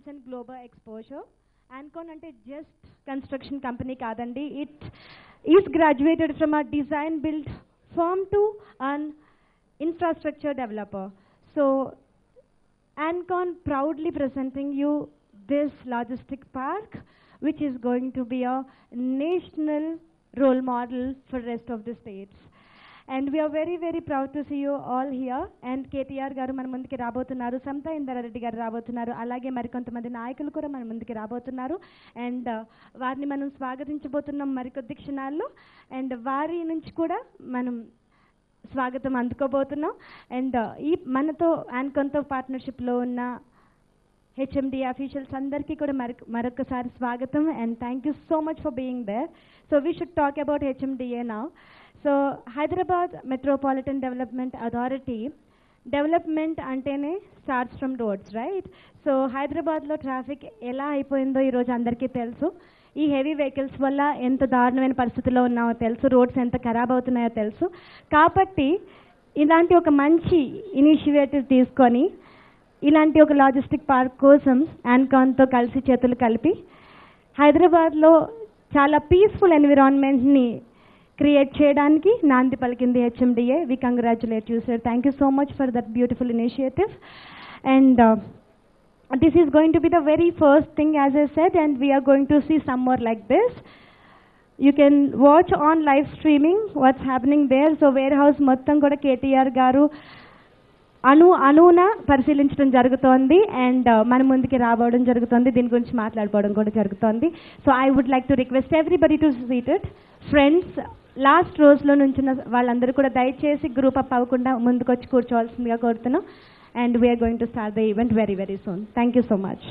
presence and global exposure. Ancon అంటే just construction company కాదండి it is graduated from a design build firm to an infrastructure developer. So Ancon proudly presenting you this logistic park, which is going to be a national role model for rest of the states. And we are very, very proud to see you all here. And KTR గారు మన ముందుకి రాబోతున్నారు సమతా ఇందరారెడ్డి గారు రాబోతున్నారు అలాగే మరికొంతమంది నాయకులు కూడా మన ముందుకి రాబోతున్నారు అండ్ వారిని మనం స్వాగతించబోతున్నాం మరికొద్ది క్షణాల్లో అండ్ వారి నుంచి కూడా మనం స్వాగతం అందుకోబోతున్నాం అండ్ ఈ మనతో ఆన్కొన్తో పార్ట్నర్షిప్లో ఉన్న హెచ్ఎండి అఫీషియల్స్ అందరికీ కూడా మరొక మరొకసారి స్వాగతం and thank you so much for being there so we should talk about HMDA now so Hyderabad metropolitan development authority development అంటేనే starts from roads right so హైదరాబాద్లో ట్రాఫిక్ ఎలా అయిపోయిందో ఈరోజు అందరికీ తెలుసు ఈ హెవీ వెహికల్స్ వల్ల ఎంత దారుణమైన పరిస్థితుల్లో ఉన్నామో తెలుసు రోడ్స్ ఎంత ఖరాబ్ అవుతున్నాయో తెలుసు కాబట్టి ఇలాంటి ఒక మంచి ఇనిషియేటివ్ తీసుకొని ఇలాంటి ఒక లాజిస్టిక్ పార్క్ కోసం యాన్కాన్తో కలిసి చేతులు కలిపి హైదరాబాద్లో చాలా పీస్ఫుల్ ఎన్విరాన్మెంట్ని క్రియేట్ చేయడానికి నాంది పలికింది HMDA we congratulate you sir thank you so much for that beautiful initiative and this is going to be the very first thing as I said and we are going to see some more like this. You can watch on live streaming what's happening there. So warehouse మొత్తం కూడా కేటీఆర్ గారు అణు అణువున పరిశీలించడం జరుగుతోంది and మన ముందుకి రాబోవడం జరుగుతుంది దీని గురించి మాట్లాడుకోవడం కూడా జరుగుతోంది so I would like to request everybody to seated friends last రోజులో నుంచిన వాళ్ళందరూ కూడా దయచేసి గ్రూప్ అప్ అవ్వకుండా ముందుకొచ్చి కూర్చోవాల్సిందిగా కోరుతున్నాం and we are going to start the event very, very soon. Thank you so much.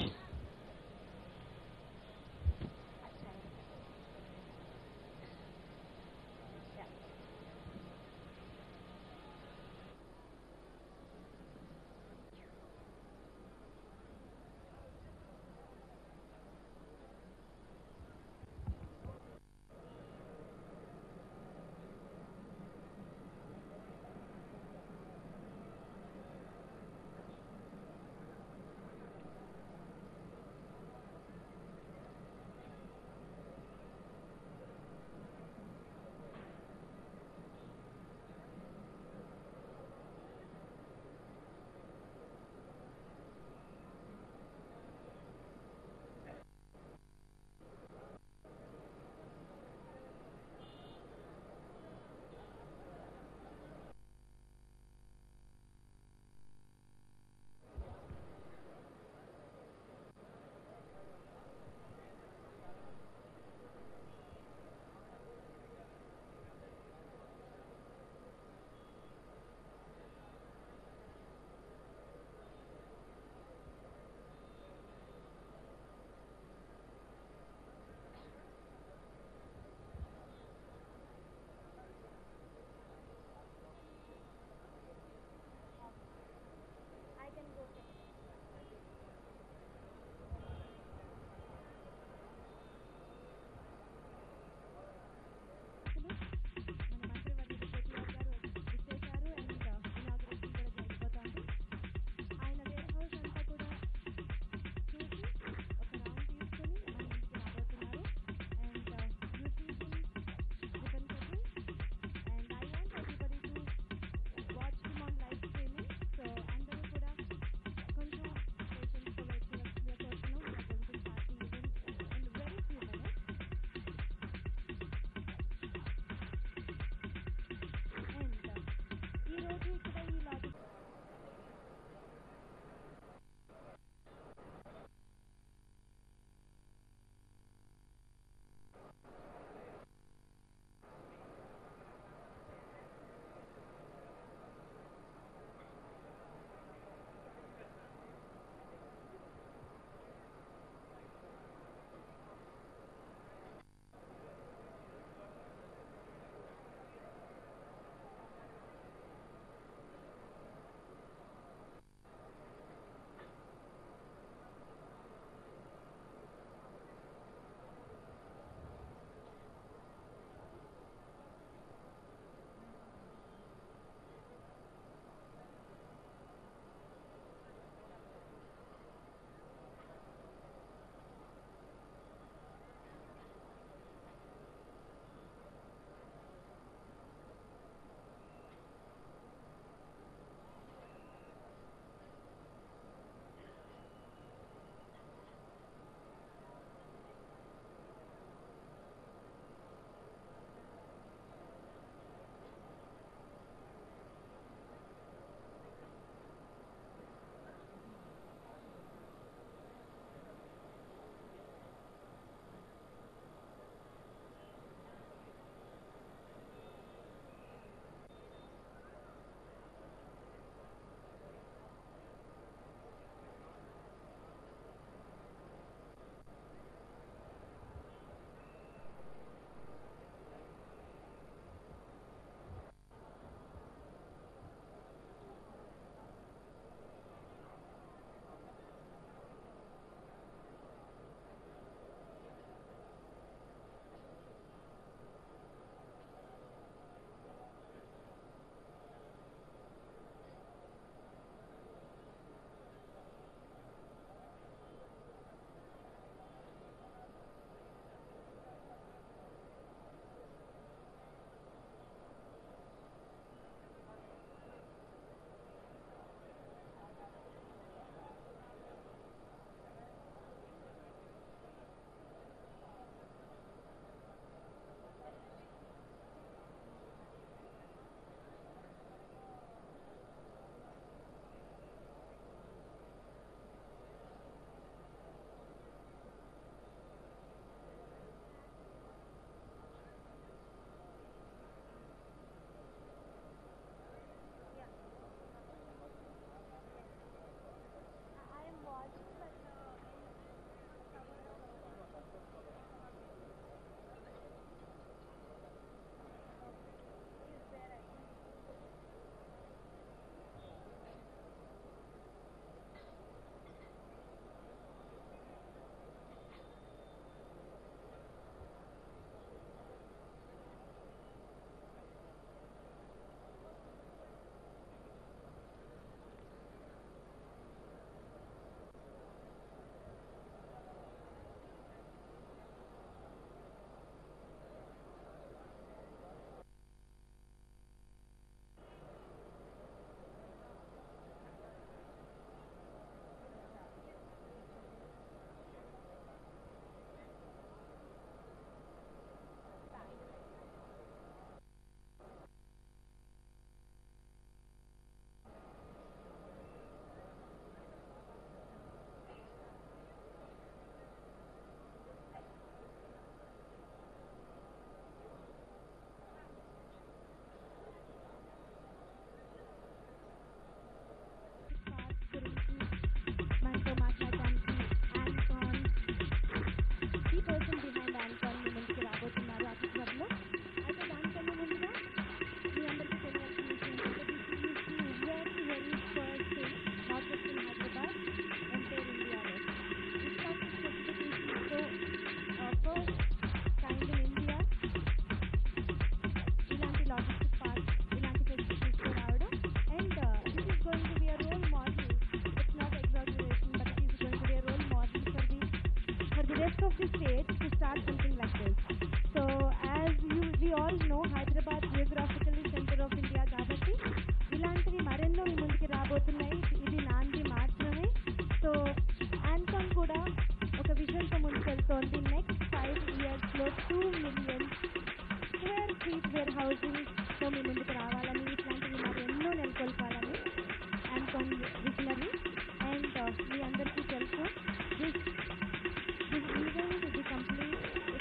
of the state to start something like this. So as you, we all know, Hyderabad geographically center of India కాబట్టి ఇలాంటివి మరెన్నో మీ ముందుకి రాబోతున్నాయి ఇది నాంది మాత్రమే so ఆన్కాన్ కూడా ఒక విజన్తో ముందుకు వెళ్తోంది నెక్స్ట్ ఫైవ్ ఇయర్స్లో two million square feet where హౌసింగ్తో మీ ముందుకు రావాలని ఇట్లాంటివి మరెన్నో నెలకొల్పాలని ఆన్కాన్ విజనరీ అండ్ మీ అందరికీ తెలుసు దిస్ దిస్ ఈవెంట్ ఇది complete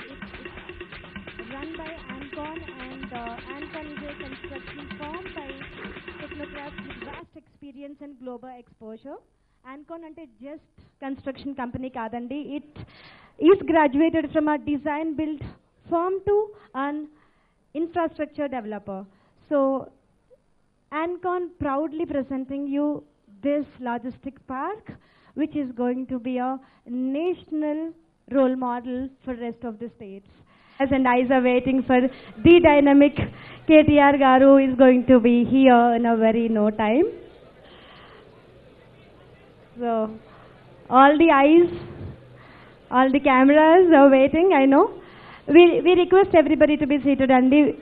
run by Ancon and uh, Ancon is a construction firm by technocrats with vast experience and global exposure. Ancon అంటే జస్ట్ కన్స్ట్రక్షన్ కంపెనీ కాదండి it is graduated from a design build firm to an infrastructure developer so Ancon proudly presenting you this logistic park, which is going to be a national role model for rest of the states. As and eyes are waiting for the dynamic KTR Garu is going to be here in a very no time. So, all the eyes, all the cameras are waiting, I know. We, we request everybody to be seated and the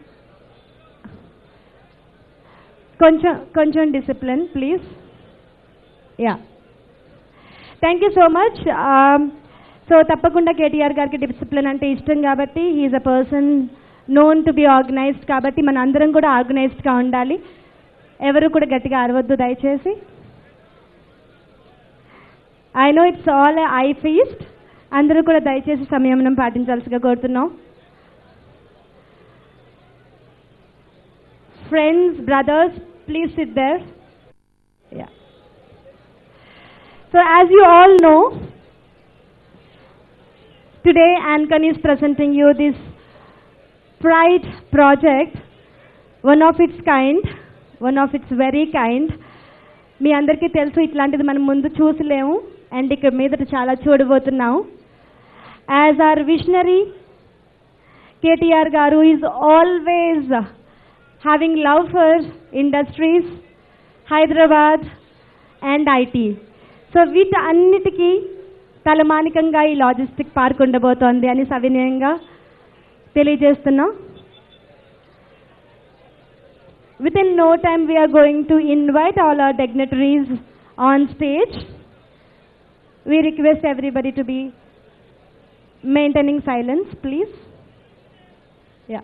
కొంచెం కొంచెం discipline please ya thank you so much so తప్పకుండా KTR garu discipline అంటే ఇష్టం కాబట్టి he's a person known to be organized కాబట్టి మన అందరం కూడా ఆర్గనైజ్డ్గా ఉండాలి ఎవరు కూడా గట్టిగా అరవద్దు దయచేసి I know it's all I feast అందరూ కూడా దయచేసి సంయమనం పాటించాల్సిగా కోరుతున్నాం friends, brothers, please sit there. Yeah. So, as you all know, today Ancon is presenting you this Pride project, one of its kind, one of its very kind. మీ అందరికీ తెలుసు ఇట్లాంటిది మనం ముందు చూసలేము అండ్ ఇక్కడ మీదట చాలా చూడబోతున్నాము as are visionary KTR garu is always having love for industries, Hyderabad and IT so వీటన్నిటికీ తలమానికంగా ఈ లాజిస్టిక్ పార్క్ ఉండబోతోంది అని సవినయంగా తెలియజేస్తున్నాం within no time we're going to invite all our dignitaries on stage we request everybody to be maintaining silence please ya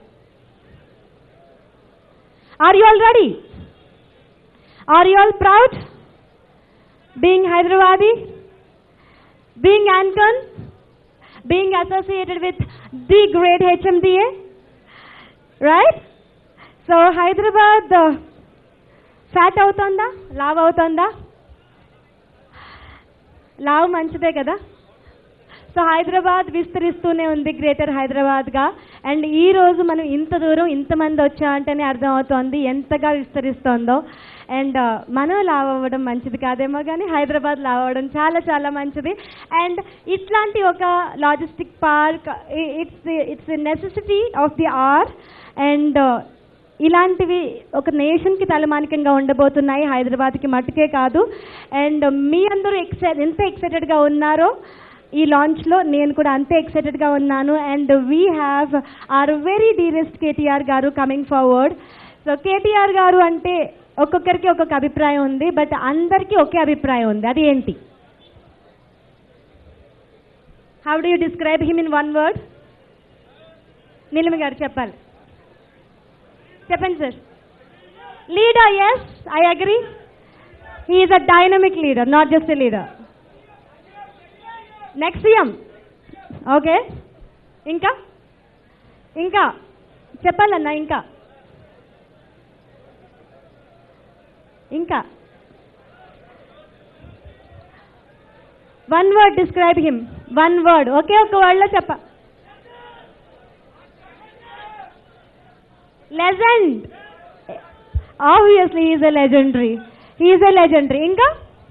Are you all ready? Are you all proud? Being Hyderabadi? Being Ancon? Being associated with the great HMDA? Right? So Hyderabad uh, fat అవుతుందా లావ్ అవుతుందా లావ్ మంచిదే కదా so Hyderabad విస్తరిస్తూనే ఉంది greater హైదరాబాద్గా and ఈ రోజు మనం ఇంత దూరం ఇంతమంది వచ్చా అంటేనే అర్థమవుతోంది ఎంతగా విస్తరిస్తోందో అండ్ మనం లావ్ అవ్వడం మంచిది కాదేమో కానీ హైదరాబాద్ లావ్ అవ్వడం చాలా చాలా మంచిది అండ్ ఇట్లాంటి ఒక logistic park it's it's necessity of the are and ఇలాంటివి ఒక నేషన్కి తలమానికంగా ఉండబోతున్నాయి హైదరాబాద్కి మట్టుకే కాదు అండ్ మీ అందరూ ఎక్సై ఎంత ఎక్సైటెడ్గా ఉన్నారో ఈ లాంచ్లో నేను కూడా అంతే ఎక్సైటెడ్గా ఉన్నాను and we have our very dearest KTR garu coming forward so KTR గారు అంటే ఒక్కొక్కరికి ఒక్కొక్క అభిప్రాయం ఉంది బట్ అందరికీ ఒకే అభిప్రాయం ఉంది అది ఏంటి how do you describe him in one word Neelimi garu చెప్పాలి చెప్పండి sir leader yes I agree he's a dynamic leader not just a leader next CM okay ఇంకా ఇంకా చెప్పాలన్నా ఇంకా ఇంకా one word describe him one word ఒకే ఒక వర్డ్లో చెప్ప legend obviously is a legendary is a legendary ఇంకా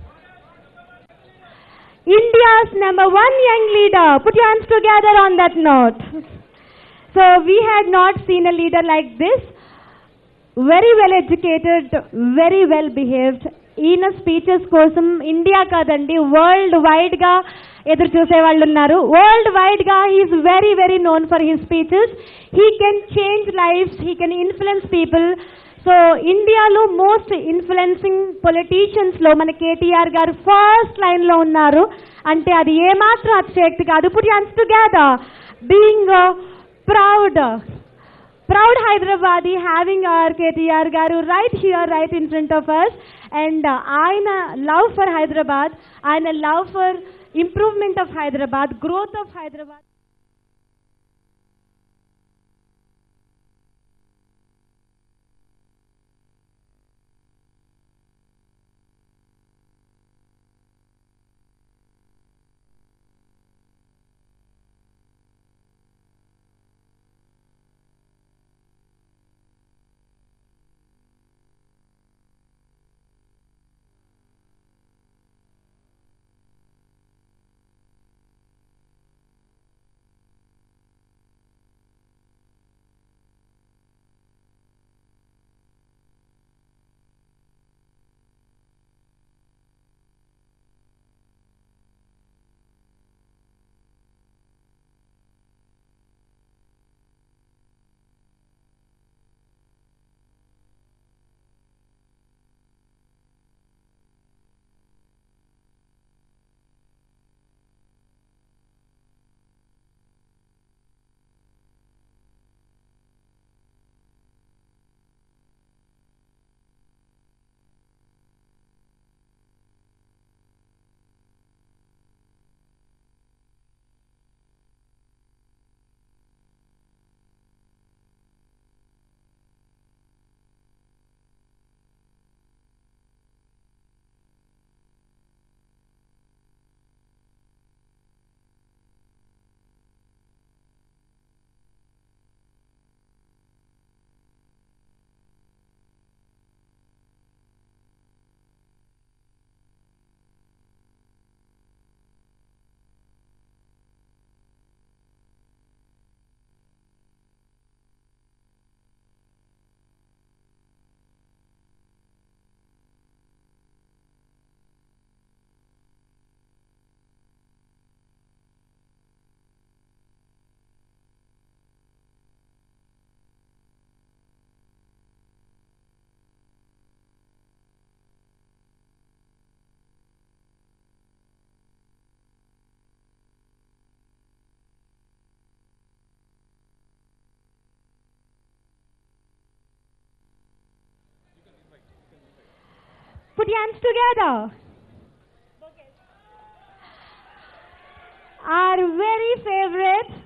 India's number one young leader. Put your hands together on that note. So we had not seen a leader like this. Very well educated, very well behaved. ఈయన speeches కోసం India కాదండి world వైడ్గా ఎదురు చూసే వాళ్ళు ఉన్నారు world wide గా he's very very known for his speeches he can change lives he can influence people so ఇండియాలో మోస్ట్ ఇన్ఫ్లుయెన్సింగ్ పొలిటీషియన్స్ లో మన కేటీఆర్ గారు ఫస్ట్ లైన్ లో ఉన్నారు అంటే అది ఏమాత్రం అతిశయక్తి కాదు put hands together being proud proud Hyderabadi having our KTR Garu right here, right in front of us. And uh, ఆయన love for Hyderabad, ఆయన love for improvement of Hyderabad, growth of Hyderabad. Put your hands together. Our very favorite,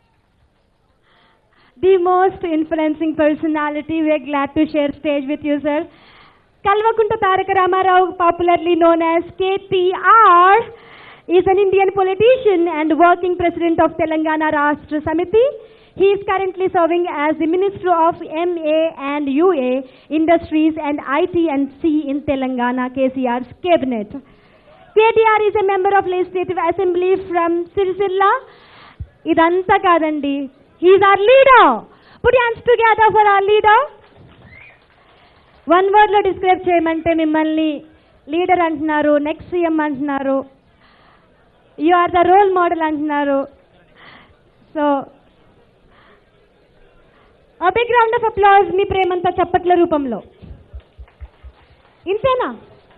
the most influencing personality, we are glad to share stage with you, sir. Kalvakunta Taraka Ramarao, popularly known as KTR, is an Indian politician and working president of Telangana Rashtra Samiti. He is currently serving as the Minister of MA and UA Industries and IT and C in Telangana KCR's cabinet. KTR is a member of Legislative Assembly from Sirsilla. ఇదంతా కాదండి he's our leader put hands together for our leader one word లో describe చేయమంటే మిమ్మల్ని leader అంటున్నారు next CM అంటున్నారు you are the role model అంటున్నారు so a big round of applause మీ ప్రేమంతా చప్పట్ల రూపంలో ఇంతేనా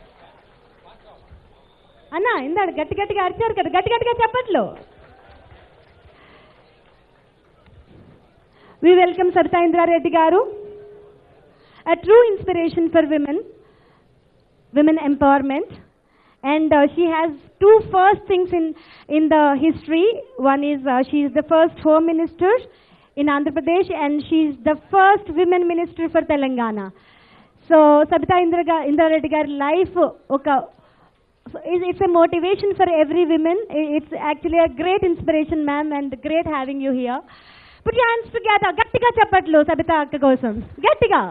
అన్నా ఇందాడు గట్టి గట్టిగా అరిచారు కదా గట్టి గట్టిగా చెప్పట్లు we welcome Saritha Indra Reddy garu a true inspiration for women, women empowerment. And uh, she has two first things in, in the history. One is uh, she is the first home minister in Andhra Pradesh and she is the first women minister for Telangana. So Sabita Indra ga- Indra Reddy గారి life ఒక it's a motivation for every women it's actually a great inspiration ma'am and great having you here put hands together గట్టిగా చెప్పట్లు సబిత అక్క కోసం గట్టిగా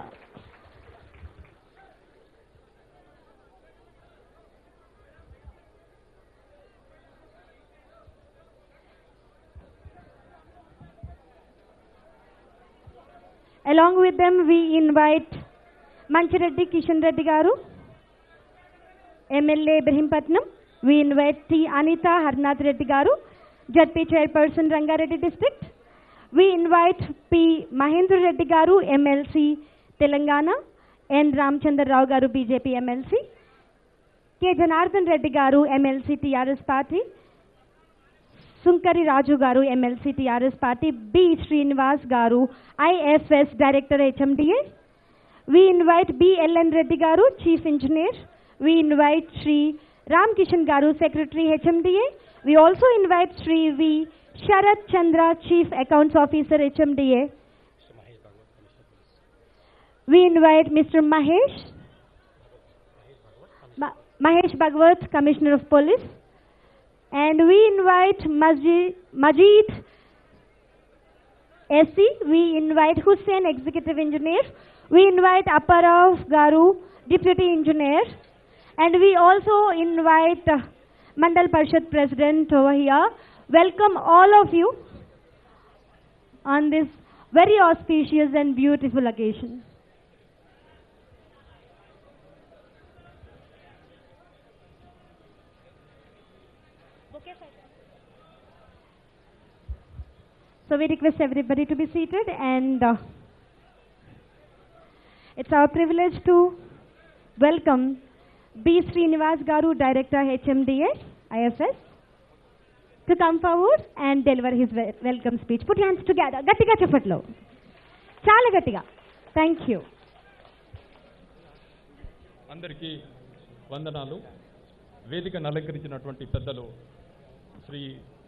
Along with them, we invite Manchireddy Kishan Reddy Garu, MLA Ibrahimpatnam, We invite T. Anita Harnath Reddy Garu, JP Chairperson Rangareddy District. We invite P. Mahendra Reddy Garu, MLC Telangana, N. Ramchandra Rao Garu, BJP MLC, K. Janardhan Reddy Garu, MLC TRS Party, Sunkari Raju Garu, MLC TRS Party, B. Srinivas Garu, IFS Director HMDA. We invite B. Ellen Reddy Garu, Chief Engineer. We invite Sri Ram Kishan Garu, Secretary HMDA. We also invite Sri V. Sharat Chandra, Chief Accounts Officer HMDA. We invite Mr. Mahesh, Ma- Mahesh Bhagwat, Commissioner of Police. And we invite Majid, Majid SC, we invite Hussein, Executive Engineer. We invite Aparav Garu, Deputy Engineer. And we also invite uh, Mandal Parshad President over here. Welcome all of you on this very auspicious and beautiful occasion. So we request everybody to be seated and uh, it's our privilege to welcome B. Srinivas Garu, Director HMDA, IFS, to come forward and deliver his wel- welcome speech. Put your hands together. గట్టిగా చెప్పట్లో చాలా గట్టిగా thank you అందరికీ వందనాలు వేదికను అలంకరించినటువంటి పెద్దలు Shri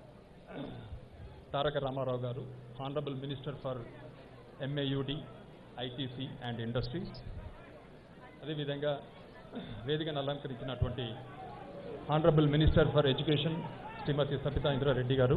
Taraka Rama Rao garu honourable minister for MAUD ITC and industries అదేవిధంగా వేదికను అలంకరించినటువంటి honourable minister for education Shrimati Sabitha Indra Reddy garu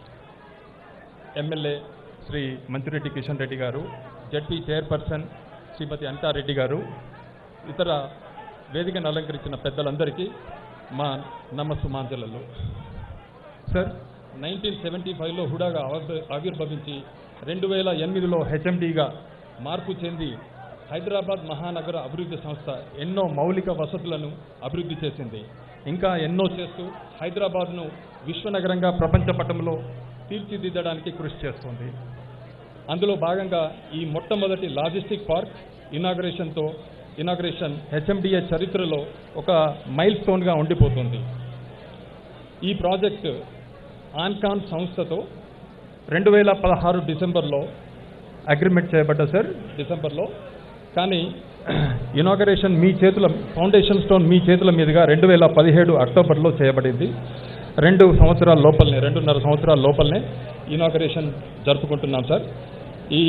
MLA Shri Manchireddy Kishan Reddy garu ZP chairperson శ్రీమతి అనితారెడ్డి గారు ఇతర వేదికను అలంకరించిన పెద్దలందరికీ మా నమస్సుమాంజలలో సార్ నైన్టీన్ సెవెంటీ ఫైవ్లో హుడాగా ఆవిర్భ- ఆవిర్భవించి రెండు వేల ఎనిమిదిలో హెచ్ఎండిగా మార్పు చెంది హైదరాబాద్ మహానగర అభివృద్ధి సంస్థ ఎన్నో మౌలిక వసతులను అభివృద్ధి చేసింది ఇంకా ఎన్నో చేస్తూ హైదరాబాద్ను విశ్వనగరంగా ప్రపంచ పటంలో తీర్చిదిద్దడానికి కృషి చేస్తుంది అందులో భాగంగా ఈ మొట్టమొదటి లాజిస్టిక్ పార్క్ ఇనాగ్రేషన్తో ఇనాగ్రేషన్ హెచ్ఎండిఏ చరిత్రలో ఒక మైల్ స్టోన్గా ఉండిపోతుంది ఈ ప్రాజెక్ట్ ఆన్కాన్ సంస్థతో రెండు వేల పదహారు డిసెంబర్లో అగ్రిమెంట్ చేయబడ్డ సార్ డిసెంబర్లో కానీ ఇనాగరేషన్ మీ చేతుల ఫౌండేషన్ స్టోన్ మీ చేతుల మీదుగా రెండు వేల పదిహేడు అక్టోబర్లో చేయబడింది రెండు సంవత్సరాల లోపలనే రెండున్నర సంవత్సరాల లోపలనే ఇనాగరేషన్ జరుపుకుంటున్నాం సార్ ఈ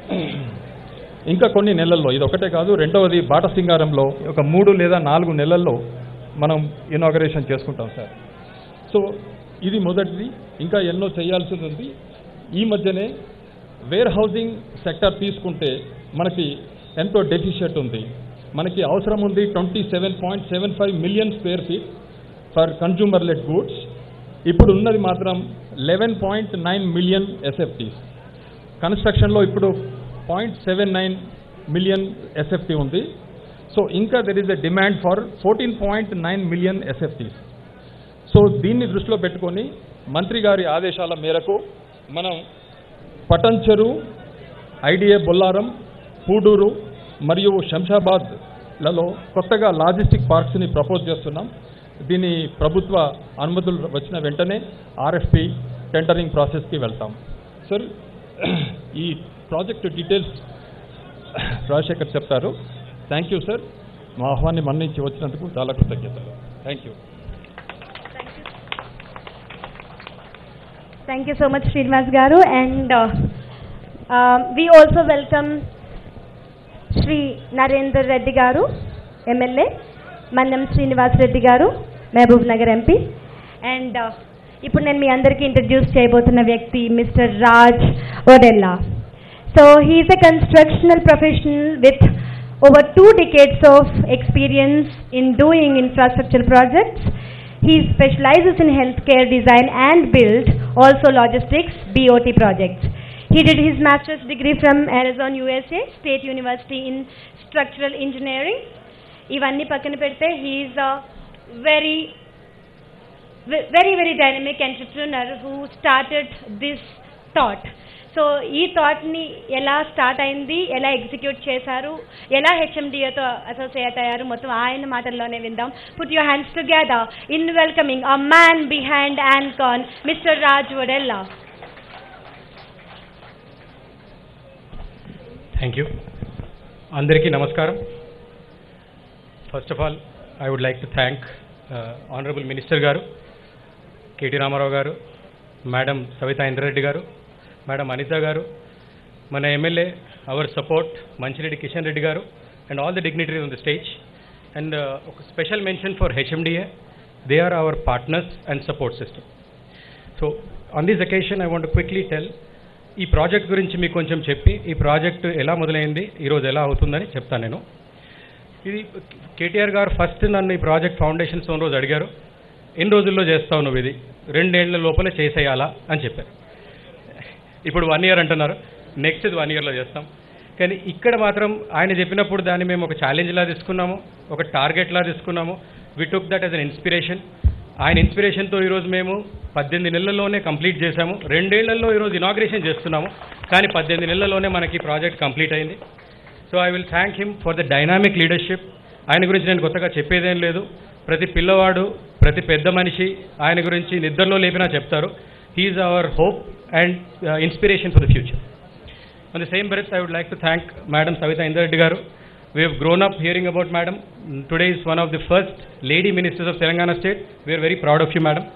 ఇంకా కొన్ని నెలల్లో ఇది ఒకటే కాదు రెండవది బాట సింగారంలో ఒక మూడు లేదా నాలుగు నెలల్లో మనం ఇనాగరేషన్ చేసుకుంటాం సార్ సో ఇది మొదటిది ఇంకా ఎన్నో చేయాల్సింది ఉంది ఈ మధ్యనే వేర్ హౌసింగ్ సెక్టర్ తీసుకుంటే మనకి ఎంతో డెఫిషియట్ ఉంది మనకి అవసరం ఉంది twenty seven point seven five million square feet for consumer led goods ఇప్పుడు ఉన్నది మాత్రం eleven point nine million SFTs కన్స్ట్రక్షన్లో ఇప్పుడు point seven nine million SFT ఉంది సో ఇంకా there is a demand for fourteen point nine million SFTs so దీన్ని దృష్టిలో పెట్టుకొని మంత్రి గారి ఆదేశాల మేరకు మనం పటంచెరు ఐడిఏ బొల్లారం పూడూరు మరియు శంషాబాద్లలో కొత్తగా లాజిస్టిక్ పార్క్స్ని ప్రపోజ్ చేస్తున్నాం దీని ప్రభుత్వ అనుమతులు వచ్చిన వెంటనే ఆర్ఎఫ్పి టెండరింగ్ ప్రాసెస్కి వెళ్తాం సార్ ఈ ప్రాజెక్ట్ డీటెయిల్స్ రాజశేఖర్ చెప్తారు థ్యాంక్ యూ సార్ మా ఆహ్వాన్ని మన్నించి వచ్చినందుకు చాలా కృతజ్ఞతలు thank you Thank you so much, Srinivas Garu. And uh, um, we also welcome Sri Narendra Reddy Garu, MLA, Mannam Srinivas Reddy Garu, Mahabub Nagar MP and ఇప్పుడు నేను మీ అందరికీ ఇంట్రడ్యూస్ చేయబోతున్న వ్యక్తి mister Raj Odella so he's a constructional professional with over two decades of experience in doing infrastructure projects. He specializes in healthcare design and build, also logistics, BOT projects. He did his master's degree from Arizona, USA, State University in structural engineering. ఇవన్నీ పక్కన పెడితే he's a very ve- very, very dynamic entrepreneur who started this thought. So ఈ థాట్ని ఎలా start అయింది ఎలా execute చేశారు ఎలా హెచ్ఎండిఏతో అసోసియేట్ అయ్యారు మొత్తం ఆయన మాటల్లోనే విందాం put your hands together in welcoming a man behind and con mister Raj Vadella thank you అందరికీ నమస్కారం first of all I would like to thank honourable minister garu KT Rama Rao garu madam Savitha Indra Reddy garu madam Anitha garu మన MLA our support Manchireddy Kishan Reddy garu and all the dignitaries on the stage and ఒక special mention for HMDA they are our partners and support system so on this occasion I want quickly tell ఈ project గురించి మీకు కొంచెం చెప్పి ఈ project ఎలా మొదలైంది ఈరోజు ఎలా అవుతుందని చెప్తాను నేను ఇది కేటీఆర్ గారు ఫస్ట్ నన్ను ఈ ప్రాజెక్ట్ ఫౌండేషన్ స్టోన్ రోజు అడిగారు ఎన్ని రోజుల్లో చేస్తావు నువ్వు ఇది రెండేళ్ల లోపలే చేసేయాలా అని చెప్పారు ఇప్పుడు వన్ ఇయర్ అంటున్నారు నెక్స్ట్ ఇది వన్ ఇయర్లో చేస్తాం కానీ ఇక్కడ మాత్రం ఆయన చెప్పినప్పుడు దాన్ని మేము ఒక ఛాలెంజ్లా తీసుకున్నాము ఒక టార్గెట్లా తీసుకున్నాము we took that as an inspiration ఆయన ఇన్స్పిరేషన్తో ఈరోజు మేము పద్దెనిమిది నెలల్లోనే కంప్లీట్ చేశాము రెండేళ్లలో ఈరోజు ఇనాగ్రేషన్ చేస్తున్నాము కానీ పద్దెనిమిది నెలల్లోనే మనకి ప్రాజెక్ట్ కంప్లీట్ అయింది so I will thank him for the dynamic leadership ఆయన గురించి నేను కొత్తగా చెప్పేదేం లేదు ప్రతి పిల్లవాడు ప్రతి పెద్ద మనిషి ఆయన గురించి నిద్రలో లేపినా చెప్తారు he's our hope and inspiration for the future On the same breath, I would like to thank Madam Savita Indareddy Garu. We have grown up hearing about Madam. Today is one of the first lady ministers of Telangana state. We are very proud of you, Madam.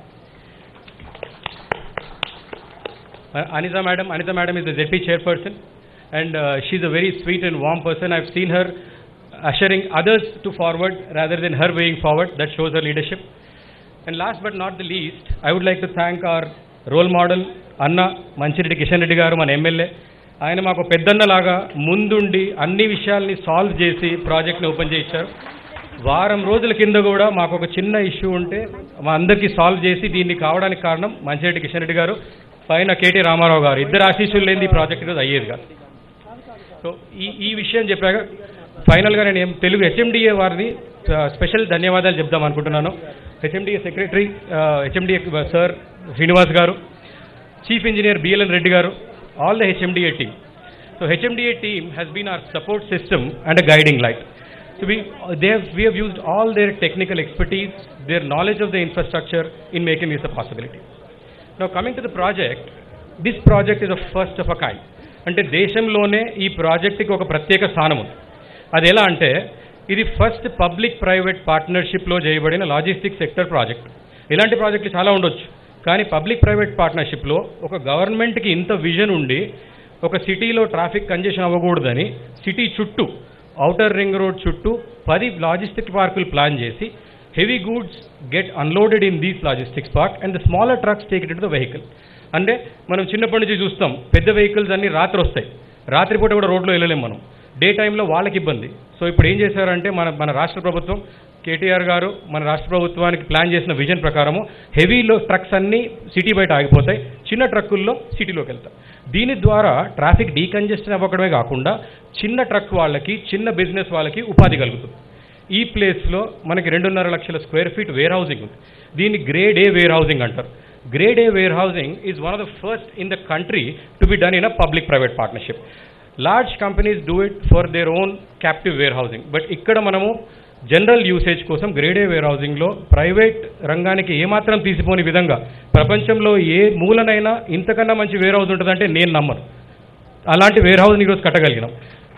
Uh, Anita Madam, Anita Madam is the ZP chairperson, and uh, she's a very sweet and warm person. I've seen her ushering others to forward rather than her weighing forward. That shows her leadership. And last but not the least, I would like to thank our role model, Anna Manchireddy Kishan Reddy గారు మన MLA ఆయన మాకు పెద్దన్నలాగా ముందుండి అన్ని విషయాల్ని solve చేసి ప్రాజెక్ట్ని open చేయించారు వారం రోజుల కింద కూడా మాకు ఒక చిన్న ఇష్యూ ఉంటే మా అందరికీ సాల్వ్ చేసి దీన్ని కావడానికి కారణం మంచిరెడ్డి కిషన్ రెడ్డి గారు పైన కేటీ రామారావు గారు ఇద్దరు ఆశీస్సులు లేని ఈ ప్రాజెక్ట్ ఈరోజు అయ్యేది కాదు సో ఈ ఈ విషయం చెప్పాక ఫైనల్గా నేను ఏం తెలుగు హెచ్ఎండిఏ వారిది ఆ, స్పెషల్ ధన్యవాదాలు చెప్దాం అనుకుంటున్నాను HMDA secretary HMDA sir Srinivas garu chief engineer BLN Reddy గారు all the HMDA team. So HMDA team has been our support system and a guiding light. So we, they have, we have used all their technical expertise, their knowledge of the infrastructure in making this a possibility. Now coming to the project, this project is a first of a kind. అంటే దేశంలోనే ఈ ప్రాజెక్ట్కి ఒక ప్రత్యేక స్థానం ఉంది అది ఎలా అంటే ఇది ఫస్ట్ పబ్లిక్ ప్రైవేట్ పార్ట్నర్షిప్లో చేయబడిన లాజిస్టిక్ సెక్టర్ ప్రాజెక్ట్ ఇలాంటి ప్రాజెక్టులు చాలా ఉండొచ్చు కానీ పబ్లిక్ ప్రైవేట్ పార్ట్నర్షిప్లో ఒక గవర్నమెంట్కి ఇంత విజన్ ఉండి ఒక సిటీలో ట్రాఫిక్ కంజెషన్ అవ్వకూడదని సిటీ చుట్టూ ఔటర్ రింగ్ రోడ్ చుట్టూ పది లాజిస్టిక్ పార్కులు ప్లాన్ చేసి heavy goods get unloaded in these logistics park and the smaller trucks take it the vehicle అంటే మనం చిన్నప్పటి నుంచి చూస్తాం పెద్ద వెహికల్స్ అన్ని రాత్రి వస్తాయి రాత్రిపూట కూడా రోడ్లో వెళ్ళలేం మనం డే టైంలో వాళ్ళకి ఇబ్బంది సో ఇప్పుడు ఏం చేశారంటే మన మన రాష్ట్ర ప్రభుత్వం కేటీఆర్ గారు మన రాష్ట్ర ప్రభుత్వానికి ప్లాన్ చేసిన విజన్ ప్రకారము హెవీలో ట్రక్స్ అన్నీ సిటీ బయట ఆగిపోతాయి చిన్న ట్రక్కుల్లో సిటీలోకి వెళ్తాయి దీని ద్వారా ట్రాఫిక్ డీకంజెస్షన్ అవ్వడమే కాకుండా చిన్న ట్రక్ వాళ్ళకి చిన్న బిజినెస్ వాళ్ళకి ఉపాధి కలుగుతుంది ఈ ప్లేస్లో మనకి రెండున్నర లక్షల స్క్వేర్ ఫీట్ వేర్ హౌసింగ్ ఉంది దీన్ని గ్రేడ్ ఏ వేర్ హౌసింగ్ అంటారు grade A warehousing is one of the first in the country to be done in a public private partnership large companies do it for their own captive warehousing but ఇక్కడ మనము general usage కోసం grade A వేర్ హౌసింగ్లో private రంగానికి ఏమాత్రం తీసిపోని విధంగా ప్రపంచంలో ఏ మూలనైనా ఇంతకన్నా మంచి వేర్ హౌస్ ఉంటుందంటే నేను నమ్మను అలాంటి వేర్ హౌస్ని ఈరోజు కట్టగలిగినాం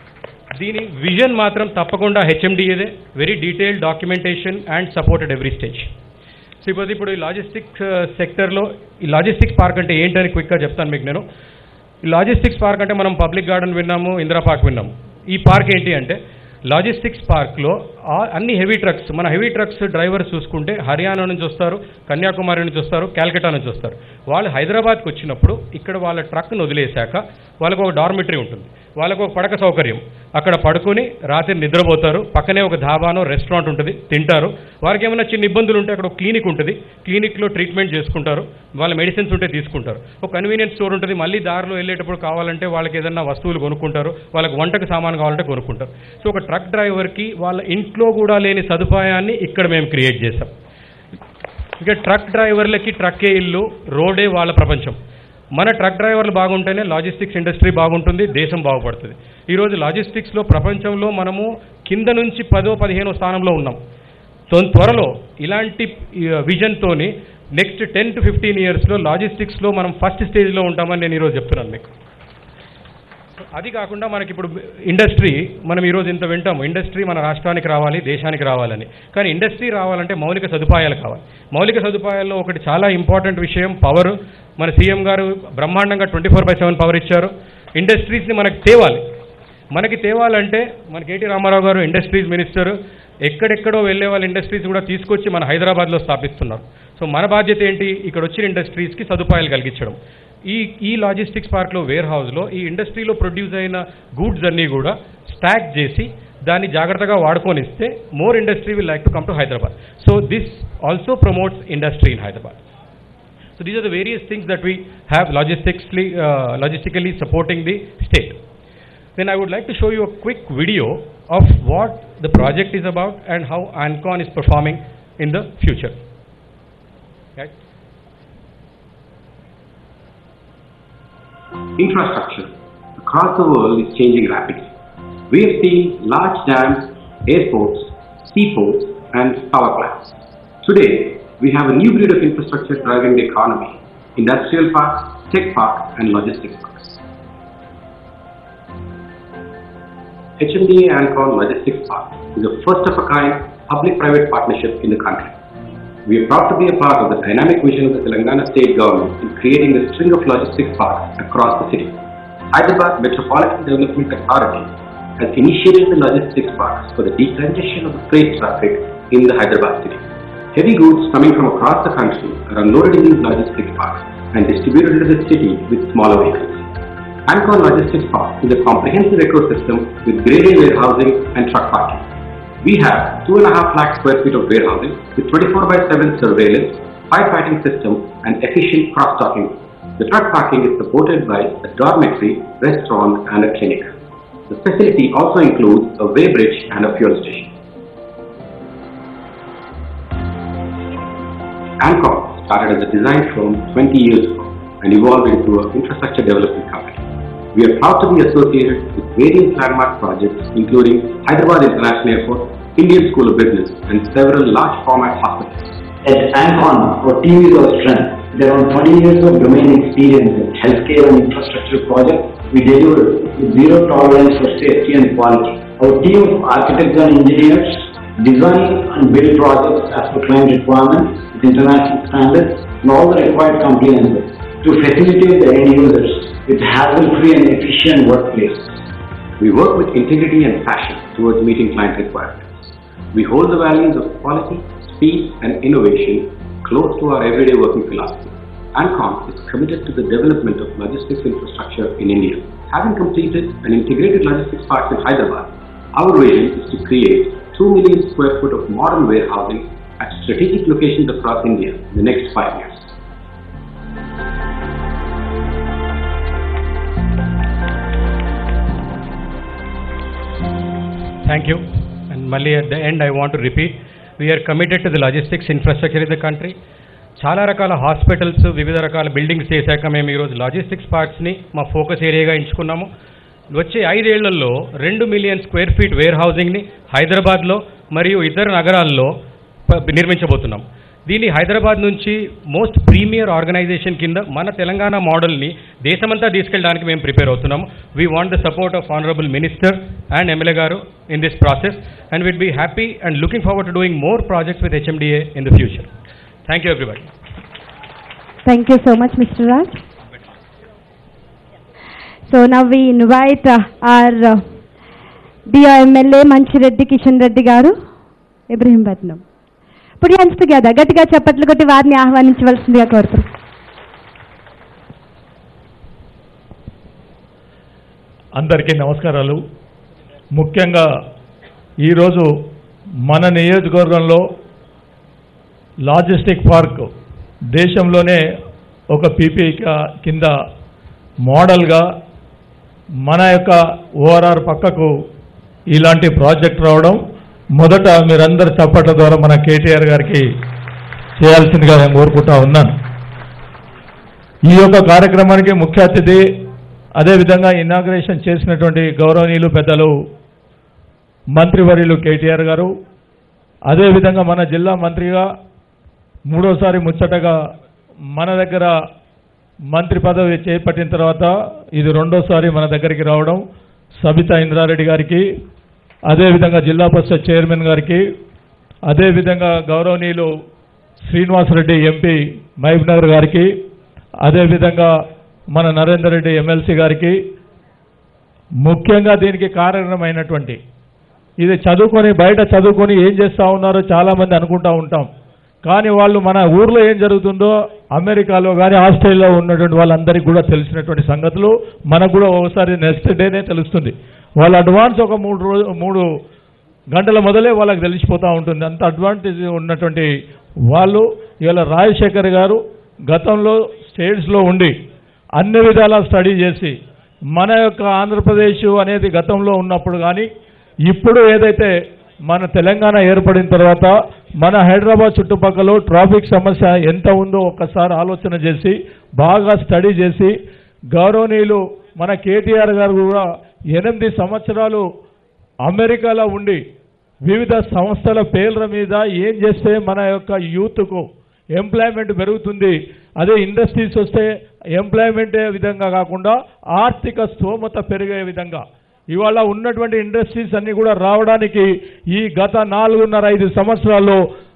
దీని విజన్ మాత్రం తప్పకుండా హెచ్ఎండిఏదే very detailed documentation and supported every stage so ఇప్పుడు ఇప్పుడు ఈ లాజిస్టిక్స్ సెక్టర్లో ఈ లాజిస్టిక్స్ పార్క్ అంటే ఏంటని క్విక్గా చెప్తాను మీకు నేను ఈ లాజిస్టిక్స్ పార్క్ అంటే మనం పబ్లిక్ గార్డెన్ విన్నాము ఇందిరా పార్క్ విన్నాము ఈ పార్క్ ఏంటి అంటే లాజిస్టిక్స్ పార్క్లో ఆ- అన్ని హెవీ ట్రక్స్ మన హెవీ ట్రక్స్ డ్రైవర్స్ చూసుకుంటే హర్యానా నుంచి వస్తారు కన్యాకుమారి నుంచి వస్తారు క్యాల్కటా నుంచి వస్తారు వాళ్ళు హైదరాబాద్కి వచ్చినప్పుడు ఇక్కడ వాళ్ళ ట్రక్ను వదిలేశాక వాళ్ళకు ఒక డార్మిటరీ ఉంటుంది వాళ్ళకు ఒక పడక సౌకర్యం అక్కడ పడుకొని రాత్రి నిద్రపోతారు పక్కనే ఒక ధాబానో రెస్టారెంట్ ఉంటుంది తింటారు వారికి ఏమైనా చిన్న ఇబ్బందులు ఉంటే అక్కడ ఒక క్లినిక్ ఉంటుంది క్లినిక్లో ట్రీట్మెంట్ చేసుకుంటారు వాళ్ళ మెడిసిన్స్ ఉంటే తీసుకుంటారు ఒక కన్వీనియన్స్ స్టోర్ ఉంటుంది మళ్ళీ దారిలో వెళ్ళేటప్పుడు కావాలంటే వాళ్ళకి ఏదైనా వస్తువులు కొనుక్కుంటారు వాళ్ళకి వంటకు సామాన్ కావాలంటే కొనుక్కుంటారు సో ఒక ట్రక్ డ్రైవర్కి వాళ్ళ ఇంట్లో కూడా లేని సదుపాయాన్ని ఇక్కడ మేము క్రియేట్ చేసాం ఇక ట్రక్ డ్రైవర్లకి ట్రక్కే ఇల్లు రోడే వాళ్ళ ప్రపంచం మన ట్రక్ డ్రైవర్లు బాగుంటేనే లాజిస్టిక్స్ ఇండస్ట్రీ బాగుంటుంది దేశం బాగుపడుతుంది ఈరోజు లాజిస్టిక్స్లో ప్రపంచంలో మనము కింద నుంచి పదో పదిహేనో స్థానంలో ఉన్నాం తో- త్వరలో ఇలాంటి విజన్తోని నెక్స్ట్ టెన్ టు ఫిఫ్టీన్ ఇయర్స్లో లాజిస్టిక్స్లో మనం ఫస్ట్ స్టేజ్లో ఉంటామని నేను ఈరోజు చెప్తున్నాను మీకు అది కాకుండా మనకి ఇప్పుడు ఇండస్ట్రీ మనం ఈరోజు ఇంత వింటాము ఇండస్ట్రీ మన రాష్ట్రానికి రావాలి దేశానికి రావాలని కానీ ఇండస్ట్రీ రావాలంటే మౌలిక సదుపాయాలు కావాలి మౌలిక సదుపాయాల్లో ఒకటి చాలా ఇంపార్టెంట్ విషయం పవర్ మన సీఎం గారు బ్రహ్మాండంగా twenty four by seven power ఇచ్చారు ఇండస్ట్రీస్ని మనకి తేవాలి మనకి తేవాలంటే మన కేటీ రామారావు గారు ఇండస్ట్రీస్ మినిస్టర్ ఎక్కడెక్కడో వెళ్ళే వాళ్ళ ఇండస్ట్రీస్ కూడా తీసుకొచ్చి మన హైదరాబాద్లో స్థాపిస్తున్నారు సో మన బాధ్యత ఏంటి ఇక్కడ వచ్చిన ఇండస్ట్రీస్కి సదుపాయాలు కలిగించడం ఈ ఈ లాజిస్టిక్స్ పార్క్లో వేర్ హౌస్లో ఈ ఇండస్ట్రీలో ప్రొడ్యూస్ అయిన గూడ్స్ అన్నీ కూడా స్టాక్ చేసి దాన్ని జాగ్రత్తగా వాడుకొనిస్తే more industry will like to come to Hyderabad so this also promotes industry in Hyderabad So these are the various things that we have logistically, uh, logistically supporting the state. Then I would like to show you a quick video of what the project is about and how ANCON is performing in the future. Right? infrastructure across the world is changing rapidly. We have seen large dams, airports, seaports, and power plants. Today, we have a new breed of infrastructure driving the economy industrial parks, tech parks, and logistics parks. HMDA Ancon Logistics Park is a first of a kind public private partnership in the country. We are proud to be a part of the dynamic vision of the Telangana state government in creating a string of logistics parks across the city. Hyderabad Metropolitan Development Authority has initiated the logistics parks for the decongestion of the freight traffic in the Hyderabad city. Heavy goods coming from across the country are unloaded in these logistics parks and distributed into the city with smaller vehicles. Ancon Logistics Park is a comprehensive ecosystem with graded warehousing and truck parking. We have 2.5 lakh square feet of warehousing with 24 by 7 surveillance, firefighting system, and efficient cross-docking. The truck parking is supported by a dormitory, restaurant, and a clinic. The facility also includes a weighbridge and a fuel station. Ancom started as a design firm 20 years ago and evolved into an infrastructure development company. We are proud to be associated with various landmark projects including Hyderabad International Airport, Indian School of Business, and several large format hospitals. At Ancon, our team is our strength. With around 20 years of domain experience in healthcare and infrastructure projects, we deliver with zero tolerance for safety and quality. Our team of architects and engineers design and build projects as per client requirements with international standards and all the required compliances to facilitate the end users with hassle-free and efficient workplace. We work with integrity and passion towards meeting client requirements. We hold the values of quality, speed, and innovation close to our everyday working philosophy. Ancon is committed to the development of logistics infrastructure in India. Having completed an integrated logistics park in Hyderabad, our vision is to create 2 million square foot of modern warehousing at strategic locations across India in the next five years. Thank you. And Mali, at the end, I want to repeat, we are committed to the logistics infrastructure in the country. చాలా రకాల hospitals వివిధ రకాల buildings చేశాక మేము ఈరోజు logistics పార్క్స్ని మా focus ఏరియాగా ఎంచుకున్నాము వచ్చే ఐదేళ్లలో రెండు మిలియన్ స్క్వేర్ ఫీట్ వేర్ హౌసింగ్ని హైదరాబాద్లో మరియు ఇతర నగరాల్లో ప- నిర్మించబోతున్నాం దీన్ని హైదరాబాద్ నుంచి మోస్ట్ ప్రీమియర్ ఆర్గనైజేషన్ కింద మన తెలంగాణ మోడల్ని దేశమంతా తీసుకెళ్ళడానికి మేము ప్రిపేర్ అవుతున్నాము we want the support of honourable minister and MLA garu in this process and we'd be happy and looking forward to doing more projects with HMDA in the future thank you everybody Thank you so much, Mr. Raj. So now we invite uh, our uh, dear MLA Manchireddy Kishan Reddy గారు ఇబ్రహీంపట్నం ఇప్పుడు hands together గట్టిగా చప్పట్లు కొట్టి వారిని ఆహ్వానించవలసిందిగా కోరుతున్నాం అందరికీ నమస్కారాలు ముఖ్యంగా ఈరోజు మన నియోజకవర్గంలో లాజిస్టిక్ పార్క్ దేశంలోనే ఒక పీపీ కింద మోడల్గా మన యొక్క ఓఆర్ఆర్ పక్కకు ఇలాంటి ప్రాజెక్ట్ రావడం మొదట మీరందరు చప్పట్ల ద్వారా మన కేటీఆర్ గారికి చేయాల్సిందిగా నేను కోరుకుంటా ఉన్నాను ఈ యొక్క కార్యక్రమానికి ముఖ్య అతిథి అదేవిధంగా ఇనాగ్రేషన్ చేసినటువంటి గౌరవనీయులు పెద్దలు మంత్రివర్యులు కేటీఆర్ గారు అదేవిధంగా మన జిల్లా మంత్రిగా మూడోసారి ముచ్చటగా మన దగ్గర మంత్రి పదవి చేపట్టిన తర్వాత ఇది రెండోసారి మన దగ్గరికి రావడం సబితా ఇంద్రారెడ్డి గారికి అదేవిధంగా జిల్లా పరిషత్ చైర్మన్ గారికి అదేవిధంగా గౌరవనీయులు శ్రీనివాసరెడ్డి ఎంపీ మహబూబ్ నగర్ గారికి అదేవిధంగా మన నరేందర్ రెడ్డి ఎమ్మెల్సీ గారికి ముఖ్యంగా దీనికి కారణమైనటువంటి ఇది చదువుకొని బయట చదువుకొని ఏం చేస్తూ ఉన్నారో చాలామంది అనుకుంటా ఉంటాం కానీ వాళ్ళు మన ఊర్లో ఏం జరుగుతుందో అమెరికాలో కానీ ఆస్ట్రేలియాలో ఉన్నటువంటి వాళ్ళందరికీ కూడా తెలిసినటువంటి సంగతులు మనకు కూడా ఒకసారి నెక్స్ట్ డేనే తెలుస్తుంది వాళ్ళ అడ్వాన్స్ ఒక మూడు రోజు మూడు గంటల మొదలే వాళ్ళకి తెలిసిపోతూ ఉంటుంది అంత అడ్వాంటేజ్ ఉన్నటువంటి వాళ్ళు ఇవాళ రాజశేఖర్ గారు గతంలో స్టేట్స్లో ఉండి అన్ని విధాలా స్టడీ చేసి మన యొక్క ఆంధ్రప్రదేశ్ అనేది గతంలో ఉన్నప్పుడు కానీ ఇప్పుడు ఏదైతే మన తెలంగాణ ఏర్పడిన తర్వాత మన హైదరాబాద్ చుట్టుపక్కల ట్రాఫిక్ సమస్య ఎంత ఉందో ఒక్కసారి ఆలోచన చేసి బాగా స్టడీ చేసి గౌరవనీయులు మన కేటీఆర్ గారు కూడా ఎనిమిది సంవత్సరాలు అమెరికాలో ఉండి వివిధ సంస్థల పేర్ల మీద ఏం చేస్తే మన యొక్క యూత్కు ఎంప్లాయ్మెంట్ పెరుగుతుంది అదే ఇండస్ట్రీస్ వస్తే ఎంప్లాయ్మెంట్ విధంగా కాకుండా ఆర్థిక స్తోమత పెరిగే విధంగా ఇవాళ ఉన్నటువంటి ఇండస్ట్రీస్ అన్ని కూడా రావడానికి ఈ గత నాలుగున్నర ఐదు సంవత్సరాల్లో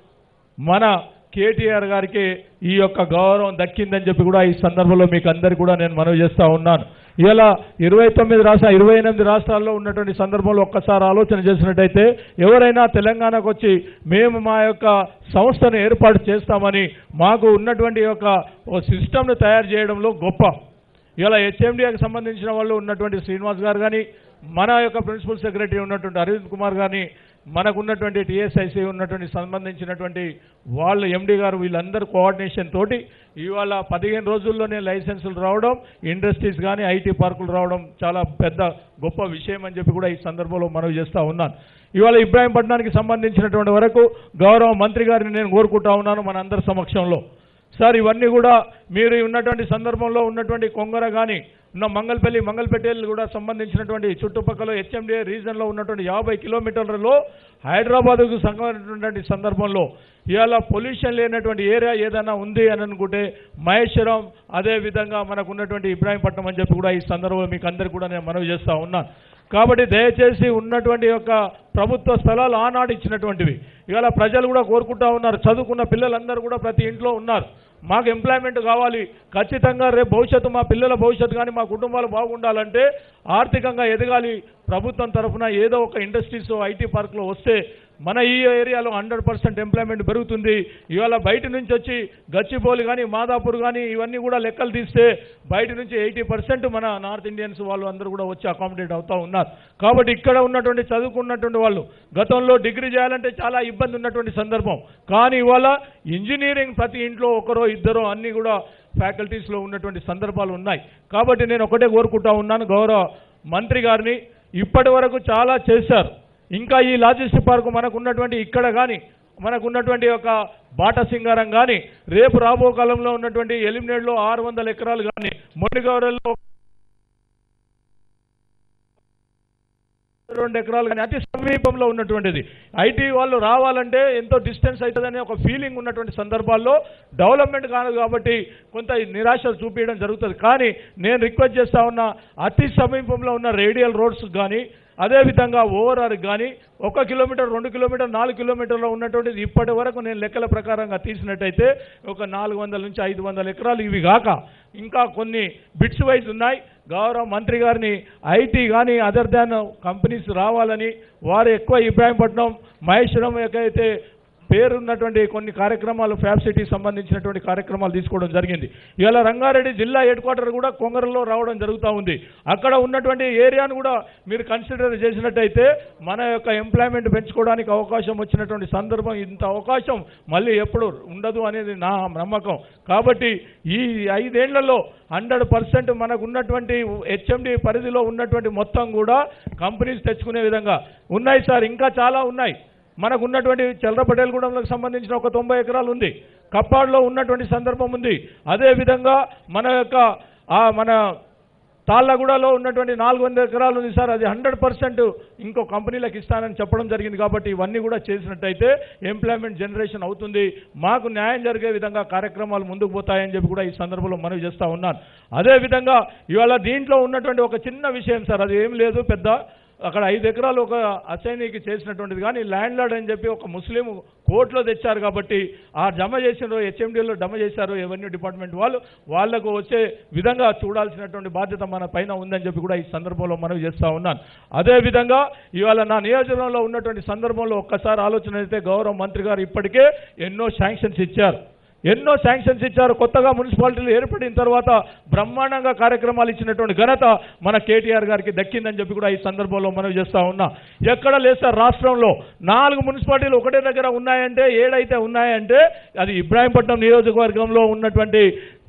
మన కేటీఆర్ గారికి ఈ యొక్క గౌరవం దక్కిందని చెప్పి కూడా ఈ సందర్భంలో మీకు అందరికీ కూడా నేను మనవి చేస్తా ఉన్నాను ఇలా ఇరవై తొమ్మిది రాష్ట్ర ఇరవై ఎనిమిది రాష్ట్రాల్లో ఉన్నటువంటి సందర్భంలో ఒక్కసారి ఆలోచన చేసినట్టయితే ఎవరైనా తెలంగాణకు వచ్చి మేము మా యొక్క సంస్థను ఏర్పాటు చేస్తామని మాకు ఉన్నటువంటి యొక్క ఓ సిస్టమ్ను తయారు చేయడంలో గొప్ప ఇలా హెచ్ఎండిఏకి సంబంధించిన వాళ్ళు ఉన్నటువంటి శ్రీనివాస్ గారు కానీ మన యొక్క ప్రిన్సిపల్ సెక్రటరీ ఉన్నటువంటి అరవింద్ కుమార్ గారిని మనకు ఉన్నటువంటి టీఎస్ఐసి ఉన్నటువంటి సంబంధించినటువంటి వాళ్ళు ఎండి గారు వీళ్ళందరూ కోఆర్డినేషన్ తోటి ఇవాళ పదిహేను రోజుల్లోనే లైసెన్సులు రావడం ఇండస్ట్రీస్ కానీ ఐటీ పార్కులు రావడం చాలా పెద్ద గొప్ప విషయం అని చెప్పి కూడా ఈ సందర్భంలో మనవి చేస్తూ ఉన్నాను ఇవాళ ఇబ్రాహీంపట్నానికి సంబంధించినటువంటి వరకు గౌరవ మంత్రి గారిని నేను కోరుకుంటా ఉన్నాను మన అందరి సమక్షంలో సార్ ఇవన్నీ కూడా మీరు ఉన్నటువంటి సందర్భంలో ఉన్నటువంటి కొంగర కానీ ఉన్న మంగళపల్లి మంగళపేటలు కూడా సంబంధించినటువంటి చుట్టుపక్కల హెచ్ఎండిఏ రీజన్లో ఉన్నటువంటి యాభై కిలోమీటర్లలో హైదరాబాద్కు సంబంధించినటువంటి సందర్భంలో ఇవాళ పొల్యూషన్ లేనటువంటి ఏరియా ఏదైనా ఉంది అని అనుకుంటే మహేశ్వరం అదేవిధంగా మనకు ఉన్నటువంటి ఇబ్రాహీంపట్నం అని చెప్పి కూడా ఈ సందర్భంలో మీకు అందరికీ కూడా నేను మనవి చేస్తా ఉన్నాను కాబట్టి దయచేసి ఉన్నటువంటి యొక్క ప్రభుత్వ స్థలాలు ఆనాడు ఇచ్చినటువంటివి ఇవాళ ప్రజలు కూడా కోరుకుంటా ఉన్నారు చదువుకున్న పిల్లలందరూ కూడా ప్రతి ఇంట్లో ఉన్నారు మాకు ఎంప్లాయ్మెంట్ కావాలి ఖచ్చితంగా రేపు భవిష్యత్తు మా పిల్లల భవిష్యత్తు కానీ మా కుటుంబాలు బాగుండాలంటే ఆర్థికంగా ఎదగాలి ప్రభుత్వం తరఫున ఏదో ఒక ఇండస్ట్రీస్ ఐటీ పార్క్లో వస్తే మన ఈ ఏరియాలో హండ్రెడ్ పర్సెంట్ ఎంప్లాయ్మెంట్ పెరుగుతుంది ఇవాళ బయట నుంచి వచ్చి గచ్చిబౌలి కానీ మాదాపూర్ కానీ ఇవన్నీ కూడా లెక్కలు తీస్తే బయట నుంచి ఎయిటీ పర్సెంట్ మన నార్త్ ఇండియన్స్ వాళ్ళు అందరూ కూడా వచ్చి అకామిడేట్ అవుతూ ఉన్నారు కాబట్టి ఇక్కడ ఉన్నటువంటి చదువుకున్నటువంటి వాళ్ళు గతంలో డిగ్రీ చేయాలంటే చాలా ఇబ్బంది ఉన్నటువంటి సందర్భం కానీ ఇవాళ ఇంజనీరింగ్ ప్రతి ఇంట్లో ఒకరో ఇద్దరో అన్నీ కూడా ఫ్యాకల్టీస్లో ఉన్నటువంటి సందర్భాలు ఉన్నాయి కాబట్టి నేను ఒకటే కోరుకుంటా ఉన్నాను గౌరవ మంత్రి గారిని ఇప్పటి వరకు చాలా చేశారు ఇంకా ఈ లాజిస్టిక్ పార్కు మనకు ఉన్నటువంటి ఇక్కడ కానీ మనకు ఉన్నటువంటి ఒక బాట సింగారం కానీ రేపు రాబో కాలంలో ఉన్నటువంటి ఎలిమినేట్లో ఆరు వందల ఎకరాలు కానీ మొండిగౌరల్లో రెండు ఎకరాలు కానీ అతి సమీపంలో ఉన్నటువంటిది ఐటీ వాళ్ళు రావాలంటే ఎంతో డిస్టెన్స్ అవుతుందనే ఒక ఫీలింగ్ ఉన్నటువంటి సందర్భాల్లో డెవలప్మెంట్ కాదు కాబట్టి కొంత నిరాశ చూపించడం జరుగుతుంది కానీ నేను రిక్వెస్ట్ చేస్తా ఉన్నా అతి సమీపంలో ఉన్న రేడియల్ రోడ్స్ కానీ అదేవిధంగా ఓవరాల్ కానీ ఒక కిలోమీటర్ రెండు కిలోమీటర్ నాలుగు కిలోమీటర్లో ఉన్నటువంటిది ఇప్పటి వరకు నేను లెక్కల ప్రకారంగా తీసినట్టయితే ఒక నాలుగు వందల నుంచి ఐదు వందల ఎకరాలు ఇవి కాక ఇంకా కొన్ని బిట్స్ వైజ్ ఉన్నాయి గౌరవ మంత్రి గారిని ఐటీ కానీ అదర్ దాన్ కంపెనీస్ రావాలని వారు ఎక్కువ ఇబ్రాహీంపట్నం మహేశ్వరం అయితే పేరున్నటువంటి కొన్ని కార్యక్రమాలు ఫ్యాబ్ సిటీకి సంబంధించినటువంటి కార్యక్రమాలు తీసుకోవడం జరిగింది ఇవాళ రంగారెడ్డి జిల్లా హెడ్ క్వార్టర్ కూడా కొంగరలో రావడం జరుగుతూ ఉంది అక్కడ ఉన్నటువంటి ఏరియాను కూడా మీరు కన్సిడర్ చేసినట్టయితే మన యొక్క ఎంప్లాయ్మెంట్ పెంచుకోవడానికి అవకాశం వచ్చినటువంటి సందర్భం ఇంత అవకాశం మళ్ళీ ఎప్పుడు ఉండదు అనేది నా నమ్మకం కాబట్టి ఈ ఐదేళ్లలో హండ్రెడ్ పర్సెంట్ మనకు ఉన్నటువంటి హెచ్ఎండి పరిధిలో ఉన్నటువంటి మొత్తం కూడా కంపెనీస్ తెచ్చుకునే విధంగా ఉన్నాయి సార్ ఇంకా చాలా ఉన్నాయి మనకు ఉన్నటువంటి చల్ర పటేల్గూడెంలకు సంబంధించిన ఒక తొంభై ఎకరాలు ఉంది కప్పాడులో ఉన్నటువంటి సందర్భం ఉంది అదేవిధంగా మన యొక్క ఆ మన తాళ్ళగూడలో ఉన్నటువంటి నాలుగు వందల ఎకరాలు ఉంది సార్ అది హండ్రెడ్ పర్సెంట్ ఇంకో కంపెనీలకు ఇస్తానని చెప్పడం జరిగింది కాబట్టి ఇవన్నీ కూడా చేసినట్టయితే ఎంప్లాయ్మెంట్ జనరేషన్ అవుతుంది మాకు న్యాయం జరిగే విధంగా కార్యక్రమాలు ముందుకు పోతాయని చెప్పి కూడా ఈ సందర్భంలో మనవి చేస్తూ ఉన్నాను అదేవిధంగా ఇవాళ దీంట్లో ఉన్నటువంటి ఒక చిన్న విషయం సార్ అది ఏం లేదు పెద్ద అక్కడ ఐదు ఎకరాలు ఒక అసైనీకి చేసినటువంటిది కానీ ల్యాండ్ లార్డ్ అని చెప్పి ఒక ముస్లిం కోర్టులో తెచ్చారు కాబట్టి ఆ జమ చేసిన హెచ్ఎండిలో జమ చేశారు ఎవెన్యూ డిపార్ట్మెంట్ వాళ్ళు వాళ్లకు వచ్చే విధంగా చూడాల్సినటువంటి బాధ్యత మన పైన ఉందని చెప్పి కూడా ఈ సందర్భంలో మనవి చేస్తూ ఉన్నాను అదేవిధంగా ఇవాళ నా నియోజకవర్గంలో ఉన్నటువంటి సందర్భంలో ఒక్కసారి ఆలోచన అయితే గౌరవ మంత్రి గారు ఇప్పటికే ఎన్నో శాంక్షన్స్ ఇచ్చారు ఎన్నో శాంక్షన్స్ ఇచ్చారు కొత్తగా మున్సిపాలిటీలు ఏర్పడిన తర్వాత బ్రహ్మాండంగా కార్యక్రమాలు ఇచ్చినటువంటి ఘనత మన కేటీఆర్ గారికి దక్కిందని చెప్పి కూడా ఈ సందర్భంలో మనం చేస్తా ఉన్నా ఎక్కడ లేదు సార్ రాష్ట్రంలో నాలుగు మున్సిపాలిటీలు ఒకటే దగ్గర ఉన్నాయంటే ఏడైతే ఉన్నాయంటే అది ఇబ్రాహీంపట్నం నియోజకవర్గంలో ఉన్నటువంటి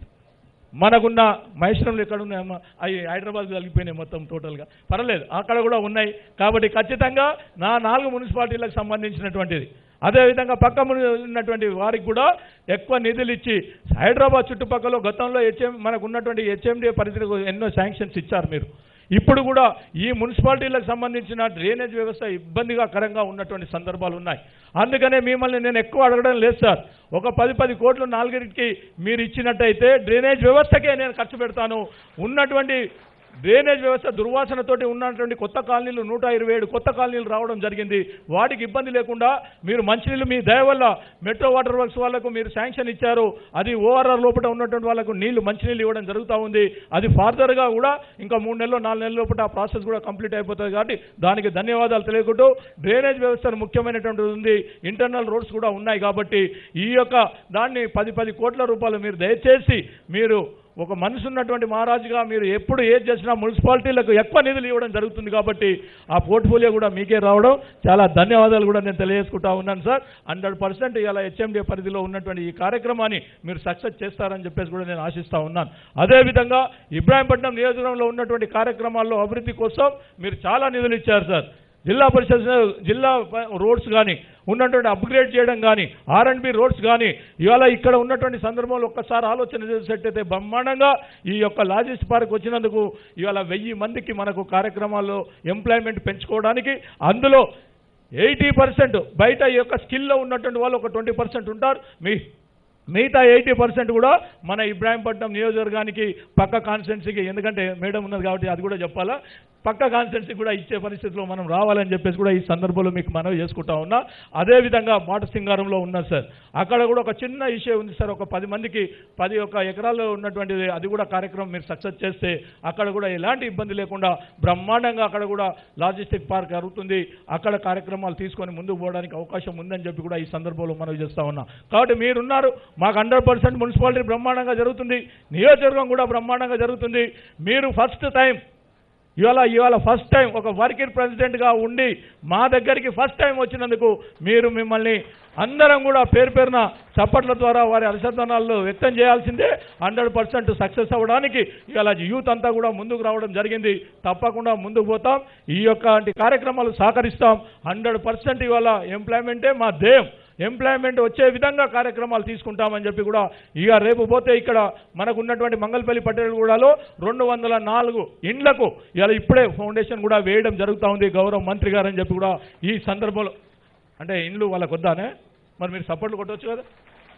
మనకున్న మహేశ్వరంలో ఎక్కడ ఉన్నాయమ్మా అవి హైదరాబాద్ కలిగిపోయినాయి మొత్తం టోటల్గా పర్లేదు అక్కడ కూడా ఉన్నాయి కాబట్టి ఖచ్చితంగా నా నాలుగు మున్సిపాలిటీలకు సంబంధించినటువంటిది అదేవిధంగా పక్క ముని- ఉన్నటువంటి వారికి కూడా ఎక్కువ నిధులు ఇచ్చి హైదరాబాద్ చుట్టుపక్కల గతంలో హెచ్ఎం మనకు ఉన్నటువంటి హెచ్ఎండిఏ పరిధిలో ఎన్నో శాంక్షన్స్ ఇచ్చారు మీరు ఇప్పుడు కూడా ఈ మున్సిపాలిటీలకు సంబంధించిన డ్రైనేజ్ వ్యవస్థ ఇబ్బందిగా కరంగా ఉన్నటువంటి సందర్భాలు ఉన్నాయి అందుకనే మిమ్మల్ని నేను ఎక్కువ అడగడం లేదు సార్ ఒక పది పది కోట్లు నాలుగింటికి మీరు ఇచ్చినట్టయితే డ్రైనేజ్ వ్యవస్థకే నేను ఖర్చు పెడతాను ఉన్నటువంటి డ్రైనేజ్ వ్యవస్థ దుర్వాసనతోటి ఉన్నటువంటి కొత్త కాలనీలు నూట ఇరవై ఏడు కొత్త కాలనీలు రావడం జరిగింది వాటికి ఇబ్బంది లేకుండా మీరు మంచినీళ్ళు మీ దయ వల్ల మెట్రో వాటర్ వర్క్స్ వాళ్ళకు మీరు శాంక్షన్ ఇచ్చారు అది ఓఆర్ఆర్ లోపల ఉన్నటువంటి వాళ్ళకు నీళ్లు మంచినీళ్ళు ఇవ్వడం జరుగుతూ ఉంది అది ఫార్దర్గా కూడా ఇంకా మూడు నెలలు నాలుగు నెలల లోపల ఆ ప్రాసెస్ కూడా కంప్లీట్ అయిపోతుంది కాబట్టి దానికి ధన్యవాదాలు తెలియకుంటూ డ్రైనేజ్ వ్యవస్థను ముఖ్యమైనటువంటిది ఉంది ఇంటర్నల్ రోడ్స్ కూడా ఉన్నాయి కాబట్టి ఈ యొక్క దాన్ని పది పది కోట్ల రూపాయలు మీరు దయచేసి మీరు ఒక మనసు ఉన్నటువంటి మహారాజుగా మీరు ఎప్పుడు ఏది చేసినా మున్సిపాలిటీలకు ఎక్కువ నిధులు ఇవ్వడం జరుగుతుంది కాబట్టి ఆ పోర్ట్ఫోలియో కూడా మీకే రావడం చాలా ధన్యవాదాలు కూడా నేను తెలియజేసుకుంటా ఉన్నాను సార్ హండ్రెడ్ పర్సెంట్ ఇలా హెచ్ఎండి పరిధిలో ఉన్నటువంటి ఈ కార్యక్రమాన్ని మీరు సక్సెస్ చేస్తారని చెప్పేసి కూడా నేను ఆశిస్తా ఉన్నాను అదేవిధంగా ఇబ్రాహీంపట్నం నియోజకవర్గంలో ఉన్నటువంటి కార్యక్రమాల్లో అభివృద్ధి కోసం మీరు చాలా నిధులు ఇచ్చారు సార్ జిల్లా పరిషత్ జిల్లా ప- రోడ్స్ కానీ ఉన్నటువంటి అప్గ్రేడ్ చేయడం కానీ ఆర్ అండ్ బి రోడ్స్ కానీ ఇవాళ ఇక్కడ ఉన్నటువంటి సందర్భంలో ఒక్కసారి ఆలోచన చేసేటైతే బ్రహ్మాండంగా ఈ యొక్క లాజిస్ట్ పార్క్ వచ్చినందుకు ఇవాళ వెయ్యి మందికి మనకు కార్యక్రమాల్లో ఎంప్లాయ్మెంట్ పెంచుకోవడానికి అందులో ఎయిటీ పర్సెంట్ బయట ఈ యొక్క స్కిల్లో ఉన్నటువంటి వాళ్ళు ఒక ట్వంటీ పర్సెంట్ ఉంటారు మీ మిగతా ఎయిటీ పర్సెంట్ కూడా మన ఇబ్రాహీంపట్నం నియోజకవర్గానికి పక్క కాన్స్టిట్యున్సీకి ఎందుకంటే మేడం ఉన్నది కాబట్టి అది కూడా చెప్పాలా పక్క కాన్స్టిట్యున్సీ కూడా ఇచ్చే పరిస్థితిలో మనం రావాలని చెప్పేసి కూడా ఈ సందర్భంలో మీకు మనవి చేసుకుంటా ఉన్నా అదేవిధంగా మాట సింగారంలో ఉన్నది సార్ అక్కడ కూడా ఒక చిన్న ఇష్యూ ఉంది సార్ ఒక పది మందికి పది ఒక ఎకరాల్లో ఉన్నటువంటిది అది కూడా కార్యక్రమం మీరు సక్సెస్ చేస్తే అక్కడ కూడా ఎలాంటి ఇబ్బంది లేకుండా బ్రహ్మాండంగా అక్కడ కూడా లాజిస్టిక్ పార్క్ జరుగుతుంది అక్కడ కార్యక్రమాలు తీసుకొని ముందుకు పోవడానికి అవకాశం ఉందని చెప్పి కూడా ఈ సందర్భంలో మనవి చేస్తా ఉన్నా కాబట్టి మీరున్నారు మాకు హండ్రెడ్ పర్సెంట్ మున్సిపాలిటీ బ్రహ్మాండంగా జరుగుతుంది నియోజకవర్గం కూడా బ్రహ్మాండంగా జరుగుతుంది మీరు ఫస్ట్ టైం ఇవాళ ఇవాళ ఫస్ట్ టైం ఒక వర్కింగ్ ప్రెసిడెంట్గా ఉండి మా దగ్గరికి ఫస్ట్ టైం వచ్చినందుకు మీరు మిమ్మల్ని అందరం కూడా పేరు పేరున చప్పట్ల ద్వారా వారి అలసత్వనాలు వ్యక్తం చేయాల్సిందే హండ్రెడ్ పర్సెంట్ సక్సెస్ అవ్వడానికి ఇవాళ యూత్ అంతా కూడా ముందుకు రావడం జరిగింది తప్పకుండా ముందుకు పోతాం ఈ యొక్క కార్యక్రమాలు సహకరిస్తాం హండ్రెడ్ పర్సెంట్ ఇవాళ ఎంప్లాయ్మెంటే మా ధ్యేయం ఎంప్లాయ్మెంట్ వచ్చే విధంగా కార్యక్రమాలు తీసుకుంటామని చెప్పి కూడా ఇక రేపు పోతే ఇక్కడ మనకు ఉన్నటువంటి మంగళపల్లి పట్టణగూడలో రెండు వందల నాలుగు ఇండ్లకు ఇలా ఇప్పుడే ఫౌండేషన్ కూడా వేయడం జరుగుతూ ఉంది గౌరవ మంత్రి గారు అని చెప్పి కూడా ఈ సందర్భంలో అంటే ఇండ్లు వాళ్ళకు వద్దానే మరి మీరు సపోర్ట్లు కొట్టవచ్చు కదా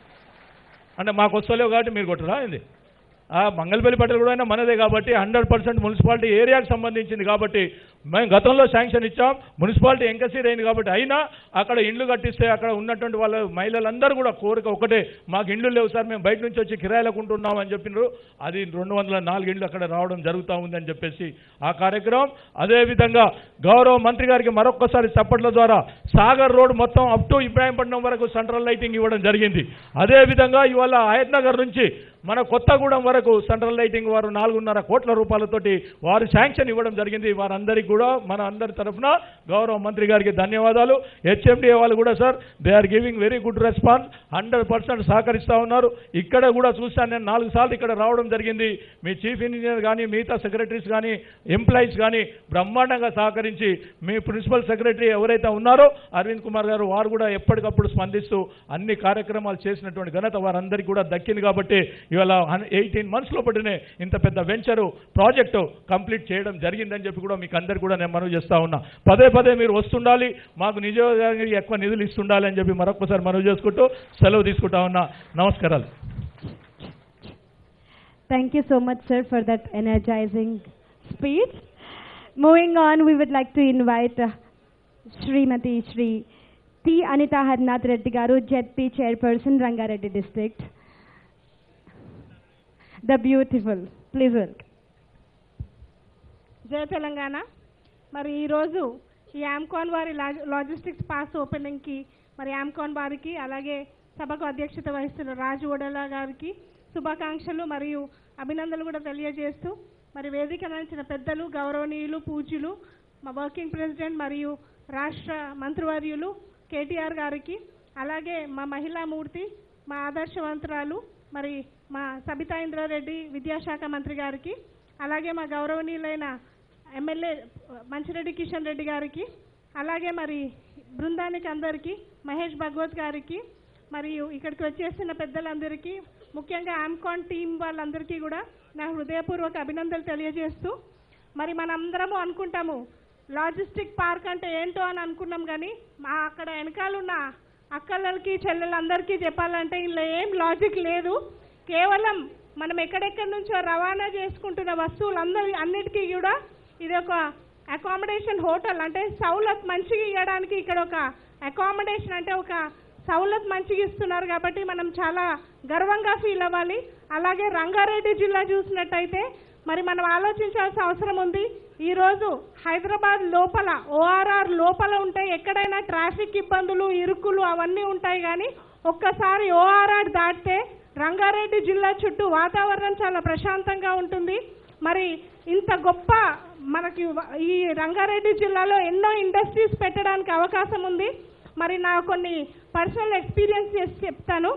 అంటే మాకు వస్తలేవు కాబట్టి మీరు కొట్టరా ఏంది ఆ మంగళపల్లి పట్టలు కూడా అయినా మనదే కాబట్టి హండ్రెడ్ పర్సెంట్ మున్సిపాలిటీ ఏరియాకి సంబంధించింది కాబట్టి మేము గతంలో శాంక్షన్ ఇచ్చాం మున్సిపాలిటీ ఎంకసీర్ అయింది కాబట్టి అయినా అక్కడ ఇండ్లు కట్టిస్తే అక్కడ ఉన్నటువంటి వాళ్ళ మహిళలందరూ కూడా కోరిక ఒకటే మాకు ఇండ్లు లేవు సార్ మేము బయట నుంచి వచ్చి కిరాయిలకు ఉంటున్నాం అని చెప్పినారు అది రెండు వందల నాలుగు ఇండ్లు అక్కడ రావడం జరుగుతూ ఉందని చెప్పేసి ఆ కార్యక్రమం అదేవిధంగా గౌరవ మంత్రి గారికి మరొక్కసారి చప్పట్ల ద్వారా సాగర్ రోడ్ మొత్తం అప్ టు ఇబ్రాహీంపట్నం వరకు సెంట్రల్ లైటింగ్ ఇవ్వడం జరిగింది అదేవిధంగా ఇవాళ హయత్ నగర్ నుంచి మన కొత్తగూడెం వరకు సెంట్రల్ లైటింగ్ వారు నాలుగున్నర కోట్ల రూపాయలతోటి వారు శాంక్షన్ ఇవ్వడం జరిగింది వారందరికీ కూడా మన అందరి తరఫున గౌరవ మంత్రి గారికి ధన్యవాదాలు హెచ్ఎండిఏ వాళ్ళు కూడా sir they are giving very good response hundred percent సహకరిస్తూ ఉన్నారు ఇక్కడ కూడా చూస్తాను నేను నాలుగు సార్లు ఇక్కడ రావడం జరిగింది మీ చీఫ్ ఇంజనీర్ కానీ మిగతా సెక్రటరీస్ కానీ ఎంప్లాయీస్ కానీ బ్రహ్మాండంగా సహకరించి మీ ప్రిన్సిపల్ సెక్రటరీ ఎవరైతే ఉన్నారో అరవింద్ కుమార్ గారు వారు కూడా ఎప్పటికప్పుడు స్పందిస్తూ అన్ని కార్యక్రమాలు చేసినటువంటి ఘనత వారందరికీ కూడా దక్కింది కాబట్టి ఇవాళ ఎయిటీన్ మంత్స్ లోపటినే ఇంత పెద్ద వెంచరు ప్రాజెక్టు కంప్లీట్ చేయడం జరిగిందని చెప్పి కూడా మీకు అందరికీ కూడా నేను మనవి చేస్తా ఉన్నా పదే పదే మీరు వస్తుండాలి మాకు నిజంగా ఎక్కువ నిధులు ఇస్తుండాలి అని చెప్పి మరొకసారి మనవి చేసుకుంటూ సెలవు తీసుకుంటా ఉన్నా నమస్కారాలు Thank you so much, sir, for that energizing speech. Moving on, we would like to invite uh, Srimati Shri T. Anita Harnath Reddy Garu, ZP Chairperson, Rangareddy District. The beautiful. Please welcome. జయ తెలంగాణ మరి ఈరోజు ఈ యామ్కాన్ వారి లాజ- logistics pass ఓపెనింగ్కి మరి యామ్కాన్ వారికి అలాగే సభకు అధ్యక్షత వహిస్తున్న రాజు ఓడలా గారికి శుభాకాంక్షలు మరియు అభినందనలు కూడా తెలియజేస్తూ మరి వేదిక నడిచిన పెద్దలు గౌరవనీయులు పూజ్యులు మా వర్కింగ్ ప్రెసిడెంట్ మరియు రాష్ట్ర మంత్రివర్యులు కేటీఆర్ గారికి అలాగే మా మహిళా మూర్తి మా ఆదర్శవంతురాలు మరి మా సబితా ఇంద్రారెడ్డి విద్యాశాఖ మంత్రి గారికి అలాగే మా గౌరవనీయులైన ఎమ్మెల్యే మంచిరెడ్డి కిషన్ రెడ్డి గారికి అలాగే మరి బృందానికి అందరికీ మహేష్ భగవత్ గారికి మరియు ఇక్కడికి వచ్చేసిన పెద్దలందరికీ ముఖ్యంగా ఆమ్కాన్ టీం వాళ్ళందరికీ కూడా నా హృదయపూర్వక అభినందనలు తెలియజేస్తూ మరి మనందరము అనుకుంటాము లాజిస్టిక్ పార్క్ అంటే ఏంటో అని అనుకున్నాం కానీ మా అక్కడ వెనకాలన్న అక్కలకి చెల్లెలందరికీ చెప్పాలంటే ఇందులో ఏం లాజిక్ లేదు కేవలం మనం ఎక్కడెక్కడి నుంచో రవాణా చేసుకుంటున్న వస్తువులందరి అన్నిటికీ కూడా ఇది ఒక అకామిడేషన్ హోటల్ అంటే సౌలత్ మంచిగా ఇవ్వడానికి ఇక్కడ ఒక అకామిడేషన్ అంటే ఒక సౌలత్ మంచిగా ఇస్తున్నారు కాబట్టి మనం చాలా గర్వంగా ఫీల్ అవ్వాలి అలాగే రంగారెడ్డి జిల్లా చూసినట్టయితే మరి మనం ఆలోచించాల్సిన అవసరం ఉంది ఈరోజు హైదరాబాద్ లోపల ఓఆర్ఆర్ లోపల ఉంటే ఎక్కడైనా ట్రాఫిక్ ఇబ్బందులు ఇరుకులు అవన్నీ ఉంటాయి కానీ ఒక్కసారి ఓఆర్ఆర్ దాటితే రంగారెడ్డి జిల్లా చుట్టూ వాతావరణం చాలా ప్రశాంతంగా ఉంటుంది మరి ఇంత గొప్ప మనకి వ- ఈ రంగారెడ్డి జిల్లాలో ఎన్నో ఇండస్ట్రీస్ పెట్టడానికి అవకాశం ఉంది మరి నా కొన్ని పర్సనల్ ఎక్స్పీరియన్స్ చేసి చెప్తాను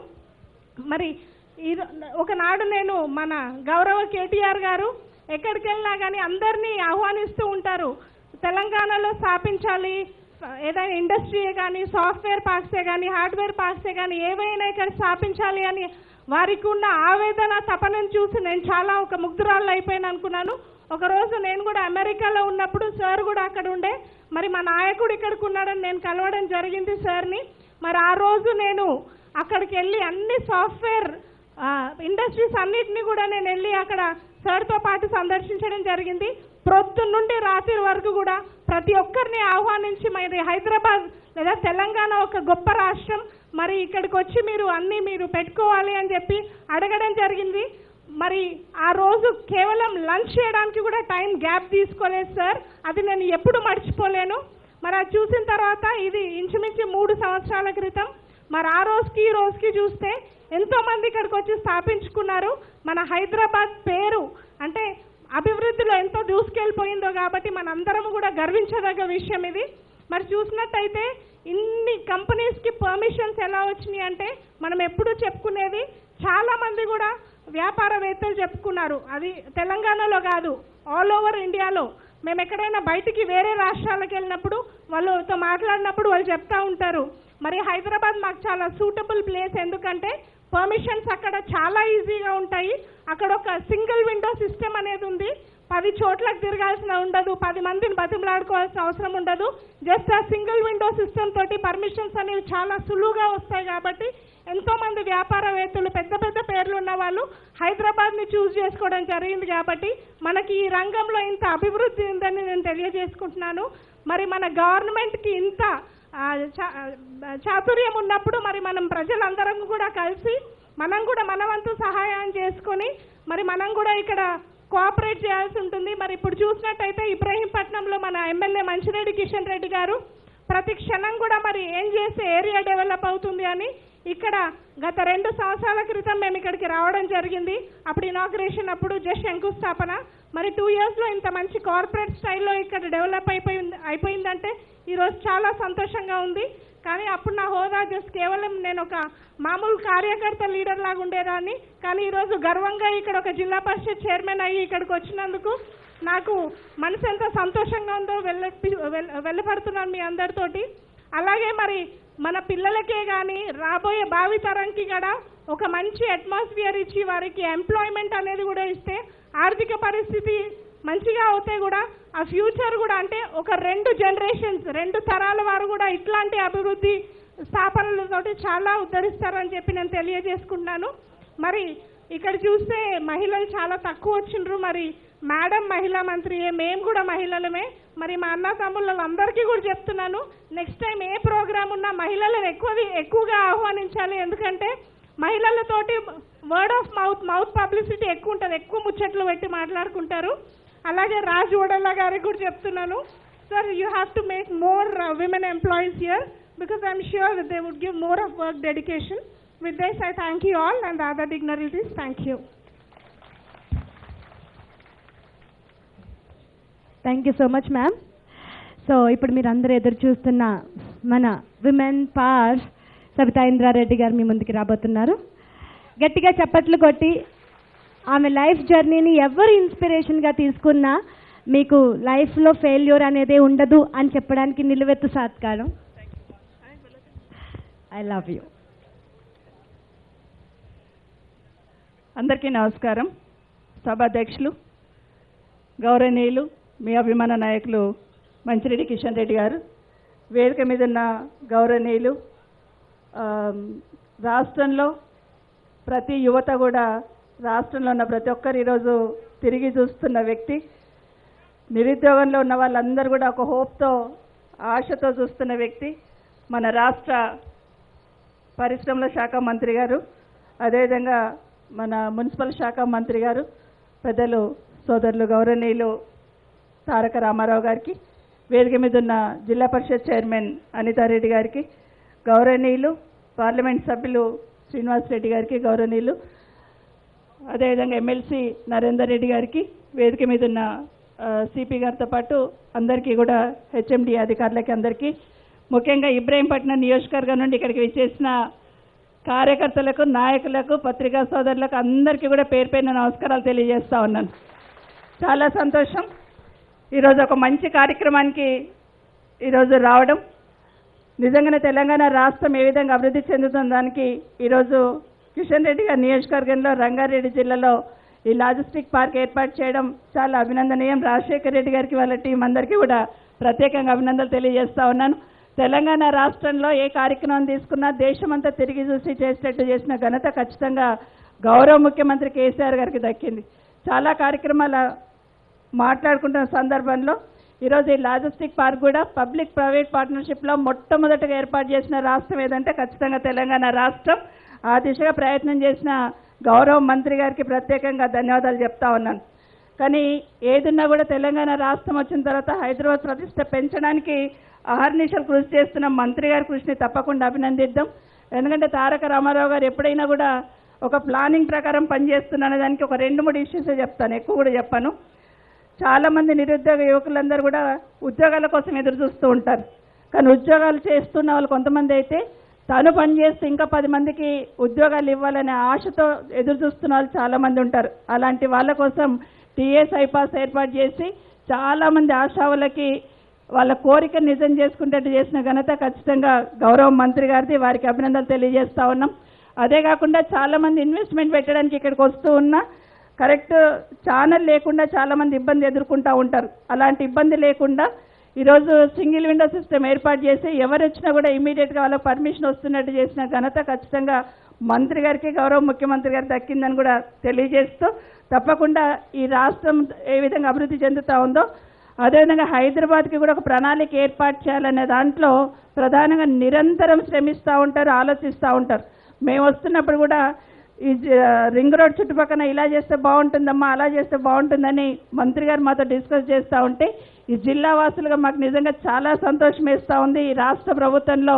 మరి ఈ ఒకనాడు నేను మన గౌరవ కేటీఆర్ గారు ఎక్కడికి వెళ్ళినా కానీ అందరినీ ఆహ్వానిస్తూ ఉంటారు తెలంగాణలో స్థాపించాలి ఏదైనా ఇండస్ట్రీయే కానీ సాఫ్ట్వేర్ పార్క్సే కానీ హార్డ్వేర్ పార్క్సే కానీ ఏవైనా ఇక్కడ స్థాపించాలి అని వారికి ఉన్న ఆవేదన తపనను చూసి నేను చాలా ఒక ముగ్ధురాళ్ళు అయిపోయాను అనుకున్నాను ఒక రోజు నేను కూడా అమెరికాలో ఉన్నప్పుడు సార్ కూడా అక్కడ ఉండే మరి మా నాయకుడు ఇక్కడికి ఉన్నాడని నేను కలవడం జరిగింది సార్ని మరి ఆ రోజు నేను అక్కడికి వెళ్ళి అన్ని సాఫ్ట్వేర్ ఇండస్ట్రీస్ అన్నిటిని కూడా నేను వెళ్ళి అక్కడ సార్తో పాటు సందర్శించడం జరిగింది ప్రొద్దు నుండి రాత్రి వరకు కూడా ప్రతి ఒక్కరిని ఆహ్వానించి మరి హైదరాబాద్ లేదా తెలంగాణ ఒక గొప్ప రాష్ట్రం మరి ఇక్కడికి వచ్చి మీరు అన్నీ మీరు పెట్టుకోవాలి అని చెప్పి అడగడం జరిగింది మరి ఆ రోజు కేవలం లంచ్ చేయడానికి కూడా టైం గ్యాప్ తీసుకోలేదు సార్ అది నేను ఎప్పుడు మర్చిపోలేను మరి అది చూసిన తర్వాత ఇది ఇంచుమించు మూడు సంవత్సరాల క్రితం మరి ఆ రోజుకి ఈ రోజుకి చూస్తే ఎంతో మంది ఇక్కడికి వచ్చి స్థాపించుకున్నారు మన హైదరాబాద్ పేరు అంటే అభివృద్ధిలో ఎంతో దూసుకెళ్ళిపోయిందో కాబట్టి మనందరం కూడా గర్వించదగ్గ విషయం ఇది మరి చూసినట్టయితే ఇన్ని కంపెనీస్కి పర్మిషన్స్ ఎలా వచ్చినాయి అంటే మనం ఎప్పుడూ చెప్పుకునేది చాలా మంది కూడా వ్యాపారవేత్తలు చెప్పుకున్నారు అది తెలంగాణలో కాదు ఆల్ ఓవర్ ఇండియాలో మేము ఎక్కడైనా బయటికి వేరే రాష్ట్రాలకు వెళ్ళినప్పుడు వాళ్ళతో మాట్లాడినప్పుడు వాళ్ళు చెప్తా ఉంటారు మరి హైదరాబాద్ మాకు చాలా సూటబుల్ ప్లేస్ ఎందుకంటే పర్మిషన్స్ అక్కడ చాలా ఈజీగా ఉంటాయి అక్కడ ఒక సింగిల్ విండో సిస్టమ్ అనేది ఉంది పది చోట్లకు తిరగాల్సిన ఉండదు పది మందిని బతిమలాడుకోవాల్సిన అవసరం ఉండదు జస్ట్ ఆ సింగిల్ విండో సిస్టమ్ తోటి పర్మిషన్స్ అనేవి చాలా సులువుగా వస్తాయి కాబట్టి ఎంతో మంది వ్యాపారవేత్తలు పెద్ద పెద్ద పేర్లు ఉన్న వాళ్ళు హైదరాబాద్ ని చూస్ చేసుకోవడం జరిగింది కాబట్టి మనకి ఈ రంగంలో ఇంత అభివృద్ధి ఉందని నేను తెలియజేసుకుంటున్నాను మరి మన గవర్నమెంట్ కి ఇంత ఆ, చా- ఆ, చాతుర్యం ఉన్నప్పుడు మరి మనం ప్రజలందరం కూడా కలిసి మనం కూడా మన వంతు సహాయం చేసుకొని మరి మనం కూడా ఇక్కడ కోఆపరేట్ చేయాల్సి ఉంటుంది మరి ఇప్పుడు చూసినట్టయితే ఇబ్రహీంపట్నంలో మన ఎమ్మెల్యే మంచిరెడ్డి కిషన్ రెడ్డి గారు ప్రతి క్షణం కూడా మరి ఏం చేస్తే ఏరియా డెవలప్ అవుతుంది అని ఇక్కడ గత రెండు సంవత్సరాల క్రితం మేము ఇక్కడికి రావడం జరిగింది అప్పుడు ఇనాగ్రేషన్ అప్పుడు జస్ట్ శంకుస్థాపన మరి టూ ఇయర్స్లో ఇంత మంచి కార్పొరేట్ స్టైల్లో ఇక్కడ డెవలప్ అయిపోయింది అయిపోయిందంటే ఈరోజు చాలా సంతోషంగా ఉంది కానీ అప్పుడు నా హోదా జస్ట్ కేవలం నేను ఒక మామూలు కార్యకర్త లీడర్ లాగా ఉండేదాన్ని కానీ ఈరోజు గర్వంగా ఇక్కడ ఒక జిల్లా పరిషత్ చైర్మన్ అయ్యి ఇక్కడికి వచ్చినందుకు నాకు మనసు ఎంత సంతోషంగా ఉందో వెళ్ళ వెళ్ళపడుతున్నాను మీ అందరితోటి అలాగే మరి మన పిల్లలకే కానీ రాబోయే భావి తరంకి కూడా ఒక మంచి అట్మాస్ఫియర్ ఇచ్చి వారికి ఎంప్లాయ్మెంట్ అనేది కూడా ఇస్తే ఆర్థిక పరిస్థితి మంచిగా అవుతే కూడా ఆ ఫ్యూచర్ కూడా అంటే ఒక రెండు జనరేషన్స్ రెండు తరాల వారు కూడా ఇట్లాంటి అభివృద్ధి స్థాపనలతోటి చాలా ఉద్ధరిస్తారని చెప్పి నేను తెలియజేసుకుంటున్నాను మరి ఇక్కడ చూస్తే మహిళలు చాలా తక్కువ వచ్చిండ్రు మరి మేడం మహిళా మంత్రియే మేము కూడా మహిళలమే మరి మా అన్న తమ్ముళ్ళందరికీ కూడా చెప్తున్నాను నెక్స్ట్ టైం ఏ ప్రోగ్రామ్ ఉన్నా మహిళలను ఎక్కువ ఎక్కువగా ఆహ్వానించాలి ఎందుకంటే మహిళలతోటి word of mouth mouth publicity ఎక్కువ ఉంటుంది ఎక్కువ ముచ్చట్లు పెట్టి మాట్లాడుకుంటారు అలాగే రాజ్ ఓడల్లా గారికి కూడా చెప్తున్నాను sir you have to make more women employees here because I'm sure they would give more of work dedication with this I thank you all and other dignitaries thank you thank you so much ma'am so ఇప్పుడు మీరు అందరూ ఎదురు చూస్తున్న మన women power Sabitha Indra Reddy గారు మీ ముందుకు రాబోతున్నారు గట్టిగా చప్పట్లు కొట్టి ఆమె లైఫ్ జర్నీని ఎవరు ఇన్స్పిరేషన్గా తీసుకున్నా మీకు లైఫ్లో ఫెయిల్యూర్ అనేది ఉండదు అని చెప్పడానికి నిలువెత్తు సాత్కారం ఐ లవ్ యూ అందరికీ నమస్కారం సభాధ్యక్షులు గౌరవనీయులు మీ అభిమాన నాయకులు మంచిరెడ్డి కిషన్ రెడ్డి గారు వేదిక మీద ఉన్న గౌరవనీయులు ఆ, రాష్ట్రంలో ప్రతి యువత కూడా రాష్ట్రంలో ఉన్న ప్రతి ఒక్కరు ఈరోజు తిరిగి చూస్తున్న వ్యక్తి నిరుద్యోగంలో ఉన్న వాళ్ళందరూ కూడా ఒక హోప్తో ఆశతో చూస్తున్న వ్యక్తి మన రాష్ట్ర పరిశ్రమల శాఖ మంత్రి గారు అదేవిధంగా మన మున్సిపల్ శాఖ మంత్రి గారు పెద్దలు సోదరులు గౌరవనీయులు తారక రామారావు గారికి వేదిక మీద ఉన్న జిల్లా పరిషత్ చైర్మన్ అనితారెడ్డి గారికి గౌరవనీయులు పార్లమెంట్ సభ్యులు శ్రీనివాస్ రెడ్డి గారికి గౌరవనీయులు అదేవిధంగా ఎమ్మెల్సీ నరేందర్ రెడ్డి గారికి వేదిక మీద ఉన్న సిపి గారితో పాటు అందరికీ కూడా హెచ్ఎండి అధికారులకి అందరికీ ముఖ్యంగా ఇబ్రాహీంపట్నం నియోజకవర్గం నుండి ఇక్కడికి విచ్చేసిన కార్యకర్తలకు నాయకులకు పత్రికా సోదరులకు అందరికీ కూడా పేరు పేరున నమస్కారాలు తెలియజేస్తా ఉన్నాను చాలా సంతోషం ఈరోజు ఒక మంచి కార్యక్రమానికి ఈరోజు రావడం నిజంగానే తెలంగాణ రాష్ట్రం ఏ విధంగా అభివృద్ధి చెందుతున్న దానికి ఈరోజు కిషన్ రెడ్డి గారి నియోజకవర్గంలో రంగారెడ్డి జిల్లాలో ఈ లాజిస్టిక్ పార్క్ ఏర్పాటు చేయడం చాలా అభినందనీయం రాజశేఖర్ రెడ్డి గారికి వాళ్ళ టీం అందరికీ కూడా ప్రత్యేకంగా అభినందనలు తెలియజేస్తా ఉన్నాను తెలంగాణ రాష్ట్రంలో ఏ కార్యక్రమం తీసుకున్నా దేశమంతా తిరిగి చూసి చేసేటట్టు చేసిన ఘనత ఖచ్చితంగా గౌరవ ముఖ్యమంత్రి కేసీఆర్ గారికి దక్కింది చాలా కార్యక్రమాల మాట్లాడుకుంటున్న సందర్భంలో ఈరోజు ఈ లాజిస్టిక్ పార్క్ కూడా పబ్లిక్ ప్రైవేట్ పార్ట్నర్షిప్లో మొట్టమొదటిగా ఏర్పాటు చేసిన రాష్ట్రం ఏదంటే ఖచ్చితంగా తెలంగాణ రాష్ట్రం ఆ దిశగా ప్రయత్నం చేసిన గౌరవ మంత్రి గారికి ప్రత్యేకంగా ధన్యవాదాలు చెప్తా ఉన్నాను కానీ ఏదున్నా కూడా తెలంగాణ రాష్ట్రం వచ్చిన తర్వాత హైదరాబాద్ ప్రతిష్ట పెంచడానికి అహర్నిశలు కృషి చేస్తున్న మంత్రి గారి కృషిని తప్పకుండా అభినందిద్దాం ఎందుకంటే తారక రామారావు గారు ఎప్పుడైనా కూడా ఒక ప్లానింగ్ ప్రకారం పనిచేస్తున్న దానికి ఒక రెండు మూడు ఇష్యూస్ చెప్తాను ఎక్కువ కూడా చెప్పాను చాలా మంది నిరుద్యోగ యువకులందరూ కూడా ఉద్యోగాల కోసం ఎదురు చూస్తూ ఉంటారు కానీ ఉద్యోగాలు చేస్తున్న వాళ్ళు కొంతమంది అయితే తను పని చేస్తూ ఇంకా పది మందికి ఉద్యోగాలు ఇవ్వాలనే ఆశతో ఎదురు చూస్తున్న వాళ్ళు చాలా మంది ఉంటారు అలాంటి వాళ్ళ కోసం టీఎస్ ఐపాస్ ఏర్పాటు చేసి చాలా మంది ఆశావులకి వాళ్ళ కోరిక నిజం చేసుకునేట్టు చేసిన ఘనత ఖచ్చితంగా గౌరవ మంత్రి గారిది వారికి అభినందనలు తెలియజేస్తా ఉన్నాం అదే కాకుండా చాలా మంది ఇన్వెస్ట్మెంట్ పెట్టడానికి ఇక్కడికి వస్తూ ఉన్నా కరెక్ట్ ఛానల్ లేకుండా చాలా మంది ఇబ్బంది ఎదుర్కొంటూ ఉంటారు అలాంటి ఇబ్బంది లేకుండా ఈరోజు సింగిల్ విండో సిస్టమ్ ఏర్పాటు చేసి ఎవరు వచ్చినా కూడా ఇమీడియట్గా వాళ్ళకి పర్మిషన్ వస్తున్నట్టు చేసిన ఘనత ఖచ్చితంగా మంత్రి గారికి గౌరవ ముఖ్యమంత్రి గారికి దక్కిందని కూడా తెలియజేస్తూ తప్పకుండా ఈ రాష్ట్రం ఏ విధంగా అభివృద్ధి చెందుతూ ఉందో అదేవిధంగా హైదరాబాద్కి కూడా ఒక ప్రణాళిక ఏర్పాటు చేయాలనే దాంట్లో ప్రధానంగా నిరంతరం శ్రమిస్తూ ఉంటారు ఆలోచిస్తూ ఉంటారు మేము వస్తున్నప్పుడు కూడా ఈ జ- రింగ్ రోడ్ చుట్టుపక్కల ఇలా చేస్తే బాగుంటుందమ్మా అలా చేస్తే బాగుంటుందని మంత్రి గారు మాతో డిస్కస్ చేస్తూ ఉంటే ఈ జిల్లా వాసులుగా మాకు నిజంగా చాలా సంతోషం వేస్తూ ఉంది ఈ రాష్ట్ర ప్రభుత్వంలో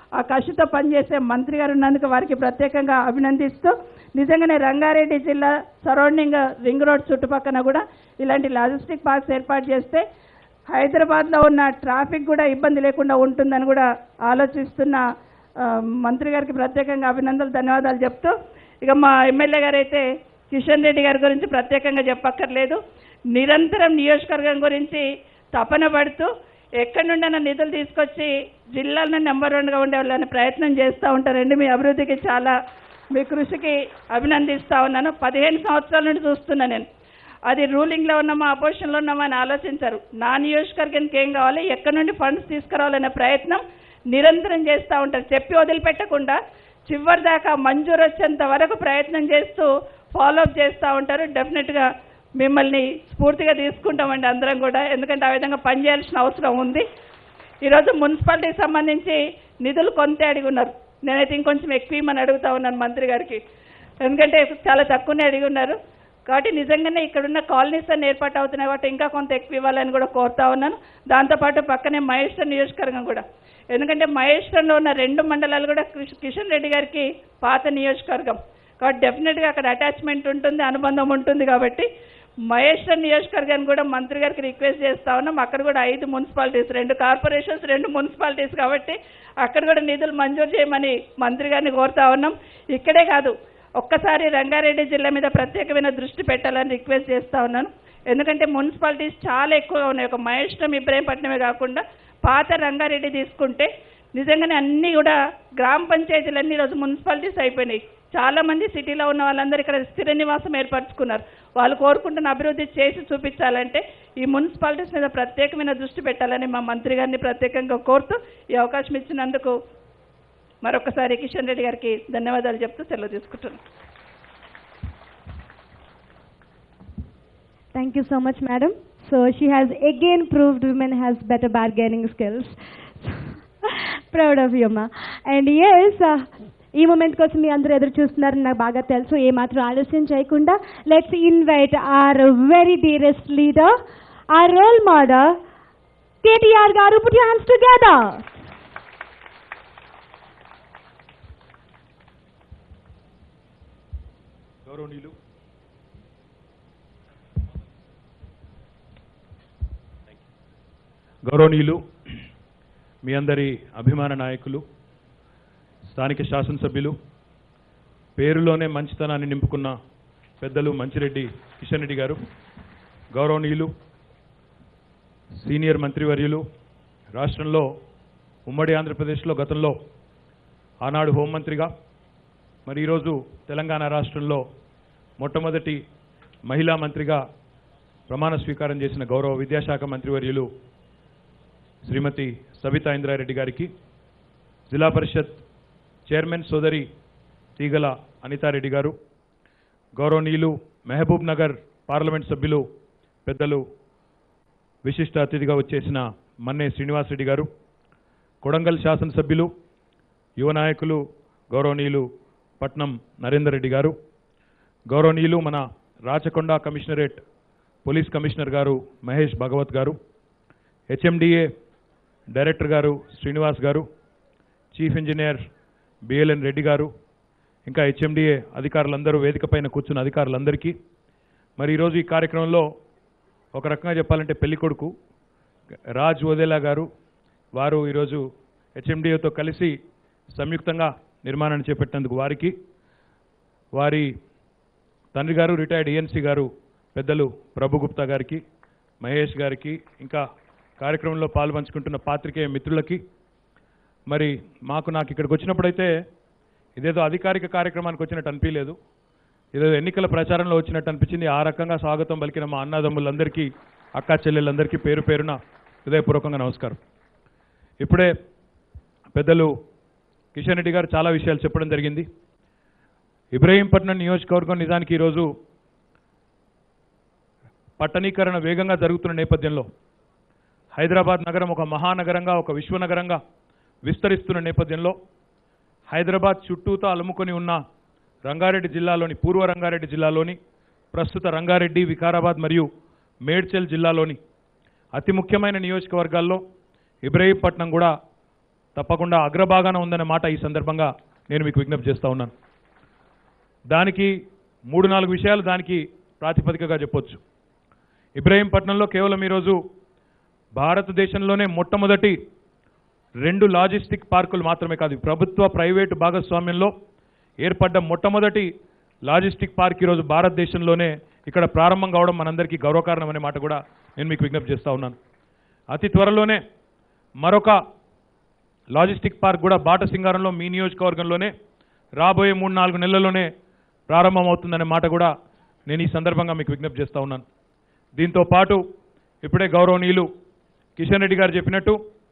ఆ కసితో పనిచేసే మంత్రి గారు ఉన్నందుకు వారికి ప్రత్యేకంగా అభినందిస్తూ నిజంగానే రంగారెడ్డి జిల్లా సరౌండింగ్ రింగ్ రోడ్ చుట్టుపక్కన కూడా ఇలాంటి లాజిస్టిక్ పార్క్స్ ఏర్పాటు చేస్తే హైదరాబాద్లో ఉన్న ట్రాఫిక్ కూడా ఇబ్బంది లేకుండా ఉంటుందని కూడా ఆలోచిస్తున్న ఆ, మంత్రి గారికి ప్రత్యేకంగా అభినందనలు ధన్యవాదాలు చెప్తూ ఇక మా ఎమ్మెల్యే గారు అయితే కిషన్ రెడ్డి గారి గురించి ప్రత్యేకంగా చెప్పక్కర్లేదు నిరంతరం నియోజకవర్గం గురించి తపన పడుతూ ఎక్కడి నుండైనా నిధులు తీసుకొచ్చి జిల్లాలో నెంబర్ వన్గా ఉండే వాళ్ళని ప్రయత్నం చేస్తూ ఉంటారండి మీ అభివృద్ధికి చాలా మీ కృషికి అభినందిస్తూ ఉన్నాను పదిహేను సంవత్సరాల నుండి చూస్తున్నా నేను అది రూలింగ్లో ఉన్నామా అపోజిషన్లో ఉన్నామా అని ఆలోచించరు నా నియోజకవర్గానికి ఏం కావాలి ఎక్కడి నుండి ఫండ్స్ తీసుకురావాలనే ప్రయత్నం నిరంతరం చేస్తూ ఉంటారు చెప్పి వదిలిపెట్టకుండా చివరి దాకా మంజూరు వచ్చేంత వరకు ప్రయత్నం చేస్తూ ఫాలోఅప్ చేస్తూ ఉంటారు డెఫినెట్గా మిమ్మల్ని స్ఫూర్తిగా తీసుకుంటామండి అందరం కూడా ఎందుకంటే ఆ విధంగా పనిచేయాల్సిన అవసరం ఉంది ఈరోజు మున్సిపాలిటీకి సంబంధించి నిధులు కొంతే అడిగి ఉన్నారు నేనైతే ఇంకొంచెం ఎక్కువ ఇమ్మని అడుగుతా ఉన్నాను మంత్రి గారికి ఎందుకంటే చాలా తక్కువనే అడిగి ఉన్నారు కాబట్టి నిజంగానే ఇక్కడున్న కాలనీస్ అన్ని ఏర్పాటు అవుతున్నాయి కాబట్టి ఇంకా కొంత ఎక్కువ ఇవ్వాలని కూడా కోరుతా ఉన్నాను దాంతోపాటు పక్కనే మహేశ్వరం నియోజకవర్గం కూడా ఎందుకంటే మహేశ్వరంలో ఉన్న రెండు మండలాలు కూడా కిష్- కిషన్ రెడ్డి గారికి పాత నియోజకవర్గం కాబట్టి డెఫినెట్గా అక్కడ అటాచ్మెంట్ ఉంటుంది అనుబంధం ఉంటుంది కాబట్టి మహేశ్వరం నియోజకవర్గాన్ని కూడా మంత్రి గారికి రిక్వెస్ట్ చేస్తా ఉన్నాం అక్కడ కూడా ఐదు మున్సిపాలిటీస్ రెండు కార్పొరేషన్స్ రెండు మున్సిపాలిటీస్ కాబట్టి అక్కడ కూడా నిధులు మంజూరు చేయమని మంత్రి గారిని కోరుతా ఉన్నాం ఇక్కడే కాదు ఒక్కసారి రంగారెడ్డి జిల్లా మీద ప్రత్యేకమైన దృష్టి పెట్టాలని రిక్వెస్ట్ చేస్తా ఉన్నాను ఎందుకంటే మున్సిపాలిటీస్ చాలా ఎక్కువగా ఉన్నాయి ఒక మహేశ్వరం ఇబ్రాహీంపట్నమే కాకుండా పాత రంగారెడ్డి తీసుకుంటే నిజంగానే అన్నీ కూడా గ్రామ పంచాయతీలన్నీ ఈరోజు మున్సిపాలిటీస్ అయిపోయినాయి చాలా మంది సిటీలో ఉన్న వాళ్ళందరూ ఇక్కడ స్థిర నివాసం ఏర్పరచుకున్నారు వాళ్ళు కోరుకుంటున్న అభివృద్ధి చేసి చూపించాలంటే ఈ మున్సిపాలిటీస్ మీద ప్రత్యేకమైన దృష్టి పెట్టాలని మా మంత్రి గారిని ప్రత్యేకంగా కోరుతూ ఈ అవకాశం ఇచ్చినందుకు మరొకసారి కిషన్ రెడ్డి గారికి ధన్యవాదాలు చెప్తూ సెలవు తీసుకుంటున్నాను Thank you so much, madam. So she has again proved women has better bargaining skills. Proud of you, ma. And yes, uh, ఈ మూమెంట్ కోసం మీ అందరూ ఎదురు చూస్తున్నారని నాకు బాగా తెలుసు ఏమాత్రం ఆలస్యం చేయకుండా let's invite our very dearest leader our role model KTR garu put hands together గౌరవనీయులు గౌరవనీయులు మీ అందరి అభిమాన నాయకులు స్థానిక శాసనసభ్యులు పేరులోనే మంచితనాన్ని నింపుకున్న పెద్దలు మంచిరెడ్డి కిషన్ రెడ్డి గారు గౌరవనీయులు సీనియర్ మంత్రివర్యులు రాష్ట్రంలో ఉమ్మడి ఆంధ్రప్రదేశ్లో గతంలో ఆనాడు హోంమంత్రిగా మరి ఈరోజు తెలంగాణ రాష్ట్రంలో మొట్టమొదటి మహిళా మంత్రిగా ప్రమాణ స్వీకారం చేసిన గౌరవ విద్యాశాఖ మంత్రివర్యులు శ్రీమతి సబితా ఇంద్రారెడ్డి గారికి జిల్లా పరిషత్ చైర్మన్ సోదరి తీగల అనితారెడ్డి గారు గౌరవనీయులు మహబూబ్ నగర్ పార్లమెంట్ సభ్యులు పెద్దలు విశిష్ట అతిథిగా వచ్చేసిన మన్నే శ్రీనివాసరెడ్డి గారు కొడంగల్ శాసనసభ్యులు యువ నాయకులు గౌరవనీయులు పట్నం నరేందర్ రెడ్డి గారు గౌరవనీయులు మన రాచకొండ కమిషనరేట్ పోలీస్ కమిషనర్ గారు మహేష్ భగవత్ గారు హెచ్ఎండిఏ డైరెక్టర్ గారు Srinivas garu chief engineer BLN Reddy గారు ఇంకా హెచ్ఎండిఏ అధికారులందరూ వేదికపైన కూర్చున్న అధికారులందరికీ మరి ఈరోజు ఈ కార్యక్రమంలో ఒక రకంగా చెప్పాలంటే పెళ్లి కొడుకు రాజ్ ఓదేలా గారు వారు ఈరోజు హెచ్ఎండిఏతో కలిసి సంయుక్తంగా నిర్మాణాన్ని చేపట్టినందుకు వారికి వారి తండ్రి గారు రిటైర్డ్ ఈఎన్సీ గారు పెద్దలు ప్రభుగుప్తా గారికి మహేష్ గారికి ఇంకా కార్యక్రమంలో పాల్పంచుకుంటున్న పాత్రికేయ మిత్రులకి మరి మాకు నాకు ఇక్కడికి వచ్చినప్పుడైతే ఇదేదో అధికారిక కార్యక్రమానికి వచ్చినట్టు అనిపించలేదు ఇదేదో ఎన్నికల ప్రచారంలో వచ్చినట్టు అనిపించింది ఆ రకంగా స్వాగతం పలికిన మా అన్నదమ్ములందరికీ అక్కా చెల్లెళ్ళందరికీ పేరు పేరున హృదయపూర్వకంగా నమస్కారం ఇప్పుడే పెద్దలు కిషన్ రెడ్డి గారు చాలా విషయాలు చెప్పడం జరిగింది ఇబ్రహీంపట్నం నియోజకవర్గం నిజానికి ఈరోజు పట్టణీకరణ వేగంగా జరుగుతున్న నేపథ్యంలో హైదరాబాద్ నగరం ఒక మహానగరంగా ఒక విశ్వనగరంగా విస్తరిస్తున్న నేపథ్యంలో హైదరాబాద్ చుట్టూతో అలుముకొని ఉన్న రంగారెడ్డి జిల్లాలోని పూర్వ రంగారెడ్డి జిల్లాలోని ప్రస్తుత రంగారెడ్డి వికారాబాద్ మరియు మేడ్చల్ జిల్లాలోని అతి ముఖ్యమైన నియోజకవర్గాల్లో ఇబ్రహీంపట్నం కూడా తప్పకుండా అగ్రభాగాన ఉందనే మాట ఈ సందర్భంగా నేను మీకు విజ్ఞప్తి చేస్తూ ఉన్నాను దానికి మూడు నాలుగు విషయాలు దానికి ప్రాతిపదికగా చెప్పొచ్చు ఇబ్రహీంపట్నంలో కేవలం ఈరోజు భారతదేశంలోనే మొట్టమొదటి రెండు లాజిస్టిక్ పార్కులు మాత్రమే కాదు ప్రభుత్వ ప్రైవేటు భాగస్వామ్యంలో ఏర్పడ్డ మొట్టమొదటి లాజిస్టిక్ పార్క్ ఈరోజు భారతదేశంలోనే ఇక్కడ ప్రారంభం కావడం మనందరికీ గౌరవకారణం అనే మాట కూడా నేను మీకు విజ్ఞప్తి చేస్తూ ఉన్నాను అతి త్వరలోనే మరొక లాజిస్టిక్ పార్క్ కూడా బాటసింగారంలో మీ నియోజకవర్గంలోనే రాబోయే మూడు నాలుగు నెలల్లోనే ప్రారంభమవుతుందనే మాట కూడా నేను ఈ సందర్భంగా మీకు విజ్ఞప్తి చేస్తూ ఉన్నాను దీంతో పాటు ఇప్పుడే గౌరవనీయులు కిషన్ రెడ్డి గారు చెప్పినట్టు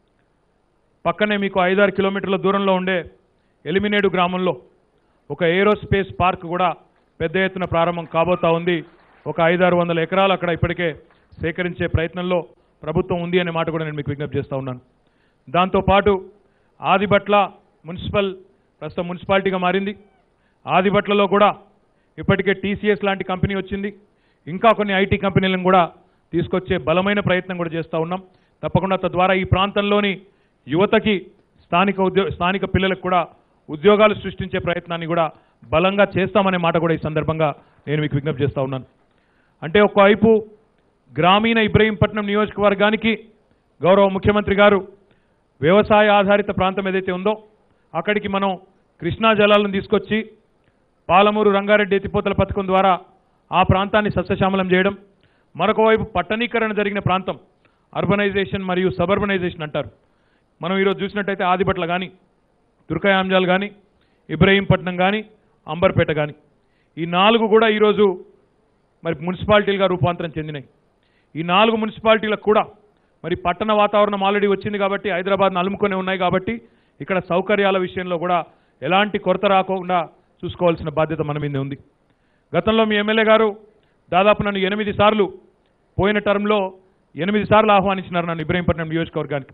పక్కనే మీకు ఐదారు కిలోమీటర్ల దూరంలో ఉండే ఎలిమినేడు గ్రామంలో ఒక ఏరోస్పేస్ పార్క్ కూడా పెద్ద ఎత్తున ప్రారంభం కాబోతా ఉంది ఒక ఐదారు వందల ఎకరాలు అక్కడ ఇప్పటికే సేకరించే ప్రయత్నంలో ప్రభుత్వం ఉంది అనే మాట కూడా నేను మీకు విజ్ఞప్తి చేస్తూ ఉన్నాను దాంతోపాటు ఆదిబట్ల మున్సిపల్ ప్రస్తుతం మున్సిపాలిటీగా మారింది ఆదిబట్లలో కూడా ఇప్పటికే టీసీఎస్ లాంటి కంపెనీ వచ్చింది ఇంకా కొన్ని ఐటీ కంపెనీలను కూడా తీసుకొచ్చే బలమైన ప్రయత్నం కూడా చేస్తూ ఉన్నాం తప్పకుండా తద్వారా ఈ ప్రాంతంలోని యువతకి స్థానిక ఉద్యో స్థానిక పిల్లలకు కూడా ఉద్యోగాలు సృష్టించే ప్రయత్నాన్ని కూడా బలంగా చేస్తామనే మాట కూడా ఈ సందర్భంగా నేను మీకు విజ్ఞప్తి చేస్తూ ఉన్నాను అంటే ఒకవైపు గ్రామీణ ఇబ్రహీంపట్నం నియోజకవర్గానికి గౌరవ ముఖ్యమంత్రి గారు వ్యవసాయ ఆధారిత ప్రాంతం ఏదైతే ఉందో అక్కడికి మనం కృష్ణా జలాలను తీసుకొచ్చి పాలమూరు రంగారెడ్డి ఎత్తిపోతల పథకం ద్వారా ఆ ప్రాంతాన్ని సస్యశ్యామలం చేయడం మరొక వైపు పట్టణీకరణ జరిగిన ప్రాంతం అర్బనైజేషన్ మరియు సబర్బనైజేషన్ అంటారు మనం ఈరోజు చూసినట్టయితే ఆదిపట్ల కానీ దుర్గాయాంజాల్ కానీ ఇబ్రహీంపట్నం కానీ అంబర్పేట కానీ ఈ నాలుగు కూడా ఈరోజు మరి మున్సిపాలిటీలుగా రూపాంతరం చెందినాయి ఈ నాలుగు మున్సిపాలిటీలకు కూడా మరి పట్టణ వాతావరణం ఆల్రెడీ వచ్చింది కాబట్టి హైదరాబాద్ను అలుముకొని ఉన్నాయి కాబట్టి ఇక్కడ సౌకర్యాల విషయంలో కూడా ఎలాంటి కొరత రాకుండా చూసుకోవాల్సిన బాధ్యత మన మీద ఉంది గతంలో మీ ఎమ్మెల్యే గారు దాదాపు నన్ను ఎనిమిది సార్లు పోయిన టర్మ్లో ఎనిమిది సార్లు ఆహ్వానించినారు నన్ను ఇబ్రహీంపట్నం నియోజకవర్గానికి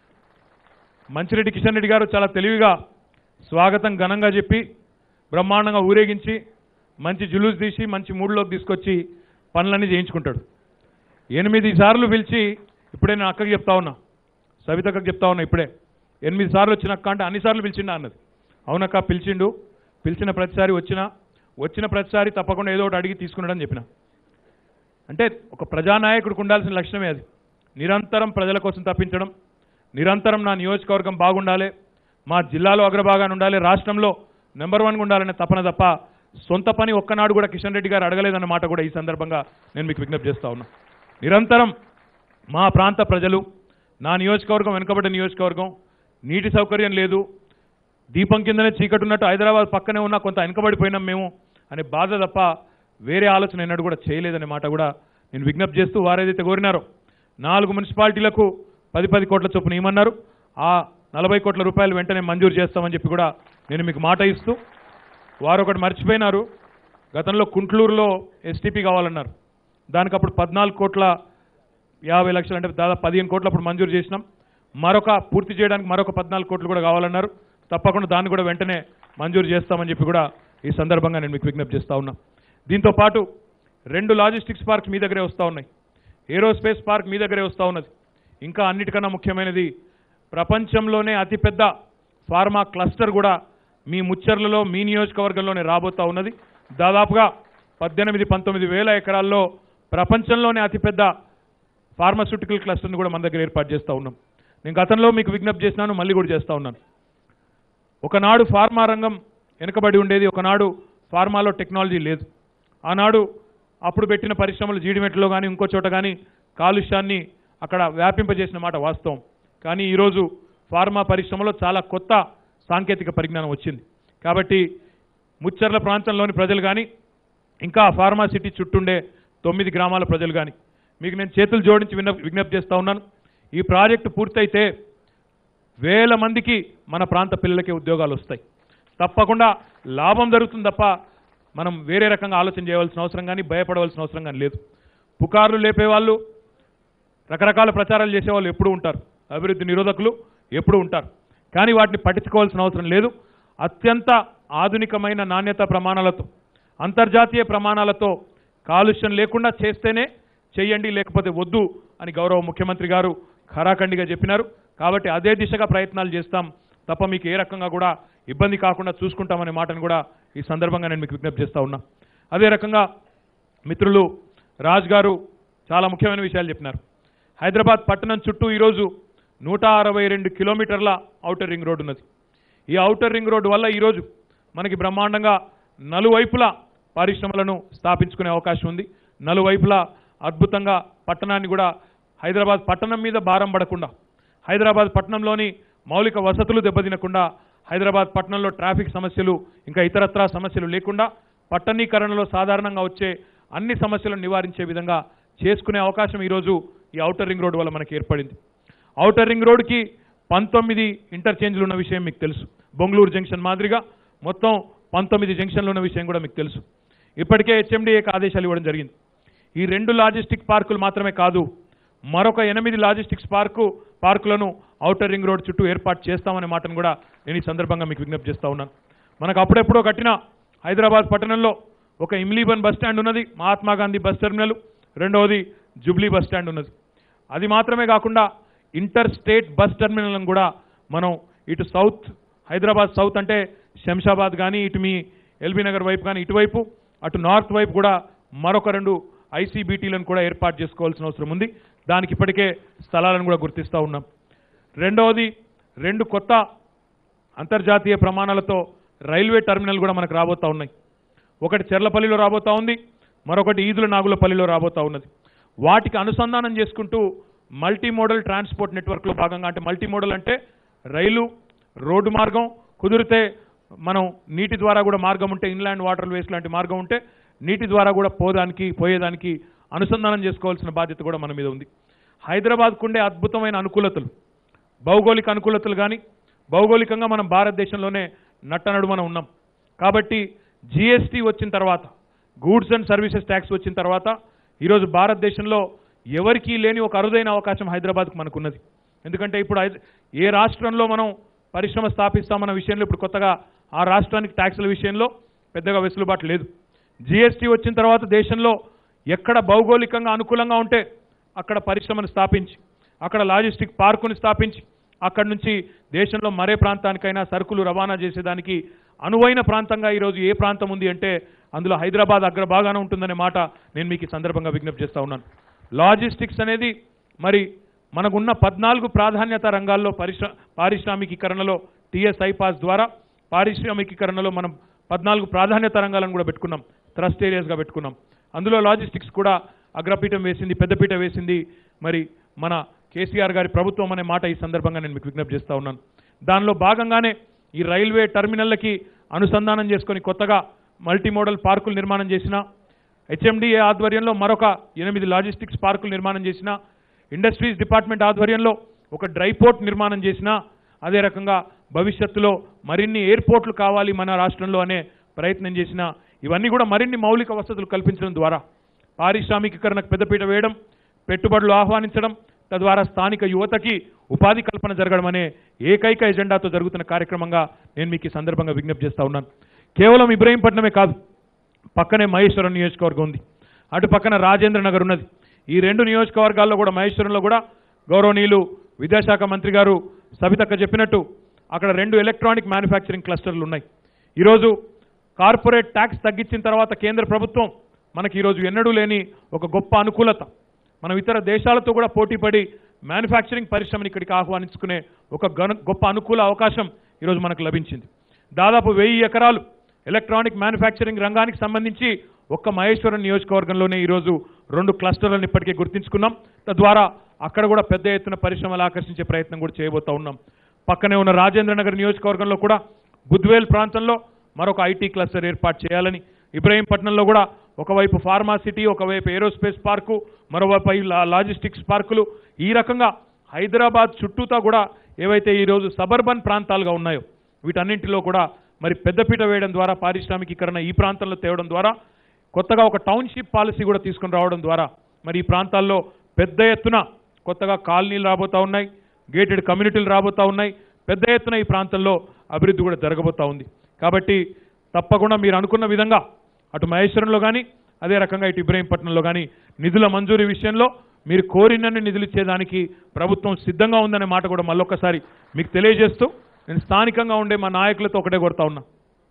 మంచిరెడ్డి కిషన్ రెడ్డి గారు చాలా తెలివిగా స్వాగతం ఘనంగా చెప్పి బ్రహ్మాండంగా ఊరేగించి మంచి జులూస్ తీసి మంచి మూడ్లోకి తీసుకొచ్చి పనులన్నీ చేయించుకుంటాడు ఎనిమిది సార్లు పిలిచి ఇప్పుడే నేను అక్కకి చెప్తా ఉన్నా సవితక్కకి చెప్తా ఉన్నా ఇప్పుడే ఎనిమిది సార్లు వచ్చిన అక్క అంటే అన్ని సార్లు పిలిచిండా అన్నది అవునక్క పిలిచిండు పిలిచిన ప్రతిసారి వచ్చినా వచ్చిన ప్రతిసారి తప్పకుండా ఏదో ఒకటి అడిగి తీసుకున్నాడని చెప్పిన అంటే ఒక ప్రజానాయకుడికి ఉండాల్సిన లక్షణమే అది నిరంతరం ప్రజల కోసం తప్పించడం నిరంతరం నా నియోజకవర్గం బాగుండాలి మా జిల్లాలో అగ్రభాగాన్ని ఉండాలి రాష్ట్రంలో నెంబర్ వన్గా ఉండాలనే తపన తప్ప సొంత పని ఒక్కనాడు కూడా కిషన్ రెడ్డి గారు అడగలేదన్న మాట కూడా ఈ సందర్భంగా నేను మీకు విజ్ఞప్తి చేస్తా ఉన్నా నిరంతరం మా ప్రాంత ప్రజలు నా నియోజకవర్గం వెనుకబడ్డ నియోజకవర్గం నీటి సౌకర్యం లేదు దీపం కిందనే చీకటి ఉన్నట్టు హైదరాబాద్ పక్కనే ఉన్నా కొంత వెనుకబడిపోయినాం మేము అనే బాధ తప్ప వేరే ఆలోచన ఎన్నడూ కూడా చేయలేదనే మాట కూడా నేను విజ్ఞప్తి చేస్తూ వారేదైతే కోరినారో నాలుగు మున్సిపాలిటీలకు పది పది కోట్ల చొప్పున ఇవ్వమన్నారు ఆ నలభై కోట్ల రూపాయలు వెంటనే మంజూరు చేస్తామని చెప్పి కూడా నేను మీకు మాట ఇస్తూ వారు ఒకటి మర్చిపోయినారు గతంలో కుంట్లూరులో ఎస్టీపీ కావాలన్నారు దానికి అప్పుడు పద్నాలుగు కోట్ల యాభై లక్షలు అంటే దాదాపు పదిహేను కోట్లు అప్పుడు మంజూరు చేసినాం మరొక పూర్తి చేయడానికి మరొక పద్నాలుగు కోట్లు కూడా కావాలన్నారు తప్పకుండా దాన్ని కూడా వెంటనే మంజూరు చేస్తామని చెప్పి కూడా ఈ సందర్భంగా నేను మీకు విజ్ఞప్తి చేస్తా ఉన్నా దీంతో పాటు రెండు లాజిస్టిక్స్ పార్క్స్ మీ దగ్గరే వస్తూ ఉన్నాయి ఏరోస్పేస్ పార్క్ మీ దగ్గరే వస్తూ ఉన్నది ఇంకా అన్నిటికన్నా ముఖ్యమైనది ప్రపంచంలోనే అతిపెద్ద ఫార్మా క్లస్టర్ కూడా మీ ముచ్చర్లలో మీ నియోజకవర్గంలోనే రాబోతా ఉన్నది దాదాపుగా పద్దెనిమిది పంతొమ్మిది వేల ఎకరాల్లో ప్రపంచంలోనే అతిపెద్ద ఫార్మాస్యూటికల్ క్లస్టర్ని కూడా మన దగ్గర ఏర్పాటు చేస్తూ ఉన్నాం నేను గతంలో మీకు విజ్ఞప్తి చేసినాను మళ్ళీ కూడా చేస్తూ ఉన్నాను ఒకనాడు ఫార్మా రంగం వెనుకబడి ఉండేది ఒకనాడు ఫార్మాలో టెక్నాలజీ లేదు ఆనాడు అప్పుడు పెట్టిన పరిశ్రమలు జీడిమెట్లో కానీ ఇంకో చోట కానీ కాలుష్యాన్ని అక్కడ వ్యాపింపజేసిన మాట వాస్తవం కానీ ఈరోజు ఫార్మా పరిశ్రమలో చాలా కొత్త సాంకేతిక పరిజ్ఞానం వచ్చింది కాబట్టి ముచ్చర్ల ప్రాంతంలోని ప్రజలు కానీ ఇంకా ఆ ఫార్మా సిటీ చుట్టుండే తొమ్మిది గ్రామాల ప్రజలు కానీ మీకు నేను చేతులు జోడించి విన్న విజ్ఞప్తి చేస్తూ ఉన్నాను ఈ ప్రాజెక్టు పూర్తయితే వేల మందికి మన ప్రాంత పిల్లలకే ఉద్యోగాలు వస్తాయి తప్పకుండా లాభం జరుగుతుంది తప్ప మనం వేరే రకంగా ఆలోచన చేయవలసిన అవసరం కానీ భయపడవలసిన అవసరం కానీ లేదు పుకార్లు లేపేవాళ్ళు రకరకాల ప్రచారాలు చేసేవాళ్ళు ఎప్పుడూ ఉంటారు అభివృద్ధి నిరోధకులు ఎప్పుడూ ఉంటారు కానీ వాటిని పట్టించుకోవాల్సిన అవసరం లేదు అత్యంత ఆధునికమైన నాణ్యత ప్రమాణాలతో అంతర్జాతీయ ప్రమాణాలతో కాలుష్యం లేకుండా చేస్తేనే చెయ్యండి లేకపోతే వద్దు అని గౌరవ ముఖ్యమంత్రి గారు ఖరాఖండిగా చెప్పినారు కాబట్టి అదే దిశగా ప్రయత్నాలు చేస్తాం తప్ప మీకు ఏ రకంగా కూడా ఇబ్బంది కాకుండా చూసుకుంటామనే మాటను కూడా ఈ సందర్భంగా నేను మీకు విజ్ఞప్తి చేస్తా ఉన్నా అదే రకంగా మిత్రులు రాజ్ గారు చాలా ముఖ్యమైన విషయాలు చెప్పినారు హైదరాబాద్ పట్టణం చుట్టూ ఈరోజు నూట అరవై రెండు కిలోమీటర్ల ఔటర్ రింగ్ రోడ్ ఉన్నది ఈ ఔటర్ రింగ్ రోడ్డు వల్ల ఈరోజు మనకి బ్రహ్మాండంగా నలువైపులా పరిశ్రమలను స్థాపించుకునే అవకాశం ఉంది నలువైపులా అద్భుతంగా పట్టణాన్ని కూడా హైదరాబాద్ పట్టణం మీద భారం పడకుండా హైదరాబాద్ పట్టణంలోని మౌలిక వసతులు దెబ్బతినకుండా హైదరాబాద్ పట్టణంలో ట్రాఫిక్ సమస్యలు ఇంకా ఇతరత్రా సమస్యలు లేకుండా పట్టణీకరణలో సాధారణంగా వచ్చే అన్ని సమస్యలను నివారించే విధంగా చేసుకునే అవకాశం ఈరోజు ఈ ఔటర్ రింగ్ రోడ్ వల్ల మనకి ఏర్పడింది ఔటర్ రింగ్ రోడ్కి పంతొమ్మిది ఇంటర్చేంజ్లు ఉన్న విషయం మీకు తెలుసు బొంగళూరు జంక్షన్ మాదిరిగా మొత్తం పంతొమ్మిది జంక్షన్లు ఉన్న విషయం కూడా మీకు తెలుసు ఇప్పటికే హెచ్ఎండిఏకి ఆదేశాలు ఇవ్వడం జరిగింది ఈ రెండు లాజిస్టిక్ పార్కులు మాత్రమే కాదు మరొక ఎనిమిది లాజిస్టిక్స్ పార్కు పార్కులను ఔటర్ రింగ్ రోడ్ చుట్టూ ఏర్పాటు చేస్తామనే మాటను కూడా నేను ఈ సందర్భంగా మీకు విజ్ఞప్తి చేస్తా ఉన్నాను మనకు అప్పుడెప్పుడో కట్టిన హైదరాబాద్ పట్టణంలో ఒక ఇమ్లీబన్ బస్ స్టాండ్ ఉన్నది మహాత్మా గాంధీ బస్ టెర్మినల్ రెండవది జుబ్లీ బస్ స్టాండ్ ఉన్నది అది మాత్రమే కాకుండా ఇంటర్ స్టేట్ బస్ టెర్మినల్ని కూడా మనం ఇటు సౌత్ హైదరాబాద్ సౌత్ అంటే శంషాబాద్ కానీ ఇటు మీ ఎల్బీ నగర్ వైపు కానీ ఇటువైపు అటు నార్త్ వైపు కూడా మరొక రెండు ఐసీబీటీలను కూడా ఏర్పాటు చేసుకోవాల్సిన అవసరం ఉంది దానికి ఇప్పటికే స్థలాలను కూడా గుర్తిస్తూ ఉన్నాం రెండవది రెండు కొత్త అంతర్జాతీయ ప్రమాణాలతో రైల్వే టెర్మినల్ కూడా మనకు రాబోతా ఉన్నాయి ఒకటి చెర్లపల్లిలో రాబోతా ఉంది మరొకటి ఈదుల నాగులపల్లిలో రాబోతా ఉన్నది వాటికి అనుసంధానం చేసుకుంటూ మల్టీ మోడల్ ట్రాన్స్పోర్ట్ నెట్వర్క్లో భాగంగా అంటే మల్టీ మోడల్ అంటే రైలు రోడ్డు మార్గం కుదిరితే మనం నీటి ద్వారా కూడా మార్గం ఉంటే ఇన్లాండ్ వాటర్ వేస్ లాంటి మార్గం ఉంటే నీటి ద్వారా కూడా పోదానికి పోయేదానికి అనుసంధానం చేసుకోవాల్సిన బాధ్యత కూడా మన మీద ఉంది హైదరాబాద్కు ఉండే అద్భుతమైన అనుకూలతలు భౌగోళిక అనుకూలతలు కానీ భౌగోళికంగా మనం భారతదేశంలోనే నట్టనడుమన ఉన్నాం కాబట్టి జిఎస్టీ వచ్చిన తర్వాత గూడ్స్ అండ్ సర్వీసెస్ ట్యాక్స్ వచ్చిన తర్వాత ఈరోజు భారతదేశంలో ఎవరికీ లేని ఒక అరుదైన అవకాశం హైదరాబాద్కు మనకున్నది ఎందుకంటే ఇప్పుడు హైద- ఏ రాష్ట్రంలో మనం పరిశ్రమ స్థాపిస్తామన్న విషయంలో ఇప్పుడు కొత్తగా ఆ రాష్ట్రానికి ట్యాక్సుల విషయంలో పెద్దగా వెసులుబాటు లేదు జిఎస్టీ వచ్చిన తర్వాత దేశంలో ఎక్కడ భౌగోళికంగా అనుకూలంగా ఉంటే అక్కడ పరిశ్రమను స్థాపించి అక్కడ లాజిస్టిక్ పార్కుని స్థాపించి అక్కడి నుంచి దేశంలో మరే ప్రాంతానికైనా సరుకులు రవాణా చేసేదానికి అనువైన ప్రాంతంగా ఈరోజు ఏ ప్రాంతం ఉంది అంటే అందులో హైదరాబాద్ అగ్రభాగాన ఉంటుందనే మాట నేను మీకు ఈ సందర్భంగా విజ్ఞప్తి చేస్తా ఉన్నాను లాజిస్టిక్స్ అనేది మరి మనకున్న పద్నాలుగు ప్రాధాన్యత రంగాల్లో పరిశ్ర పారిశ్రామికీకరణలో టీఎస్ ఐపాస్ ద్వారా పారిశ్రామికీకరణలో మనం పద్నాలుగు ప్రాధాన్యత రంగాలను కూడా పెట్టుకున్నాం థ్రస్ట్ ఏరియాస్గా పెట్టుకున్నాం అందులో లాజిస్టిక్స్ కూడా అగ్రపీఠం వేసింది పెద్దపీట వేసింది మరి మన కేసీఆర్ గారి ప్రభుత్వం అనే మాట ఈ సందర్భంగా నేను మీకు విజ్ఞప్తి చేస్తా ఉన్నాను దానిలో భాగంగానే ఈ రైల్వే టెర్మినల్లకి అనుసంధానం చేసుకొని కొత్తగా మల్టీ మోడల్ పార్కులు నిర్మాణం చేసిన హెచ్ఎండిఏ ఆధ్వర్యంలో మరొక ఎనిమిది లాజిస్టిక్స్ పార్కులు నిర్మాణం చేసిన ఇండస్ట్రీస్ డిపార్ట్మెంట్ ఆధ్వర్యంలో ఒక డ్రై పోర్ట్ నిర్మాణం చేసిన అదే రకంగా భవిష్యత్తులో మరిన్ని ఎయిర్పోర్ట్లు కావాలి మన రాష్ట్రంలో అనే ప్రయత్నం చేసిన ఇవన్నీ కూడా మరిన్ని మౌలిక వసతులు కల్పించడం ద్వారా పారిశ్రామికీకరణకు పెద్దపీట వేయడం పెట్టుబడులు ఆహ్వానించడం తద్వారా స్థానిక యువతకి ఉపాధి కల్పన జరగడం అనే ఏకైక ఎజెండాతో జరుగుతున్న కార్యక్రమంగా నేను మీకు ఈ సందర్భంగా విజ్ఞప్తి చేస్తా ఉన్నాను కేవలం ఇబ్రహీంపట్నమే కాదు పక్కనే మహేశ్వరం నియోజకవర్గం ఉంది అటు పక్కన రాజేంద్ర నగర్ ఉన్నది ఈ రెండు నియోజకవర్గాల్లో కూడా మహేశ్వరంలో కూడా గౌరవనీయులు విద్యాశాఖ మంత్రి గారు సబితక్క చెప్పినట్టు అక్కడ రెండు ఎలక్ట్రానిక్ మ్యానుఫ్యాక్చరింగ్ క్లస్టర్లు ఉన్నాయి ఈరోజు కార్పొరేట్ ట్యాక్స్ తగ్గించిన తర్వాత కేంద్ర ప్రభుత్వం మనకి ఈరోజు ఎన్నడూ లేని ఒక గొప్ప అనుకూలత మనం ఇతర దేశాలతో కూడా పోటీపడి మ్యానుఫ్యాక్చరింగ్ పరిశ్రమని ఇక్కడికి ఆహ్వానించుకునే ఒక గను గొప్ప అనుకూల అవకాశం ఈరోజు మనకు లభించింది దాదాపు వెయ్యి ఎకరాలు ఎలక్ట్రానిక్ మ్యానుఫ్యాక్చరింగ్ రంగానికి సంబంధించి ఒక్క మహేశ్వరం నియోజకవర్గంలోనే ఈరోజు రెండు క్లస్టర్లను ఇప్పటికే గుర్తించుకున్నాం తద్వారా అక్కడ కూడా పెద్ద ఎత్తున పరిశ్రమలు ఆకర్షించే ప్రయత్నం కూడా చేయబోతా ఉన్నాం పక్కనే ఉన్న రాజేంద్ర నగర్ నియోజకవర్గంలో కూడా బుద్వేల్ ప్రాంతంలో మరొక ఐటీ క్లస్టర్ ఏర్పాటు చేయాలని ఇబ్రహీంపట్నంలో కూడా ఒకవైపు ఫార్మా సిటీ ఒకవైపు ఏరోస్పేస్ పార్కు మరోవైపు ఈ లా- లాజిస్టిక్స్ పార్కులు ఈ రకంగా హైదరాబాద్ చుట్టూతా కూడా ఏవైతే ఈరోజు సబర్బన్ ప్రాంతాలుగా ఉన్నాయో వీటన్నింటిలో కూడా మరి పెద్దపీట వేయడం ద్వారా పారిశ్రామికీకరణ ఈ ప్రాంతంలో తేవడం ద్వారా కొత్తగా ఒక టౌన్షిప్ పాలసీ కూడా తీసుకుని రావడం ద్వారా మరి ఈ ప్రాంతాల్లో పెద్ద ఎత్తున కొత్తగా కాలనీలు రాబోతా ఉన్నాయి గేటెడ్ కమ్యూనిటీలు రాబోతా ఉన్నాయి పెద్ద ఎత్తున ఈ ప్రాంతంలో అభివృద్ధి కూడా జరగబోతా ఉంది కాబట్టి తప్పకుండా మీరు అనుకున్న విధంగా అటు మహేశ్వరంలో కానీ అదే రకంగా ఇటు ఇబ్రహీంపట్నంలో కానీ నిధుల మంజూరీ విషయంలో మీరు కోరినన్ని నిధులు ఇచ్చేదానికి ప్రభుత్వం సిద్ధంగా ఉందనే మాట కూడా మళ్ళొక్కసారి మీకు తెలియజేస్తూ నేను స్థానికంగా ఉండే మా నాయకులతో ఒకటే కొడతా ఉన్నా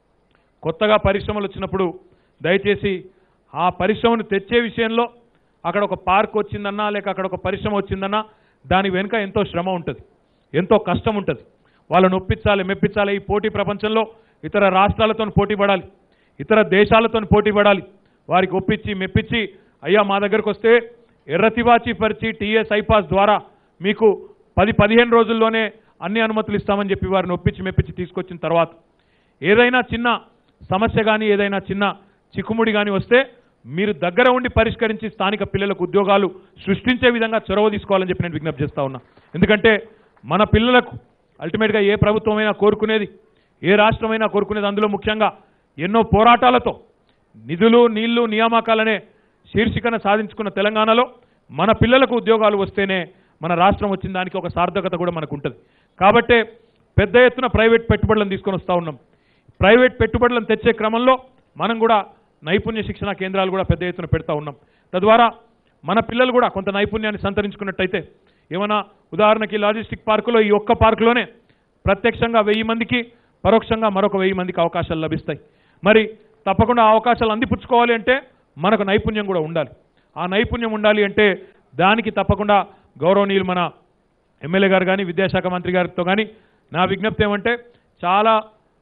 కొత్తగా పరిశ్రమలు వచ్చినప్పుడు దయచేసి ఆ పరిశ్రమను తెచ్చే విషయంలో అక్కడ ఒక పార్క్ వచ్చిందన్నా లేక అక్కడ ఒక పరిశ్రమ వచ్చిందన్నా దాని వెనుక ఎంతో శ్రమ ఉంటుంది ఎంతో కష్టం ఉంటుంది వాళ్ళని ఒప్పించాలి మెప్పించాలి ఈ పోటీ ప్రపంచంలో ఇతర రాష్ట్రాలతో పోటీ పడాలి ఇతర దేశాలతో పోటీ పడాలి వారికి ఒప్పించి మెప్పించి అయ్యా మా దగ్గరకు వస్తే ఎర్రతివాచి పరిచి టీఎస్ ఐపాస్ ద్వారా మీకు పది పదిహేను రోజుల్లోనే అన్ని అనుమతులు ఇస్తామని చెప్పి వారిని ఒప్పించి మెప్పించి తీసుకొచ్చిన తర్వాత ఏదైనా చిన్న సమస్య కానీ ఏదైనా చిన్న చిక్కుముడి కానీ వస్తే మీరు దగ్గర ఉండి పరిష్కరించి స్థానిక పిల్లలకు ఉద్యోగాలు సృష్టించే విధంగా చొరవ తీసుకోవాలని చెప్పి నేను విజ్ఞప్తి చేస్తా ఉన్నా ఎందుకంటే మన పిల్లలకు అల్టిమేట్గా ఏ ప్రభుత్వమైనా కోరుకునేది ఏ రాష్ట్రమైనా కోరుకునేది అందులో ముఖ్యంగా ఎన్నో పోరాటాలతో నిధులు నీళ్లు నియామకాలనే శీర్షికన సాధించుకున్న తెలంగాణలో మన పిల్లలకు ఉద్యోగాలు వస్తేనే మన రాష్ట్రం వచ్చిన దానికి ఒక సార్థకత కూడా మనకు ఉంటుంది కాబట్టే పెద్ద ఎత్తున ప్రైవేట్ పెట్టుబడులను తీసుకొని వస్తూ ఉన్నాం ప్రైవేట్ పెట్టుబడులను తెచ్చే క్రమంలో మనం కూడా నైపుణ్య శిక్షణ కేంద్రాలు కూడా పెద్ద ఎత్తున పెడతా ఉన్నాం తద్వారా మన పిల్లలు కూడా కొంత నైపుణ్యాన్ని సంతరించుకున్నట్టయితే ఏమైనా ఉదాహరణకి లాజిస్టిక్ పార్కులో ఈ ఒక్క పార్కులోనే ప్రత్యక్షంగా వెయ్యి మందికి పరోక్షంగా మరొక వెయ్యి మందికి అవకాశాలు లభిస్తాయి మరి తప్పకుండా ఆ అవకాశాలు అందిపుచ్చుకోవాలి అంటే మనకు నైపుణ్యం కూడా ఉండాలి ఆ నైపుణ్యం ఉండాలి అంటే దానికి తప్పకుండా గౌరవనీయులు మన ఎమ్మెల్యే గారు కానీ విద్యాశాఖ మంత్రి గారితో కానీ నా విజ్ఞప్తి ఏమంటే చాలా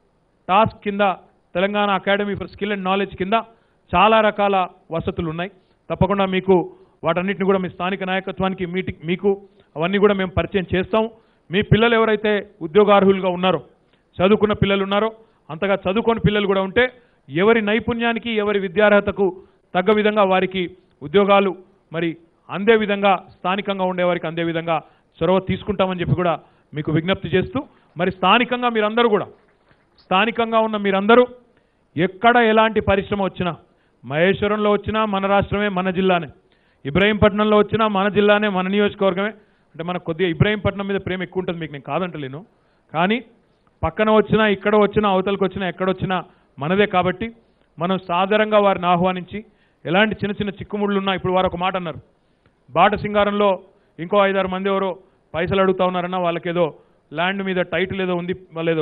టాస్క్ కింద Telangana academy for skill and knowledge కింద చాలా రకాల వసతులు ఉన్నాయి తప్పకుండా మీకు వాటన్నిటిని కూడా మీ స్థానిక నాయకత్వానికి మీటింగ్ మీకు అవన్నీ కూడా మేము పరిచయం చేస్తాం మీ పిల్లలు ఎవరైతే ఉద్యోగార్హులుగా ఉన్నారో చదువుకున్న పిల్లలు ఉన్నారో అంతగా చదువుకొని పిల్లలు కూడా ఉంటే ఎవరి నైపుణ్యానికి ఎవరి విద్యార్హతకు తగ్గ విధంగా వారికి ఉద్యోగాలు మరి అందే విధంగా స్థానికంగా ఉండే వారికి అందే విధంగా చొరవ తీసుకుంటామని చెప్పి కూడా మీకు విజ్ఞప్తి చేస్తూ మరి స్థానికంగా మీరందరూ కూడా స్థానికంగా ఉన్న మీరందరూ ఎక్కడ ఎలాంటి పరిశ్రమ వచ్చినా మహేశ్వరంలో వచ్చినా మన రాష్ట్రమే మన జిల్లానే ఇబ్రహీంపట్నంలో వచ్చినా మన జిల్లానే మన నియోజకవర్గమే అంటే మనకు కొద్దిగా ఇబ్రహీంపట్నం మీద ప్రేమ ఎక్కువ ఉంటుంది మీకు నేను కాదంటలేను కానీ పక్కన వచ్చినా ఇక్కడ వచ్చినా అవతలకు వచ్చినా ఎక్కడొచ్చినా మనదే కాబట్టి మనం సాధారణంగా వారిని ఆహ్వానించి ఎలాంటి చిన్న చిన్న చిక్కుముళ్ళు ఉన్నా ఇప్పుడు వారు ఒక మాట అన్నారు బాట సింగారంలో ఇంకో ఐదారు మంది ఎవరో పైసలు అడుగుతా ఉన్నారన్న వాళ్ళకేదో ల్యాండ్ మీద టైటిల్ ఏదో ఉంది వాళ్ళేదో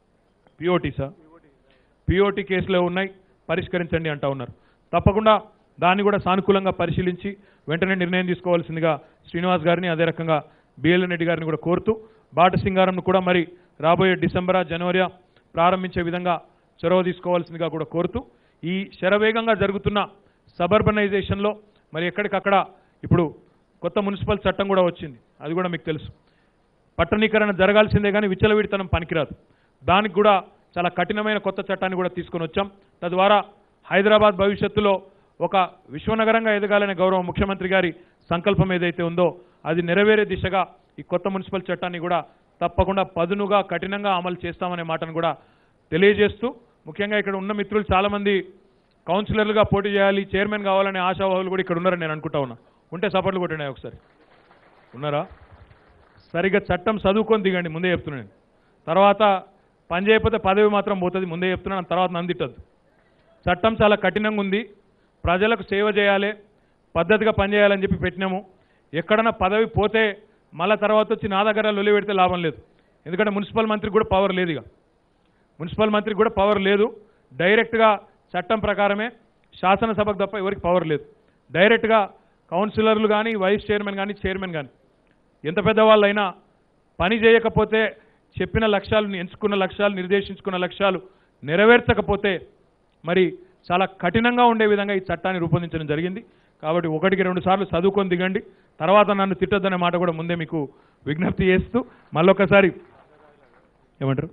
పిఓటీ సార్ పిఓటీ కేసులో ఉన్నాయి పరిష్కరించండి అంటా ఉన్నారు తప్పకుండా దాన్ని కూడా సానుకూలంగా పరిశీలించి వెంటనే నిర్ణయం తీసుకోవాల్సిందిగా శ్రీనివాస్ గారిని అదే రకంగా బిఎల్ఎన్ రెడ్డి గారిని కూడా కోరుతూ బాట సింగారంను కూడా మరి రాబోయే డిసెంబరా జనవరియా ప్రారంభించే విధంగా చొరవ తీసుకోవాల్సిందిగా కూడా కోరుతూ ఈ శరవేగంగా జరుగుతున్న సబర్బనైజేషన్లో మరి ఎక్కడికక్కడ ఇప్పుడు కొత్త మున్సిపల్ చట్టం కూడా వచ్చింది అది కూడా మీకు తెలుసు పట్టణీకరణ జరగాల్సిందే కానీ విచ్చలవిడితనం పనికిరాదు దానికి కూడా చాలా కఠినమైన కొత్త చట్టాన్ని కూడా తీసుకొని వచ్చాం తద్వారా హైదరాబాద్ భవిష్యత్తులో ఒక విశ్వనగరంగా ఎదగాలనే గౌరవ ముఖ్యమంత్రి గారి సంకల్పం ఏదైతే ఉందో అది నెరవేరే దిశగా ఈ కొత్త మున్సిపల్ చట్టాన్ని కూడా తప్పకుండా పదునుగా కఠినంగా అమలు చేస్తామనే మాటను కూడా తెలియజేస్తూ ముఖ్యంగా ఇక్కడ ఉన్న మిత్రులు చాలామంది కౌన్సిలర్లుగా పోటీ చేయాలి చైర్మన్ కావాలనే ఆశావాహులు కూడా ఇక్కడ ఉన్నారని నేను అనుకుంటా ఉన్నా ఉంటే సపోర్ట్లు కొట్టినాయి ఒకసారి ఉన్నారా సరిగ్గా చట్టం చదువుకొని దిగండి ముందే చెప్తున్నాను తర్వాత పని చేయకపోతే పదవి మాత్రం పోతుంది ముందే చెప్తున్నాను తర్వాత నందిట్టద్దు చట్టం చాలా కఠినంగా ఉంది ప్రజలకు సేవ చేయాలి పద్ధతిగా పనిచేయాలని చెప్పి పెట్టినాము ఎక్కడన్నా పదవి పోతే మళ్ళా తర్వాత వచ్చి నా దగ్గర లొలి పెడితే లాభం లేదు ఎందుకంటే మున్సిపల్ మంత్రికి కూడా పవర్ లేదు ఇక మున్సిపల్ మంత్రికి కూడా పవర్ లేదు డైరెక్ట్గా చట్టం ప్రకారమే శాసనసభకు తప్ప ఎవరికి పవర్ లేదు డైరెక్ట్గా కౌన్సిలర్లు కానీ వైస్ చైర్మన్ కానీ చైర్మన్ కానీ ఎంత పెద్దవాళ్ళైనా పని చేయకపోతే చెప్పిన లక్ష్యాలు ఎంచుకున్న లక్ష్యాలు నిర్దేశించుకున్న లక్ష్యాలు నెరవేర్చకపోతే మరి చాలా కఠినంగా ఉండే విధంగా ఈ చట్టాన్ని రూపొందించడం జరిగింది కాబట్టి ఒకటికి రెండు సార్లు చదువుకొని దిగండి తర్వాత నన్ను తిట్టొద్దనే మాట కూడా ముందే మీకు విజ్ఞప్తి చేస్తూ మళ్ళొకసారి ఏమంటారు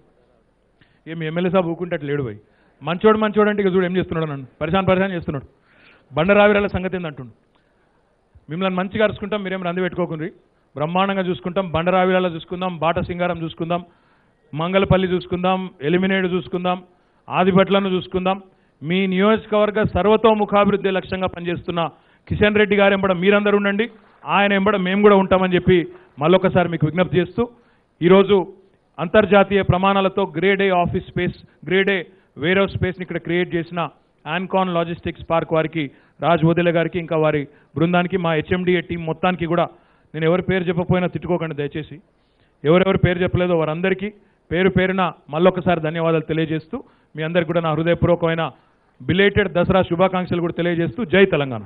ఏం ఎమ్మెల్యే సాబ్ ఊకుంటే లేడు పోయి మంచోడు మంచోడు అంటే ఇక చూడు ఏం చేస్తున్నాడు నన్ను పరిశాన్ పరిశాన్ చేస్తున్నాడు బండరావిరాల సంగతి ఏందంటుండు మిమ్మల్ని మంచిగా అరుచుకుంటాం మీరేం రంది పెట్టుకోకుండ్రి బ్రహ్మాండంగా చూసుకుంటాం బండరావిరాల చూసుకుందాం బాట సింగారం చూసుకుందాం మంగళపల్లి చూసుకుందాం ఎలిమినేట్ చూసుకుందాం ఆదిపట్లను చూసుకుందాం మీ నియోజకవర్గ సర్వతోముఖాభివృద్ధి లక్ష్యంగా పనిచేస్తున్న కిషన్ రెడ్డి గారు ఎంబడ మీరందరూ ఉండండి ఆయన ఎంబడ మేము కూడా ఉంటామని చెప్పి మళ్ళొకసారి మీకు విజ్ఞప్తి చేస్తూ ఈరోజు అంతర్జాతీయ ప్రమాణాలతో grade A office space grade A warehouse స్పేస్ని ఇక్కడ క్రియేట్ చేసిన ఆన్కాన్ లాజిస్టిక్స్ పార్క్ వారికి రాజ్ వదిలే గారికి ఇంకా వారి బృందానికి మా హెచ్ఎండిఏ టీం మొత్తానికి కూడా నేను ఎవరి పేరు చెప్పకపోయినా తిట్టుకోకండి దయచేసి ఎవరెవరు పేరు చెప్పలేదో వారందరికీ పేరు పేరున మళ్ళొకసారి ధన్యవాదాలు తెలియజేస్తూ మీ అందరికి కూడా నా హృదయపూర్వకమైన బిలేటెడ్ దసరా శుభాకాంక్షలు కూడా తెలియజేస్తూ Jai Telangana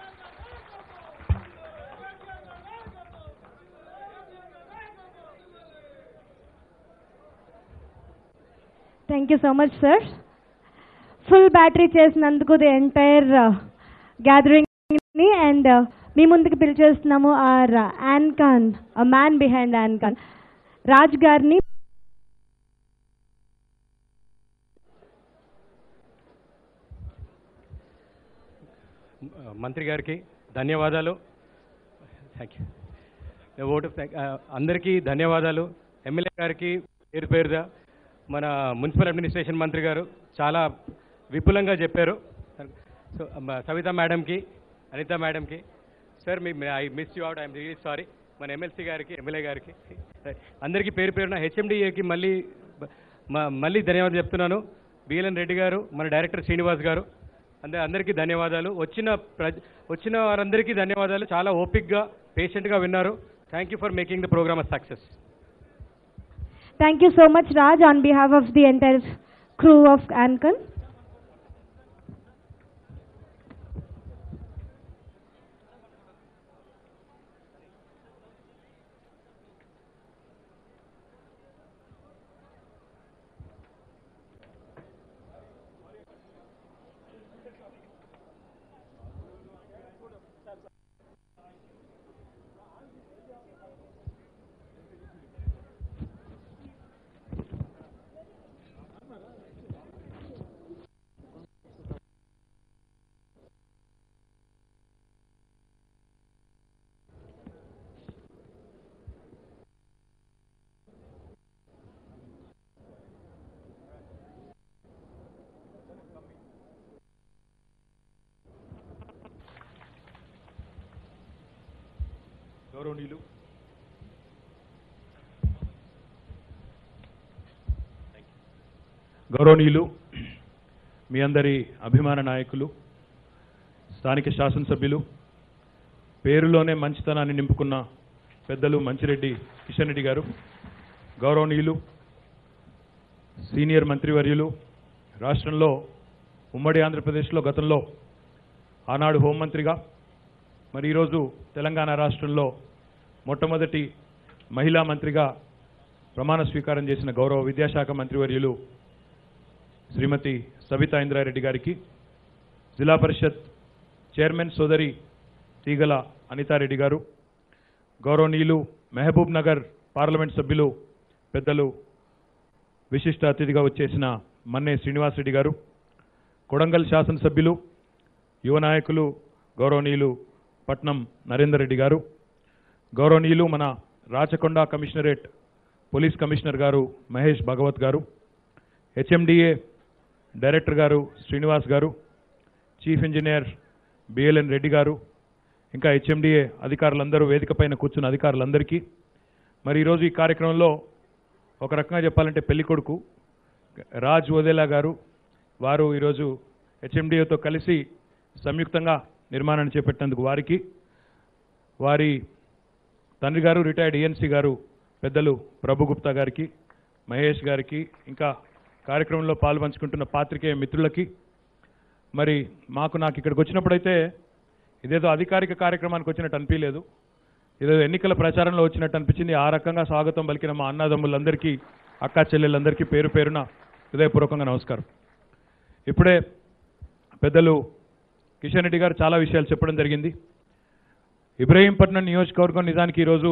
thank you so much sir full battery చేసినందుకు ది ఎంటైర్ గ్యాదరింగ్ని అండ్ మీ ముందుకు పిలిచేస్తున్నాము our Yancon man behind Yancon Raj గారిని మంత్రి గారికి ధన్యవాదాలు థ్యాంక్ యూ ఓటు అందరికీ ధన్యవాదాలు ఎమ్మెల్యే గారికి పేరు పేరుగా మన మున్సిపల్ అడ్మినిస్ట్రేషన్ మంత్రి గారు చాలా విపులంగా చెప్పారు సో సవిత మేడంకి అనిత మేడంకి సార్ మీ I miss you out I'm really sorry మన ఎమ్మెల్సీ గారికి ఎమ్మెల్యే గారికి అందరికీ పేరు పేరున హెచ్ఎండిఏకి మళ్ళీ మ- మళ్ళీ ధన్యవాదాలు చెప్తున్నాను బిఎల్ఎన్ రెడ్డి గారు మన డైరెక్టర్ శ్రీనివాస్ గారు అందరి అందరికీ ధన్యవాదాలు వచ్చిన ప్రజ వచ్చిన వారందరికీ ధన్యవాదాలు చాలా ఓపిక్గా పేషెంట్గా విన్నారు thank you for making the programme a success thank you so much Raj on behalf of the entire crew of Yancon గౌరవనీయులు గౌరవనీయులు మీ అందరి అభిమాన నాయకులు స్థానిక శాసనసభ్యులు పేరులోనే మంచితనాన్ని నింపుకున్న పెద్దలు మంచిరెడ్డి కిషన్ రెడ్డి గారు గౌరవనీయులు సీనియర్ మంత్రివర్యులు రాష్ట్రంలో ఉమ్మడి ఆంధ్రప్రదేశ్లో గతంలో ఆనాడు హోంమంత్రిగా మరి ఈరోజు తెలంగాణ రాష్ట్రంలో మొట్టమొదటి మహిళా మంత్రిగా ప్రమాణ స్వీకారం చేసిన గౌరవ విద్యాశాఖ మంత్రివర్యులు శ్రీమతి సబితా ఇంద్రారెడ్డి గారికి జిల్లా పరిషత్ చైర్మన్ సోదరి తీగల అనితారెడ్డి గారు గౌరవనీయులు మహబూబ్ నగర్ పార్లమెంట్ సభ్యులు పెద్దలు విశిష్ట అతిథిగా వచ్చేసిన మన్నే శ్రీనివాసరెడ్డి గారు కొడంగల్ శాసనసభ్యులు యువ నాయకులు గౌరవనీయులు పట్నం నరేందర్ రెడ్డి గారు గౌరవనీయులు మన రాచకొండ కమిషనరేట్ పోలీస్ కమిషనర్ గారు మహేష్ భగవత్ గారు హెచ్ఎండిఏ డైరెక్టర్ గారు Srinivas garu chief engineer BLN Reddy గారు ఇంకా హెచ్ఎండిఏ అధికారులందరూ వేదిక పైన కూర్చున్న అధికారులందరికీ మరి ఈరోజు ఈ కార్యక్రమంలో ఒక రకంగా చెప్పాలంటే పెళ్లి కొడుకు రాజ్ ఓదేలా గారు వారు ఈరోజు హెచ్ఎండిఏతో కలిసి సంయుక్తంగా నిర్మాణాన్ని చేపట్టినందుకు వారికి వారి తండ్రి గారు రిటైర్డ్ ఈఎన్సీ గారు పెద్దలు ప్రభుగుప్తా గారికి మహేష్ గారికి ఇంకా కార్యక్రమంలో పాల్పంచుకుంటున్న పాత్రికేయ మిత్రులకి మరి మాకు నాకు ఇక్కడికి వచ్చినప్పుడైతే ఇదేదో అధికారిక కార్యక్రమానికి వచ్చినట్టు అనిపించలేదు ఇదేదో ఎన్నికల ప్రచారంలో వచ్చినట్టు అనిపించింది ఆ రకంగా స్వాగతం పలికిన మా అన్నదమ్ములందరికీ అక్కా చెల్లెళ్ళందరికీ పేరు పేరున హృదయపూర్వకంగా నమస్కారం ఇప్పుడే పెద్దలు కిషన్ రెడ్డి గారు చాలా విషయాలు చెప్పడం జరిగింది ఇబ్రహీంపట్నం నియోజకవర్గం నిజానికి ఈరోజు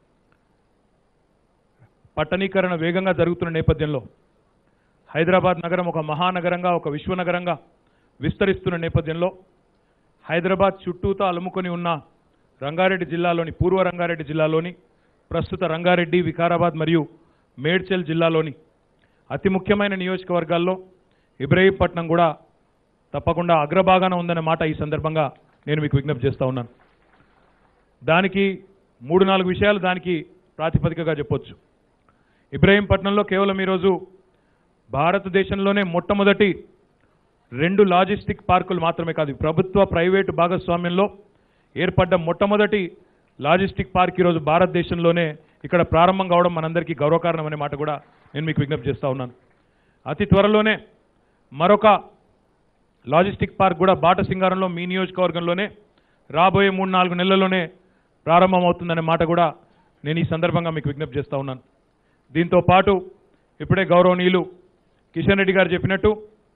పట్టణీకరణ వేగంగా జరుగుతున్న నేపథ్యంలో హైదరాబాద్ నగరం ఒక మహానగరంగా ఒక విశ్వనగరంగా విస్తరిస్తున్న నేపథ్యంలో హైదరాబాద్ చుట్టూతా అలుముకొని ఉన్న రంగారెడ్డి జిల్లాలోని పూర్వ రంగారెడ్డి జిల్లాలోని ప్రస్తుత రంగారెడ్డి వికారాబాద్ మరియు మేడ్చల్ జిల్లాలోని అతి ముఖ్యమైన నియోజకవర్గాల్లో ఇబ్రహీంపట్నం కూడా తప్పకుండా అగ్రభాగాన ఉందనే మాట ఈ సందర్భంగా నేను మీకు విజ్ఞప్తి చేస్తా ఉన్నాను దానికి మూడు నాలుగు విషయాలు దానికి ప్రాతిపదికగా చెప్పొచ్చు ఇబ్రహీంపట్నంలో కేవలం ఈరోజు భారతదేశంలోనే మొట్టమొదటి రెండు లాజిస్టిక్ పార్కులు మాత్రమే కాదు ప్రభుత్వ ప్రైవేటు భాగస్వామ్యంలో ఏర్పడ్డ మొట్టమొదటి లాజిస్టిక్ పార్క్ ఈరోజు భారతదేశంలోనే ఇక్కడ ప్రారంభం కావడం మనందరికీ గౌరవకారణం అనే మాట కూడా నేను మీకు విజ్ఞప్తి చేస్తా ఉన్నాను అతి త్వరలోనే మరొక లాజిస్టిక్ పార్క్ కూడా బాట సింగారంలో మీ నియోజకవర్గంలోనే రాబోయే మూడు నాలుగు నెలల్లోనే ప్రారంభమవుతుందనే మాట కూడా నేను ఈ సందర్భంగా మీకు విజ్ఞప్తి చేస్తా ఉన్నాను దీంతో పాటు ఇప్పుడే గౌరవనీయులు కిషన్ రెడ్డి గారు చెప్పినట్టు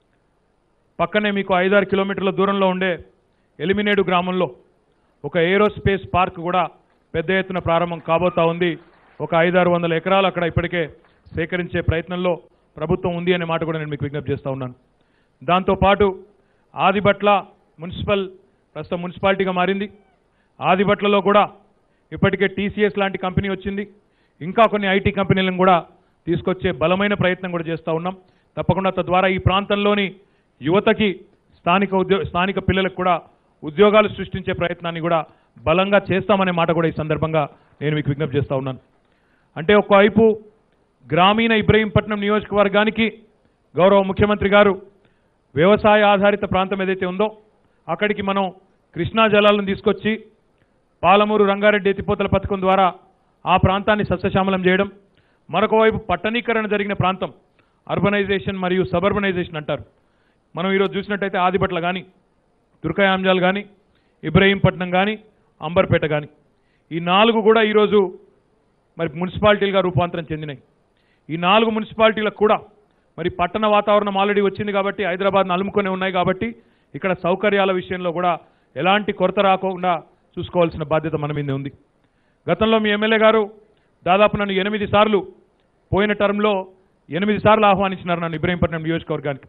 పక్కనే మీకు ఐదారు కిలోమీటర్ల దూరంలో ఉండే ఎలిమినేడు గ్రామంలో ఒక ఏరోస్పేస్ పార్క్ కూడా పెద్ద ఎత్తున ప్రారంభం కాబోతా ఉంది ఒక ఐదారు వందల ఎకరాలు అక్కడ ఇప్పటికే సేకరించే ప్రయత్నంలో ప్రభుత్వం ఉంది అనే మాట కూడా నేను మీకు విజ్ఞప్తి చేస్తా ఉన్నాను దాంతోపాటు ఆదిబట్ల మున్సిపల్ ప్రస్తుతం మున్సిపాలిటీగా మారింది ఆదిబట్లలో కూడా ఇప్పటికే టీసీఎస్ లాంటి కంపెనీ వచ్చింది ఇంకా కొన్ని ఐటీ కంపెనీలను కూడా తీసుకొచ్చే బలమైన ప్రయత్నం కూడా చేస్తూ ఉన్నాం తప్పకుండా తద్వారా ఈ ప్రాంతంలోని యువతకి స్థానిక ఉద్యో స్థానిక పిల్లలకు కూడా ఉద్యోగాలు సృష్టించే ప్రయత్నాన్ని కూడా బలంగా చేస్తామనే మాట కూడా ఈ సందర్భంగా నేను మీకు విజ్ఞప్తి చేస్తా ఉన్నాను అంటే ఒకవైపు గ్రామీణ ఇబ్రహీంపట్నం నియోజకవర్గానికి గౌరవ ముఖ్యమంత్రి గారు వ్యవసాయ ఆధారిత ప్రాంతం ఏదైతే ఉందో అక్కడికి మనం కృష్ణా జలాలను తీసుకొచ్చి పాలమూరు రంగారెడ్డి ఎత్తిపోతల పథకం ద్వారా ఆ ప్రాంతాన్ని సస్యశ్యామలం చేయడం మరొక వైపు పట్టణీకరణ జరిగిన ప్రాంతం అర్బనైజేషన్ మరియు సబర్బనైజేషన్ అంటారు మనం ఈరోజు చూసినట్టయితే ఆదిపట్ల కానీ దుర్గాయాంజాల్ కానీ ఇబ్రహీంపట్నం కానీ అంబర్పేట కానీ ఈ నాలుగు కూడా ఈరోజు మరి మున్సిపాలిటీలుగా రూపాంతరం చెందినాయి ఈ నాలుగు మున్సిపాలిటీలకు కూడా మరి పట్టణ వాతావరణం ఆల్రెడీ వచ్చింది కాబట్టి హైదరాబాద్ను అలుముకొని ఉన్నాయి కాబట్టి ఇక్కడ సౌకర్యాల విషయంలో కూడా ఎలాంటి కొరత రాకుండా చూసుకోవాల్సిన బాధ్యత మన మీద ఉంది గతంలో మీ ఎమ్మెల్యే గారు దాదాపు నన్ను ఎనిమిది సార్లు పోయిన టర్మ్లో ఎనిమిది సార్లు ఆహ్వానించినారు నన్ను ఇబ్రహీంపట్నం నియోజకవర్గానికి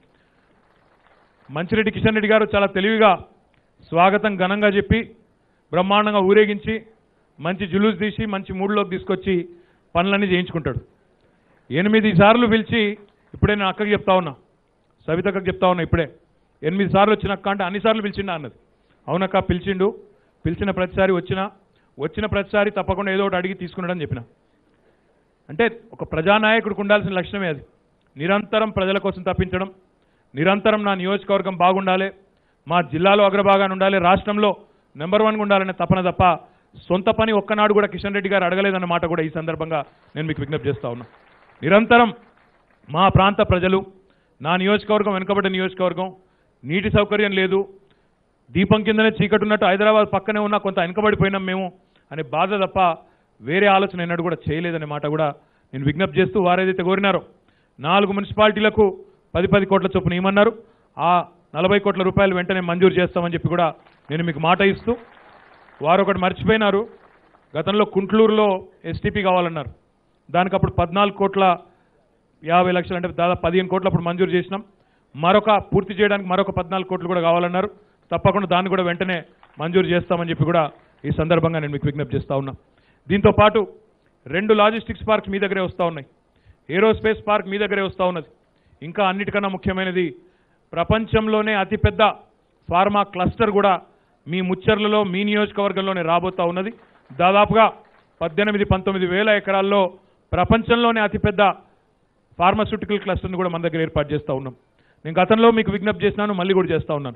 మంచిరెడ్డి కిషన్ రెడ్డి గారు చాలా తెలివిగా స్వాగతం ఘనంగా చెప్పి బ్రహ్మాండంగా ఊరేగించి మంచి జులూస్ తీసి మంచి మూడ్లోకి తీసుకొచ్చి పనులన్నీ చేయించుకుంటాడు ఎనిమిది సార్లు పిలిచి ఇప్పుడే నేను అక్కకి చెప్తా ఉన్నా సవితక్కకి చెప్తా ఉన్నా ఇప్పుడే ఎనిమిది సార్లు వచ్చిన అక్క అంటే అన్ని సార్లు పిలిచిండా అన్నది అవునక్క పిలిచిండు పిలిచిన ప్రతిసారి వచ్చినా వచ్చిన ప్రతిసారి తప్పకుండా ఏదో ఒకటి అడిగి తీసుకున్నాడని చెప్పిన అంటే ఒక ప్రజానాయకుడికి ఉండాల్సిన లక్షణమే అది నిరంతరం ప్రజల కోసం తప్పించడం నిరంతరం నా నియోజకవర్గం బాగుండాలి మా జిల్లాలో అగ్రభాగాన్ని ఉండాలి రాష్ట్రంలో నెంబర్ వన్గా ఉండాలనే తపన తప్ప సొంత పని ఒక్కనాడు కూడా కిషన్ రెడ్డి గారు అడగలేదన్న మాట కూడా ఈ సందర్భంగా నేను మీకు విజ్ఞప్తి చేస్తా ఉన్నా నిరంతరం మా ప్రాంత ప్రజలు నా నియోజకవర్గం వెనుకబడ్డ నియోజకవర్గం నీటి సౌకర్యం లేదు దీపం కిందనే చీకటి ఉన్నట్టు హైదరాబాద్ పక్కనే ఉన్నా కొంత వెనుకబడిపోయినాం మేము అనే బాధ తప్ప వేరే ఆలోచన ఎన్నడూ కూడా చేయలేదనే మాట కూడా నేను విజ్ఞప్తి చేస్తూ వారేదైతే కోరినారో నాలుగు మున్సిపాలిటీలకు పది పది కోట్ల చొప్పున ఇవ్వమన్నారు ఆ నలభై కోట్ల రూపాయలు వెంటనే మంజూరు చేస్తామని చెప్పి కూడా నేను మీకు మాట ఇస్తూ వారు ఒకటి మర్చిపోయినారు గతంలో కుంట్లూరులో ఎస్టీపీ కావాలన్నారు దానికి అప్పుడు పద్నాలుగు కోట్ల యాభై లక్షలు అంటే దాదాపు పదిహేను కోట్లు అప్పుడు మంజూరు చేసినాం మరొక పూర్తి చేయడానికి మరొక పద్నాలుగు కోట్లు కూడా కావాలన్నారు తప్పకుండా దాన్ని కూడా వెంటనే మంజూరు చేస్తామని చెప్పి కూడా ఈ సందర్భంగా నేను మీకు విజ్ఞప్తి చేస్తా ఉన్నా దీంతో పాటు రెండు లాజిస్టిక్స్ పార్క్స్ మీ దగ్గరే వస్తూ ఉన్నాయి ఏరోస్పేస్ పార్క్ మీ దగ్గరే వస్తూ ఉన్నది ఇంకా అన్నిటికన్నా ముఖ్యమైనది ప్రపంచంలోనే అతిపెద్ద ఫార్మా క్లస్టర్ కూడా మీ ముచ్చర్లలో మీ నియోజకవర్గంలోనే రాబోతా ఉన్నది దాదాపుగా పద్దెనిమిది పంతొమ్మిది వేల ఎకరాల్లో ప్రపంచంలోనే అతిపెద్ద ఫార్మాస్యూటికల్ క్లస్టర్ని కూడా మన దగ్గర ఏర్పాటు చేస్తూ ఉన్నాం నేను గతంలో మీకు విజ్ఞప్తి చేసినాను మళ్ళీ కూడా చేస్తూ ఉన్నాను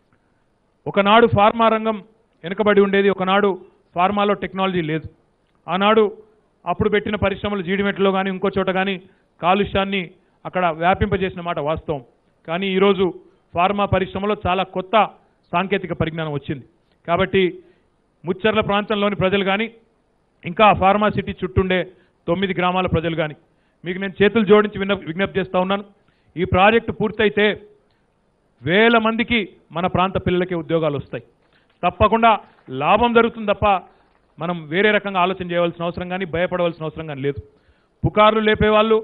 ఒకనాడు ఫార్మా రంగం వెనుకబడి ఉండేది ఒకనాడు ఫార్మాలో టెక్నాలజీ లేదు ఆనాడు అప్పుడు పెట్టిన పరిశ్రమలు జీడిమెట్లో కానీ ఇంకో చోట కానీ కాలుష్యాన్ని అక్కడ వ్యాపింపజేసిన మాట వాస్తవం కానీ ఈరోజు ఫార్మా పరిశ్రమలో చాలా కొత్త సాంకేతిక పరిజ్ఞానం వచ్చింది కాబట్టి ముచ్చర్ల ప్రాంతంలోని ప్రజలు కానీ ఇంకా ఆ ఫార్మా సిటీ చుట్టుండే తొమ్మిది గ్రామాల ప్రజలు కానీ మీకు నేను చేతులు జోడించి విన్న విజ్ఞప్తి చేస్తూ ఉన్నాను ఈ ప్రాజెక్టు పూర్తయితే వేల మందికి మన ప్రాంత పిల్లలకే ఉద్యోగాలు వస్తాయి తప్పకుండా లాభం జరుగుతుంది తప్ప మనం వేరే రకంగా ఆలోచన చేయవలసిన అవసరం కానీ భయపడవలసిన అవసరం కానీ లేదు పుకార్లు లేపేవాళ్ళు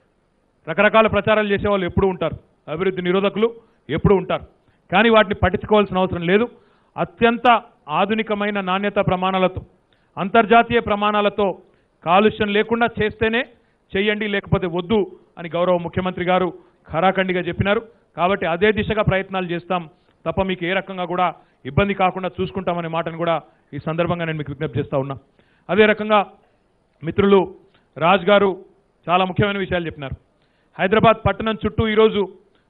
రకరకాల ప్రచారాలు చేసేవాళ్ళు ఎప్పుడూ ఉంటారు అభివృద్ధి నిరోధకులు ఎప్పుడూ ఉంటారు కానీ వాటిని పట్టించుకోవాల్సిన అవసరం లేదు అత్యంత ఆధునికమైన నాణ్యత ప్రమాణాలతో అంతర్జాతీయ ప్రమాణాలతో కాలుష్యం లేకుండా చేస్తేనే చెయ్యండి లేకపోతే వద్దు అని గౌరవ ముఖ్యమంత్రి గారు ఖరాఖండిగా చెప్పినారు కాబట్టి అదే దిశగా ప్రయత్నాలు చేస్తాం తప్ప మీకు ఏ రకంగా కూడా ఇబ్బంది కాకుండా చూసుకుంటామనే మాటను కూడా ఈ సందర్భంగా నేను మీకు విజ్ఞప్తి చేస్తా ఉన్నా అదే రకంగా మిత్రులు రాజ్ గారు చాలా ముఖ్యమైన విషయాలు చెప్పినారు హైదరాబాద్ పట్టణం చుట్టూ ఈరోజు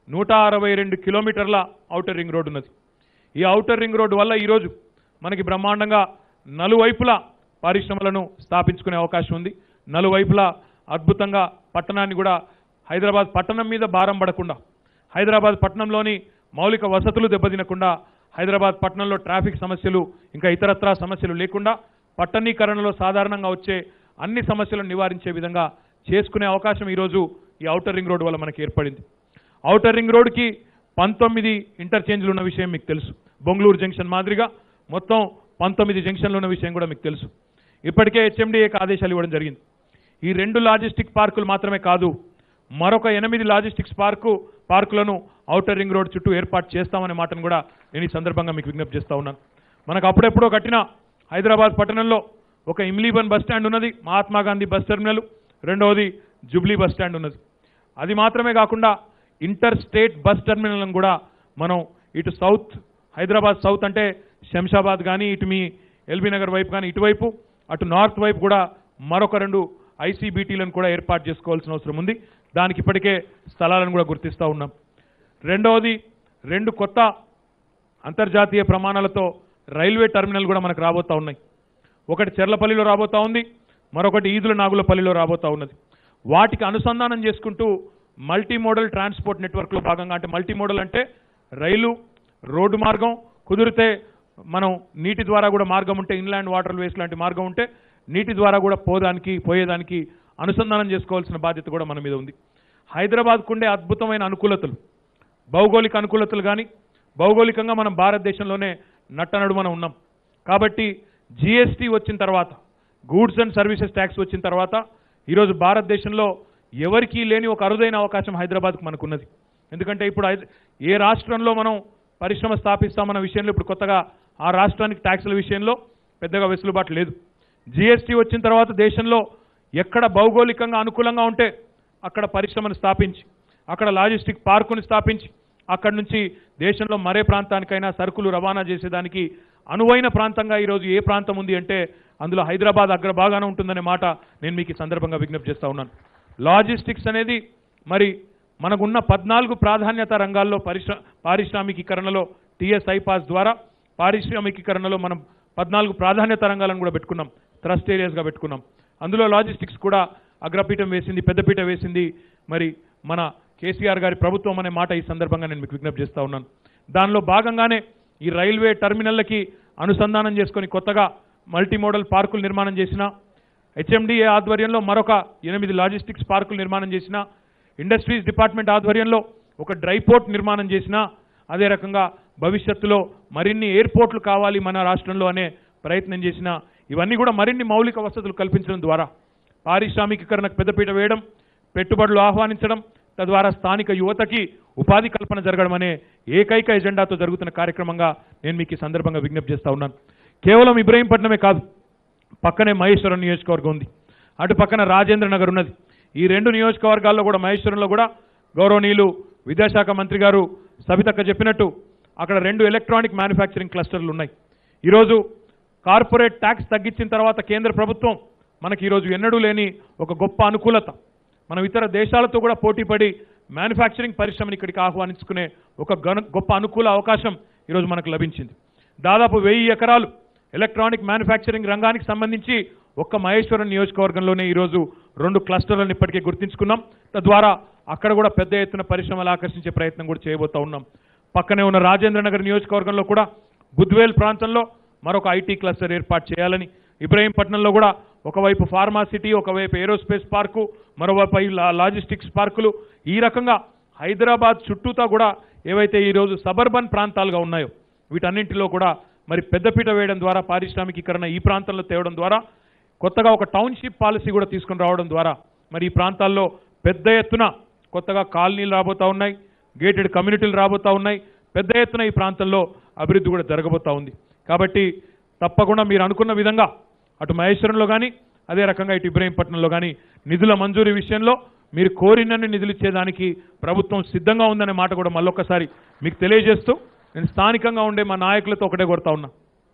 నూట అరవై రెండు కిలోమీటర్ల ఔటర్ రింగ్ రోడ్ ఉన్నది ఈ ఔటర్ రింగ్ రోడ్డు వల్ల ఈరోజు మనకి బ్రహ్మాండంగా నలువైపులా పరిశ్రమలను స్థాపించుకునే అవకాశం ఉంది నలువైపులా అద్భుతంగా పట్టణాన్ని కూడా హైదరాబాద్ పట్టణం మీద భారం పడకుండా హైదరాబాద్ పట్టణంలోని మౌలిక వసతులు దెబ్బతినకుండా హైదరాబాద్ పట్టణంలో ట్రాఫిక్ సమస్యలు ఇంకా ఇతరత్రా సమస్యలు లేకుండా పట్టణీకరణలో సాధారణంగా వచ్చే అన్ని సమస్యలను నివారించే విధంగా చేసుకునే అవకాశం ఈరోజు ఈ ఔటర్ రింగ్ రోడ్ వల్ల మనకి ఏర్పడింది ఔటర్ రింగ్ రోడ్కి పంతొమ్మిది ఇంటర్చేంజ్లు ఉన్న విషయం మీకు తెలుసు బొంగళూరు జంక్షన్ మాదిరిగా మొత్తం పంతొమ్మిది జంక్షన్లు ఉన్న విషయం కూడా మీకు తెలుసు ఇప్పటికే హెచ్ఎండిఏకి ఆదేశాలు ఇవ్వడం జరిగింది ఈ రెండు లాజిస్టిక్ పార్కులు మాత్రమే కాదు మరొక ఎనిమిది లాజిస్టిక్స్ పార్కు పార్కులను ఔటర్ రింగ్ రోడ్ చుట్టూ ఏర్పాటు చేస్తామనే మాటను కూడా నేను ఈ సందర్భంగా మీకు విజ్ఞప్తి చేస్తా ఉన్నాను మనకు అప్పుడెప్పుడో కట్టిన హైదరాబాద్ పట్టణంలో ఒక ఇమ్లీబన్ బస్ స్టాండ్ ఉన్నది మహాత్మా గాంధీ బస్ టెర్మినల్ రెండవది జుబ్లీ బస్ స్టాండ్ ఉన్నది అది మాత్రమే కాకుండా ఇంటర్ స్టేట్ బస్ టెర్మినల్ని కూడా మనం ఇటు సౌత్ హైదరాబాద్ సౌత్ అంటే శంషాబాద్ కానీ ఇటు మీ ఎల్బీ నగర్ వైపు కానీ ఇటువైపు అటు నార్త్ వైపు కూడా మరొక రెండు ఐసీబీటీలను కూడా ఏర్పాటు చేసుకోవాల్సిన అవసరం ఉంది దానికి ఇప్పటికే స్థలాలను కూడా గుర్తిస్తూ ఉన్నాం రెండవది రెండు కొత్త అంతర్జాతీయ ప్రమాణాలతో రైల్వే టెర్మినల్ కూడా మనకు రాబోతా ఉన్నాయి ఒకటి చెర్లపల్లిలో రాబోతా ఉంది మరొకటి ఈదుల నాగులపల్లిలో రాబోతా ఉన్నది వాటికి అనుసంధానం చేసుకుంటూ మల్టీ మోడల్ ట్రాన్స్పోర్ట్ నెట్వర్క్లో భాగంగా అంటే మల్టీ మోడల్ అంటే రైలు రోడ్డు మార్గం కుదిరితే మనం నీటి ద్వారా కూడా మార్గం ఉంటే ఇన్లాండ్ వాటర్ వేస్ లాంటి మార్గం ఉంటే నీటి ద్వారా కూడా పోదానికి పోయేదానికి అనుసంధానం చేసుకోవాల్సిన బాధ్యత కూడా మన మీద ఉంది హైదరాబాద్కు ఉండే అద్భుతమైన అనుకూలతలు భౌగోళిక అనుకూలతలు కానీ భౌగోళికంగా మనం భారతదేశంలోనే నట్టనడుమన ఉన్నాం కాబట్టి జిఎస్టీ వచ్చిన తర్వాత గూడ్స్ అండ్ సర్వీసెస్ ట్యాక్స్ వచ్చిన తర్వాత ఈరోజు భారతదేశంలో ఎవరికీ లేని ఒక అరుదైన అవకాశం హైదరాబాద్కు మనకున్నది ఎందుకంటే ఇప్పుడు హైద- ఏ రాష్ట్రంలో మనం పరిశ్రమ స్థాపిస్తామన్న విషయంలో ఇప్పుడు కొత్తగా ఆ రాష్ట్రానికి ట్యాక్సుల విషయంలో పెద్దగా వెసులుబాటు లేదు జిఎస్టీ వచ్చిన తర్వాత దేశంలో ఎక్కడ భౌగోళికంగా అనుకూలంగా ఉంటే అక్కడ పరిశ్రమను స్థాపించి అక్కడ లాజిస్టిక్ పార్కుని స్థాపించి అక్కడి నుంచి దేశంలో మరే ప్రాంతానికైనా సరుకులు రవాణా చేసేదానికి అనువైన ప్రాంతంగా ఈరోజు ఏ ప్రాంతం ఉంది అంటే అందులో హైదరాబాద్ అగ్రభాగాన ఉంటుందనే మాట నేను మీకు ఈ సందర్భంగా విజ్ఞప్తి చేస్తా ఉన్నాను లాజిస్టిక్స్ అనేది మరి మనకున్న పద్నాలుగు ప్రాధాన్యత రంగాల్లో పరిశ్ర పారిశ్రామికీకరణలో టీఎస్ ఐపాస్ ద్వారా పారిశ్రామికీకరణలో మనం పద్నాలుగు ప్రాధాన్యత రంగాలను కూడా పెట్టుకున్నాం థ్రస్ట్ ఏరియాస్గా పెట్టుకున్నాం అందులో లాజిస్టిక్స్ కూడా అగ్రపీఠం వేసింది పెద్దపీట వేసింది మరి మన కేసీఆర్ గారి ప్రభుత్వం అనే మాట ఈ సందర్భంగా నేను మీకు విజ్ఞప్తి చేస్తా ఉన్నాను దానిలో భాగంగానే ఈ రైల్వే టెర్మినల్లకి అనుసంధానం చేసుకొని కొత్తగా మల్టీ మోడల్ పార్కులు నిర్మాణం చేసిన హెచ్ఎండిఏ ఆధ్వర్యంలో మరొక ఎనిమిది లాజిస్టిక్స్ పార్కులు నిర్మాణం చేసిన ఇండస్ట్రీస్ డిపార్ట్మెంట్ ఆధ్వర్యంలో ఒక డ్రై పోర్ట్ నిర్మాణం చేసిన అదే రకంగా భవిష్యత్తులో మరిన్ని ఎయిర్పోర్ట్లు కావాలి మన రాష్ట్రంలో అనే ప్రయత్నం చేసిన ఇవన్నీ కూడా మరిన్ని మౌలిక వసతులు కల్పించడం ద్వారా పారిశ్రామికీకరణకు పెద్దపీట వేయడం పెట్టుబడులు ఆహ్వానించడం తద్వారా స్థానిక యువతకి ఉపాధి కల్పన జరగడం అనే ఏకైక ఎజెండాతో జరుగుతున్న కార్యక్రమంగా నేను మీకు ఈ సందర్భంగా విజ్ఞప్తి చేస్తా ఉన్నాను కేవలం ఇబ్రహీంపట్నమే కాదు పక్కనే మహేశ్వరం నియోజకవర్గం ఉంది అటు పక్కన రాజేంద్ర నగర్ ఉన్నది ఈ రెండు నియోజకవర్గాల్లో కూడా మహేశ్వరంలో కూడా గౌరవనీయులు విద్యాశాఖ మంత్రి గారు సబితక్క చెప్పినట్టు అక్కడ రెండు ఎలక్ట్రానిక్ మ్యానుఫ్యాక్చరింగ్ క్లస్టర్లు ఉన్నాయి ఈరోజు కార్పొరేట్ ట్యాక్స్ తగ్గించిన తర్వాత కేంద్ర ప్రభుత్వం మనకి ఈరోజు ఎన్నడూ లేని ఒక గొప్ప అనుకూలత మనం ఇతర దేశాలతో కూడా పోటీపడి మ్యానుఫ్యాక్చరింగ్ పరిశ్రమని ఇక్కడికి ఆహ్వానించుకునే ఒక గను గొప్ప అనుకూల అవకాశం ఈరోజు మనకు లభించింది దాదాపు వెయ్యి ఎకరాలు ఎలక్ట్రానిక్ మ్యానుఫ్యాక్చరింగ్ రంగానికి సంబంధించి ఒక్క మహేశ్వరం నియోజకవర్గంలోనే ఈరోజు రెండు క్లస్టర్లను ఇప్పటికే గుర్తించుకున్నాం తద్వారా అక్కడ కూడా పెద్ద ఎత్తున పరిశ్రమలు ఆకర్షించే ప్రయత్నం కూడా చేయబోతా ఉన్నాం పక్కనే ఉన్న రాజేంద్ర నగర్ నియోజకవర్గంలో కూడా బుద్వేల్ ప్రాంతంలో మరొక ఐటీ క్లస్టర్ ఏర్పాటు చేయాలని ఇబ్రహీంపట్నంలో కూడా ఒకవైపు ఫార్మా సిటీ ఒకవైపు ఏరోస్పేస్ పార్కు మరోవైపు ఈ లా- లాజిస్టిక్స్ పార్కులు ఈ రకంగా హైదరాబాద్ చుట్టూతా కూడా ఏవైతే ఈరోజు సబర్బన్ ప్రాంతాలుగా ఉన్నాయో వీటన్నింటిలో కూడా మరి పెద్దపీట వేయడం ద్వారా పారిశ్రామికీకరణ ఈ ప్రాంతంలో తేవడం ద్వారా కొత్తగా ఒక టౌన్షిప్ పాలసీ కూడా తీసుకుని రావడం ద్వారా మరి ఈ ప్రాంతాల్లో పెద్ద ఎత్తున కొత్తగా కాలనీలు రాబోతా ఉన్నాయి గేటెడ్ కమ్యూనిటీలు రాబోతా ఉన్నాయి పెద్ద ఎత్తున ఈ ప్రాంతంలో అభివృద్ధి కూడా జరగబోతా ఉంది కాబట్టి తప్పకుండా మీరు అనుకున్న విధంగా అటు మహేశ్వరంలో కానీ అదే రకంగా ఇటు ఇబ్రహీంపట్నంలో కానీ నిధుల మంజూరీ విషయంలో మీరు కోరినన్ని నిధులు ఇచ్చేదానికి ప్రభుత్వం సిద్ధంగా ఉందనే మాట కూడా మళ్ళొక్కసారి మీకు తెలియజేస్తూ నేను స్థానికంగా ఉండే మా నాయకులతో ఒకటే కొడతా ఉన్నా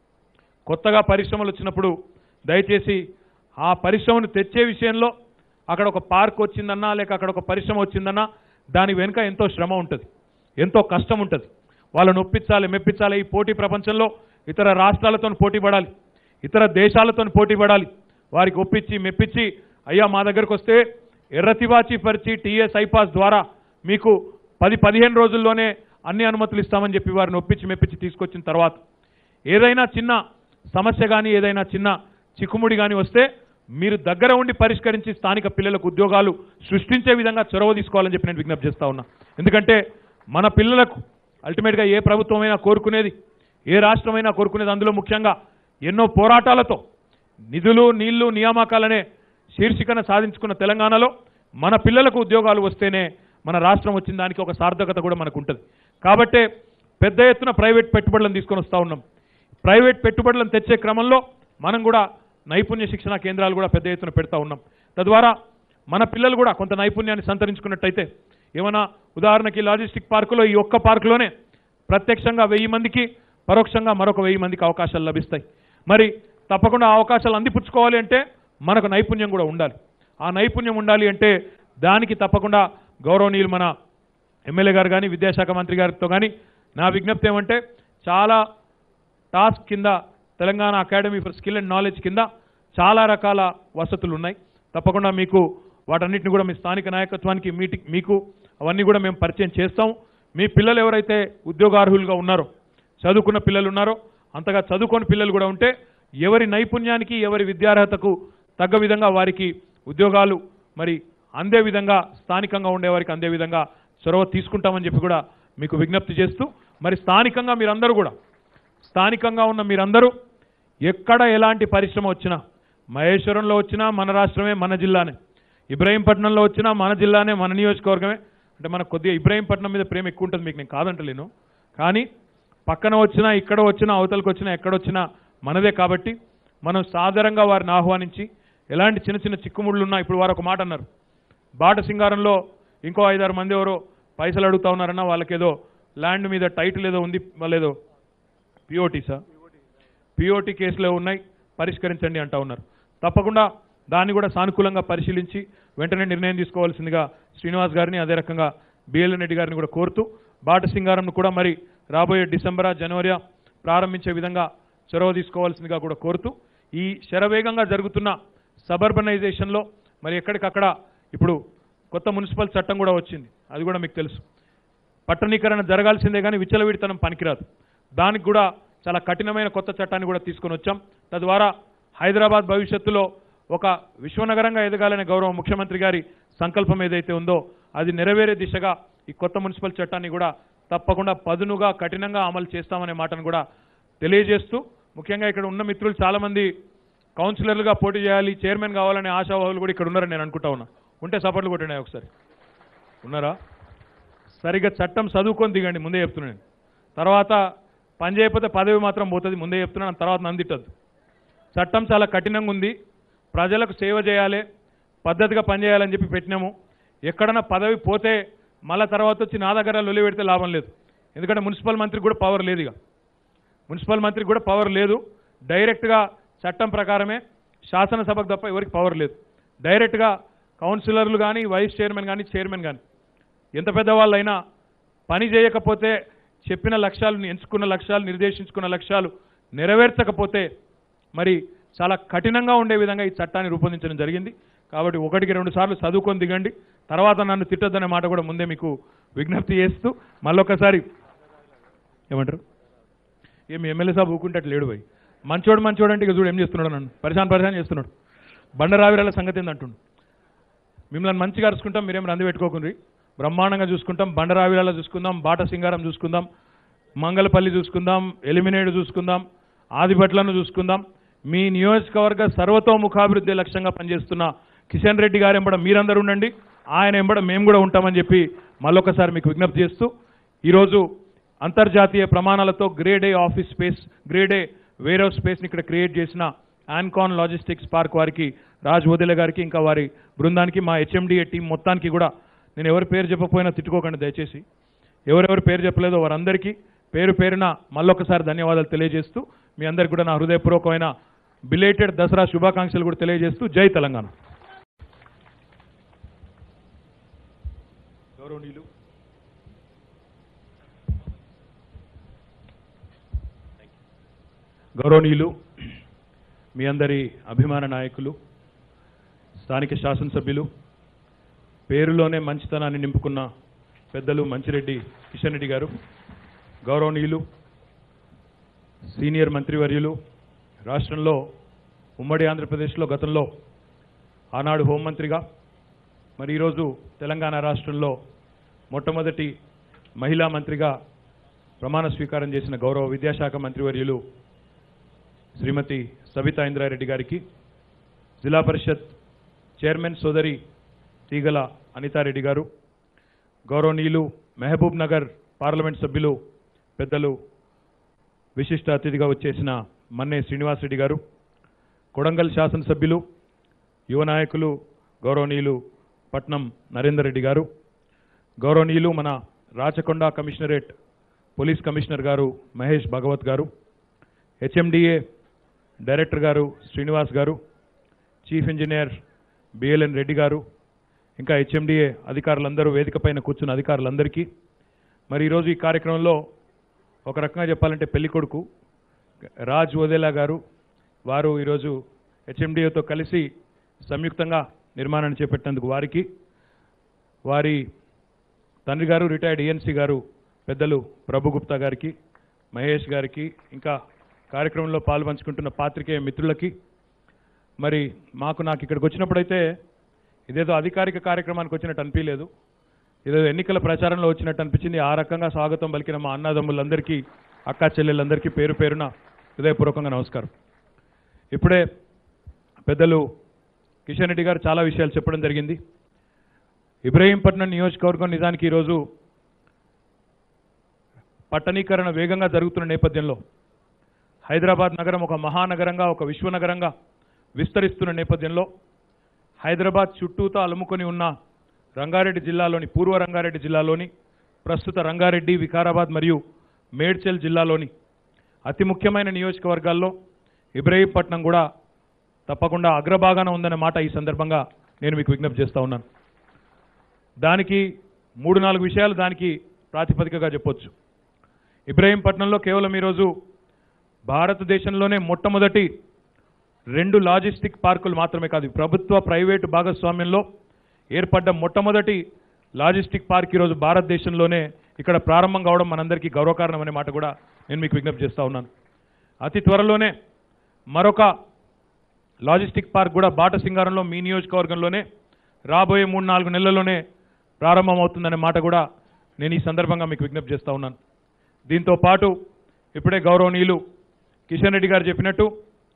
కొత్తగా పరిశ్రమలు వచ్చినప్పుడు దయచేసి ఆ పరిశ్రమను తెచ్చే విషయంలో అక్కడ ఒక పార్క్ వచ్చిందన్నా లేక అక్కడ ఒక పరిశ్రమ వచ్చిందన్నా దాని వెనుక ఎంతో శ్రమ ఉంటుంది ఎంతో కష్టం ఉంటుంది వాళ్ళని ఒప్పించాలి మెప్పించాలి ఈ పోటీ ప్రపంచంలో ఇతర రాష్ట్రాలతో పోటీ పడాలి ఇతర దేశాలతో పోటీ పడాలి వారికి ఒప్పించి మెప్పించి అయ్యా మా దగ్గరకు వస్తే ఎర్రతివాచి పరిచి టీఎస్ ఐపాస్ ద్వారా మీకు పది పదిహేను రోజుల్లోనే అన్ని అనుమతులు ఇస్తామని చెప్పి వారిని ఒప్పించి మెప్పించి తీసుకొచ్చిన తర్వాత ఏదైనా చిన్న సమస్య కానీ ఏదైనా చిన్న చిక్కుముడి కానీ వస్తే మీరు దగ్గర ఉండి పరిష్కరించి స్థానిక పిల్లలకు ఉద్యోగాలు సృష్టించే విధంగా చొరవ తీసుకోవాలని చెప్పి నేను విజ్ఞప్తి చేస్తా ఉన్నా ఎందుకంటే మన పిల్లలకు అల్టిమేట్గా ఏ ప్రభుత్వమైనా కోరుకునేది ఏ రాష్ట్రమైనా కోరుకునేది అందులో ముఖ్యంగా ఎన్నో పోరాటాలతో నిధులు నీళ్లు నియామకాలనే శీర్షికన సాధించుకున్న తెలంగాణలో మన పిల్లలకు ఉద్యోగాలు వస్తేనే మన రాష్ట్రం వచ్చిన దానికి ఒక సార్థకత కూడా మనకు ఉంటుంది కాబట్టే పెద్ద ఎత్తున ప్రైవేట్ పెట్టుబడులను తీసుకొని వస్తూ ఉన్నాం ప్రైవేట్ పెట్టుబడులను తెచ్చే క్రమంలో మనం కూడా నైపుణ్య శిక్షణ కేంద్రాలు కూడా పెద్ద ఎత్తున పెడతా ఉన్నాం తద్వారా మన పిల్లలు కూడా కొంత నైపుణ్యాన్ని సంతరించుకున్నట్టయితే ఏమైనా ఉదాహరణకి లాజిస్టిక్ పార్కులో ఈ ఒక్క పార్కులోనే ప్రత్యక్షంగా వెయ్యి మందికి పరోక్షంగా మరొక వెయ్యి మందికి అవకాశాలు లభిస్తాయి మరి తప్పకుండా ఆ అవకాశాలు అందిపుచ్చుకోవాలి అంటే మనకు నైపుణ్యం కూడా ఉండాలి ఆ నైపుణ్యం ఉండాలి అంటే దానికి తప్పకుండా గౌరవనీయులు మన ఎమ్మెల్యే గారు కానీ విద్యాశాఖ మంత్రి గారితో కానీ నా విజ్ఞప్తి ఏమంటే చాలా టాస్క్ కింద Telangana academy for skill and knowledge కింద చాలా రకాల వసతులు ఉన్నాయి తప్పకుండా మీకు వాటన్నిటిని కూడా మీ స్థానిక నాయకత్వానికి మీటింగ్ మీకు అవన్నీ కూడా మేము పరిచయం చేస్తాం మీ పిల్లలు ఎవరైతే ఉద్యోగార్హులుగా ఉన్నారో చదువుకున్న పిల్లలు ఉన్నారో అంతగా చదువుకొని పిల్లలు కూడా ఉంటే ఎవరి నైపుణ్యానికి ఎవరి విద్యార్హతకు తగ్గ విధంగా వారికి ఉద్యోగాలు మరి అందే విధంగా స్థానికంగా ఉండే వారికి అందే విధంగా చొరవ తీసుకుంటామని చెప్పి కూడా మీకు విజ్ఞప్తి చేస్తూ మరి స్థానికంగా మీరందరూ కూడా స్థానికంగా ఉన్న మీరందరూ ఎక్కడ ఎలాంటి పరిశ్రమ వచ్చినా మహేశ్వరంలో వచ్చినా మన రాష్ట్రమే మన జిల్లానే ఇబ్రహీంపట్నంలో వచ్చినా మన జిల్లానే మన నియోజకవర్గమే అంటే మనకు కొద్దిగా ఇబ్రహీంపట్నం మీద ప్రేమ ఎక్కువ ఉంటుంది మీకు నేను కాదంటలేను కానీ పక్కన వచ్చినా ఇక్కడ వచ్చినా అవతలకు వచ్చినా ఎక్కడొచ్చినా మనదే కాబట్టి మనం సాధారణంగా వారిని ఆహ్వానించి ఎలాంటి చిన్న చిన్న చిక్కుముళ్ళు ఉన్నా ఇప్పుడు వారు ఒక మాట అన్నారు బాట సింగారంలో ఇంకో ఐదారు మంది ఎవరో పైసలు అడుగుతా ఉన్నారన్న వాళ్ళకేదో ల్యాండ్ మీద టైటిల్ ఏదో ఉంది వాళ్ళేదో పిఓటీ సార్ పిఓటీ కేసులో ఉన్నాయి పరిష్కరించండి అంటా ఉన్నారు తప్పకుండా దాన్ని కూడా సానుకూలంగా పరిశీలించి వెంటనే నిర్ణయం తీసుకోవాల్సిందిగా శ్రీనివాస్ గారిని అదే రకంగా బిఎల్ఎన్ రెడ్డి గారిని కూడా కోరుతూ బాట సింగారంను కూడా మరి రాబోయే డిసెంబరా జనవరియా ప్రారంభించే విధంగా చొరవ తీసుకోవాల్సిందిగా కూడా కోరుతూ ఈ శరవేగంగా జరుగుతున్న సబర్బనైజేషన్లో మరి ఎక్కడికక్కడ ఇప్పుడు కొత్త మున్సిపల్ చట్టం కూడా వచ్చింది అది కూడా మీకు తెలుసు పట్టణీకరణ జరగాల్సిందే కానీ విచ్చలవిడితనం పనికిరాదు దానికి కూడా చాలా కఠినమైన కొత్త చట్టాన్ని కూడా తీసుకొని వచ్చాం తద్వారా హైదరాబాద్ భవిష్యత్తులో ఒక విశ్వనగరంగా ఎదగాలనే గౌరవ ముఖ్యమంత్రి గారి సంకల్పం ఏదైతే ఉందో అది నెరవేరే దిశగా ఈ కొత్త మున్సిపల్ చట్టాన్ని కూడా తప్పకుండా పదునుగా కఠినంగా అమలు చేస్తామనే మాటను కూడా తెలియజేస్తూ ముఖ్యంగా ఇక్కడ ఉన్న మిత్రులు చాలామంది కౌన్సిలర్లుగా పోటీ చేయాలి చైర్మన్ కావాలనే ఆశావాహులు కూడా ఇక్కడ ఉన్నారని నేను అనుకుంటా ఉన్నా ఉంటే సపోర్ట్లు కొట్టినాయి ఒకసారి ఉన్నారా సరిగ్గా చట్టం చదువుకొని దిగండి ముందే చెప్తున్నాను తర్వాత పని చేయకపోతే పదవి మాత్రం పోతుంది ముందే చెప్తున్నాను తర్వాత నందిట్టద్దు చట్టం చాలా కఠినంగా ఉంది ప్రజలకు సేవ చేయాలి పద్ధతిగా పనిచేయాలని చెప్పి పెట్టినాము ఎక్కడన్నా పదవి పోతే మళ్ళా తర్వాత వచ్చి నా దగ్గర లొలి పెడితే లాభం లేదు ఎందుకంటే మున్సిపల్ మంత్రికి కూడా పవర్ లేదు ఇక మున్సిపల్ మంత్రికి కూడా పవర్ లేదు డైరెక్ట్గా చట్టం ప్రకారమే శాసనసభకు తప్ప ఎవరికి పవర్ లేదు డైరెక్ట్గా కౌన్సిలర్లు కానీ వైస్ చైర్మన్ కానీ చైర్మన్ కానీ ఎంత పెద్దవాళ్ళైనా పని చేయకపోతే చెప్పిన లక్ష్యాలు ఎంచుకున్న లక్ష్యాలు నిర్దేశించుకున్న లక్ష్యాలు నెరవేర్చకపోతే మరి చాలా కఠినంగా ఉండే విధంగా ఈ చట్టాన్ని రూపొందించడం జరిగింది కాబట్టి ఒకటికి రెండు సార్లు చదువుకొని దిగండి తర్వాత నన్ను తిట్టొద్దనే మాట కూడా ముందే మీకు విజ్ఞప్తి చేస్తూ మళ్ళొకసారి ఏమంటారు ఏం ఎమ్మెల్యే సాబ్ ఊకుంటే లేడు పోయి మంచోడు మంచోడు అంటే ఇక చూడు ఏం చేస్తున్నాడు నన్ను పరిశాన్ పరిశాన్ చేస్తున్నాడు బండరావిరాల సంగతి ఏందంటుండు మిమ్మల్ని మంచిగా అరుచుకుంటాం మీరేం రంది పెట్టుకోకుండ్రి బ్రహ్మాండంగా చూసుకుంటాం బండరావిరాల చూసుకుందాం బాట సింగారం చూసుకుందాం మంగళపల్లి చూసుకుందాం ఎలిమినేట్ చూసుకుందాం ఆదిపట్లను చూసుకుందాం మీ నియోజకవర్గ సర్వతోముఖాభివృద్ధి లక్ష్యంగా పనిచేస్తున్న కిషన్ రెడ్డి గారు ఎంబడ మీరందరూ ఉండండి ఆయన ఎంబడ మేము కూడా ఉంటామని చెప్పి మళ్ళొకసారి మీకు విజ్ఞప్తి చేస్తూ ఈరోజు అంతర్జాతీయ ప్రమాణాలతో grade A office space grade A warehouse స్పేస్ని ఇక్కడ క్రియేట్ చేసిన ఆన్కాన్ లాజిస్టిక్స్ పార్క్ వారికి రాజ్ వదిలే గారికి ఇంకా వారి బృందానికి మా హెచ్ఎండిఏ టీం మొత్తానికి కూడా నేను ఎవరి పేరు చెప్పకపోయినా తిట్టుకోకండి దయచేసి ఎవరెవరి పేరు చెప్పలేదో వారందరికీ పేరు పేరున మళ్ళొకసారి ధన్యవాదాలు తెలియజేస్తూ మీ అందరికి కూడా నా హృదయపూర్వకమైన బిలేటెడ్ దసరా శుభాకాంక్షలు కూడా తెలియజేస్తూ జై తెలంగాణ గౌరవనీయులు గౌరవనీయులు మీ అందరి అభిమాన నాయకులు స్థానిక శాసనసభ్యులు పేరులోనే మంచితనాన్ని నింపుకున్న పెద్దలు మంచిరెడ్డి కిషన్ రెడ్డి గారు గౌరవనీయులు సీనియర్ మంత్రివర్యులు రాష్ట్రంలో ఉమ్మడి ఆంధ్రప్రదేశ్లో గతంలో ఆనాడు హోంమంత్రిగా మరి ఈరోజు తెలంగాణ రాష్ట్రంలో మొట్టమొదటి మహిళా మంత్రిగా ప్రమాణ స్వీకారం చేసిన గౌరవ విద్యాశాఖ మంత్రివర్యులు శ్రీమతి సబితా ఇంద్రారెడ్డి గారికి జిల్లా పరిషత్ చైర్మన్ సోదరి తీగల అనితారెడ్డి గారు గౌరవనీయులు మహబూబ్ నగర్ పార్లమెంట్ సభ్యులు పెద్దలు విశిష్ట అతిథిగా వచ్చేసిన మన్నే శ్రీనివాసరెడ్డి గారు కొడంగల్ శాసనసభ్యులు యువ నాయకులు గౌరవనీయులు పట్నం నరేందర్ రెడ్డి గారు గౌరవనీయులు మన రాచకొండ కమిషనరేట్ పోలీస్ కమిషనర్ గారు మహేష్ భగవత్ గారు హెచ్ఎండిఏ డైరెక్టర్ గారు Srinivas garu chief engineer BLN Reddy గారు ఇంకా హెచ్ఎండిఏ అధికారులందరూ వేదిక పైన కూర్చున్న అధికారులందరికీ మరి ఈరోజు ఈ కార్యక్రమంలో ఒక రకంగా చెప్పాలంటే పెళ్ళికొడుకు రాజ్ ఓదేలా గారు వారు ఈరోజు హెచ్ఎండిఏతో కలిసి సంయుక్తంగా నిర్మాణాన్ని చేపట్టినందుకు వారికి వారి తండ్రి గారు రిటైర్డ్ ఏఎన్సీ గారు పెద్దలు ప్రభుగుప్తా గారికి మహేష్ గారికి ఇంకా కార్యక్రమంలో పాల్పంచుకుంటున్న పాత్రికేయ మిత్రులకి మరి మాకు నాకు ఇక్కడికి వచ్చినప్పుడైతే ఇదేదో అధికారిక కార్యక్రమానికి వచ్చినట్టు అనిపించలేదు ఇదేదో ఎన్నికల ప్రచారంలో వచ్చినట్టు అనిపించింది ఆ రకంగా స్వాగతం పలికిన మా అన్నదమ్ములందరికీ అక్కా చెల్లెళ్ళందరికీ పేరు పేరున హృదయపూర్వకంగా నమస్కారం ఇప్పుడే పెద్దలు కిషన్ రెడ్డి గారు చాలా విషయాలు చెప్పడం జరిగింది ఇబ్రహీంపట్నం నియోజకవర్గం నిజానికి ఈరోజు పట్టణీకరణ వేగంగా జరుగుతున్న నేపథ్యంలో హైదరాబాద్ నగరం ఒక మహానగరంగా ఒక విశ్వనగరంగా విస్తరిస్తున్న నేపథ్యంలో హైదరాబాద్ చుట్టూతో అలుముకొని ఉన్న రంగారెడ్డి జిల్లాలోని పూర్వ రంగారెడ్డి జిల్లాలోని ప్రస్తుత రంగారెడ్డి వికారాబాద్ మరియు మేడ్చల్ జిల్లాలోని అతి ముఖ్యమైన నియోజకవర్గాల్లో ఇబ్రహీంపట్నం కూడా తప్పకుండా అగ్రభాగాన ఉందనే మాట ఈ సందర్భంగా నేను మీకు విజ్ఞప్తి చేస్తా ఉన్నాను దానికి మూడు నాలుగు విషయాలు దానికి ప్రాతిపదికగా చెప్పొచ్చు ఇబ్రహీంపట్నంలో కేవలం ఈరోజు భారతదేశంలోనే మొట్టమొదటి రెండు లాజిస్టిక్ పార్కులు మాత్రమే కాదు ప్రభుత్వ ప్రైవేటు భాగస్వామ్యంలో ఏర్పడ్డ మొట్టమొదటి లాజిస్టిక్ పార్క్ ఈరోజు భారతదేశంలోనే ఇక్కడ ప్రారంభం కావడం మనందరికీ గౌరవకారణం అనే మాట కూడా నేను మీకు విజ్ఞప్తి చేస్తా ఉన్నాను అతి త్వరలోనే మరొక లాజిస్టిక్ పార్క్ కూడా బాట సింగారంలో మీ నియోజకవర్గంలోనే రాబోయే మూడు నాలుగు నెలల్లోనే ప్రారంభమవుతుందనే మాట కూడా నేను ఈ సందర్భంగా మీకు విజ్ఞప్తి చేస్తా ఉన్నాను దీంతో పాటు ఇప్పుడే గౌరవనీయులు కిషన్ రెడ్డి గారు చెప్పినట్టు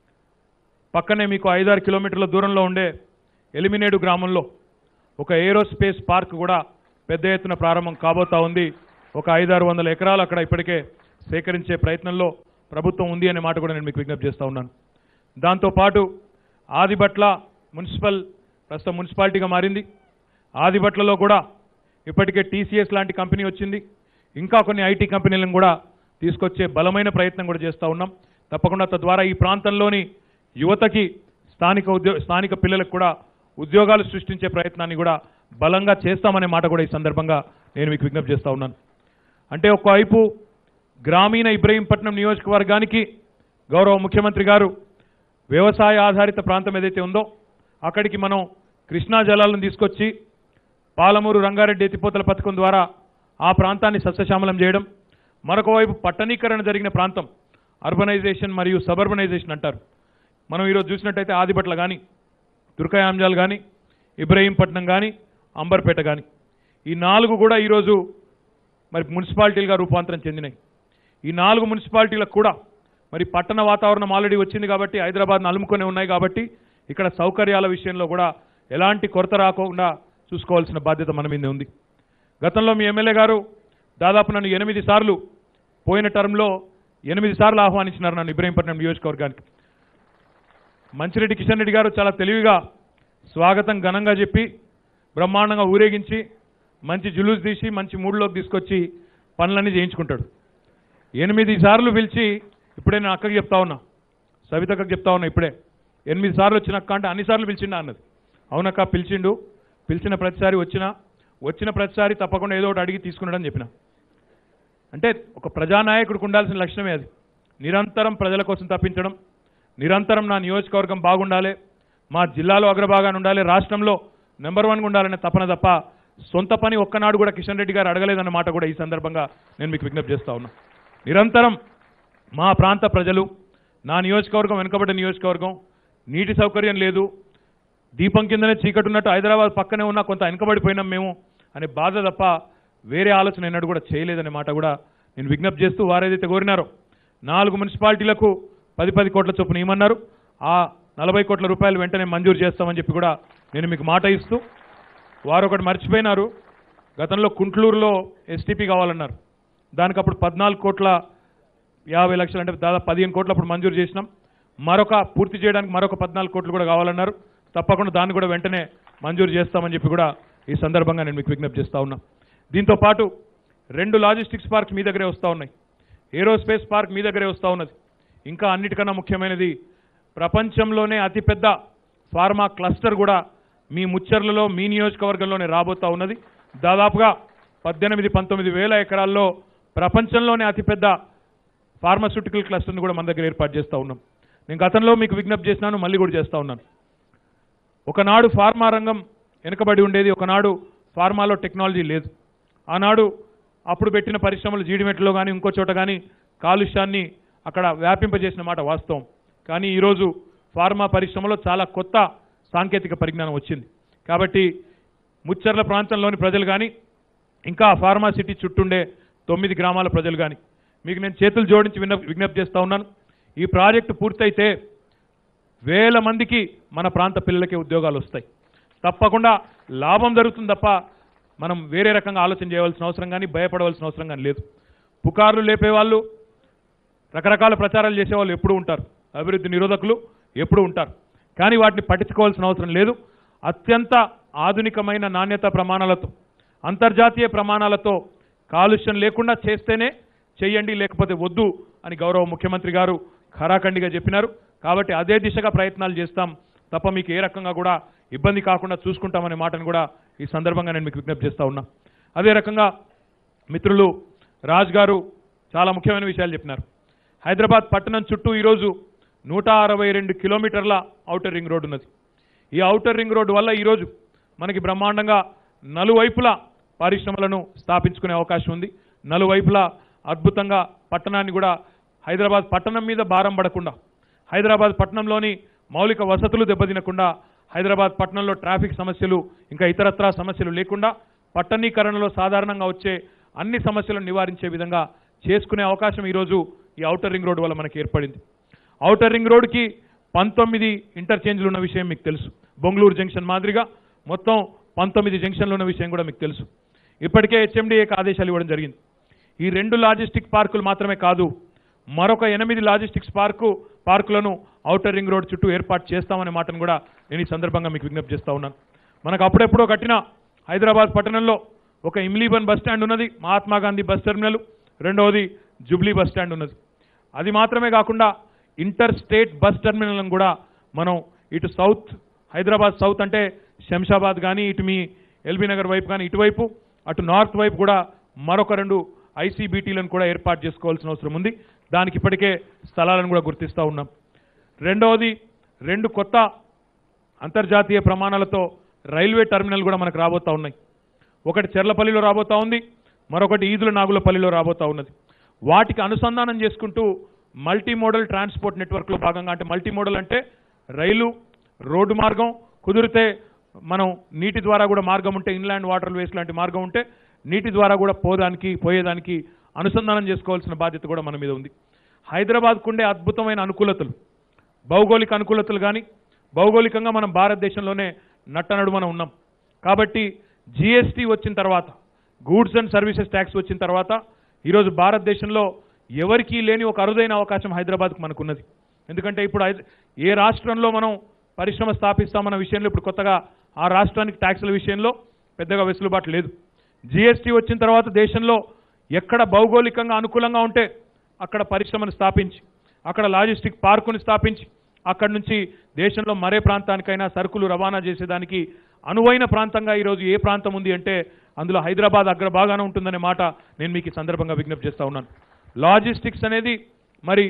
పక్కనే మీకు ఐదారు కిలోమీటర్ల దూరంలో ఉండే ఎలిమినేడు గ్రామంలో ఒక ఏరోస్పేస్ పార్క్ కూడా పెద్ద ఎత్తున ప్రారంభం కాబోతా ఉంది ఒక ఐదారు వందల ఎకరాలు అక్కడ ఇప్పటికే సేకరించే ప్రయత్నంలో ప్రభుత్వం ఉంది అనే మాట కూడా నేను మీకు విజ్ఞప్తి చేస్తా ఉన్నాను దాంతోపాటు ఆదిబట్ల మున్సిపల్ ప్రస్తుతం మున్సిపాలిటీగా మారింది ఆదిబట్లలో కూడా ఇప్పటికే టీసీఎస్ లాంటి కంపెనీ వచ్చింది ఇంకా కొన్ని ఐటీ కంపెనీలను కూడా తీసుకొచ్చే బలమైన ప్రయత్నం కూడా చేస్తూ ఉన్నాం తప్పకుండా తద్వారా ఈ ప్రాంతంలోని యువతకి స్థానిక ఉద్యో స్థానిక పిల్లలకు కూడా ఉద్యోగాలు సృష్టించే ప్రయత్నాన్ని కూడా బలంగా చేస్తామనే మాట కూడా ఈ సందర్భంగా నేను మీకు విజ్ఞప్తి చేస్తా ఉన్నాను అంటే ఒకవైపు గ్రామీణ ఇబ్రహీంపట్నం నియోజకవర్గానికి గౌరవ ముఖ్యమంత్రి గారు వ్యవసాయ ఆధారిత ప్రాంతం ఏదైతే ఉందో అక్కడికి మనం కృష్ణా జలాలను తీసుకొచ్చి పాలమూరు రంగారెడ్డి ఎత్తిపోతల పథకం ద్వారా ఆ ప్రాంతాన్ని సస్యశ్యామలం చేయడం మరొక వైపు పట్టణీకరణ జరిగిన ప్రాంతం అర్బనైజేషన్ మరియు సబర్బనైజేషన్ అంటారు మనం ఈరోజు చూసినట్టయితే ఆదిపట్ల కానీ దుర్గాయాంజాల్ కానీ ఇబ్రహీంపట్నం కానీ అంబర్పేట కానీ ఈ నాలుగు కూడా ఈరోజు మరి మున్సిపాలిటీలుగా రూపాంతరం చెందినాయి ఈ నాలుగు మున్సిపాలిటీలకు కూడా మరి పట్టణ వాతావరణం ఆల్రెడీ వచ్చింది కాబట్టి హైదరాబాద్ను అలుముకొని ఉన్నాయి కాబట్టి ఇక్కడ సౌకర్యాల విషయంలో కూడా ఎలాంటి కొరత రాకుండా చూసుకోవాల్సిన బాధ్యత మన మీద ఉంది గతంలో మీ ఎమ్మెల్యే గారు దాదాపు నన్ను ఎనిమిది సార్లు పోయిన టర్మ్లో ఎనిమిది సార్లు ఆహ్వానించినారు నన్ను ఇబ్రహీంపట్నం నియోజకవర్గానికి మంచిరెడ్డి కిషన్ రెడ్డి గారు చాలా తెలివిగా స్వాగతం ఘనంగా చెప్పి బ్రహ్మాండంగా ఊరేగించి మంచి జులూస్ తీసి మంచి మూడ్లోకి తీసుకొచ్చి పనులన్నీ చేయించుకుంటాడు ఎనిమిది సార్లు పిలిచి ఇప్పుడే నేను అక్కకి చెప్తా ఉన్నా సవితక్కకి చెప్తా ఉన్నా ఇప్పుడే ఎనిమిది సార్లు వచ్చినక్క అంటే అన్ని సార్లు పిలిచిండా అన్నది అవునక్క పిలిచిండు పిలిచిన ప్రతిసారి వచ్చినా వచ్చిన ప్రతిసారి తప్పకుండా ఏదో ఒకటి అడిగి తీసుకున్నాడని చెప్పిన అంటే ఒక ప్రజానాయకుడికి ఉండాల్సిన లక్షణమే అది నిరంతరం ప్రజల కోసం తప్పించడం నిరంతరం నా నియోజకవర్గం బాగుండాలి మా జిల్లాలో అగ్రభాగాన్ని ఉండాలి రాష్ట్రంలో నెంబర్ వన్గా ఉండాలనే తపన తప్ప సొంత పని ఒక్కనాడు కూడా కిషన్ రెడ్డి గారు అడగలేదన్న మాట కూడా ఈ సందర్భంగా నేను మీకు విజ్ఞప్తి చేస్తా ఉన్నా నిరంతరం మా ప్రాంత ప్రజలు నా నియోజకవర్గం వెనుకబడ్డ నియోజకవర్గం నీటి సౌకర్యం లేదు దీపం కిందనే చీకటి ఉన్నట్టు హైదరాబాద్ పక్కనే ఉన్నా కొంత వెనుకబడిపోయినాం మేము అనే బాధ తప్ప వేరే ఆలోచన ఎన్నడూ కూడా చేయలేదనే మాట కూడా నేను విజ్ఞప్తి చేస్తూ వారేదైతే కోరినారో నాలుగు మున్సిపాలిటీలకు పది పది కోట్ల చొప్పున ఇవ్వమన్నారు ఆ నలభై కోట్ల రూపాయలు వెంటనే మంజూరు చేస్తామని చెప్పి కూడా నేను మీకు మాట ఇస్తూ వారు ఒకటి మర్చిపోయినారు గతంలో కుంట్లూరులో ఎస్టీపీ కావాలన్నారు దానికి అప్పుడు పద్నాలుగు కోట్ల యాభై లక్షలు అంటే దాదాపు పదిహేను కోట్లు అప్పుడు మంజూరు చేసినాం మరొక పూర్తి చేయడానికి మరొక పద్నాలుగు కోట్లు కూడా కావాలన్నారు తప్పకుండా దాన్ని కూడా వెంటనే మంజూరు చేస్తామని చెప్పి కూడా ఈ సందర్భంగా నేను మీకు విజ్ఞప్తి చేస్తా ఉన్నా దీంతో పాటు రెండు లాజిస్టిక్స్ పార్క్స్ మీ దగ్గరే వస్తూ ఉన్నాయి ఏరోస్పేస్ పార్క్ మీ దగ్గరే వస్తూ ఉన్నది ఇంకా అన్నిటికన్నా ముఖ్యమైనది ప్రపంచంలోనే అతిపెద్ద ఫార్మా క్లస్టర్ కూడా మీ ముచ్చర్లలో మీ నియోజకవర్గంలోనే రాబోతా ఉన్నది దాదాపుగా పద్దెనిమిది పంతొమ్మిది వేల ఎకరాల్లో ప్రపంచంలోనే అతిపెద్ద ఫార్మాస్యూటికల్ క్లస్టర్ని కూడా మన దగ్గర ఏర్పాటు చేస్తూ ఉన్నాం నేను గతంలో మీకు విజ్ఞప్తి చేసినాను మళ్ళీ కూడా చేస్తూ ఉన్నాను ఒకనాడు ఫార్మా రంగం వెనుకబడి ఉండేది ఒకనాడు ఫార్మాలో టెక్నాలజీ లేదు ఆనాడు అప్పుడు పెట్టిన పరిశ్రమలు జీడిమెట్లో కానీ ఇంకో చోట కానీ కాలుష్యాన్ని అక్కడ వ్యాపింపజేసిన మాట వాస్తవం కానీ ఈరోజు ఫార్మా పరిశ్రమలో చాలా కొత్త సాంకేతిక పరిజ్ఞానం వచ్చింది కాబట్టి ముచ్చర్ల ప్రాంతంలోని ప్రజలు కానీ ఇంకా ఫార్మా సిటీ చుట్టుండే తొమ్మిది గ్రామాల ప్రజలు కానీ మీకు నేను చేతులు జోడించి విన్న విజ్ఞప్తి చేస్తూ ఉన్నాను ఈ ప్రాజెక్టు పూర్తయితే వేల మందికి మన ప్రాంత పిల్లలకి ఉద్యోగాలు వస్తాయి తప్పకుండా లాభం జరుగుతుంది తప్ప మనం వేరే రకంగా ఆలోచన చేయవలసిన అవసరం కానీ భయపడవలసిన అవసరం కానీ లేదు పుకార్లు లేపేవాళ్ళు రకరకాల ప్రచారాలు చేసేవాళ్ళు ఎప్పుడూ ఉంటారు అభివృద్ధి నిరోధకులు ఎప్పుడూ ఉంటారు కానీ వాటిని పట్టించుకోవాల్సిన అవసరం లేదు అత్యంత ఆధునికమైన నాణ్యత ప్రమాణాలతో అంతర్జాతీయ ప్రమాణాలతో కాలుష్యం లేకుండా చేస్తేనే చెయ్యండి లేకపోతే వద్దు అని గౌరవ ముఖ్యమంత్రి గారు ఖరాఖండిగా చెప్పినారు కాబట్టి అదే దిశగా ప్రయత్నాలు చేస్తాం తప్ప మీకు ఏ రకంగా కూడా ఇబ్బంది కాకుండా చూసుకుంటామనే మాటను కూడా ఈ సందర్భంగా నేను మీకు విజ్ఞప్తి చేస్తా ఉన్నా అదే రకంగా మిత్రులు రాజ్ గారు చాలా ముఖ్యమైన విషయాలు చెప్పినారు హైదరాబాద్ పట్టణం చుట్టూ ఈరోజు నూట అరవై రెండు కిలోమీటర్ల ఔటర్ రింగ్ రోడ్ ఉన్నది ఈ ఔటర్ రింగ్ రోడ్డు వల్ల ఈరోజు మనకి బ్రహ్మాండంగా నలువైపులా పరిశ్రమలను స్థాపించుకునే అవకాశం ఉంది నలువైపులా అద్భుతంగా పట్టణాన్ని కూడా హైదరాబాద్ పట్టణం మీద భారం పడకుండా హైదరాబాద్ పట్టణంలోని మౌలిక వసతులు దెబ్బతినకుండా హైదరాబాద్ పట్టణంలో ట్రాఫిక్ సమస్యలు ఇంకా ఇతరత్రా సమస్యలు లేకుండా పట్టణీకరణలో సాధారణంగా వచ్చే అన్ని సమస్యలను నివారించే విధంగా చేసుకునే అవకాశం ఈరోజు ఈ ఔటర్ రింగ్ రోడ్ వల్ల మనకి ఏర్పడింది ఔటర్ రింగ్ రోడ్కి పంతొమ్మిది ఇంటర్చేంజ్లు ఉన్న విషయం మీకు తెలుసు బొంగళూరు జంక్షన్ మాదిరిగా మొత్తం పంతొమ్మిది జంక్షన్లు ఉన్న విషయం కూడా మీకు తెలుసు ఇప్పటికే హెచ్ఎండిఏకి ఆదేశాలు ఇవ్వడం జరిగింది ఈ రెండు లాజిస్టిక్ పార్కులు మాత్రమే కాదు మరొక ఎనిమిది లాజిస్టిక్స్ పార్కు పార్కులను ఔటర్ రింగ్ రోడ్ చుట్టూ ఏర్పాటు చేస్తామనే మాటను కూడా నేను ఈ సందర్భంగా మీకు విజ్ఞప్తి చేస్తా ఉన్నాను మనకు అప్పుడెప్పుడో కట్టిన హైదరాబాద్ పట్టణంలో ఒక ఇమ్లీబన్ బస్ స్టాండ్ ఉన్నది మహాత్మా గాంధీ బస్ టెర్మినల్ రెండవది జుబ్లీ బస్ స్టాండ్ ఉన్నది అది మాత్రమే కాకుండా ఇంటర్ స్టేట్ బస్ టెర్మినల్ను కూడా మనం ఇటు సౌత్ హైదరాబాద్ సౌత్ అంటే శంషాబాద్ కానీ ఇటు మీ ఎల్బీ నగర్ వైపు కానీ ఇటువైపు అటు నార్త్ వైపు కూడా మరొక రెండు ఐసీబీటీలను కూడా ఏర్పాటు చేసుకోవాల్సిన అవసరం ఉంది దానికి ఇప్పటికే స్థలాలను కూడా గుర్తిస్తూ ఉన్నాం రెండవది రెండు కొత్త అంతర్జాతీయ ప్రమాణాలతో రైల్వే టెర్మినల్ కూడా మనకు రాబోతా ఉన్నాయి ఒకటి చెర్లపల్లిలో రాబోతా ఉంది మరొకటి ఈదుల నాగులపల్లిలో రాబోతా ఉన్నది వాటికి అనుసంధానం చేసుకుంటూ మల్టీ మోడల్ ట్రాన్స్పోర్ట్ నెట్వర్క్లో భాగంగా అంటే మల్టీ మోడల్ అంటే రైలు రోడ్డు మార్గం కుదిరితే మనం నీటి ద్వారా కూడా మార్గం ఉంటే ఇన్లాండ్ వాటర్ వేస్ లాంటి మార్గం ఉంటే నీటి ద్వారా కూడా పోదానికి పోయేదానికి అనుసంధానం చేసుకోవాల్సిన బాధ్యత కూడా మన మీద ఉంది హైదరాబాద్కు ఉండే అద్భుతమైన అనుకూలతలు భౌగోళిక అనుకూలతలు కానీ భౌగోళికంగా మనం భారతదేశంలోనే నట్టనడు మనం ఉన్నాం కాబట్టి జిఎస్టీ వచ్చిన తర్వాత గూడ్స్ అండ్ సర్వీసెస్ ట్యాక్స్ వచ్చిన తర్వాత ఈరోజు భారతదేశంలో ఎవరికీ లేని ఒక అరుదైన అవకాశం హైదరాబాద్కు మనకున్నది ఎందుకంటే ఇప్పుడు హైద- ఏ రాష్ట్రంలో మనం పరిశ్రమ స్థాపిస్తామన్న విషయంలో ఇప్పుడు కొత్తగా ఆ రాష్ట్రానికి ట్యాక్సుల విషయంలో పెద్దగా వెసులుబాటు లేదు జిఎస్టీ వచ్చిన తర్వాత దేశంలో ఎక్కడ భౌగోళికంగా అనుకూలంగా ఉంటే అక్కడ పరిశ్రమను స్థాపించి అక్కడ లాజిస్టిక్ పార్కుని స్థాపించి అక్కడి నుంచి దేశంలో మరే ప్రాంతానికైనా సరుకులు రవాణా చేసేదానికి అనువైన ప్రాంతంగా ఈరోజు ఏ ప్రాంతం ఉంది అంటే అందులో హైదరాబాద్ అగ్రభాగాన ఉంటుందనే మాట నేను మీకు ఈ సందర్భంగా విజ్ఞప్తి చేస్తా ఉన్నాను లాజిస్టిక్స్ అనేది మరి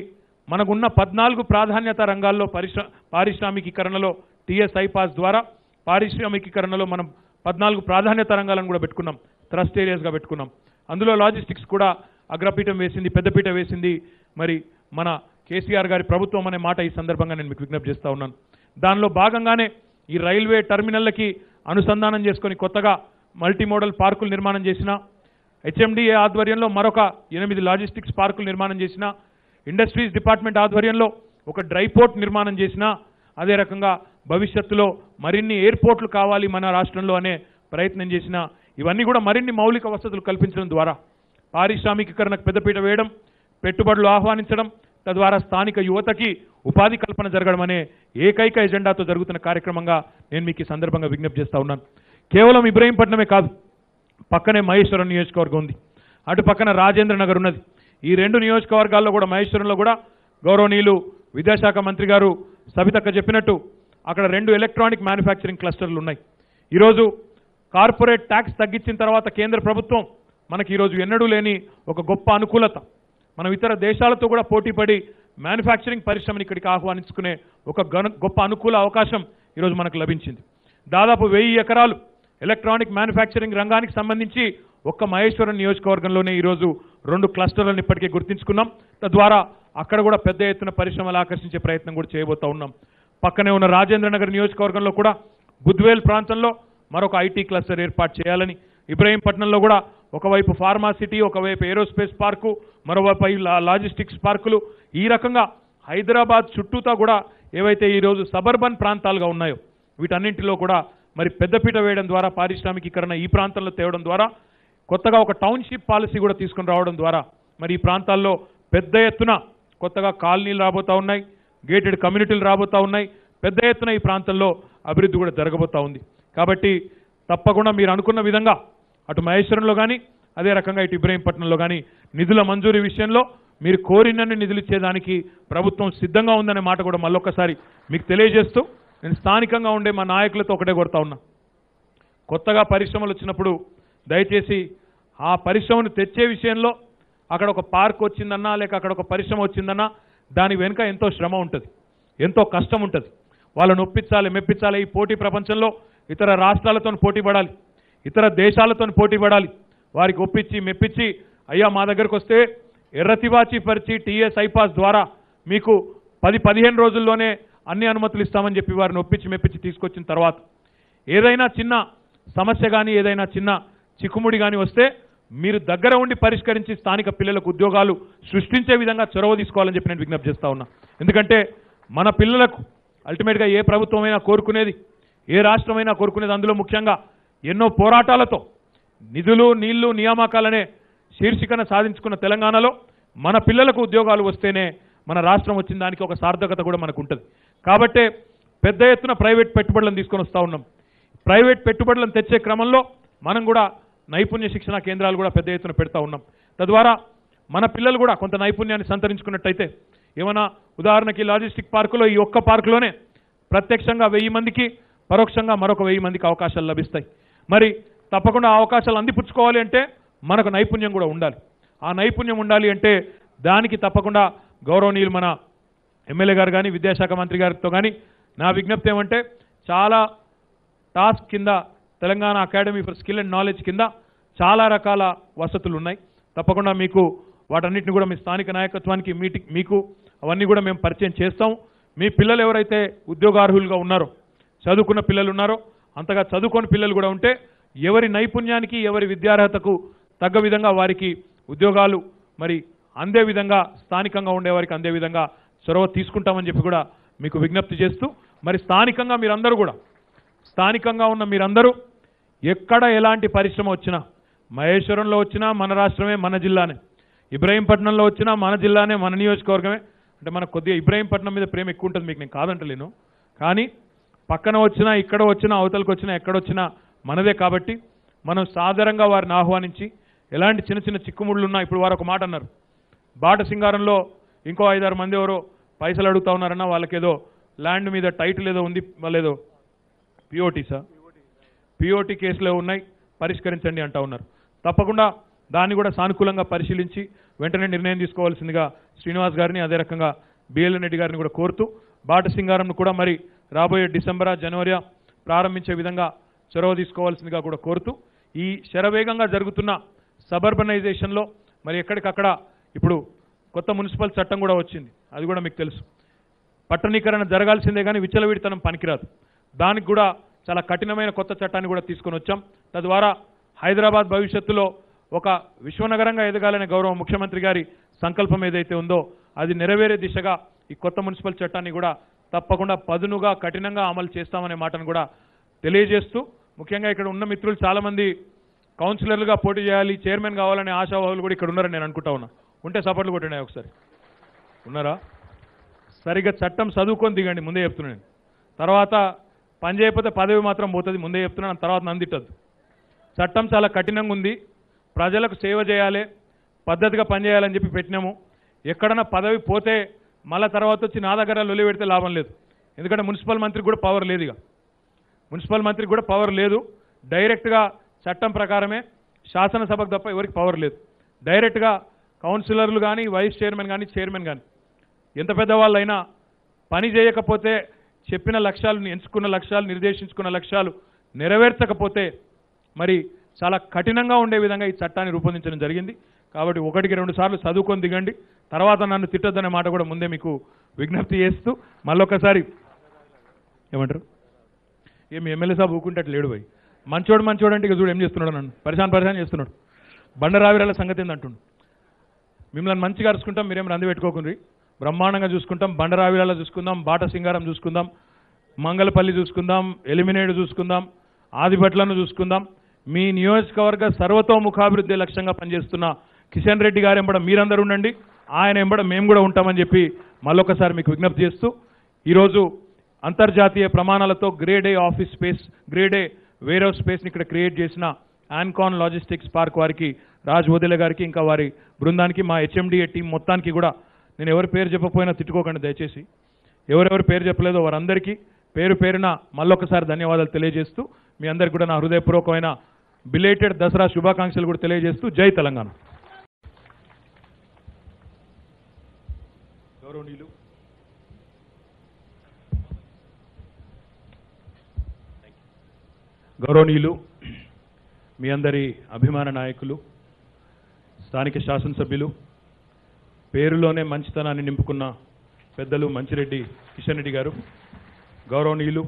మనకున్న పద్నాలుగు ప్రాధాన్యత రంగాల్లో పరిశ్ర పారిశ్రామికీకరణలో టీఎస్ ఐపాస్ ద్వారా పారిశ్రామికీకరణలో మనం పద్నాలుగు ప్రాధాన్యత రంగాలను కూడా పెట్టుకున్నాం థ్రస్ట్ ఏరియాస్గా పెట్టుకున్నాం అందులో లాజిస్టిక్స్ కూడా అగ్రపీఠం వేసింది పెద్దపీట వేసింది మరి మన కేసీఆర్ గారి ప్రభుత్వం అనే మాట ఈ సందర్భంగా నేను మీకు విజ్ఞప్తి చేస్తా ఉన్నాను దానిలో భాగంగానే ఈ రైల్వే టెర్మినల్లకి అనుసంధానం చేసుకొని కొత్తగా మల్టీ మోడల్ పార్కులు నిర్మాణం చేసిన హెచ్ఎండిఏ ఆధ్వర్యంలో మరొక ఎనిమిది లాజిస్టిక్స్ పార్కులు నిర్మాణం చేసిన ఇండస్ట్రీస్ డిపార్ట్మెంట్ ఆధ్వర్యంలో ఒక డ్రై పోర్ట్ నిర్మాణం చేసిన అదే రకంగా భవిష్యత్తులో మరిన్ని ఎయిర్పోర్ట్లు కావాలి మన రాష్ట్రంలో అనే ప్రయత్నం చేసిన ఇవన్నీ కూడా మరిన్ని మౌలిక వసతులు కల్పించడం ద్వారా పారిశ్రామికీకరణకు పెద్దపీట వేయడం పెట్టుబడులు ఆహ్వానించడం తద్వారా స్థానిక యువతకి ఉపాధి కల్పన జరగడం అనే ఏకైక ఎజెండాతో జరుగుతున్న కార్యక్రమంగా నేను మీకు ఈ సందర్భంగా విజ్ఞప్తి చేస్తా ఉన్నాను కేవలం ఇబ్రహీంపట్నమే కాదు పక్కనే మహేశ్వరం నియోజకవర్గం ఉంది అటు పక్కన రాజేంద్ర నగర్ ఉన్నది ఈ రెండు నియోజకవర్గాల్లో కూడా మహేశ్వరంలో కూడా గౌరవనీయులు విద్యాశాఖ మంత్రి గారు సబితక్క చెప్పినట్టు అక్కడ రెండు ఎలక్ట్రానిక్ మ్యానుఫ్యాక్చరింగ్ క్లస్టర్లు ఉన్నాయి ఈరోజు కార్పొరేట్ ట్యాక్స్ తగ్గించిన తర్వాత కేంద్ర ప్రభుత్వం మనకి ఈరోజు ఎన్నడూ లేని ఒక గొప్ప అనుకూలత మనం ఇతర దేశాలతో కూడా పోటీపడి మ్యానుఫ్యాక్చరింగ్ పరిశ్రమని ఇక్కడికి ఆహ్వానించుకునే ఒక గను- గొప్ప అనుకూల అవకాశం ఈరోజు మనకు లభించింది దాదాపు వెయ్యి ఎకరాలు ఎలక్ట్రానిక్ మ్యానుఫ్యాక్చరింగ్ రంగానికి సంబంధించి ఒక్క మహేశ్వరం నియోజకవర్గంలోనే ఈరోజు రెండు క్లస్టర్లను ఇప్పటికే గుర్తించుకున్నాం తద్వారా అక్కడ కూడా పెద్ద ఎత్తున పరిశ్రమలు ఆకర్షించే ప్రయత్నం కూడా చేయబోతా ఉన్నాం పక్కనే ఉన్న రాజేంద్ర నగర్ నియోజకవర్గంలో కూడా బుద్వేల్ ప్రాంతంలో మరొక ఐటీ క్లస్టర్ ఏర్పాటు చేయాలని ఇబ్రహీంపట్నంలో కూడా ఒకవైపు ఫార్మా సిటీ ఒకవైపు ఏరోస్పేస్ పార్కు మరోవైపు ఈ లా- లాజిస్టిక్స్ పార్కులు ఈ రకంగా హైదరాబాద్ చుట్టూతా కూడా ఏవైతే ఈరోజు సబర్బన్ ప్రాంతాలుగా ఉన్నాయో వీటన్నింటిలో కూడా మరి పెద్దపీట వేయడం ద్వారా పారిశ్రామికీకరణ ఈ ప్రాంతంలో తేవడం ద్వారా కొత్తగా ఒక టౌన్షిప్ పాలసీ కూడా తీసుకొని రావడం ద్వారా మరి ఈ ప్రాంతాల్లో పెద్ద ఎత్తున కొత్తగా కాలనీలు రాబోతా ఉన్నాయి గేటెడ్ కమ్యూనిటీలు రాబోతా ఉన్నాయి పెద్ద ఎత్తున ఈ ప్రాంతంలో అభివృద్ధి కూడా జరగబోతా ఉంది కాబట్టి తప్పకుండా మీరు అనుకున్న విధంగా అటు మహేశ్వరంలో కానీ అదే రకంగా ఇటు ఇబ్రహీంపట్నంలో కానీ నిధుల మంజూరీ విషయంలో మీరు కోరినన్ని నిధులు ఇచ్చేదానికి ప్రభుత్వం సిద్ధంగా ఉందనే మాట కూడా మళ్ళొక్కసారి మీకు తెలియజేస్తూ నేను స్థానికంగా ఉండే మా నాయకులతో ఒకటే కొడతా ఉన్నా కొత్తగా పరిశ్రమలు వచ్చినప్పుడు దయచేసి ఆ పరిశ్రమను తెచ్చే విషయంలో అక్కడ ఒక పార్క్ వచ్చిందన్నా లేక అక్కడ ఒక పరిశ్రమ వచ్చిందన్నా దాని వెనుక ఎంతో శ్రమ ఉంటుంది ఎంతో కష్టం ఉంటుంది వాళ్ళని ఒప్పించాలి మెప్పించాలి ఈ పోటీ ప్రపంచంలో ఇతర రాష్ట్రాలతో పోటీ పడాలి ఇతర దేశాలతో పోటీ పడాలి వారికి ఒప్పించి మెప్పించి అయ్యా మా దగ్గరకు వస్తే ఎర్రతివాచి పరిచి టీఎస్ ఐపాస్ ద్వారా మీకు పది పదిహేను రోజుల్లోనే అన్ని అనుమతులు ఇస్తామని చెప్పి వారిని ఒప్పించి మెప్పించి తీసుకొచ్చిన తర్వాత ఏదైనా చిన్న సమస్య కానీ ఏదైనా చిన్న చిక్కుముడి కానీ వస్తే మీరు దగ్గర ఉండి పరిష్కరించి స్థానిక పిల్లలకు ఉద్యోగాలు సృష్టించే విధంగా చొరవ తీసుకోవాలని చెప్పి నేను విజ్ఞప్తి చేస్తా ఉన్నా ఎందుకంటే మన పిల్లలకు అల్టిమేట్గా ఏ ప్రభుత్వమైనా కోరుకునేది ఏ రాష్ట్రమైనా కోరుకునేది అందులో ముఖ్యంగా ఎన్నో పోరాటాలతో నిధులు నీళ్లు నియామకాలనే శీర్షికన సాధించుకున్న తెలంగాణలో మన పిల్లలకు ఉద్యోగాలు వస్తేనే మన రాష్ట్రం వచ్చిన దానికి ఒక సార్థకత కూడా మనకు ఉంటుంది కాబట్టే పెద్ద ఎత్తున ప్రైవేట్ పెట్టుబడులను తీసుకొని వస్తూ ఉన్నాం ప్రైవేట్ పెట్టుబడులను తెచ్చే క్రమంలో మనం కూడా నైపుణ్య శిక్షణ కేంద్రాలు కూడా పెద్ద ఎత్తున పెడతా ఉన్నాం తద్వారా మన పిల్లలు కూడా కొంత నైపుణ్యాన్ని సంతరించుకున్నట్టయితే ఏమైనా ఉదాహరణకి లాజిస్టిక్ పార్కులో ఈ ఒక్క పార్కులోనే ప్రత్యక్షంగా వెయ్యి మందికి పరోక్షంగా మరొక వెయ్యి మందికి అవకాశాలు లభిస్తాయి మరి తప్పకుండా ఆ అవకాశాలు అందిపుచ్చుకోవాలి అంటే మనకు నైపుణ్యం కూడా ఉండాలి ఆ నైపుణ్యం ఉండాలి అంటే దానికి తప్పకుండా గౌరవనీయులు మన ఎమ్మెల్యే గారు కానీ విద్యాశాఖ మంత్రి గారితో కానీ నా విజ్ఞప్తి ఏమంటే చాలా టాస్క్ కింద Telangana academy for skill and knowledge కింద చాలా రకాల వసతులు ఉన్నాయి తప్పకుండా మీకు వాటన్నిటిని కూడా మీ స్థానిక నాయకత్వానికి మీటి మీకు అవన్నీ కూడా మేము పరిచయం చేస్తాం మీ పిల్లలు ఎవరైతే ఉద్యోగార్హులుగా ఉన్నారో చదువుకున్న పిల్లలు ఉన్నారో అంతగా చదువుకొని పిల్లలు కూడా ఉంటే ఎవరి నైపుణ్యానికి ఎవరి విద్యార్హతకు తగ్గ విధంగా వారికి ఉద్యోగాలు మరి అందే విధంగా స్థానికంగా ఉండే వారికి అందే విధంగా చొరవ తీసుకుంటామని చెప్పి కూడా మీకు విజ్ఞప్తి చేస్తూ మరి స్థానికంగా మీరందరూ కూడా స్థానికంగా ఉన్న మీరందరూ ఎక్కడ ఎలాంటి పరిశ్రమ వచ్చినా మహేశ్వరంలో వచ్చినా మన రాష్ట్రమే మన జిల్లానే ఇబ్రహీంపట్నంలో వచ్చినా మన జిల్లానే మన నియోజకవర్గమే అంటే మనకు కొద్దిగా ఇబ్రహీంపట్నం మీద ప్రేమ ఎక్కువ ఉంటుంది మీకు నేను కాదంటలేను కానీ పక్కన వచ్చినా ఇక్కడ వచ్చినా అవతలకు వచ్చినా ఎక్కడొచ్చినా మనదే కాబట్టి మనం సాధారణంగా వారిని ఆహ్వానించి ఎలాంటి చిన్న చిన్న చిక్కుముళ్ళు ఉన్నా ఇప్పుడు వారు ఒక మాట అన్నారు బాట సింగారంలో ఇంకో ఐదారు మంది ఎవరో పైసలు అడుగుతా ఉన్నారన్న వాళ్ళకేదో ల్యాండ్ మీద టైటిల్ ఏదో ఉంది వాళ్ళేదో పిఓటీ సార్ పిఓటీ కేసులో ఉన్నాయి పరిష్కరించండి అంటా ఉన్నారు తప్పకుండా దాన్ని కూడా సానుకూలంగా పరిశీలించి వెంటనే నిర్ణయం తీసుకోవాల్సిందిగా శ్రీనివాస్ గారిని అదే రకంగా బిఎల్ఎన్ రెడ్డి గారిని కూడా కోరుతూ బాట సింగారంను కూడా మరి రాబోయే డిసెంబరా జనవరి ప్రారంభించే విధంగా చొరవ తీసుకోవాల్సిందిగా కూడా కోరుతూ ఈ శరవేగంగా జరుగుతున్న సబర్బనైజేషన్లో మరి ఎక్కడికక్కడ ఇప్పుడు కొత్త మున్సిపల్ చట్టం కూడా వచ్చింది అది కూడా మీకు తెలుసు పట్టణీకరణ జరగాల్సిందే కానీ విచ్చలవిడితనం పనికిరాదు దానికి కూడా చాలా కఠినమైన కొత్త చట్టాన్ని కూడా తీసుకొని వచ్చాం తద్వారా హైదరాబాద్ భవిష్యత్తులో ఒక విశ్వనగరంగా ఎదగాలనే గౌరవ ముఖ్యమంత్రి గారి సంకల్పం ఏదైతే ఉందో అది నెరవేరే దిశగా ఈ కొత్త మున్సిపల్ చట్టాన్ని కూడా తప్పకుండా పదునుగా కఠినంగా అమలు చేస్తామనే మాటను కూడా తెలియజేస్తూ ముఖ్యంగా ఇక్కడ ఉన్న మిత్రులు చాలామంది కౌన్సిలర్లుగా పోటీ చేయాలి చైర్మన్ కావాలనే ఆశావాహులు కూడా ఇక్కడ ఉన్నారని నేను అనుకుంటా ఉన్నా ఉంటే సపోర్ట్లు కొట్టినాయి ఒకసారి ఉన్నారా సరిగ్గా చట్టం చదువుకొని దిగండి ముందే చెప్తున్నాను నేను తర్వాత పని చేయకపోతే పదవి మాత్రం పోతుంది ముందే చెప్తున్నాను తర్వాత నందిట్టద్దు చట్టం చాలా కఠినంగా ఉంది ప్రజలకు సేవ చేయాలి పద్ధతిగా పనిచేయాలని చెప్పి పెట్టినాము ఎక్కడన్నా పదవి పోతే మళ్ళా తర్వాత వచ్చి నా దగ్గర లొలి పెడితే లాభం లేదు ఎందుకంటే మున్సిపల్ మంత్రికి కూడా పవర్ లేదు ఇక మున్సిపల్ మంత్రికి కూడా పవర్ లేదు డైరెక్ట్గా చట్టం ప్రకారమే శాసనసభకు తప్ప ఎవరికి పవర్ లేదు డైరెక్ట్గా కౌన్సిలర్లు కానీ వైస్ చైర్మన్ కానీ చైర్మన్ కానీ ఎంత పెద్దవాళ్ళైనా పని చేయకపోతే చెప్పిన లక్ష్యాలు ఎంచుకున్న లక్ష్యాలు నిర్దేశించుకున్న లక్ష్యాలు నెరవేర్చకపోతే మరి చాలా కఠినంగా ఉండే విధంగా ఈ చట్టాన్ని రూపొందించడం జరిగింది కాబట్టి ఒకటికి రెండు సార్లు చదువుకొని దిగండి తర్వాత నన్ను తిట్టొద్దనే మాట కూడా ముందే మీకు విజ్ఞప్తి చేస్తూ మళ్ళొకసారి ఏమంటారు ఏం ఎమ్మెల్యే సాబ్ ఊకుంటే లేడు పోయి మంచోడు మంచోడు అంటే ఇక చూడు ఏం చేస్తున్నాడు నన్ను పరిశాన్ పరిశాన్ చేస్తున్నాడు బండరావిరాల సంగతి ఏందంటుండు మిమ్మల్ని మంచిగా అరుచుకుంటాం మీరేం రంది పెట్టుకోకుండ్రి బ్రహ్మాండంగా చూసుకుంటాం బండరావిరాల చూసుకుందాం బాట సింగారం చూసుకుందాం మంగళపల్లి చూసుకుందాం ఎలిమినేట్ చూసుకుందాం ఆదిభట్లను చూసుకుందాం మీ నియోజకవర్గ సర్వతోముఖాభివృద్ధి లక్ష్యంగా పనిచేస్తున్న కిషన్ రెడ్డి గారు ఎంబడ మీరందరూ ఉండండి ఆయన ఎంబడ మేము కూడా ఉంటామని చెప్పి మళ్ళొకసారి మీకు విజ్ఞప్తి చేస్తూ ఈరోజు అంతర్జాతీయ ప్రమాణాలతో grade A office space grade A warehouse స్పేస్ని ఇక్కడ క్రియేట్ చేసిన ఆన్కాన్ లాజిస్టిక్స్ పార్క్ వారికి రాజ్ వదిలే గారికి ఇంకా వారి బృందానికి మా హెచ్ఎండిఏ టీం మొత్తానికి కూడా నేను ఎవరి పేరు చెప్పకపోయినా తిట్టుకోకండి దయచేసి ఎవరెవరి పేరు చెప్పలేదో వారందరికీ పేరు పేరున మళ్ళొకసారి ధన్యవాదాలు తెలియజేస్తూ మీ అందరికి కూడా నా హృదయపూర్వకమైన బిలేటెడ్ దసరా శుభాకాంక్షలు కూడా తెలియజేస్తూ జై తెలంగాణ గౌరవనీయులు గౌరవనీయులు మీ అందరి అభిమాన నాయకులు స్థానిక శాసనసభ్యులు పేరులోనే మంచితనాన్ని నింపుకున్న పెద్దలు మంచిరెడ్డి కిషన్ రెడ్డి గారు గౌరవనీయులు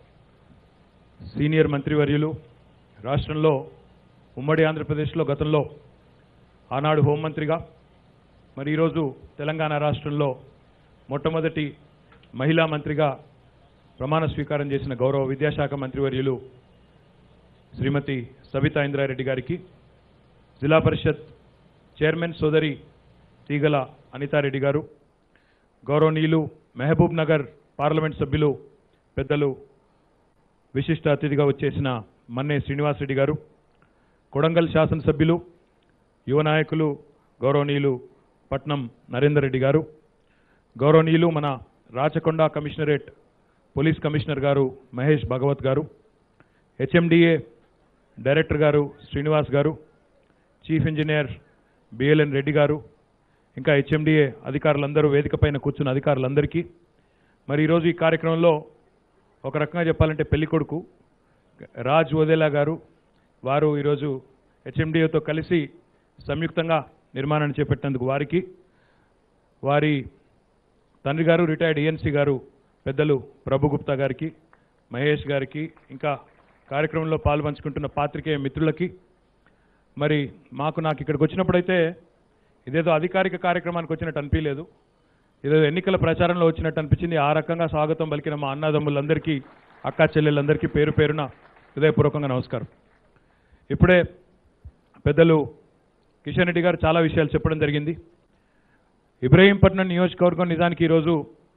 సీనియర్ మంత్రివర్యులు రాష్ట్రంలో ఉమ్మడి ఆంధ్రప్రదేశ్లో గతంలో ఆనాడు హోంమంత్రిగా మరి ఈరోజు తెలంగాణ రాష్ట్రంలో మొట్టమొదటి మహిళా మంత్రిగా ప్రమాణ స్వీకారం చేసిన గౌరవ విద్యాశాఖ మంత్రివర్యులు శ్రీమతి సబితా ఇంద్రారెడ్డి గారికి జిల్లా పరిషత్ చైర్మన్ సోదరి తీగల అనితారెడ్డి గారు గౌరవనీయులు మహబూబ్ నగర్ పార్లమెంట్ సభ్యులు పెద్దలు విశిష్ట అతిథిగా వచ్చేసిన మన్నే శ్రీనివాసరెడ్డి గారు కొడంగల్ శాసనసభ్యులు యువ నాయకులు గౌరవనీయులు పట్నం నరేందర్ రెడ్డి గారు గౌరవనీయులు మన రాచకొండ కమిషనరేట్ పోలీస్ కమిషనర్ గారు మహేష్ భగవత్ గారు హెచ్ఎండిఏ డైరెక్టర్ గారు Srinivas garu chief engineer BLN Reddy గారు ఇంకా హెచ్ఎండిఏ అధికారులందరూ వేదిక పైన కూర్చున్న అధికారులందరికీ మరి ఈరోజు ఈ కార్యక్రమంలో ఒక రకంగా చెప్పాలంటే పెళ్లి కొడుకు రాజ్ ఓదేలా గారు వారు ఈరోజు హెచ్ఎండిఏతో కలిసి సంయుక్తంగా నిర్మాణాన్ని చేపట్టినందుకు వారికి వారి తండ్రి గారు రిటైర్డ్ ఏఎన్సీ గారు పెద్దలు ప్రభుగుప్తా గారికి మహేష్ గారికి ఇంకా కార్యక్రమంలో పాల్పంచుకుంటున్న పాత్రికేయ మిత్రులకి మరి మాకు నాకు ఇక్కడికి వచ్చినప్పుడైతే ఇదేదో అధికారిక కార్యక్రమానికి వచ్చినట్టు అనిపించలేదు ఇదేదో ఎన్నికల ప్రచారంలో వచ్చినట్టు అనిపించింది ఆ రకంగా స్వాగతం పలికిన మా అన్నదమ్ములందరికీ అక్కా చెల్లెళ్ళందరికీ పేరు పేరున హృదయపూర్వకంగా నమస్కారం ఇప్పుడే పెద్దలు కిషన్ రెడ్డి గారు చాలా విషయాలు చెప్పడం జరిగింది ఇబ్రహీంపట్నం నియోజకవర్గం నిజానికి ఈరోజు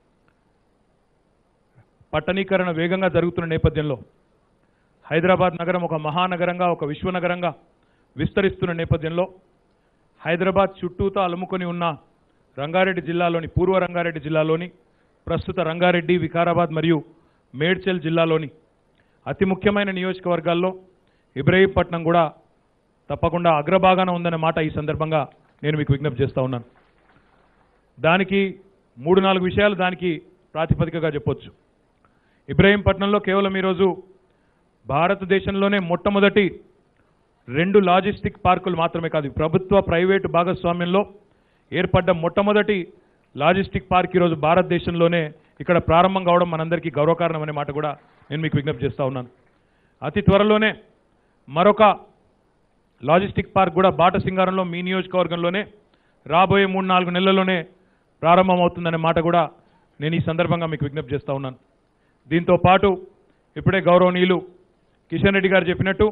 పట్టణీకరణ వేగంగా జరుగుతున్న నేపథ్యంలో హైదరాబాద్ నగరం ఒక మహానగరంగా ఒక విశ్వనగరంగా విస్తరిస్తున్న నేపథ్యంలో హైదరాబాద్ చుట్టూతో అలుముకొని ఉన్న రంగారెడ్డి జిల్లాలోని పూర్వ రంగారెడ్డి జిల్లాలోని ప్రస్తుత రంగారెడ్డి వికారాబాద్ మరియు మేడ్చల్ జిల్లాలోని అతి ముఖ్యమైన నియోజకవర్గాల్లో ఇబ్రహీంపట్నం కూడా తప్పకుండా అగ్రభాగాన ఉందనే మాట ఈ సందర్భంగా నేను మీకు విజ్ఞప్తి చేస్తూ ఉన్నాను దానికి మూడు నాలుగు విషయాలు దానికి ప్రాతిపదికగా చెప్పొచ్చు ఇబ్రహీంపట్నంలో కేవలం ఈరోజు భారతదేశంలోనే మొట్టమొదటి రెండు లాజిస్టిక్ పార్కులు మాత్రమే కాదు ప్రభుత్వ ప్రైవేటు భాగస్వామ్యంలో ఏర్పడ్డ మొట్టమొదటి లాజిస్టిక్ పార్క్ ఈరోజు భారతదేశంలోనే ఇక్కడ ప్రారంభం కావడం మనందరికీ గౌరవకారణం అనే మాట కూడా నేను మీకు విజ్ఞప్తి చేస్తా ఉన్నాను అతి త్వరలోనే మరొక లాజిస్టిక్ పార్క్ కూడా బాట సింగారంలో మీ నియోజకవర్గంలోనే రాబోయే మూడు నాలుగు నెలల్లోనే ప్రారంభమవుతుందనే మాట కూడా నేను ఈ సందర్భంగా మీకు విజ్ఞప్తి చేస్తా ఉన్నాను దీంతో పాటు ఇప్పుడే గౌరవనీయులు కిషన్ రెడ్డి గారు చెప్పినట్టు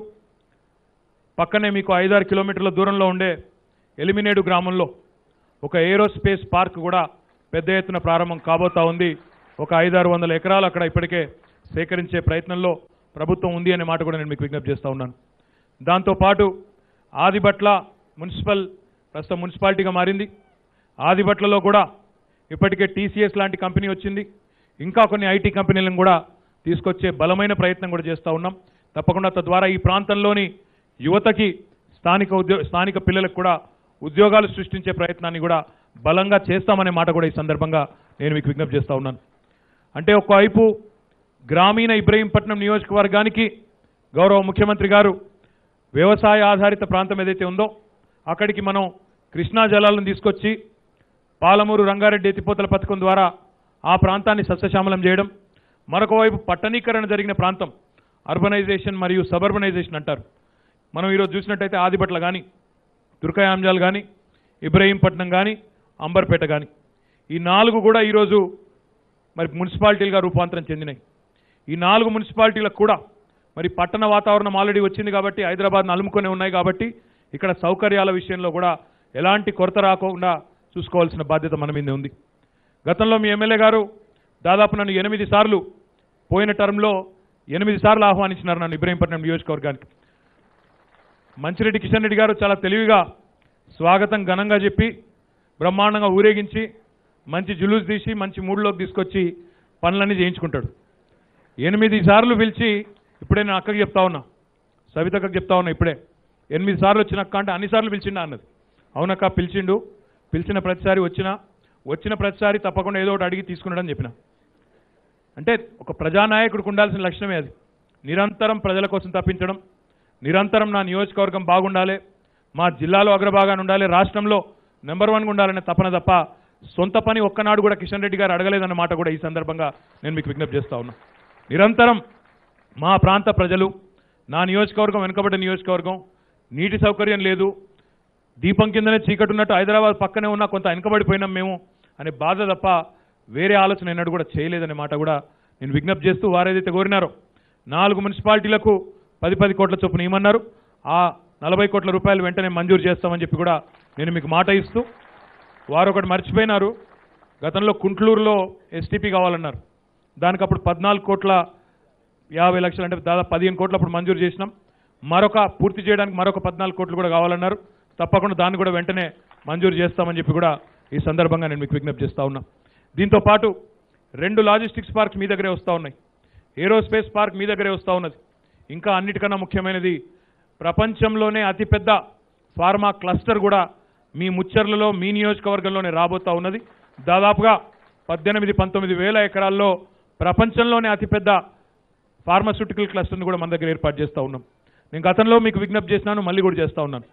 పక్కనే మీకు ఐదారు కిలోమీటర్ల దూరంలో ఉండే ఎలిమినేడు గ్రామంలో ఒక ఏరోస్పేస్ పార్క్ కూడా పెద్ద ఎత్తున ప్రారంభం కాబోతా ఉంది ఒక ఐదారు వందల ఎకరాలు అక్కడ ఇప్పటికే సేకరించే ప్రయత్నంలో ప్రభుత్వం ఉంది అనే మాట కూడా నేను మీకు విజ్ఞప్తి చేస్తా ఉన్నాను దాంతోపాటు ఆదిబట్ల మున్సిపల్ ప్రస్తుతం మున్సిపాలిటీగా మారింది ఆదిబట్లలో కూడా ఇప్పటికే టీసీఎస్ లాంటి కంపెనీ వచ్చింది ఇంకా కొన్ని ఐటీ కంపెనీలను కూడా తీసుకొచ్చే బలమైన ప్రయత్నం కూడా చేస్తూ ఉన్నాం తప్పకుండా తద్వారా ఈ ప్రాంతంలోని యువతకి స్థానిక ఉద్యో స్థానిక పిల్లలకు కూడా ఉద్యోగాలు సృష్టించే ప్రయత్నాన్ని కూడా బలంగా చేస్తామనే మాట కూడా ఈ సందర్భంగా నేను మీకు విజ్ఞప్తి చేస్తా ఉన్నాను అంటే ఒకవైపు గ్రామీణ ఇబ్రహీంపట్నం నియోజకవర్గానికి గౌరవ ముఖ్యమంత్రి గారు వ్యవసాయ ఆధారిత ప్రాంతం ఏదైతే ఉందో అక్కడికి మనం కృష్ణా జలాలను తీసుకొచ్చి పాలమూరు రంగారెడ్డి ఎత్తిపోతల పథకం ద్వారా ఆ ప్రాంతాన్ని సస్యశ్యామలం చేయడం మరొక వైపు పట్టణీకరణ జరిగిన ప్రాంతం అర్బనైజేషన్ మరియు సబర్బనైజేషన్ అంటారు మనం ఈరోజు చూసినట్టయితే ఆదిపట్ల కానీ దుర్గాయాంజాల్ కానీ ఇబ్రహీంపట్నం కానీ అంబర్పేట కానీ ఈ నాలుగు కూడా ఈరోజు మరి మున్సిపాలిటీలుగా రూపాంతరం చెందినాయి ఈ నాలుగు మున్సిపాలిటీలకు కూడా మరి పట్టణ వాతావరణం ఆల్రెడీ వచ్చింది కాబట్టి హైదరాబాద్ను అలుముకొని ఉన్నాయి కాబట్టి ఇక్కడ సౌకర్యాల విషయంలో కూడా ఎలాంటి కొరత రాకుండా చూసుకోవాల్సిన బాధ్యత మన మీద ఉంది గతంలో మీ ఎమ్మెల్యే గారు దాదాపు నన్ను ఎనిమిది సార్లు పోయిన టర్మ్లో ఎనిమిది సార్లు ఆహ్వానించినారు నన్ను ఇబ్రహీంపట్నం నియోజకవర్గానికి మంచిరెడ్డి కిషన్ రెడ్డి గారు చాలా తెలివిగా స్వాగతం ఘనంగా చెప్పి బ్రహ్మాండంగా ఊరేగించి మంచి జులూస్ తీసి మంచి మూడ్లోకి తీసుకొచ్చి పనులన్నీ చేయించుకుంటాడు ఎనిమిది సార్లు పిలిచి ఇప్పుడే నేను అక్కకి చెప్తా ఉన్నా సవితక్కకి చెప్తా ఉన్నా ఇప్పుడే ఎనిమిది సార్లు వచ్చిన అక్క అంటే అన్ని సార్లు పిలిచిండా అన్నది అవునక్క పిలిచిండు పిలిచిన ప్రతిసారి వచ్చినా వచ్చిన ప్రతిసారి తప్పకుండా ఏదో ఒకటి అడిగి తీసుకున్నాడని చెప్పిన అంటే ఒక ప్రజానాయకుడికి ఉండాల్సిన లక్షణమే అది నిరంతరం ప్రజల కోసం తప్పించడం నిరంతరం నా నియోజకవర్గం బాగుండాలి మా జిల్లాలో అగ్రభాగాన్ని ఉండాలి రాష్ట్రంలో నెంబర్ వన్గా ఉండాలనే తపన తప్ప సొంత పని ఒక్కనాడు కూడా కిషన్ రెడ్డి గారు అడగలేదన్న మాట కూడా ఈ సందర్భంగా నేను మీకు విజ్ఞప్తి చేస్తా ఉన్నా నిరంతరం మా ప్రాంత ప్రజలు నా నియోజకవర్గం వెనుకబడ్డ నియోజకవర్గం నీటి సౌకర్యం లేదు దీపం కిందనే చీకటి ఉన్నట్టు హైదరాబాద్ పక్కనే ఉన్నా కొంత వెనుకబడిపోయినాం మేము అనే బాధ తప్ప వేరే ఆలోచన ఎన్నడూ కూడా చేయలేదనే మాట కూడా నేను విజ్ఞప్తి చేస్తూ వారేదైతే కోరినారో నాలుగు మున్సిపాలిటీలకు పది పది కోట్ల చొప్పున ఇవ్వమన్నారు ఆ నలభై కోట్ల రూపాయలు వెంటనే మంజూరు చేస్తామని చెప్పి కూడా నేను మీకు మాట ఇస్తూ వారు ఒకటి మర్చిపోయినారు గతంలో కుంట్లూరులో ఎస్టీపీ కావాలన్నారు దానికి అప్పుడు పద్నాలుగు కోట్ల యాభై లక్షలు అంటే దాదాపు పదిహేను కోట్లు అప్పుడు మంజూరు చేసినాం మరొక పూర్తి చేయడానికి మరొక పద్నాలుగు కోట్లు కూడా కావాలన్నారు తప్పకుండా దాన్ని కూడా వెంటనే మంజూరు చేస్తామని చెప్పి కూడా ఈ సందర్భంగా నేను మీకు విజ్ఞప్తి చేస్తా ఉన్నా దీంతో పాటు రెండు లాజిస్టిక్స్ పార్క్స్ మీ దగ్గరే వస్తూ ఉన్నాయి ఏరోస్పేస్ పార్క్ మీ దగ్గరే వస్తూ ఉన్నది ఇంకా అన్నిటికన్నా ముఖ్యమైనది ప్రపంచంలోనే అతిపెద్ద ఫార్మా క్లస్టర్ కూడా మీ ముచ్చర్లలో మీ నియోజకవర్గంలోనే రాబోతా ఉన్నది దాదాపుగా పద్దెనిమిది పంతొమ్మిది వేల ఎకరాల్లో ప్రపంచంలోనే అతిపెద్ద ఫార్మాస్యూటికల్ క్లస్టర్ని కూడా మన దగ్గర ఏర్పాటు చేస్తూ ఉన్నాం నేను గతంలో మీకు విజ్ఞప్తి చేసినాను మళ్ళీ కూడా చేస్తూ ఉన్నాను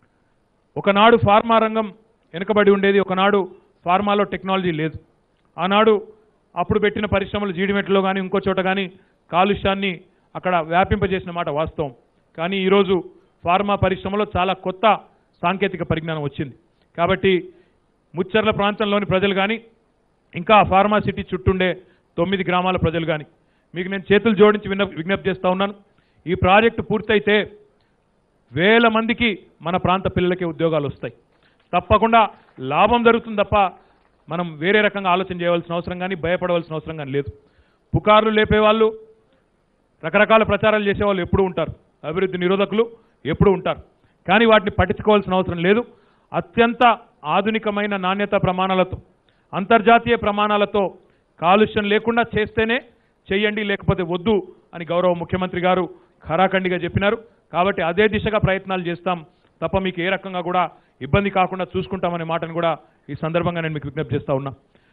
ఒకనాడు ఫార్మా రంగం వెనుకబడి ఉండేది ఒకనాడు ఫార్మాలో టెక్నాలజీ లేదు ఆనాడు అప్పుడు పెట్టిన పరిశ్రమలు జీడిమెట్లో కానీ ఇంకో చోట కానీ కాలుష్యాన్ని అక్కడ వ్యాపింపజేసిన మాట వాస్తవం కానీ ఈరోజు ఫార్మా పరిశ్రమలో చాలా కొత్త సాంకేతిక పరిజ్ఞానం వచ్చింది కాబట్టి ముచ్చర్ల ప్రాంతంలోని ప్రజలు కానీ ఇంకా ఫార్మా సిటీ చుట్టుండే తొమ్మిది గ్రామాల ప్రజలు కానీ మీకు నేను చేతులు జోడించి విన్న విజ్ఞప్తి చేస్తూ ఉన్నాను ఈ ప్రాజెక్టు పూర్తయితే వేల మందికి మన ప్రాంత పిల్లలకి ఉద్యోగాలు వస్తాయి తప్పకుండా లాభం జరుగుతుంది తప్ప మనం వేరే రకంగా ఆలోచన చేయవలసిన అవసరం కానీ భయపడవలసిన అవసరం కానీ లేదు పుకార్లు లేపేవాళ్ళు రకరకాల ప్రచారాలు చేసేవాళ్ళు ఎప్పుడూ ఉంటారు అభివృద్ధి నిరోధకులు ఎప్పుడూ ఉంటారు కానీ వాటిని పట్టించుకోవాల్సిన అవసరం లేదు అత్యంత ఆధునికమైన నాణ్యత ప్రమాణాలతో అంతర్జాతీయ ప్రమాణాలతో కాలుష్యం లేకుండా చేస్తేనే చెయ్యండి లేకపోతే వద్దు అని గౌరవ ముఖ్యమంత్రి గారు ఖరాఖండిగా చెప్పినారు కాబట్టి అదే దిశగా ప్రయత్నాలు చేస్తాం తప్ప మీకు ఏ రకంగా కూడా ఇబ్బంది కాకుండా చూసుకుంటామనే మాటను కూడా ఈ సందర్భంగా నేను మీకు విజ్ఞప్తి చేస్తా ఉన్నా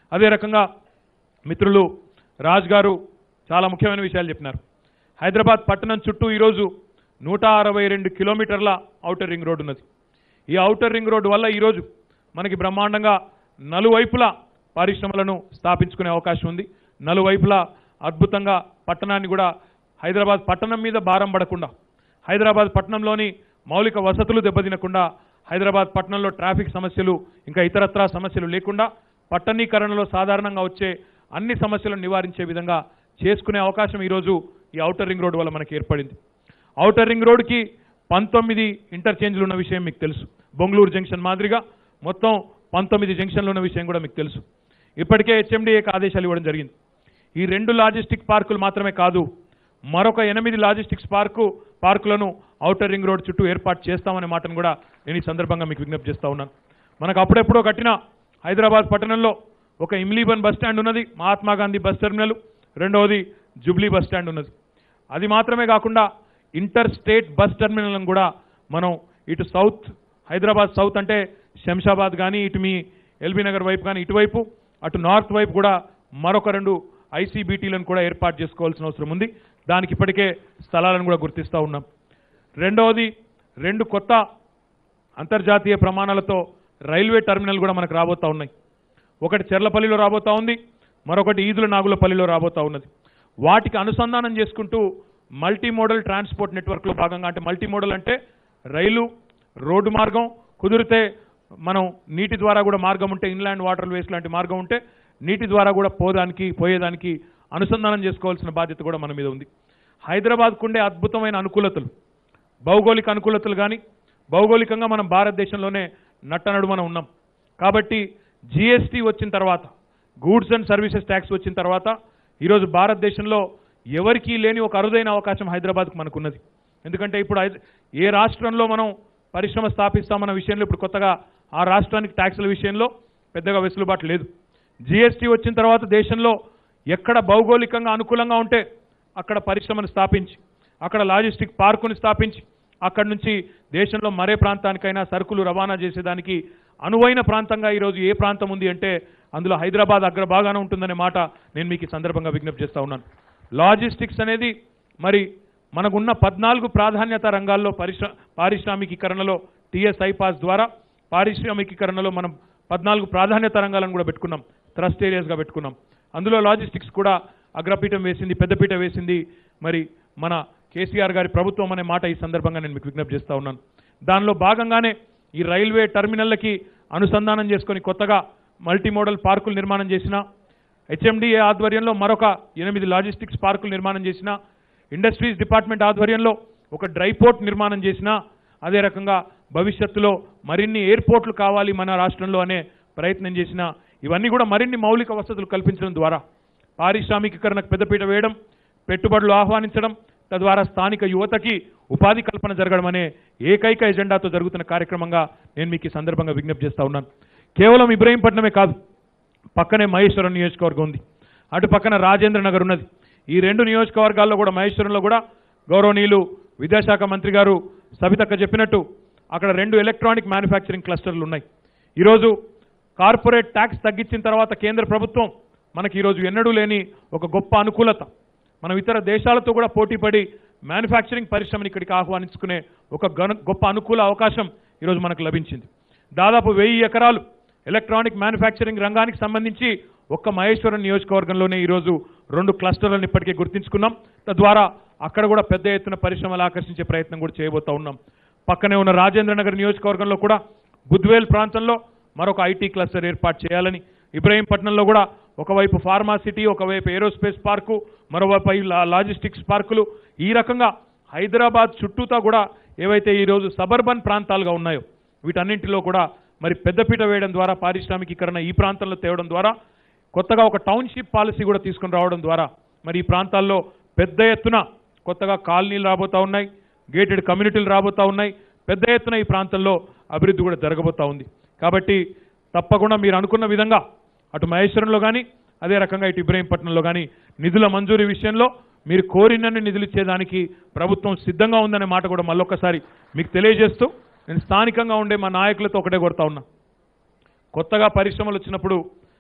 అదే రకంగా మిత్రులు రాజ్ గారు చాలా ముఖ్యమైన విషయాలు చెప్పినారు హైదరాబాద్ పట్టణం చుట్టూ ఈరోజు నూట అరవై రెండు కిలోమీటర్ల ఔటర్ రింగ్ రోడ్ ఉన్నది ఈ ఔటర్ రింగ్ రోడ్డు వల్ల ఈరోజు మనకి బ్రహ్మాండంగా నలువైపులా పరిశ్రమలను స్థాపించుకునే అవకాశం ఉంది నలువైపులా అద్భుతంగా పట్టణాన్ని కూడా హైదరాబాద్ పట్టణం మీద భారం పడకుండా హైదరాబాద్ పట్టణంలోని మౌలిక వసతులు దెబ్బతినకుండా హైదరాబాద్ పట్టణంలో ట్రాఫిక్ సమస్యలు ఇంకా ఇతరత్రా సమస్యలు లేకుండా పట్టణీకరణలో సాధారణంగా వచ్చే అన్ని సమస్యలను నివారించే విధంగా చేసుకునే అవకాశం ఈరోజు ఈ ఔటర్ రింగ్ రోడ్ వల్ల మనకి ఏర్పడింది ఔటర్ రింగ్ రోడ్కి పంతొమ్మిది ఇంటర్చేంజ్లు ఉన్న విషయం మీకు తెలుసు బొంగళూరు జంక్షన్ మాదిరిగా మొత్తం పంతొమ్మిది జంక్షన్లు ఉన్న విషయం కూడా మీకు తెలుసు ఇప్పటికే హెచ్ఎండిఏకి ఆదేశాలు ఇవ్వడం జరిగింది ఈ రెండు లాజిస్టిక్ పార్కులు మాత్రమే కాదు మరొక ఎనిమిది లాజిస్టిక్స్ పార్కు పార్కులను ఔటర్ రింగ్ రోడ్ చుట్టూ ఏర్పాటు చేస్తామనే మాటను కూడా నేను ఈ సందర్భంగా మీకు విజ్ఞప్తి చేస్తా ఉన్నాను మనకు అప్పుడెప్పుడో కట్టిన హైదరాబాద్ పట్టణంలో ఒక ఇమ్లీబన్ బస్ స్టాండ్ ఉన్నది మహాత్మా గాంధీ బస్ టెర్మినల్ రెండవది జుబ్లీ బస్ స్టాండ్ ఉన్నది అది మాత్రమే కాకుండా ఇంటర్ స్టేట్ బస్ టెర్మినల్ను కూడా మనం ఇటు సౌత్ హైదరాబాద్ సౌత్ అంటే శంషాబాద్ కానీ ఇటు మీ ఎల్బీ నగర్ వైపు కానీ ఇటువైపు అటు నార్త్ వైపు కూడా మరొక రెండు ఐసీబీటీలను కూడా ఏర్పాటు చేసుకోవాల్సిన అవసరం ఉంది దానికి ఇప్పటికే స్థలాలను కూడా గుర్తిస్తూ ఉన్నాం రెండవది రెండు కొత్త అంతర్జాతీయ ప్రమాణాలతో రైల్వే టెర్మినల్ కూడా మనకు రాబోతా ఉన్నాయి ఒకటి చెర్లపల్లిలో రాబోతా ఉంది మరొకటి ఈదుల నాగులపల్లిలో రాబోతా ఉన్నది వాటికి అనుసంధానం చేసుకుంటూ మల్టీ మోడల్ ట్రాన్స్పోర్ట్ నెట్వర్క్లో భాగంగా అంటే మల్టీ మోడల్ అంటే రైలు రోడ్డు మార్గం కుదిరితే మనం నీటి ద్వారా కూడా మార్గం ఉంటే ఇన్లాండ్ వాటర్ వేస్ లాంటి మార్గం ఉంటే నీటి ద్వారా కూడా పోదానికి పోయేదానికి అనుసంధానం చేసుకోవాల్సిన బాధ్యత కూడా మన మీద ఉంది హైదరాబాద్కు ఉండే అద్భుతమైన అనుకూలతలు భౌగోళిక అనుకూలతలు కానీ భౌగోళికంగా మనం భారతదేశంలోనే నట్టనడు మనం ఉన్నాం కాబట్టి జిఎస్టీ వచ్చిన తర్వాత గూడ్స్ అండ్ సర్వీసెస్ ట్యాక్స్ వచ్చిన తర్వాత ఈరోజు భారతదేశంలో ఎవరికీ లేని ఒక అరుదైన అవకాశం హైదరాబాద్కు మనకున్నది ఎందుకంటే ఇప్పుడు హైద- ఏ రాష్ట్రంలో మనం పరిశ్రమ స్థాపిస్తామన్న విషయంలో ఇప్పుడు కొత్తగా ఆ రాష్ట్రానికి ట్యాక్సుల విషయంలో పెద్దగా వెసులుబాటు లేదు జిఎస్టీ వచ్చిన తర్వాత దేశంలో ఎక్కడ భౌగోళికంగా అనుకూలంగా ఉంటే అక్కడ పరిశ్రమను స్థాపించి అక్కడ లాజిస్టిక్ పార్కుని స్థాపించి అక్కడి నుంచి దేశంలో మరే ప్రాంతానికైనా సరుకులు రవాణా చేసేదానికి అనువైన ప్రాంతంగా ఈరోజు ఏ ప్రాంతం ఉంది అంటే అందులో హైదరాబాద్ అగ్రభాగాన ఉంటుందనే మాట నేను మీకు ఈ సందర్భంగా విజ్ఞప్తి చేస్తా ఉన్నాను లాజిస్టిక్స్ అనేది మరి మనకున్న పద్నాలుగు ప్రాధాన్యత రంగాల్లో పరిశ్ర పారిశ్రామికీకరణలో టీఎస్ఐ పాస్ ద్వారా పారిశ్రామికీకరణలో మనం పద్నాలుగు ప్రాధాన్యత రంగాలను కూడా పెట్టుకున్నాం థ్రస్ట్ ఏరియాస్గా పెట్టుకున్నాం అందులో లాజిస్టిక్స్ కూడా అగ్రపీఠం వేసింది పెద్దపీట వేసింది మరి మన కేసీఆర్ గారి ప్రభుత్వం అనే మాట ఈ సందర్భంగా నేను మీకు విజ్ఞప్తి చేస్తా ఉన్నాను దానిలో భాగంగానే ఈ రైల్వే టెర్మినల్లకి అనుసంధానం చేసుకొని కొత్తగా మల్టీ మోడల్ పార్కులు నిర్మాణం చేసిన హెచ్ఎండిఏ ఆధ్వర్యంలో మరొక ఎనిమిది లాజిస్టిక్స్ పార్కులు నిర్మాణం చేసిన ఇండస్ట్రీస్ డిపార్ట్మెంట్ ఆధ్వర్యంలో ఒక డ్రై పోర్ట్ నిర్మాణం చేసిన అదే రకంగా భవిష్యత్తులో మరిన్ని ఎయిర్పోర్ట్లు కావాలి మన రాష్ట్రంలో అనే ప్రయత్నం చేసిన ఇవన్నీ కూడా మరిన్ని మౌలిక వసతులు కల్పించడం ద్వారా పారిశ్రామికీకరణకు పెద్దపీట వేయడం పెట్టుబడులు ఆహ్వానించడం తద్వారా స్థానిక యువతకి ఉపాధి కల్పన జరగడం అనే ఏకైక ఎజెండాతో జరుగుతున్న కార్యక్రమంగా నేను మీకు ఈ సందర్భంగా విజ్ఞప్తి చేస్తా ఉన్నాను కేవలం ఇబ్రహీంపట్నమే కాదు పక్కనే మహేశ్వరం నియోజకవర్గం ఉంది అటు పక్కన రాజేంద్ర నగర్ ఉన్నది ఈ రెండు నియోజకవర్గాల్లో కూడా మహేశ్వరంలో కూడా గౌరవనీయులు విద్యాశాఖ మంత్రి గారు సబితక్క చెప్పినట్టు అక్కడ రెండు ఎలక్ట్రానిక్ మ్యానుఫ్యాక్చరింగ్ క్లస్టర్లు ఉన్నాయి ఈరోజు కార్పొరేట్ ట్యాక్స్ తగ్గించిన తర్వాత కేంద్ర ప్రభుత్వం మనకి ఈరోజు ఎన్నడూ లేని ఒక గొప్ప అనుకూలత మనం ఇతర దేశాలతో కూడా పోటీపడి మ్యానుఫ్యాక్చరింగ్ పరిశ్రమని ఇక్కడికి ఆహ్వానించుకునే ఒక గను- గొప్ప అనుకూల అవకాశం ఈరోజు మనకు లభించింది దాదాపు వెయ్యి ఎకరాలు ఎలక్ట్రానిక్ మ్యానుఫ్యాక్చరింగ్ రంగానికి సంబంధించి ఒక్క మహేశ్వరం నియోజకవర్గంలోనే ఈరోజు రెండు క్లస్టర్లను ఇప్పటికే గుర్తించుకున్నాం తద్వారా అక్కడ కూడా పెద్ద ఎత్తున పరిశ్రమలు ఆకర్షించే ప్రయత్నం కూడా చేయబోతా ఉన్నాం పక్కనే ఉన్న రాజేంద్ర నగర్ నియోజకవర్గంలో కూడా బుద్వేల్ ప్రాంతంలో మరొక ఐటీ క్లస్టర్ ఏర్పాటు చేయాలని ఇబ్రహీంపట్నంలో కూడా ఒకవైపు ఫార్మా సిటీ ఒకవైపు ఏరోస్పేస్ పార్కు మరోవైపు ఈ లా- లాజిస్టిక్స్ పార్కులు ఈ రకంగా హైదరాబాద్ చుట్టూతా కూడా ఏవైతే ఈరోజు సబర్బన్ ప్రాంతాలుగా ఉన్నాయో వీటన్నింటిలో కూడా మరి పెద్దపీట వేయడం ద్వారా పారిశ్రామికీకరణ ఈ ప్రాంతంలో తేవడం ద్వారా కొత్తగా ఒక టౌన్షిప్ పాలసీ కూడా తీసుకొని రావడం ద్వారా మరి ఈ ప్రాంతాల్లో పెద్ద ఎత్తున కొత్తగా కాలనీలు రాబోతా ఉన్నాయి గేటెడ్ కమ్యూనిటీలు రాబోతా ఉన్నాయి పెద్ద ఎత్తున ఈ ప్రాంతంలో అభివృద్ధి కూడా జరగబోతా ఉంది కాబట్టి తప్పకుండా మీరు అనుకున్న విధంగా అటు మహేశ్వరంలో కానీ అదే రకంగా ఇటు ఇబ్రహీంపట్నంలో కానీ నిధుల మంజూరీ విషయంలో మీరు కోరినన్ని నిధులు ఇచ్చేదానికి ప్రభుత్వం సిద్ధంగా ఉందనే మాట కూడా మళ్ళొక్కసారి మీకు తెలియజేస్తూ నేను స్థానికంగా ఉండే మా నాయకులతో ఒకటే కొడతా ఉన్నా కొత్తగా పరిశ్రమలు వచ్చినప్పుడు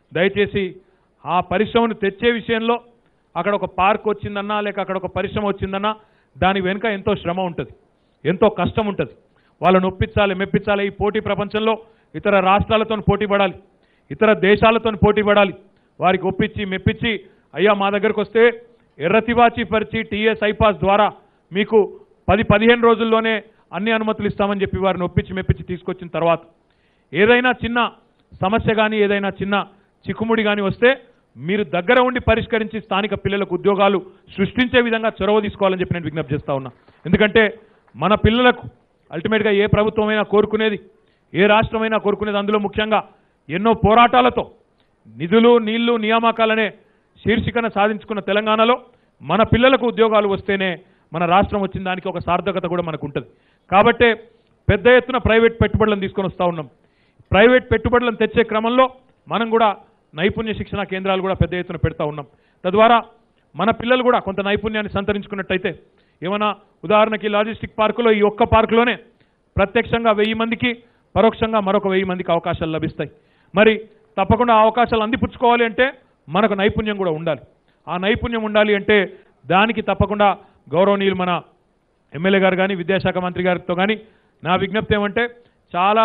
దయచేసి ఆ పరిశ్రమను తెచ్చే విషయంలో అక్కడ ఒక పార్క్ వచ్చిందన్నా లేక అక్కడ ఒక పరిశ్రమ వచ్చిందన్నా దాని వెనుక ఎంతో శ్రమ ఉంటుంది ఎంతో కష్టం ఉంటుంది వాళ్ళని ఒప్పించాలి మెప్పించాలి ఈ పోటీ ప్రపంచంలో ఇతర రాష్ట్రాలతో పోటీ పడాలి ఇతర దేశాలతో పోటీ పడాలి వారికి ఒప్పించి మెప్పించి అయ్యా మా దగ్గరకు వస్తే ఎర్రతివాచి పరిచి టీఎస్ ఐపాస్ ద్వారా మీకు పది పదిహేను రోజుల్లోనే అన్ని అనుమతులు ఇస్తామని చెప్పి వారిని ఒప్పించి మెప్పించి తీసుకొచ్చిన తర్వాత ఏదైనా చిన్న సమస్య కానీ ఏదైనా చిన్న చిక్కుముడి కానీ వస్తే మీరు దగ్గర ఉండి పరిష్కరించి స్థానిక పిల్లలకు ఉద్యోగాలు సృష్టించే విధంగా చొరవ తీసుకోవాలని చెప్పి నేను విజ్ఞప్తి చేస్తా ఉన్నా ఎందుకంటే మన పిల్లలకు అల్టిమేట్గా ఏ ప్రభుత్వమైనా కోరుకునేది ఏ రాష్ట్రమైనా కోరుకునేది అందులో ముఖ్యంగా ఎన్నో పోరాటాలతో నిధులు నీళ్లు నియామకాలనే శీర్షికన సాధించుకున్న తెలంగాణలో మన పిల్లలకు ఉద్యోగాలు వస్తేనే మన రాష్ట్రం వచ్చిన దానికి ఒక సార్థకత కూడా మనకు ఉంటుంది కాబట్టే పెద్ద ఎత్తున ప్రైవేట్ పెట్టుబడులను తీసుకొని వస్తూ ఉన్నాం ప్రైవేట్ పెట్టుబడులను తెచ్చే క్రమంలో మనం కూడా నైపుణ్య శిక్షణ కేంద్రాలు కూడా పెద్ద ఎత్తున పెడతా ఉన్నాం తద్వారా మన పిల్లలు కూడా కొంత నైపుణ్యాన్ని సంతరించుకున్నట్టయితే ఏమైనా ఉదాహరణకి లాజిస్టిక్ పార్కులో ఈ ఒక్క పార్కులోనే ప్రత్యక్షంగా వెయ్యి మందికి పరోక్షంగా మరొక వెయ్యి మందికి అవకాశాలు లభిస్తాయి మరి తప్పకుండా ఆ అవకాశాలు అందిపుచ్చుకోవాలి అంటే మనకు నైపుణ్యం కూడా ఉండాలి ఆ నైపుణ్యం ఉండాలి అంటే దానికి తప్పకుండా గౌరవనీయులు మన ఎమ్మెల్యే గారు కానీ విద్యాశాఖ మంత్రి గారితో కానీ నా విజ్ఞప్తి ఏమంటే చాలా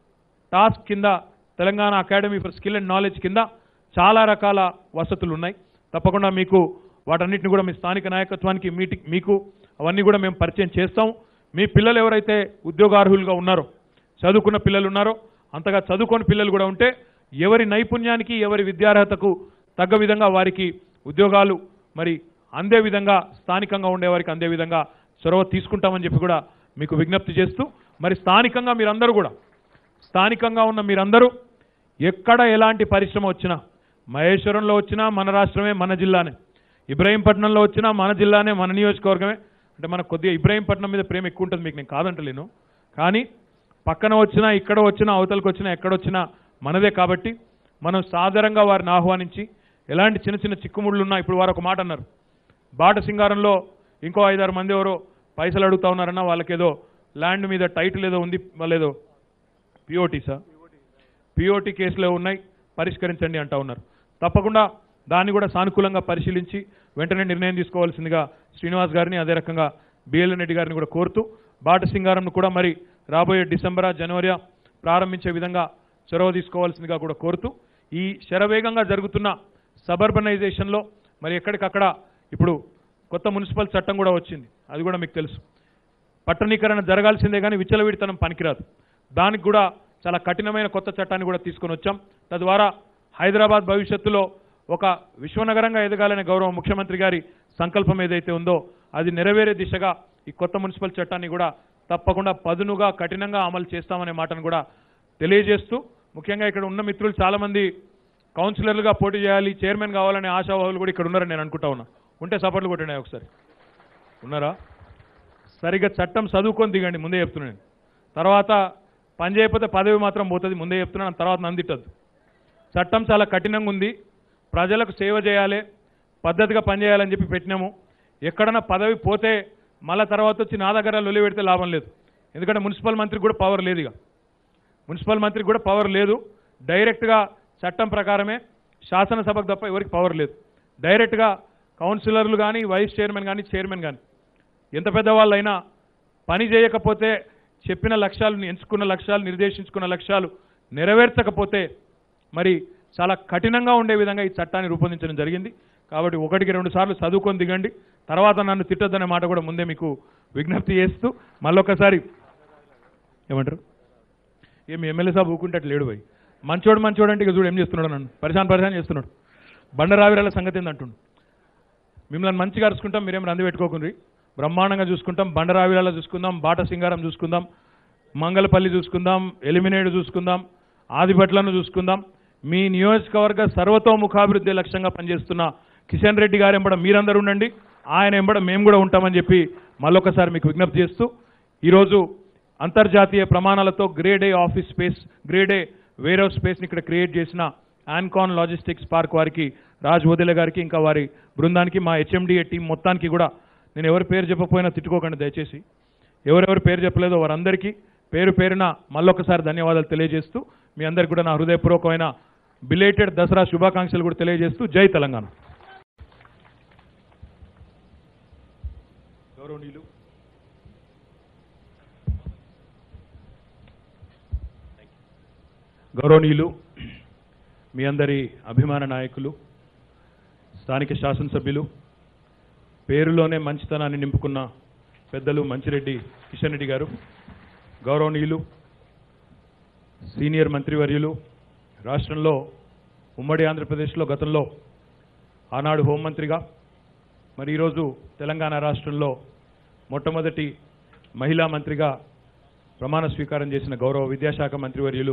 టాస్క్ కింద Telangana academy for skill and knowledge కింద చాలా రకాల వసతులు ఉన్నాయి తప్పకుండా మీకు వాటన్నిటిని కూడా మీ స్థానిక నాయకత్వానికి మీటి మీకు అవన్నీ కూడా మేము పరిచయం చేస్తాం మీ పిల్లలు ఎవరైతే ఉద్యోగార్హులుగా ఉన్నారో చదువుకున్న పిల్లలు ఉన్నారో అంతగా చదువుకొని పిల్లలు కూడా ఉంటే ఎవరి నైపుణ్యానికి ఎవరి విద్యార్హతకు తగ్గ విధంగా వారికి ఉద్యోగాలు మరి అందే విధంగా స్థానికంగా ఉండే వారికి అందే విధంగా చొరవ తీసుకుంటామని చెప్పి కూడా మీకు విజ్ఞప్తి చేస్తూ మరి స్థానికంగా మీరందరూ కూడా స్థానికంగా ఉన్న మీరందరూ ఎక్కడ ఎలాంటి పరిశ్రమ వచ్చినా మహేశ్వరంలో వచ్చినా మన రాష్ట్రమే మన జిల్లానే ఇబ్రహీంపట్నంలో వచ్చినా మన జిల్లానే మన నియోజకవర్గమే అంటే మనకు కొద్దిగా ఇబ్రహీంపట్నం మీద ప్రేమ ఎక్కువ ఉంటుంది మీకు నేను కాదంటలేను కానీ పక్కన వచ్చినా ఇక్కడ వచ్చినా అవతలకు వచ్చినా ఎక్కడొచ్చినా మనదే కాబట్టి మనం సాధారణంగా వారిని ఆహ్వానించి ఎలాంటి చిన్న చిన్న చిక్కుముళ్ళు ఉన్నా ఇప్పుడు వారు ఒక మాట అన్నారు బాట సింగారంలో ఇంకో ఐదారు మంది ఎవరో పైసలు అడుగుతా ఉన్నారన్న వాళ్ళకేదో ల్యాండ్ మీద టైటిల్ ఏదో ఉంది వాళ్ళేదో పిఓటీ సార్ పిఓటీ కేసులో ఉన్నాయి పరిష్కరించండి అంటా ఉన్నారు తప్పకుండా దాన్ని కూడా సానుకూలంగా పరిశీలించి వెంటనే నిర్ణయం తీసుకోవాల్సిందిగా శ్రీనివాస్ గారిని అదే రకంగా బిఎల్ఎన్ రెడ్డి గారిని కూడా కోరుతూ బాట సింగారంను కూడా మరి రాబోయే డిసెంబరా జనవరి ప్రారంభించే విధంగా చొరవ తీసుకోవాల్సిందిగా కూడా కోరుతూ ఈ శరవేగంగా జరుగుతున్న సబర్బనైజేషన్లో మరి ఎక్కడికక్కడ ఇప్పుడు కొత్త మున్సిపల్ చట్టం కూడా వచ్చింది అది కూడా మీకు తెలుసు పట్టణీకరణ జరగాల్సిందే కానీ విచ్చలవిడితనం పనికిరాదు దానికి కూడా చాలా కఠినమైన కొత్త చట్టాన్ని కూడా తీసుకొని వచ్చాం తద్వారా హైదరాబాద్ భవిష్యత్తులో ఒక విశ్వనగరంగా ఎదగాలనే గౌరవ ముఖ్యమంత్రి గారి సంకల్పం ఏదైతే ఉందో అది నెరవేరే దిశగా ఈ కొత్త మున్సిపల్ చట్టాన్ని కూడా తప్పకుండా పదునుగా కఠినంగా అమలు చేస్తామనే మాటను కూడా తెలియజేస్తూ ముఖ్యంగా ఇక్కడ ఉన్న మిత్రులు చాలామంది కౌన్సిలర్లుగా పోటీ చేయాలి చైర్మన్ కావాలనే ఆశావాహులు కూడా ఇక్కడ ఉన్నారని నేను అనుకుంటా ఉన్నా ఉంటే సపోర్ట్లు కొట్టండి ఒకసారి ఉన్నారా సరిగ్గా చట్టం చదువుకొని దిగండి ముందే చెప్తున్నాను నేను తర్వాత పని చేయకపోతే పదవి మాత్రం పోతుంది ముందే చెప్తున్నాను తర్వాత నందిట్టద్దు చట్టం చాలా కఠినంగా ఉంది ప్రజలకు సేవ చేయాలి పద్ధతిగా పనిచేయాలని చెప్పి పెట్టినాము ఎక్కడన్నా పదవి పోతే మళ్ళా తర్వాత వచ్చి నా దగ్గర లొలి పెడితే లాభం లేదు ఎందుకంటే మున్సిపల్ మంత్రికి కూడా పవర్ లేదు ఇక మున్సిపల్ మంత్రికి కూడా పవర్ లేదు డైరెక్ట్గా చట్టం ప్రకారమే శాసనసభకు తప్ప ఎవరికి పవర్ లేదు డైరెక్ట్గా కౌన్సిలర్లు కానీ వైస్ చైర్మన్ కానీ చైర్మన్ కానీ ఎంత పెద్దవాళ్ళైనా పని చేయకపోతే చెప్పిన లక్ష్యాలు ఎంచుకున్న లక్ష్యాలు నిర్దేశించుకున్న లక్ష్యాలు నెరవేర్చకపోతే మరి చాలా కఠినంగా ఉండే విధంగా ఈ చట్టాన్ని రూపొందించడం జరిగింది కాబట్టి ఒకటికి రెండు సార్లు చదువుకొని దిగండి తర్వాత నన్ను తిట్టొద్దనే మాట కూడా ముందే మీకు విజ్ఞప్తి చేస్తూ మళ్ళొకసారి ఏమంటారు ఏమి ఎమ్మెల్యే సాబ్ ఊకుంటే లేడు పోయి మంచోడు మంచోడు అంటే ఇక చూడు ఏం చేస్తున్నాడు నన్ను పరిశాన్ పరిశాన్ చేస్తున్నాడు బండరావిరాల సంగతి ఏందంటుండు మిమ్మల్ని మంచిగా అరుచుకుంటాం మీరేం రంది పెట్టుకోకుండ్రి బ్రహ్మాండంగా చూసుకుంటాం బండరావిరాల చూసుకుందాం బాట సింగారం చూసుకుందాం మంగళపల్లి చూసుకుందాం ఎలిమినేట్ చూసుకుందాం ఆదిపట్లను చూసుకుందాం మీ నియోజకవర్గ సర్వతోముఖాభివృద్ధి లక్ష్యంగా పనిచేస్తున్న కిషన్ రెడ్డి గారు ఎంబడ మీరందరూ ఉండండి ఆయన ఎంబడ మేము కూడా ఉంటామని చెప్పి మళ్ళొకసారి మీకు విజ్ఞప్తి చేస్తూ ఈరోజు అంతర్జాతీయ ప్రమాణాలతో grade A office space grade A warehouse స్పేస్ని ఇక్కడ క్రియేట్ చేసిన ఆన్కాన్ లాజిస్టిక్స్ పార్క్ వారికి రాజ్ వదిలే గారికి ఇంకా వారి బృందానికి మా హెచ్ఎండిఏ టీం మొత్తానికి కూడా నేను ఎవరి పేరు చెప్పకపోయినా తిట్టుకోకండి దయచేసి ఎవరెవరు పేరు చెప్పలేదో వారందరికీ పేరు పేరున మళ్ళొకసారి ధన్యవాదాలు తెలియజేస్తూ మీ అందరికి కూడా నా హృదయపూర్వకమైన బిలేటెడ్ దసరా శుభాకాంక్షలు కూడా తెలియజేస్తూ జై తెలంగాణ గౌరవనీయులు గౌరవనీయులు మీ అందరి అభిమాన నాయకులు స్థానిక శాసనసభ్యులు పేరులోనే మంచితనాన్ని నింపుకున్న పెద్దలు మంచిరెడ్డి కిషన్ రెడ్డి గారు గౌరవనీయులు సీనియర్ మంత్రివర్యులు రాష్ట్రంలో ఉమ్మడి ఆంధ్రప్రదేశ్లో గతంలో ఆనాడు హోంమంత్రిగా మరి ఈరోజు తెలంగాణ రాష్ట్రంలో మొట్టమొదటి మహిళా మంత్రిగా ప్రమాణ స్వీకారం చేసిన గౌరవ విద్యాశాఖ మంత్రివర్యులు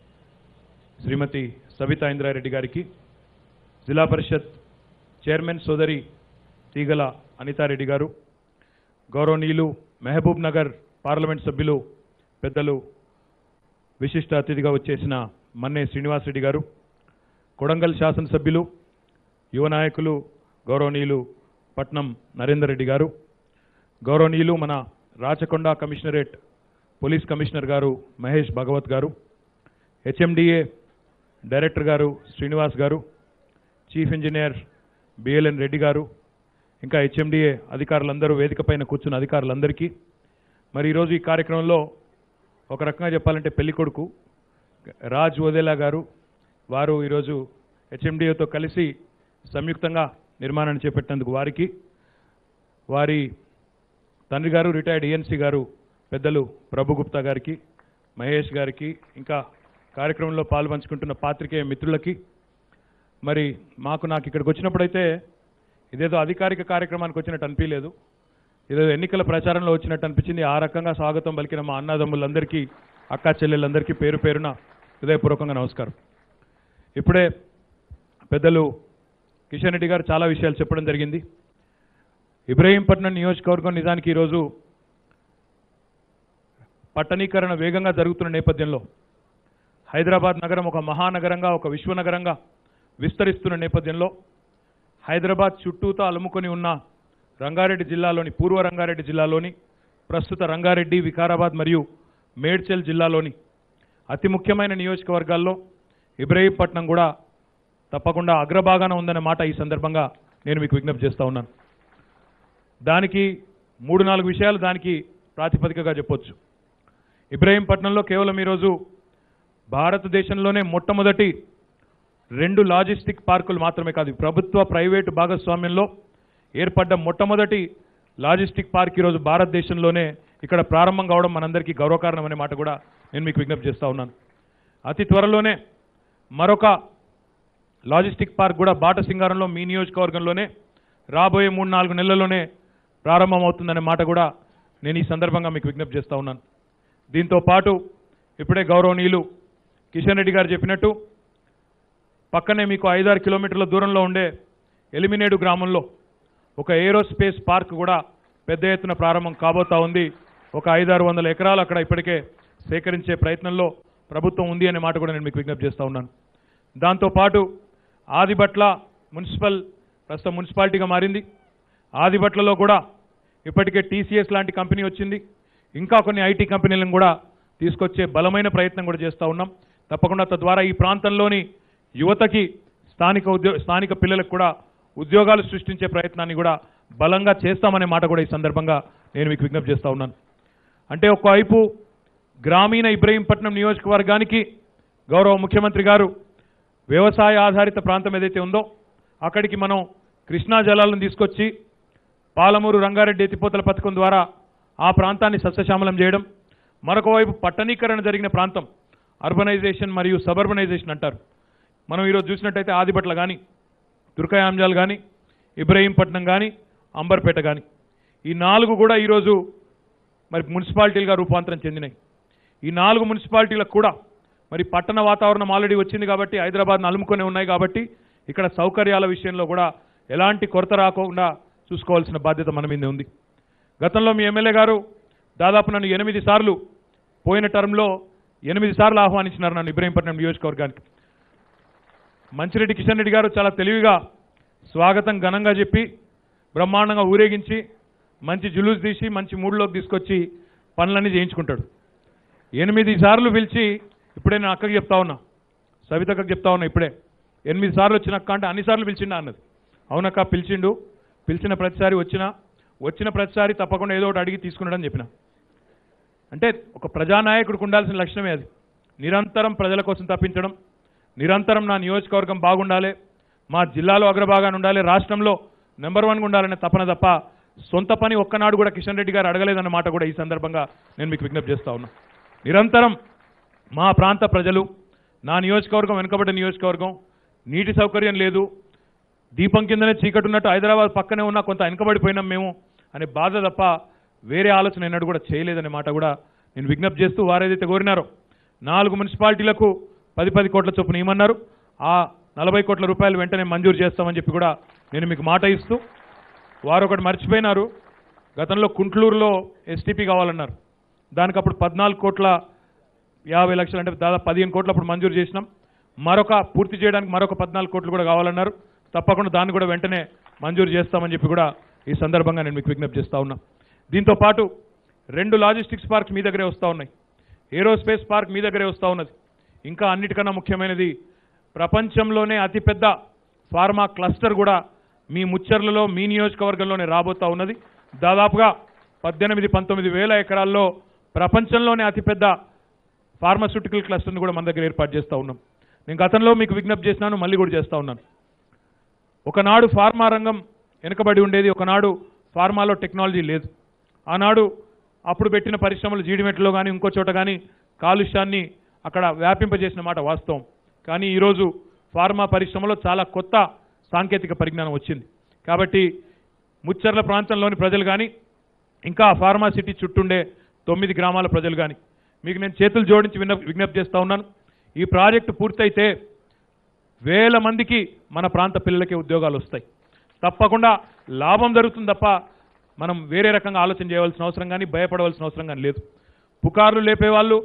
శ్రీమతి సబితా ఇంద్రారెడ్డి గారికి జిల్లా పరిషత్ చైర్మన్ సోదరి తీగల అనితారెడ్డి గారు గౌరవనీయులు మహబూబ్ నగర్ పార్లమెంట్ సభ్యులు పెద్దలు విశిష్ట అతిథిగా వచ్చేసిన మన్నే శ్రీనివాసరెడ్డి గారు కొడంగల్ శాసనసభ్యులు యువ నాయకులు గౌరవనీయులు పట్నం నరేందర్ రెడ్డి గారు గౌరవనీయులు మన రాచకొండ కమిషనరేట్ పోలీస్ కమిషనర్ గారు మహేష్ భగవత్ గారు హెచ్ఎండిఏ డైరెక్టర్ గారు Srinivas garu chief engineer BLN Reddy గారు ఇంకా హెచ్ఎండిఏ అధికారులందరూ వేదిక పైన కూర్చున్న అధికారులందరికీ మరి ఈరోజు ఈ కార్యక్రమంలో ఒక రకంగా చెప్పాలంటే పెళ్లి కొడుకు రాజ్ ఓదేలా గారు వారు ఈరోజు హెచ్ఎండిఏతో కలిసి సంయుక్తంగా నిర్మాణాన్ని చేపట్టినందుకు వారికి వారి తండ్రి గారు రిటైర్డ్ ఈఎన్సీ గారు పెద్దలు ప్రభుగుప్తా గారికి మహేష్ గారికి ఇంకా కార్యక్రమంలో పాల్పంచుకుంటున్న పాత్రికేయ మిత్రులకి మరి మాకు నాకు ఇక్కడికి వచ్చినప్పుడైతే ఇదేదో అధికారిక కార్యక్రమానికి వచ్చినట్టు అనిపించలేదు ఇదేదో ఎన్నికల ప్రచారంలో వచ్చినట్టు అనిపించింది ఆ రకంగా స్వాగతం పలికిన మా అన్నదమ్ములందరికీ అక్కా చెల్లెళ్ళందరికీ పేరు పేరున హృదయపూర్వకంగా నమస్కారం ఇప్పుడే పెద్దలు కిషన్ రెడ్డి గారు చాలా విషయాలు చెప్పడం జరిగింది ఇబ్రహీంపట్నం నియోజకవర్గం నిజానికి ఈరోజు పట్టణీకరణ వేగంగా జరుగుతున్న నేపథ్యంలో హైదరాబాద్ నగరం ఒక మహానగరంగా ఒక విశ్వనగరంగా విస్తరిస్తున్న నేపథ్యంలో హైదరాబాద్ చుట్టూతో అలుముకొని ఉన్న రంగారెడ్డి జిల్లాలోని పూర్వ రంగారెడ్డి జిల్లాలోని ప్రస్తుత రంగారెడ్డి వికారాబాద్ మరియు మేడ్చల్ జిల్లాలోని అతి ముఖ్యమైన నియోజకవర్గాల్లో ఇబ్రహీంపట్నం కూడా తప్పకుండా అగ్రభాగాన ఉందనే మాట ఈ సందర్భంగా నేను మీకు విజ్ఞప్తి చేస్తా ఉన్నాను దానికి మూడు నాలుగు విషయాలు దానికి ప్రాతిపదికగా చెప్పొచ్చు ఇబ్రహీంపట్నంలో కేవలం ఈరోజు భారతదేశంలోనే మొట్టమొదటి రెండు లాజిస్టిక్ పార్కులు మాత్రమే కాదు ప్రభుత్వ ప్రైవేటు భాగస్వామ్యంలో ఏర్పడ్డ మొట్టమొదటి లాజిస్టిక్ పార్క్ ఈరోజు భారతదేశంలోనే ఇక్కడ ప్రారంభం కావడం మనందరికీ గౌరవకారణం అనే మాట కూడా నేను మీకు విజ్ఞప్తి చేస్తా ఉన్నాను అతి త్వరలోనే మరొక లాజిస్టిక్ పార్క్ కూడా బాటసింగారంలో మీ నియోజకవర్గంలోనే రాబోయే మూడు నాలుగు నెలల్లోనే ప్రారంభమవుతుందనే మాట కూడా నేను ఈ సందర్భంగా మీకు విజ్ఞప్తి చేస్తా ఉన్నాను దీంతో పాటు ఇప్పుడే గౌరవనీయులు కిషన్ రెడ్డి గారు చెప్పినట్టు పక్కనే మీకు ఐదారు కిలోమీటర్ల దూరంలో ఉండే ఎలిమినేడు గ్రామంలో ఒక ఏరోస్పేస్ పార్క్ కూడా పెద్ద ఎత్తున ప్రారంభం కాబోతా ఉంది ఒక ఐదారు వందల ఎకరాలు అక్కడ ఇప్పటికే సేకరించే ప్రయత్నంలో ప్రభుత్వం ఉంది అనే మాట కూడా నేను మీకు విజ్ఞప్తి చేస్తా ఉన్నాను దాంతోపాటు ఆదిబట్ల మున్సిపల్ ప్రస్తుతం మున్సిపాలిటీగా మారింది ఆదిబట్లలో కూడా ఇప్పటికే టీసీఎస్ లాంటి కంపెనీ వచ్చింది ఇంకా కొన్ని ఐటీ కంపెనీలను కూడా తీసుకొచ్చే బలమైన ప్రయత్నం కూడా చేస్తూ ఉన్నాం తప్పకుండా తద్వారా ఈ ప్రాంతంలోని యువతకి స్థానిక ఉద్యో స్థానిక పిల్లలకు కూడా ఉద్యోగాలు సృష్టించే ప్రయత్నాన్ని కూడా బలంగా చేస్తామనే మాట కూడా ఈ సందర్భంగా నేను మీకు విజ్ఞప్తి చేస్తా ఉన్నాను అంటే ఒకవైపు గ్రామీణ ఇబ్రహీంపట్నం నియోజకవర్గానికి గౌరవ ముఖ్యమంత్రి గారు వ్యవసాయ ఆధారిత ప్రాంతం ఏదైతే ఉందో అక్కడికి మనం కృష్ణా జలాలను తీసుకొచ్చి పాలమూరు రంగారెడ్డి ఎత్తిపోతల పథకం ద్వారా ఆ ప్రాంతాన్ని సస్యశ్యామలం చేయడం మరొక వైపు పట్టణీకరణ జరిగిన ప్రాంతం అర్బనైజేషన్ మరియు సబర్బనైజేషన్ అంటారు మనం ఈరోజు చూసినట్టయితే ఆదిపట్ల కానీ దుర్గాయాంజాల్ కానీ ఇబ్రహీంపట్నం కానీ అంబర్పేట కానీ ఈ నాలుగు కూడా ఈరోజు మరి మున్సిపాలిటీలుగా రూపాంతరం చెందినాయి ఈ నాలుగు మున్సిపాలిటీలకు కూడా మరి పట్టణ వాతావరణం ఆల్రెడీ వచ్చింది కాబట్టి హైదరాబాద్ను అలుముకొని ఉన్నాయి కాబట్టి ఇక్కడ సౌకర్యాల విషయంలో కూడా ఎలాంటి కొరత రాకుండా చూసుకోవాల్సిన బాధ్యత మన మీద ఉంది గతంలో మీ ఎమ్మెల్యే గారు దాదాపు నన్ను ఎనిమిది సార్లు పోయిన టర్మ్లో ఎనిమిది సార్లు ఆహ్వానించినారు నన్ను ఇబ్రహీంపట్నం నియోజకవర్గానికి మంచిరెడ్డి కిషన్ రెడ్డి గారు చాలా తెలివిగా స్వాగతం ఘనంగా చెప్పి బ్రహ్మాండంగా ఊరేగించి మంచి జులూస్ తీసి మంచి మూడ్లోకి తీసుకొచ్చి పనులన్నీ చేయించుకుంటాడు ఎనిమిది సార్లు పిలిచి ఇప్పుడే నేను అక్కకి చెప్తా ఉన్నా సవితకు చెప్తా ఉన్నా ఇప్పుడే ఎనిమిది సార్లు వచ్చినక్క అంటే అన్ని సార్లు పిలిచిండా అన్నది అవునక్క పిలిచిండు పిలిచిన ప్రతిసారి వచ్చినా వచ్చిన ప్రతిసారి తప్పకుండా ఏదో ఒకటి అడిగి తీసుకున్నాడని చెప్పిన అంటే ఒక ప్రజానాయకుడికి ఉండాల్సిన లక్షణమే అది నిరంతరం ప్రజల కోసం తప్పించడం నిరంతరం నా నియోజకవర్గం బాగుండాలి మా జిల్లాలో అగ్రభాగాన్ని ఉండాలి రాష్ట్రంలో నెంబర్ వన్గా ఉండాలనే తపన తప్ప సొంత పని ఒక్కనాడు కూడా కిషన్ రెడ్డి గారు అడగలేదన్న మాట కూడా ఈ సందర్భంగా నేను మీకు విజ్ఞప్తి చేస్తా ఉన్నా నిరంతరం మా ప్రాంత ప్రజలు నా నియోజకవర్గం వెనుకబడ్డ నియోజకవర్గం నీటి సౌకర్యం లేదు దీపం కిందనే చీకటి ఉన్నట్టు హైదరాబాద్ పక్కనే ఉన్నా కొంత వెనుకబడిపోయినాం మేము అనే బాధ తప్ప వేరే ఆలోచన ఎన్నడూ కూడా చేయలేదనే మాట కూడా నేను విజ్ఞప్తి చేస్తూ వారేదైతే కోరినారో నాలుగు మున్సిపాలిటీలకు పది పది కోట్ల చొప్పున ఇవ్వమన్నారు ఆ నలభై కోట్ల రూపాయలు వెంటనే మంజూరు చేస్తామని చెప్పి కూడా నేను మీకు మాట ఇస్తూ వారు ఒకటి మర్చిపోయినారు గతంలో కుంట్లూరులో ఎస్టీపీ కావాలన్నారు దానికి అప్పుడు పద్నాలుగు కోట్ల యాభై లక్షలు అంటే దాదాపు పదిహేను కోట్లు అప్పుడు మంజూరు చేసినాం మరొక పూర్తి చేయడానికి మరొక పద్నాలుగు కోట్లు కూడా కావాలన్నారు తప్పకుండా దాన్ని కూడా వెంటనే మంజూరు చేస్తామని చెప్పి కూడా ఈ సందర్భంగా నేను మీకు విజ్ఞప్తి చేస్తా ఉన్నా దీంతో పాటు రెండు లాజిస్టిక్స్ పార్క్స్ మీ దగ్గరే వస్తూ ఉన్నాయి ఏరోస్పేస్ పార్క్ మీ దగ్గరే వస్తూ ఉన్నది ఇంకా అన్నిటికన్నా ముఖ్యమైనది ప్రపంచంలోనే అతిపెద్ద ఫార్మా క్లస్టర్ కూడా మీ ముచ్చర్లలో మీ నియోజకవర్గంలోనే రాబోతా ఉన్నది దాదాపుగా పద్దెనిమిది పంతొమ్మిది వేల ఎకరాల్లో ప్రపంచంలోనే అతిపెద్ద ఫార్మాస్యూటికల్ క్లస్టర్ని కూడా మన దగ్గర ఏర్పాటు చేస్తూ ఉన్నాం నేను గతంలో మీకు విజ్ఞప్తి చేసినాను మళ్ళీ కూడా చేస్తూ ఉన్నాను ఒకనాడు ఫార్మా రంగం వెనుకబడి ఉండేది ఒకనాడు ఫార్మాలో టెక్నాలజీ లేదు ఆనాడు అప్పుడు పెట్టిన పరిశ్రమలు జీడిమెట్లో కానీ ఇంకో చోట కానీ కాలుష్యాన్ని అక్కడ వ్యాపింపజేసిన మాట వాస్తవం కానీ ఈరోజు ఫార్మా పరిశ్రమలో చాలా కొత్త సాంకేతిక పరిజ్ఞానం వచ్చింది కాబట్టి ముచ్చర్ల ప్రాంతంలోని ప్రజలు కానీ ఇంకా ఆ ఫార్మా సిటీ చుట్టుండే తొమ్మిది గ్రామాల ప్రజలు కానీ మీకు నేను చేతులు జోడించి విన్న విజ్ఞప్తి చేస్తూ ఉన్నాను ఈ ప్రాజెక్టు పూర్తయితే వేల మందికి మన ప్రాంత పిల్లలకే ఉద్యోగాలు వస్తాయి తప్పకుండా లాభం జరుగుతుంది తప్ప మనం వేరే రకంగా ఆలోచన చేయవలసిన అవసరం కానీ భయపడవలసిన అవసరం కానీ లేదు పుకార్లు లేపేవాళ్ళు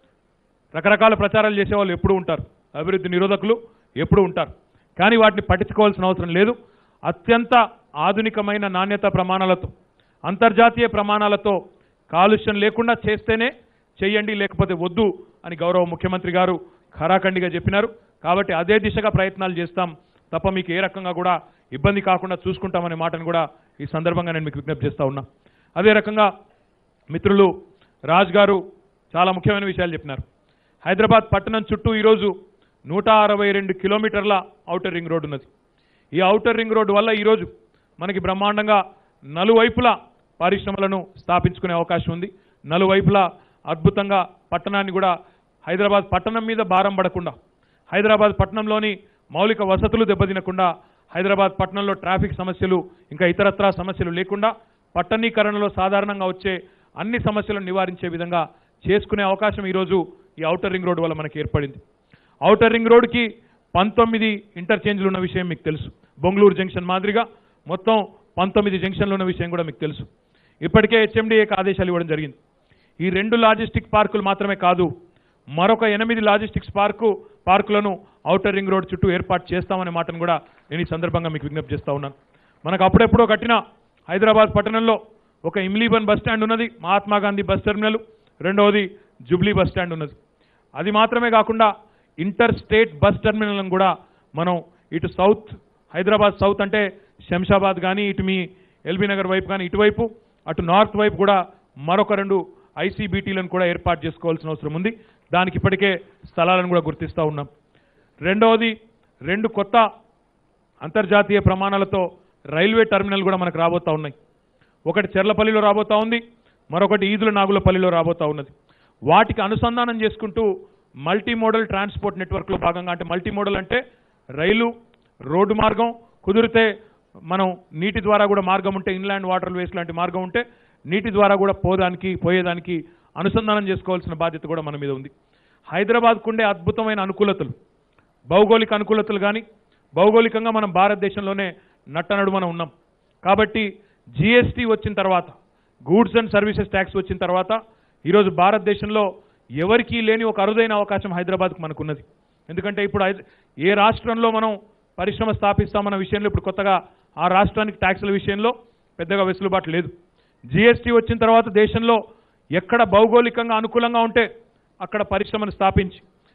రకరకాల ప్రచారాలు చేసేవాళ్ళు ఎప్పుడూ ఉంటారు అభివృద్ధి నిరోధకులు ఎప్పుడూ ఉంటారు కానీ వాటిని పట్టించుకోవాల్సిన అవసరం లేదు అత్యంత ఆధునికమైన నాణ్యత ప్రమాణాలతో అంతర్జాతీయ ప్రమాణాలతో కాలుష్యం లేకుండా చేస్తేనే చెయ్యండి లేకపోతే వద్దు అని గౌరవ ముఖ్యమంత్రి గారు ఖరాఖండిగా చెప్పినారు కాబట్టి అదే దిశగా ప్రయత్నాలు చేస్తాం తప్ప మీకు ఏ రకంగా కూడా ఇబ్బంది కాకుండా చూసుకుంటామనే మాటను కూడా ఈ సందర్భంగా నేను మీకు విజ్ఞప్తి చేస్తా ఉన్నా అదే రకంగా మిత్రులు రాజ్ గారు చాలా ముఖ్యమైన విషయాలు చెప్పినారు హైదరాబాద్ పట్టణం చుట్టూ ఈరోజు నూట అరవై రెండు కిలోమీటర్ల ఔటర్ రింగ్ రోడ్ ఉన్నది ఈ ఔటర్ రింగ్ రోడ్డు వల్ల ఈరోజు మనకి బ్రహ్మాండంగా నలువైపులా పరిశ్రమలను స్థాపించుకునే అవకాశం ఉంది నలువైపులా అద్భుతంగా పట్టణాన్ని కూడా హైదరాబాద్ పట్టణం మీద భారం పడకుండా హైదరాబాద్ పట్టణంలోని మౌలిక వసతులు దెబ్బతినకుండా హైదరాబాద్ పట్టణంలో ట్రాఫిక్ సమస్యలు ఇంకా ఇతరత్రా సమస్యలు లేకుండా పట్టణీకరణలో సాధారణంగా వచ్చే అన్ని సమస్యలను నివారించే విధంగా చేసుకునే అవకాశం ఈరోజు ఈ ఔటర్ రింగ్ రోడ్ వల్ల మనకి ఏర్పడింది ఔటర్ రింగ్ రోడ్కి పంతొమ్మిది ఇంటర్చేంజ్లు ఉన్న విషయం మీకు తెలుసు బొంగళూరు జంక్షన్ మాదిరిగా మొత్తం పంతొమ్మిది జంక్షన్లు ఉన్న విషయం కూడా మీకు తెలుసు ఇప్పటికే హెచ్ఎండిఏకి ఆదేశాలు ఇవ్వడం జరిగింది ఈ రెండు లాజిస్టిక్ పార్కులు మాత్రమే కాదు మరొక ఎనిమిది లాజిస్టిక్స్ పార్కు పార్కులను ఔటర్ రింగ్ రోడ్ చుట్టూ ఏర్పాటు చేస్తామనే మాటను కూడా నేను ఈ సందర్భంగా మీకు విజ్ఞప్తి చేస్తా ఉన్నాను మనకు అప్పుడెప్పుడో కట్టిన హైదరాబాద్ పట్టణంలో ఒక ఇమ్లీబన్ బస్ స్టాండ్ ఉన్నది మహాత్మా గాంధీ బస్ టెర్మినల్ రెండవది జుబ్లీ బస్ స్టాండ్ ఉన్నది అది మాత్రమే కాకుండా ఇంటర్ స్టేట్ బస్ టెర్మినల్ని కూడా మనం ఇటు సౌత్ హైదరాబాద్ సౌత్ అంటే శంషాబాద్ కానీ ఇటు మీ ఎల్బీ నగర్ వైపు కానీ ఇటువైపు అటు నార్త్ వైపు కూడా మరొక రెండు ఐసీబీటీలను కూడా ఏర్పాటు చేసుకోవాల్సిన అవసరం ఉంది దానికి ఇప్పటికే స్థలాలను కూడా గుర్తిస్తూ ఉన్నాం రెండవది రెండు కొత్త అంతర్జాతీయ ప్రమాణాలతో రైల్వే టెర్మినల్ కూడా మనకు రాబోతా ఉన్నాయి ఒకటి చెర్లపల్లిలో రాబోతా ఉంది మరొకటి ఈదుల నాగులపల్లిలో రాబోతా ఉన్నది వాటికి అనుసంధానం చేసుకుంటూ మల్టీ మోడల్ ట్రాన్స్పోర్ట్ నెట్వర్క్లో భాగంగా అంటే మల్టీ మోడల్ అంటే రైలు రోడ్డు మార్గం కుదిరితే మనం నీటి ద్వారా కూడా మార్గం ఉంటే ఇన్లాండ్ వాటర్ వేస్ లాంటి మార్గం ఉంటే నీటి ద్వారా కూడా పోదానికి పోయేదానికి అనుసంధానం చేసుకోవాల్సిన బాధ్యత కూడా మన మీద ఉంది హైదరాబాద్కు ఉండే అద్భుతమైన అనుకూలతలు భౌగోళిక అనుకూలతలు కానీ భౌగోళికంగా మనం భారతదేశంలోనే నట్టనడుమన ఉన్నాం కాబట్టి జిఎస్టీ వచ్చిన తర్వాత గూడ్స్ అండ్ సర్వీసెస్ ట్యాక్స్ వచ్చిన తర్వాత ఈరోజు భారతదేశంలో ఎవరికీ లేని ఒక అరుదైన అవకాశం హైదరాబాద్కు మనకున్నది ఎందుకంటే ఇప్పుడు హైద- ఏ రాష్ట్రంలో మనం పరిశ్రమ స్థాపిస్తామన్న విషయంలో ఇప్పుడు కొత్తగా ఆ రాష్ట్రానికి ట్యాక్సుల విషయంలో పెద్దగా వెసులుబాటు లేదు జిఎస్టీ వచ్చిన తర్వాత దేశంలో ఎక్కడ భౌగోళికంగా అనుకూలంగా ఉంటే అక్కడ పరిశ్రమను స్థాపించి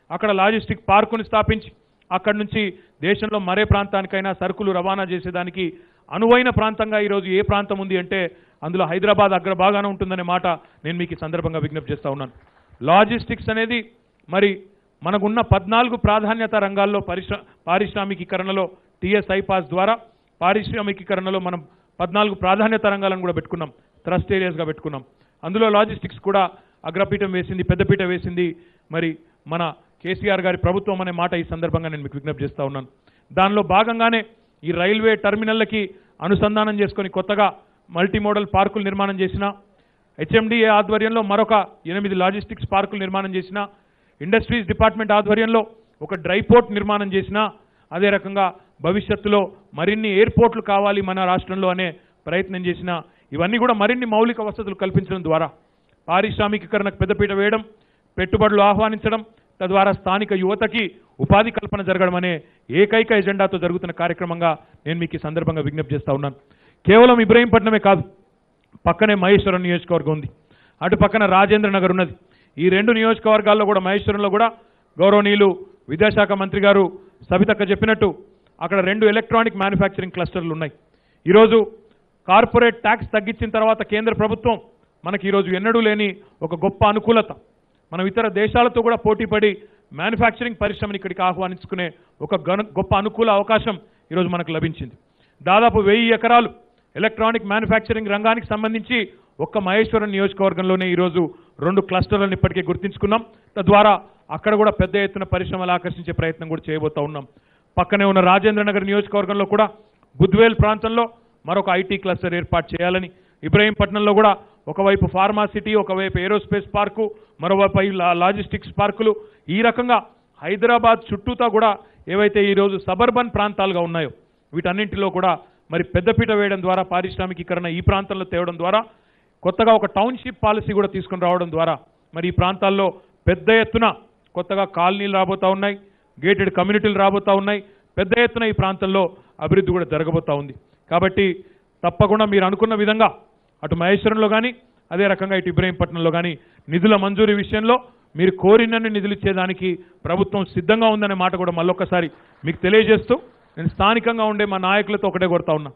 అక్కడ లాజిస్టిక్ పార్కుని స్థాపించి అక్కడి నుంచి దేశంలో మరే ప్రాంతానికైనా సరుకులు రవాణా చేసేదానికి అనువైన ప్రాంతంగా ఈరోజు ఏ ప్రాంతం ఉంది అంటే అందులో హైదరాబాద్ అగ్రభాగాన ఉంటుందనే మాట నేను మీకు ఈ సందర్భంగా విజ్ఞప్తి చేస్తా ఉన్నాను లాజిస్టిక్స్ అనేది మరి మనకున్న పద్నాలుగు ప్రాధాన్యత రంగాల్లో పరిశ్ర పారిశ్రామికీకరణలో టీఎస్ ఐపాస్ ద్వారా పారిశ్రామికీకరణలో మనం పద్నాలుగు ప్రాధాన్యత రంగాలను కూడా పెట్టుకున్నాం థ్రస్ట్ ఏరియాస్గా పెట్టుకున్నాం అందులో లాజిస్టిక్స్ కూడా అగ్రపీఠం వేసింది పెద్దపీట వేసింది మరి మన కేసీఆర్ గారి ప్రభుత్వం అనే మాట ఈ సందర్భంగా నేను మీకు విజ్ఞప్తి చేస్తా ఉన్నాను దానిలో భాగంగానే ఈ రైల్వే టర్మినల్లకి అనుసంధానం చేసుకొని కొత్తగా మల్టీ మోడల్ పార్కులు నిర్మాణం చేసిన హెచ్ఎండిఏ ఆధ్వర్యంలో మరొక ఎనిమిది లాజిస్టిక్స్ పార్కులు నిర్మాణం చేసిన ఇండస్ట్రీస్ డిపార్ట్మెంట్ ఆధ్వర్యంలో ఒక డ్రై పోర్ట్ నిర్మాణం చేసిన అదే రకంగా భవిష్యత్తులో మరిన్ని ఎయిర్పోర్ట్లు కావాలి మన రాష్ట్రంలో అనే ప్రయత్నం చేసిన ఇవన్నీ కూడా మరిన్ని మౌలిక వసతులు కల్పించడం ద్వారా పారిశ్రామికీకరణకు పెద్దపీట వేయడం పెట్టుబడులు ఆహ్వానించడం తద్వారా స్థానిక యువతకి ఉపాధి కల్పన జరగడం అనే ఏకైక ఎజెండాతో జరుగుతున్న కార్యక్రమంగా నేను మీకు ఈ సందర్భంగా విజ్ఞప్తి చేస్తా ఉన్నాను కేవలం ఇబ్రహీంపట్నమే కాదు పక్కనే మహేశ్వరం నియోజకవర్గం ఉంది అటు పక్కన రాజేంద్ర నగర్ ఉన్నది ఈ రెండు నియోజకవర్గాల్లో కూడా మహేశ్వరంలో కూడా గౌరవనీయులు విద్యాశాఖ మంత్రి గారు సబితక్క చెప్పినట్టు అక్కడ రెండు ఎలక్ట్రానిక్ మ్యానుఫ్యాక్చరింగ్ క్లస్టర్లు ఉన్నాయి ఈరోజు కార్పొరేట్ ట్యాక్స్ తగ్గించిన తర్వాత కేంద్ర ప్రభుత్వం మనకి ఈరోజు ఎన్నడూ లేని ఒక గొప్ప అనుకూలత మనం ఇతర దేశాలతో కూడా పోటీపడి మ్యానుఫ్యాక్చరింగ్ పరిశ్రమని ఇక్కడికి ఆహ్వానించుకునే ఒక గను గొప్ప అనుకూల అవకాశం ఈరోజు మనకు లభించింది దాదాపు వెయ్యి ఎకరాలు ఎలక్ట్రానిక్ మ్యానుఫ్యాక్చరింగ్ రంగానికి సంబంధించి ఒక్క మహేశ్వరం నియోజకవర్గంలోనే ఈరోజు రెండు క్లస్టర్లను ఇప్పటికే గుర్తించుకున్నాం తద్వారా అక్కడ కూడా పెద్ద ఎత్తున పరిశ్రమలు ఆకర్షించే ప్రయత్నం కూడా చేయబోతా ఉన్నాం పక్కనే ఉన్న రాజేంద్ర నగర్ నియోజకవర్గంలో కూడా బుద్వేల్ ప్రాంతంలో మరొక ఐటీ క్లస్టర్ ఏర్పాటు చేయాలని ఇబ్రహీంపట్నంలో కూడా ఒకవైపు ఫార్మా సిటీ ఒకవైపు ఏరోస్పేస్ పార్కు మరోవైపు ఈ లా- లాజిస్టిక్స్ పార్కులు ఈ రకంగా హైదరాబాద్ చుట్టూతా కూడా ఏవైతే ఈరోజు సబర్బన్ ప్రాంతాలుగా ఉన్నాయో వీటన్నింటిలో కూడా మరి పెద్దపీట వేయడం ద్వారా పారిశ్రామికీకరణ ఈ ప్రాంతంలో తేవడం ద్వారా కొత్తగా ఒక టౌన్షిప్ పాలసీ కూడా తీసుకుని రావడం ద్వారా మరి ఈ ప్రాంతాల్లో పెద్ద ఎత్తున కొత్తగా కాలనీలు రాబోతా ఉన్నాయి గేటెడ్ కమ్యూనిటీలు రాబోతా ఉన్నాయి పెద్ద ఎత్తున ఈ ప్రాంతంలో అభివృద్ధి కూడా జరగబోతా ఉంది కాబట్టి తప్పకుండా మీరు అనుకున్న విధంగా అటు మహేశ్వరంలో కానీ అదే రకంగా ఇటు ఇబ్రహీంపట్నంలో కానీ నిధుల మంజూరీ విషయంలో మీరు కోరినన్ని నిధులు ఇచ్చేదానికి ప్రభుత్వం సిద్ధంగా ఉందనే మాట కూడా మళ్ళొక్కసారి మీకు తెలియజేస్తూ నేను స్థానికంగా ఉండే మా నాయకులతో ఒకటే కొడతా ఉన్నా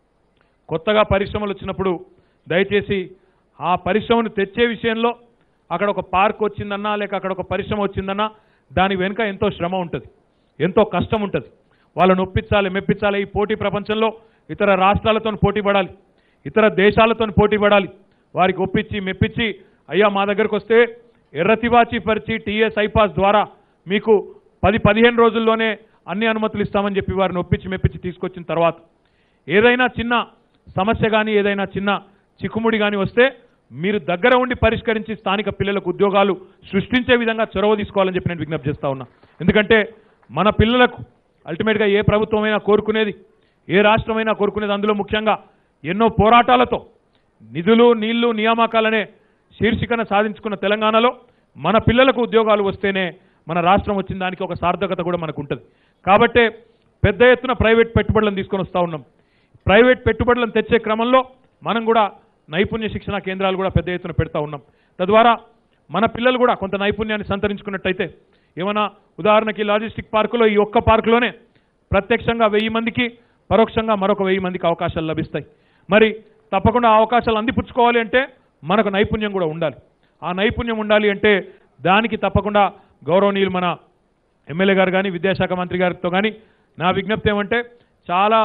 కొత్తగా పరిశ్రమలు వచ్చినప్పుడు దయచేసి ఆ పరిశ్రమను తెచ్చే విషయంలో అక్కడ ఒక పార్క్ వచ్చిందన్నా లేక అక్కడ ఒక పరిశ్రమ వచ్చిందన్నా దాని వెనుక ఎంతో శ్రమ ఉంటుంది ఎంతో కష్టం ఉంటుంది వాళ్ళని ఒప్పించాలి మెప్పించాలి ఈ పోటీ ప్రపంచంలో ఇతర రాష్ట్రాలతో పోటీ పడాలి ఇతర దేశాలతో పోటీ పడాలి వారికి ఒప్పించి మెప్పించి అయ్యా మా దగ్గరకు వస్తే ఎర్రతివాచి పరిచి టీఎస్ ఐపాస్ ద్వారా మీకు పది పదిహేను రోజుల్లోనే అన్ని అనుమతులు ఇస్తామని చెప్పి వారిని ఒప్పించి మెప్పించి తీసుకొచ్చిన తర్వాత ఏదైనా చిన్న సమస్య కానీ ఏదైనా చిన్న చిక్కుముడి కానీ వస్తే మీరు దగ్గర ఉండి పరిష్కరించి స్థానిక పిల్లలకు ఉద్యోగాలు సృష్టించే విధంగా చొరవ తీసుకోవాలని చెప్పి నేను విజ్ఞప్తి చేస్తా ఉన్నా ఎందుకంటే మన పిల్లలకు అల్టిమేట్గా ఏ ప్రభుత్వమైనా కోరుకునేది ఏ రాష్ట్రమైనా కోరుకునేది అందులో ముఖ్యంగా ఎన్నో పోరాటాలతో నిధులు నీళ్లు నియామకాలనే శీర్షికన సాధించుకున్న తెలంగాణలో మన పిల్లలకు ఉద్యోగాలు వస్తేనే మన రాష్ట్రం వచ్చిన దానికి ఒక సార్థకత కూడా మనకు ఉంటుంది కాబట్టే పెద్ద ఎత్తున ప్రైవేట్ పెట్టుబడులను తీసుకొని వస్తూ ఉన్నాం ప్రైవేట్ పెట్టుబడులను తెచ్చే క్రమంలో మనం కూడా నైపుణ్య శిక్షణ కేంద్రాలు కూడా పెద్ద ఎత్తున పెడతా ఉన్నాం తద్వారా మన పిల్లలు కూడా కొంత నైపుణ్యాన్ని సంతరించుకున్నట్టయితే ఏమైనా ఉదాహరణకి లాజిస్టిక్ పార్కులో ఈ ఒక్క పార్కులోనే ప్రత్యక్షంగా వెయ్యి మందికి పరోక్షంగా మరొక వెయ్యి మందికి అవకాశాలు లభిస్తాయి మరి తప్పకుండా ఆ అవకాశాలు అందిపుచ్చుకోవాలి అంటే మనకు నైపుణ్యం కూడా ఉండాలి ఆ నైపుణ్యం ఉండాలి అంటే దానికి తప్పకుండా గౌరవనీయులు మన ఎమ్మెల్యే గారు కానీ విద్యాశాఖ మంత్రి గారితో కానీ నా విజ్ఞప్తి ఏమంటే చాలా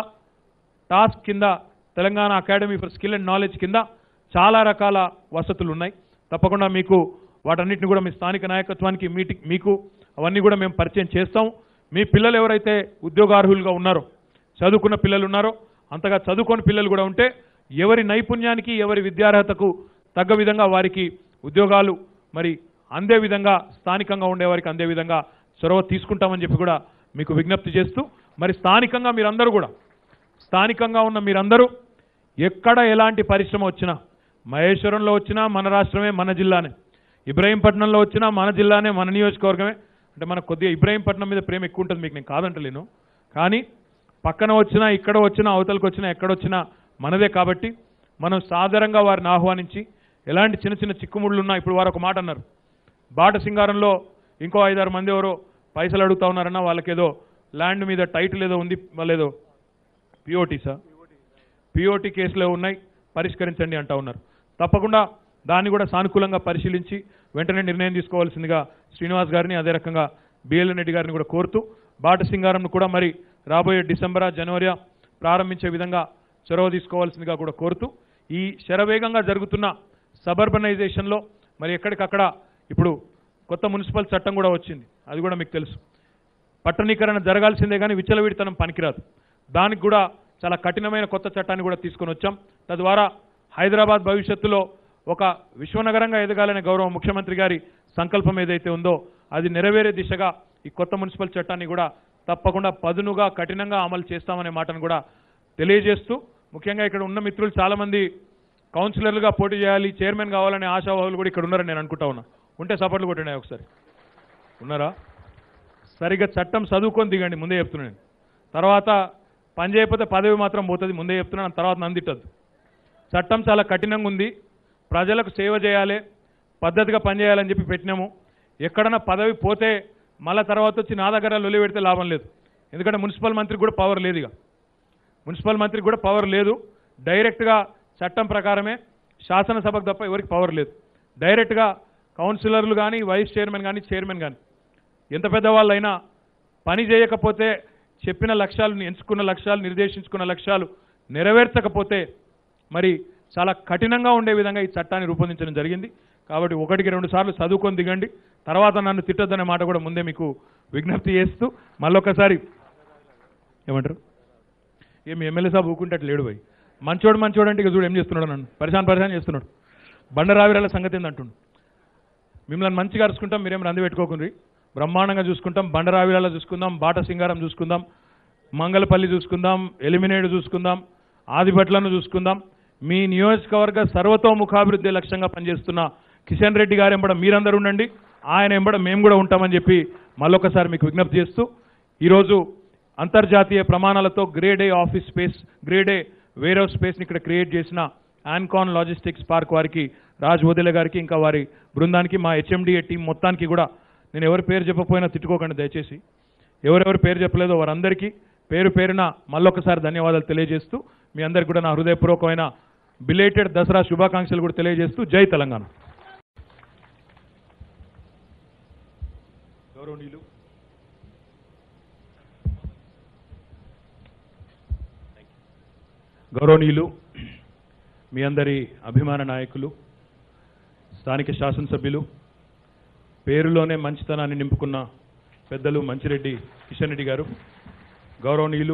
టాస్క్ కింద Telangana academy for skill and knowledge కింద చాలా రకాల వసతులు ఉన్నాయి తప్పకుండా మీకు వాటన్నిటిని కూడా మీ స్థానిక నాయకత్వానికి మీటింగ్ మీకు అవన్నీ కూడా మేము పరిచయం చేస్తాం మీ పిల్లలు ఎవరైతే ఉద్యోగార్హులుగా ఉన్నారో చదువుకున్న పిల్లలు ఉన్నారో అంతగా చదువుకొని పిల్లలు కూడా ఉంటే ఎవరి నైపుణ్యానికి ఎవరి విద్యార్హతకు తగ్గ విధంగా వారికి ఉద్యోగాలు మరి అందే విధంగా స్థానికంగా ఉండే వారికి అందే విధంగా చొరవ తీసుకుంటామని చెప్పి కూడా మీకు విజ్ఞప్తి చేస్తూ మరి స్థానికంగా మీరందరూ కూడా స్థానికంగా ఉన్న మీరందరూ ఎక్కడ ఎలాంటి పరిశ్రమ వచ్చినా మహేశ్వరంలో వచ్చినా మన రాష్ట్రమే మన జిల్లానే ఇబ్రహీంపట్నంలో వచ్చినా మన జిల్లానే మన నియోజకవర్గమే అంటే మనకు కొద్దిగా ఇబ్రహీంపట్నం మీద ప్రేమ ఎక్కువ ఉంటుంది మీకు నేను కాదంటలేను కానీ పక్కన వచ్చినా ఇక్కడ వచ్చినా అవతలకు వచ్చినా ఎక్కడొచ్చినా మనదే కాబట్టి మనం సాధారణంగా వారిని ఆహ్వానించి ఎలాంటి చిన్న చిన్న చిక్కుముళ్ళు ఉన్నా ఇప్పుడు వారు ఒక మాట అన్నారు బాట సింగారంలో ఇంకో ఐదారు మంది ఎవరో పైసలు అడుగుతా ఉన్నారన్న వాళ్ళకేదో ల్యాండ్ మీద టైటిల్ ఏదో ఉంది వాళ్ళేదో పిఓటీసా పిఓటీ కేసులో ఉన్నాయి పరిష్కరించండి అంటా ఉన్నారు తప్పకుండా దాన్ని కూడా సానుకూలంగా పరిశీలించి వెంటనే నిర్ణయం తీసుకోవాల్సిందిగా శ్రీనివాస్ గారిని అదే రకంగా బిఎల్ఎన్ రెడ్డి గారిని కూడా కోరుతూ బాట సింగారంను కూడా మరి రాబోయే డిసెంబరా జనవరియా ప్రారంభించే విధంగా చొరవ తీసుకోవాల్సిందిగా కూడా కోరుతూ ఈ శరవేగంగా జరుగుతున్న సబర్బనైజేషన్లో మరి ఎక్కడికక్కడ ఇప్పుడు కొత్త మున్సిపల్ చట్టం కూడా వచ్చింది అది కూడా మీకు తెలుసు పట్టణీకరణ జరగాల్సిందే కానీ విచ్చలవిడితనం పనికిరాదు దానికి కూడా చాలా కఠినమైన కొత్త చట్టాన్ని కూడా తీసుకొని వచ్చాం తద్వారా హైదరాబాద్ భవిష్యత్తులో ఒక విశ్వనగరంగా ఎదగాలనే గౌరవ ముఖ్యమంత్రి గారి సంకల్పం ఏదైతే ఉందో అది నెరవేరే దిశగా ఈ కొత్త మున్సిపల్ చట్టాన్ని కూడా తప్పకుండా పదునుగా కఠినంగా అమలు చేస్తామనే మాటను కూడా తెలియజేస్తూ ముఖ్యంగా ఇక్కడ ఉన్న మిత్రులు చాలామంది కౌన్సిలర్లుగా పోటీ చేయాలి చైర్మన్ కావాలనే ఆశావాహులు కూడా ఇక్కడ ఉన్నారని నేను అనుకుంటా ఉన్నా ఉంటే సపోర్ట్లు కొట్టినాయి ఒకసారి ఉన్నారా సరిగ్గా చట్టం చదువుకొని దిగండి ముందే చెప్తున్నాను తర్వాత పని చేయకపోతే పదవి మాత్రం పోతుంది ముందే చెప్తున్నాను తర్వాత నన్ను తిట్టద్దు చట్టం చాలా కఠినంగా ఉంది ప్రజలకు సేవ చేయాలి పద్ధతిగా పనిచేయాలని చెప్పి పెట్టినాము ఎక్కడన్నా పదవి పోతే మళ్ళా తర్వాత వచ్చి నా దగ్గర లొలి పెడితే లాభం లేదు ఎందుకంటే మున్సిపల్ మంత్రికి కూడా పవర్ లేదు ఇక మున్సిపల్ మంత్రికి కూడా పవర్ లేదు డైరెక్ట్గా చట్టం ప్రకారమే శాసనసభకు తప్ప ఎవరికి పవర్ లేదు డైరెక్ట్గా కౌన్సిలర్లు కానీ వైస్ చైర్మన్ కానీ చైర్మన్ కానీ ఎంత పెద్దవాళ్ళైనా పని చేయకపోతే చెప్పిన లక్ష్యాలు ఎంచుకున్న లక్ష్యాలు నిర్దేశించుకున్న లక్ష్యాలు నెరవేర్చకపోతే మరి చాలా కఠినంగా ఉండే విధంగా ఈ చట్టాన్ని రూపొందించడం జరిగింది కాబట్టి ఒకటికి రెండు సార్లు చదువుకొని దిగండి తర్వాత నన్ను తిట్టొద్దనే మాట కూడా ముందే మీకు విజ్ఞప్తి చేస్తూ మళ్ళొకసారి ఏమంటారు ఏం ఎమ్మెల్యే సాబ్ ఊకుంటే లేడు పోయి మంచోడు మంచోడు అంటే ఇక చూడు ఏం చేస్తున్నాడు నన్ను పరిశాన్ పరిశాన్ చేస్తున్నాడు బండరావిరాల సంగతి ఏందంటుండు మిమ్మల్ని మంచిగా అరుచుకుంటాం మీరేం రంది పెట్టుకోకుండ్రి బ్రహ్మాండంగా చూసుకుంటాం బండరావిరాల చూసుకుందాం బాట సింగారం చూసుకుందాం మంగళపల్లి చూసుకుందాం ఎలిమినేట్ చూసుకుందాం ఆదిపట్లను చూసుకుందాం మీ నియోజకవర్గ సర్వతోముఖాభివృద్ధి లక్ష్యంగా పనిచేస్తున్న కిషన్ రెడ్డి గారు ఎంబడ మీరందరూ ఉండండి ఆయన ఎంబడ మేము కూడా ఉంటామని చెప్పి మళ్ళొకసారి మీకు విజ్ఞప్తి చేస్తూ ఈరోజు అంతర్జాతీయ ప్రమాణాలతో grade A office space grade A warehouse స్పేస్ని ఇక్కడ క్రియేట్ చేసిన ఆన్కాన్ లాజిస్టిక్స్ పార్క్ వారికి రాజ్ వదిలే గారికి ఇంకా వారి బృందానికి మా హెచ్ఎండిఏ టీం మొత్తానికి కూడా నేను ఎవరి పేరు చెప్పకపోయినా తిట్టుకోకండి దయచేసి ఎవరెవరి పేరు చెప్పలేదో వారందరికీ పేరు పేరున మళ్ళొకసారి ధన్యవాదాలు తెలియజేస్తూ మీ అందరికి కూడా నా హృదయపూర్వకమైన బిలేటెడ్ దసరా శుభాకాంక్షలు కూడా తెలియజేస్తూ జై తెలంగాణ గౌరవనీయులు గౌరవనీయులు మీ అందరి అభిమాన నాయకులు స్థానిక శాసనసభ్యులు పేరులోనే మంచితనాన్ని నింపుకున్న పెద్దలు మంచిరెడ్డి కిషన్ రెడ్డి గారు గౌరవనీయులు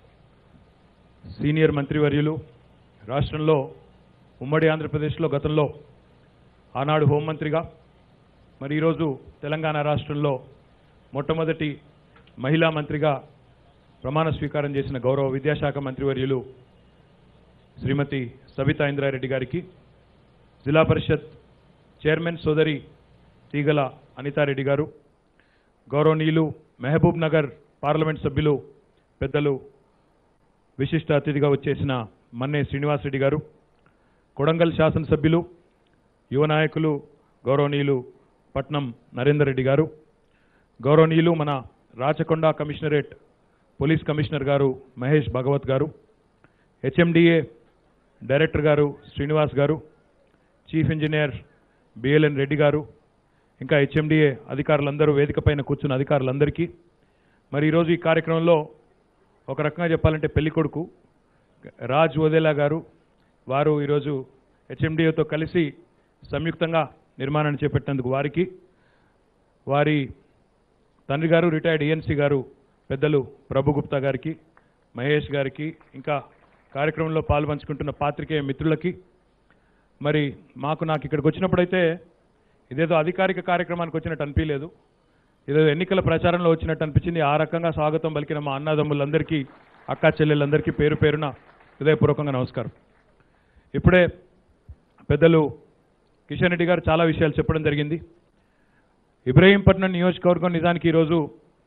సీనియర్ మంత్రివర్యులు రాష్ట్రంలో ఉమ్మడి ఆంధ్రప్రదేశ్లో గతంలో ఆనాడు హోంమంత్రిగా మరి ఈరోజు తెలంగాణ రాష్ట్రంలో మొట్టమొదటి మహిళా మంత్రిగా ప్రమాణ స్వీకారం చేసిన గౌరవ విద్యాశాఖ మంత్రివర్యులు శ్రీమతి సబితా ఇంద్రారెడ్డి గారికి జిల్లా పరిషత్ చైర్మన్ సోదరి తీగల అనితారెడ్డి గారు గౌరవనీయులు మహబూబ్ నగర్ పార్లమెంట్ సభ్యులు పెద్దలు విశిష్ట అతిథిగా వచ్చేసిన మన్నే శ్రీనివాసరెడ్డి గారు కొడంగల్ శాసనసభ్యులు యువ నాయకులు గౌరవనీయులు పట్నం నరేందర్ రెడ్డి గారు గౌరవనీయులు మన రాచకొండ కమిషనరేట్ పోలీస్ కమిషనర్ గారు మహేష్ భగవత్ గారు హెచ్ఎండిఏ డైరెక్టర్ గారు Srinivas garu chief engineer BLN Reddy గారు ఇంకా హెచ్ఎండిఏ అధికారులందరూ వేదిక పైన కూర్చున్న అధికారులందరికీ మరి ఈరోజు ఈ కార్యక్రమంలో ఒక రకంగా చెప్పాలంటే పెళ్ళికొడుకు రాజ్ ఓదేలా గారు వారు ఈరోజు హెచ్ఎండిఏతో కలిసి సంయుక్తంగా నిర్మాణాన్ని చేపట్టినందుకు వారికి వారి తండ్రి గారు రిటైర్డ్ ఏఎన్సీ గారు పెద్దలు ప్రభుగుప్తా గారికి మహేష్ గారికి ఇంకా కార్యక్రమంలో పాల్పంచుకుంటున్న పాత్రికేయ మిత్రులకి మరి మాకు నాకు ఇక్కడికి వచ్చినప్పుడైతే ఇదేదో అధికారిక కార్యక్రమానికి వచ్చినట్టు అనిపించలేదు ఇదేదో ఎన్నికల ప్రచారంలో వచ్చినట్టు అనిపించింది ఆ రకంగా స్వాగతం పలికిన మా అన్నదమ్ములందరికీ అక్కా చెల్లెళ్ళందరికీ పేరు పేరున హృదయపూర్వకంగా నమస్కారం ఇప్పుడే పెద్దలు కిషన్ రెడ్డి గారు చాలా విషయాలు చెప్పడం జరిగింది ఇబ్రహీంపట్నం నియోజకవర్గం నిజానికి ఈరోజు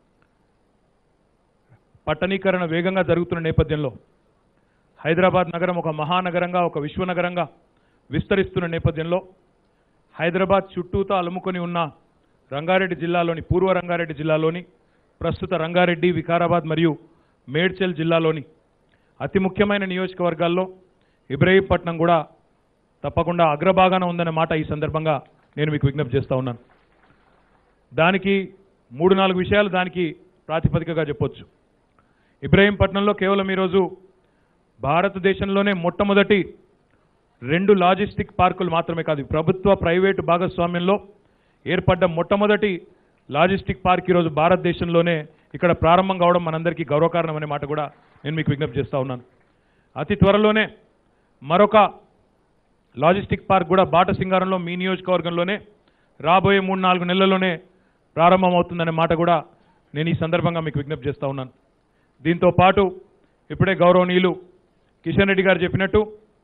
పట్టణీకరణ వేగంగా జరుగుతున్న నేపథ్యంలో హైదరాబాద్ నగరం ఒక మహానగరంగా ఒక విశ్వనగరంగా విస్తరిస్తున్న నేపథ్యంలో హైదరాబాద్ చుట్టూతో అలుముకొని ఉన్న రంగారెడ్డి జిల్లాలోని పూర్వ రంగారెడ్డి జిల్లాలోని ప్రస్తుత రంగారెడ్డి వికారాబాద్ మరియు మేడ్చల్ జిల్లాలోని అతి ముఖ్యమైన నియోజకవర్గాల్లో ఇబ్రహీంపట్నం కూడా తప్పకుండా అగ్రభాగాన ఉందనే మాట ఈ సందర్భంగా నేను మీకు విజ్ఞప్తి చేస్తా ఉన్నాను దానికి మూడు నాలుగు విషయాలు దానికి ప్రాతిపదికగా చెప్పొచ్చు ఇబ్రహీంపట్నంలో కేవలం ఈరోజు భారతదేశంలోనే మొట్టమొదటి రెండు లాజిస్టిక్ పార్కులు మాత్రమే కాదు ప్రభుత్వ ప్రైవేటు భాగస్వామ్యంలో ఏర్పడ్డ మొట్టమొదటి లాజిస్టిక్ పార్క్ ఈరోజు భారతదేశంలోనే ఇక్కడ ప్రారంభం కావడం మనందరికీ గౌరవకారణం అనే మాట కూడా నేను మీకు విజ్ఞప్తి చేస్తా ఉన్నాను అతి త్వరలోనే మరొక లాజిస్టిక్ పార్క్ కూడా బాటసింగారంలో మీ నియోజకవర్గంలోనే రాబోయే మూడు నాలుగు నెలల్లోనే ప్రారంభమవుతుందనే మాట కూడా నేను ఈ సందర్భంగా మీకు విజ్ఞప్తి చేస్తా ఉన్నాను దీంతో పాటు ఇప్పుడే గౌరవనీయులు కిషన్ రెడ్డి గారు చెప్పినట్టు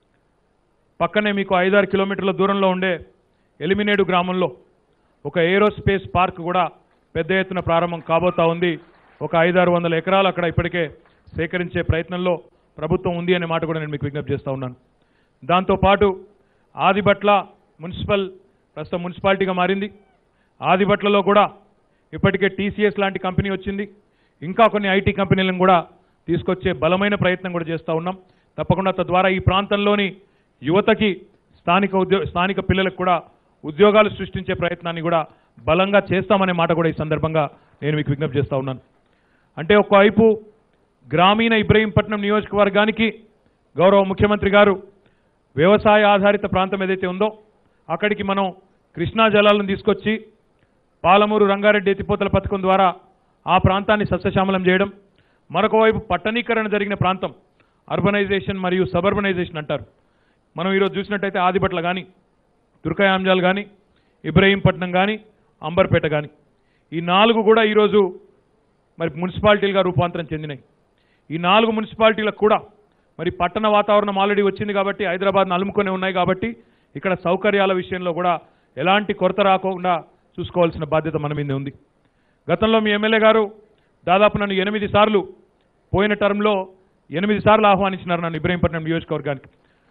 పక్కనే మీకు ఐదారు కిలోమీటర్ల దూరంలో ఉండే ఎలిమినేడు గ్రామంలో ఒక ఏరోస్పేస్ పార్క్ కూడా పెద్ద ఎత్తున ప్రారంభం కాబోతా ఉంది ఒక ఐదారు వందల ఎకరాలు అక్కడ ఇప్పటికే సేకరించే ప్రయత్నంలో ప్రభుత్వం ఉంది అనే మాట కూడా నేను మీకు విజ్ఞప్తి చేస్తా ఉన్నాను దాంతోపాటు ఆదిబట్ల మున్సిపల్ ప్రస్తుతం మున్సిపాలిటీగా మారింది ఆదిబట్లలో కూడా ఇప్పటికే టీసీఎస్ లాంటి కంపెనీ వచ్చింది ఇంకా కొన్ని ఐటీ కంపెనీలను కూడా తీసుకొచ్చే బలమైన ప్రయత్నం కూడా చేస్తూ ఉన్నాం తప్పకుండా తద్వారా ఈ ప్రాంతంలోని యువతకి స్థానిక ఉద్యో స్థానిక పిల్లలకు కూడా ఉద్యోగాలు సృష్టించే ప్రయత్నాన్ని కూడా బలంగా చేస్తామనే మాట కూడా ఈ సందర్భంగా నేను మీకు విజ్ఞప్తి చేస్తా ఉన్నాను అంటే ఒకవైపు గ్రామీణ ఇబ్రహీంపట్నం నియోజకవర్గానికి గౌరవ ముఖ్యమంత్రి గారు వ్యవసాయ ఆధారిత ప్రాంతం ఏదైతే ఉందో అక్కడికి మనం కృష్ణా జలాలను తీసుకొచ్చి పాలమూరు రంగారెడ్డి ఎత్తిపోతల పథకం ద్వారా ఆ ప్రాంతాన్ని సస్యశ్యామలం చేయడం మరొక వైపు పట్టణీకరణ జరిగిన ప్రాంతం అర్బనైజేషన్ మరియు సబర్బనైజేషన్ అంటారు మనం ఈరోజు చూసినట్టయితే ఆదిపట్ల కానీ దుర్గాయాంజాల్ కానీ ఇబ్రహీంపట్నం కానీ అంబర్పేట కానీ ఈ నాలుగు కూడా ఈరోజు మరి మున్సిపాలిటీలుగా రూపాంతరం చెందినాయి ఈ నాలుగు మున్సిపాలిటీలకు కూడా మరి పట్టణ వాతావరణం ఆల్రెడీ వచ్చింది కాబట్టి హైదరాబాద్ను అలుముకొని ఉన్నాయి కాబట్టి ఇక్కడ సౌకర్యాల విషయంలో కూడా ఎలాంటి కొరత రాకుండా చూసుకోవాల్సిన బాధ్యత మన మీద ఉంది గతంలో మీ ఎమ్మెల్యే గారు దాదాపు నన్ను ఎనిమిది సార్లు పోయిన టర్మ్లో ఎనిమిది సార్లు ఆహ్వానించినారు నన్ను ఇబ్రహీంపట్నం నియోజకవర్గానికి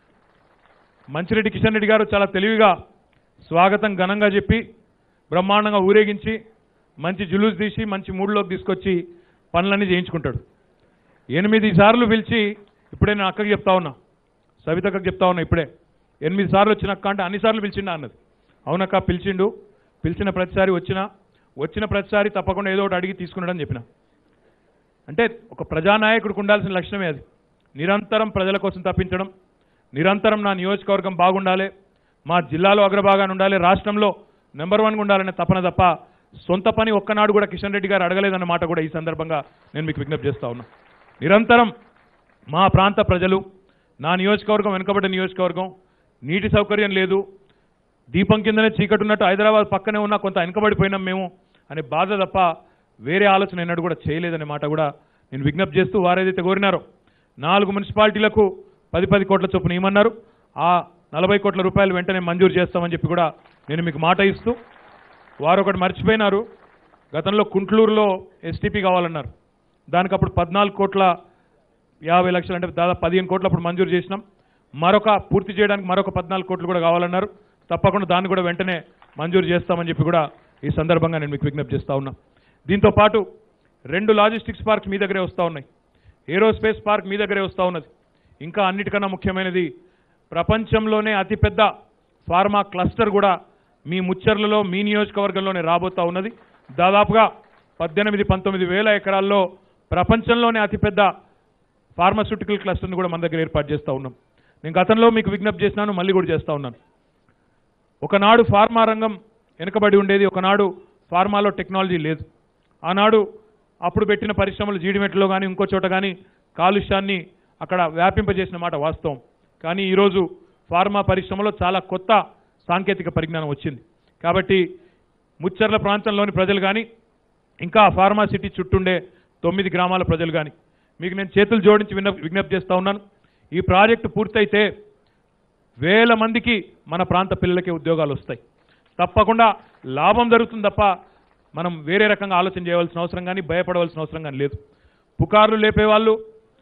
మంచిరెడ్డి కిషన్ రెడ్డి గారు చాలా తెలివిగా స్వాగతం ఘనంగా చెప్పి బ్రహ్మాండంగా ఊరేగించి మంచి జులూస్ తీసి మంచి మూడ్లోకి తీసుకొచ్చి పనులన్నీ చేయించుకుంటాడు ఎనిమిది సార్లు పిలిచి ఇప్పుడే నేను అక్కకి చెప్తా ఉన్నా సవితక్కకి చెప్తా ఉన్నా ఇప్పుడే ఎనిమిది సార్లు వచ్చినక్క అంటే అన్ని సార్లు పిలిచిండా అన్నది అవునక్క పిలిచిండు పిలిచిన ప్రతిసారి వచ్చినా వచ్చిన ప్రతిసారి తప్పకుండా ఏదో ఒకటి అడిగి తీసుకున్నాడని చెప్పిన అంటే ఒక ప్రజానాయకుడికి ఉండాల్సిన లక్షణమే అది నిరంతరం ప్రజల కోసం తప్పించడం నిరంతరం నా నియోజకవర్గం బాగుండాలి మా జిల్లాలో అగ్రభాగాన్ని ఉండాలి రాష్ట్రంలో నెంబర్ వన్గా ఉండాలనే తపన తప్ప సొంత పని ఒక్కనాడు కూడా కిషన్ రెడ్డి గారు అడగలేదన్న మాట కూడా ఈ సందర్భంగా నేను మీకు విజ్ఞప్తి చేస్తా ఉన్నా నిరంతరం మా ప్రాంత ప్రజలు నా నియోజకవర్గం వెనుకబడ్డ నియోజకవర్గం నీటి సౌకర్యం లేదు దీపం కిందనే చీకటి ఉన్నట్టు హైదరాబాద్ పక్కనే ఉన్నా కొంత వెనుకబడిపోయినాం మేము అనే బాధ తప్ప వేరే ఆలోచన ఎన్నడూ కూడా చేయలేదనే మాట కూడా నేను విజ్ఞప్తి చేస్తూ వారేదైతే కోరినారో నాలుగు మున్సిపాలిటీలకు పది పది కోట్ల చొప్పున ఇవ్వమన్నారు ఆ నలభై కోట్ల రూపాయలు వెంటనే మంజూరు చేస్తామని చెప్పి కూడా నేను మీకు మాట ఇస్తూ వారు ఒకటి మర్చిపోయినారు గతంలో కుంట్లూరులో ఎస్టీపీ కావాలన్నారు దానికి అప్పుడు పద్నాలుగు కోట్ల యాభై లక్షలు అంటే దాదాపు పదిహేను కోట్లు అప్పుడు మంజూరు చేసినాం మరొక పూర్తి చేయడానికి మరొక పద్నాలుగు కోట్లు కూడా కావాలన్నారు తప్పకుండా దాన్ని కూడా వెంటనే మంజూరు చేస్తామని చెప్పి కూడా ఈ సందర్భంగా నేను మీకు విజ్ఞప్తి చేస్తా ఉన్నా దీంతో పాటు రెండు లాజిస్టిక్స్ పార్క్స్ మీ దగ్గరే వస్తూ ఉన్నాయి ఏరోస్పేస్ పార్క్ మీ దగ్గరే వస్తూ ఉన్నది ఇంకా అన్నిటికన్నా ముఖ్యమైనది ప్రపంచంలోనే అతిపెద్ద ఫార్మా క్లస్టర్ కూడా మీ ముచ్చర్లలో మీ నియోజకవర్గంలోనే రాబోతా ఉన్నది దాదాపుగా పద్దెనిమిది పంతొమ్మిది వేల ఎకరాల్లో ప్రపంచంలోనే అతిపెద్ద ఫార్మాస్యూటికల్ క్లస్టర్ని కూడా మన దగ్గర ఏర్పాటు చేస్తూ ఉన్నాం నేను గతంలో మీకు విజ్ఞప్తి చేసినాను మళ్ళీ కూడా చేస్తూ ఉన్నాను ఒకనాడు ఫార్మా రంగం వెనుకబడి ఉండేది ఒకనాడు ఫార్మాలో టెక్నాలజీ లేదు ఆనాడు అప్పుడు పెట్టిన పరిశ్రమలు జీడిమెట్లో కానీ ఇంకో చోట కానీ కాలుష్యాన్ని అక్కడ వ్యాపింపజేసిన మాట వాస్తవం కానీ ఈరోజు ఫార్మా పరిశ్రమలో చాలా కొత్త సాంకేతిక పరిజ్ఞానం వచ్చింది కాబట్టి ముచ్చర్ల ప్రాంతంలోని ప్రజలు కానీ ఇంకా ఫార్మా సిటీ చుట్టుండే తొమ్మిది గ్రామాల ప్రజలు కానీ మీకు నేను చేతులు జోడించి విన్న విజ్ఞప్తి చేస్తూ ఉన్నాను ఈ ప్రాజెక్టు పూర్తయితే వేల మందికి మన ప్రాంత పిల్లలకి ఉద్యోగాలు వస్తాయి తప్పకుండా లాభం జరుగుతుంది తప్ప మనం వేరే రకంగా ఆలోచన చేయవలసిన అవసరం కానీ భయపడవలసిన అవసరం కానీ లేదు పుకార్లు లేపేవాళ్ళు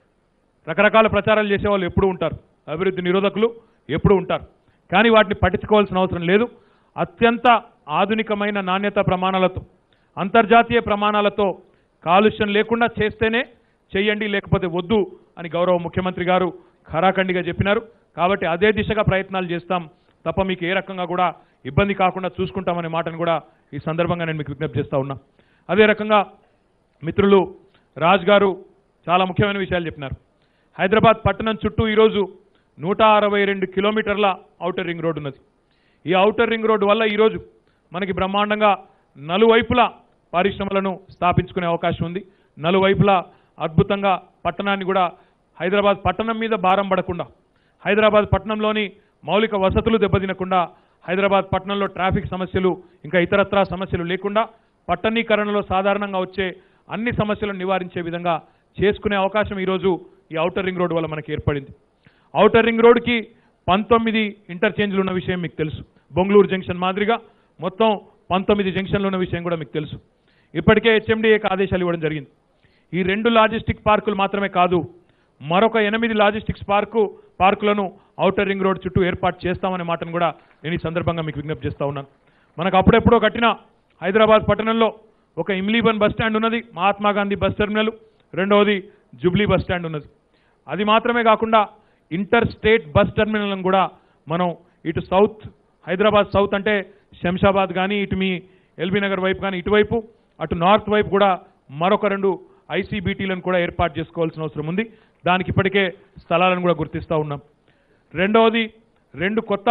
రకరకాల ప్రచారాలు చేసేవాళ్ళు ఎప్పుడూ ఉంటారు అభివృద్ధి నిరోధకులు ఎప్పుడూ ఉంటారు కానీ వాటిని పట్టించుకోవాల్సిన అవసరం లేదు అత్యంత ఆధునికమైన నాణ్యత ప్రమాణాలతో అంతర్జాతీయ ప్రమాణాలతో కాలుష్యం లేకుండా చేస్తేనే చెయ్యండి లేకపోతే వద్దు అని గౌరవ ముఖ్యమంత్రి గారు ఖరాఖండిగా చెప్పినారు కాబట్టి అదే దిశగా ప్రయత్నాలు చేస్తాం తప్ప మీకు ఏ రకంగా కూడా ఇబ్బంది కాకుండా చూసుకుంటామనే మాటను కూడా ఈ సందర్భంగా నేను మీకు విజ్ఞప్తి చేస్తా ఉన్నా అదే రకంగా మిత్రులు రాజ్ గారు చాలా ముఖ్యమైన విషయాలు చెప్పినారు హైదరాబాద్ పట్టణం చుట్టూ ఈరోజు నూట అరవై రెండు కిలోమీటర్ల ఔటర్ రింగ్ రోడ్ ఉన్నది ఈ ఔటర్ రింగ్ రోడ్డు వల్ల ఈరోజు మనకి బ్రహ్మాండంగా నలువైపులా పరిశ్రమలను స్థాపించుకునే అవకాశం ఉంది నలువైపులా అద్భుతంగా పట్టణాన్ని కూడా హైదరాబాద్ పట్టణం మీద భారం పడకుండా హైదరాబాద్ పట్టణంలోని మౌలిక వసతులు దెబ్బతినకుండా హైదరాబాద్ పట్టణంలో ట్రాఫిక్ సమస్యలు ఇంకా ఇతరత్రా సమస్యలు లేకుండా పట్టణీకరణలో సాధారణంగా వచ్చే అన్ని సమస్యలను నివారించే విధంగా చేసుకునే అవకాశం ఈరోజు ఈ ఔటర్ రింగ్ రోడ్ వల్ల మనకి ఏర్పడింది ఔటర్ రింగ్ రోడ్కి పంతొమ్మిది ఇంటర్చేంజ్లు ఉన్న విషయం మీకు తెలుసు బొంగళూరు జంక్షన్ మాదిరిగా మొత్తం పంతొమ్మిది జంక్షన్లు ఉన్న విషయం కూడా మీకు తెలుసు ఇప్పటికే హెచ్ఎండిఏకి ఆదేశాలు ఇవ్వడం జరిగింది ఈ రెండు లాజిస్టిక్ పార్కులు మాత్రమే కాదు మరొక ఎనిమిది లాజిస్టిక్స్ పార్కు పార్కులను ఔటర్ రింగ్ రోడ్ చుట్టూ ఏర్పాటు చేస్తామనే మాటను కూడా నేను ఈ సందర్భంగా మీకు విజ్ఞప్తి చేస్తా ఉన్నాను మనకు అప్పుడెప్పుడో కట్టిన హైదరాబాద్ పట్టణంలో ఒక ఇమ్లీబన్ బస్ స్టాండ్ ఉన్నది మహాత్మా గాంధీ బస్ టెర్మినల్ రెండవది జుబ్లీ బస్ స్టాండ్ ఉన్నది అది మాత్రమే కాకుండా ఇంటర్ స్టేట్ బస్ టెర్మినల్ను కూడా మనం ఇటు సౌత్ హైదరాబాద్ సౌత్ అంటే శంషాబాద్ కానీ ఇటు మీ ఎల్బీ నగర్ వైపు కానీ ఇటువైపు అటు నార్త్ వైపు కూడా మరొక రెండు ఐసీబీటీలను కూడా ఏర్పాటు చేసుకోవాల్సిన అవసరం ఉంది దానికి ఇప్పటికే స్థలాలను కూడా గుర్తిస్తూ ఉన్నాం రెండవది రెండు కొత్త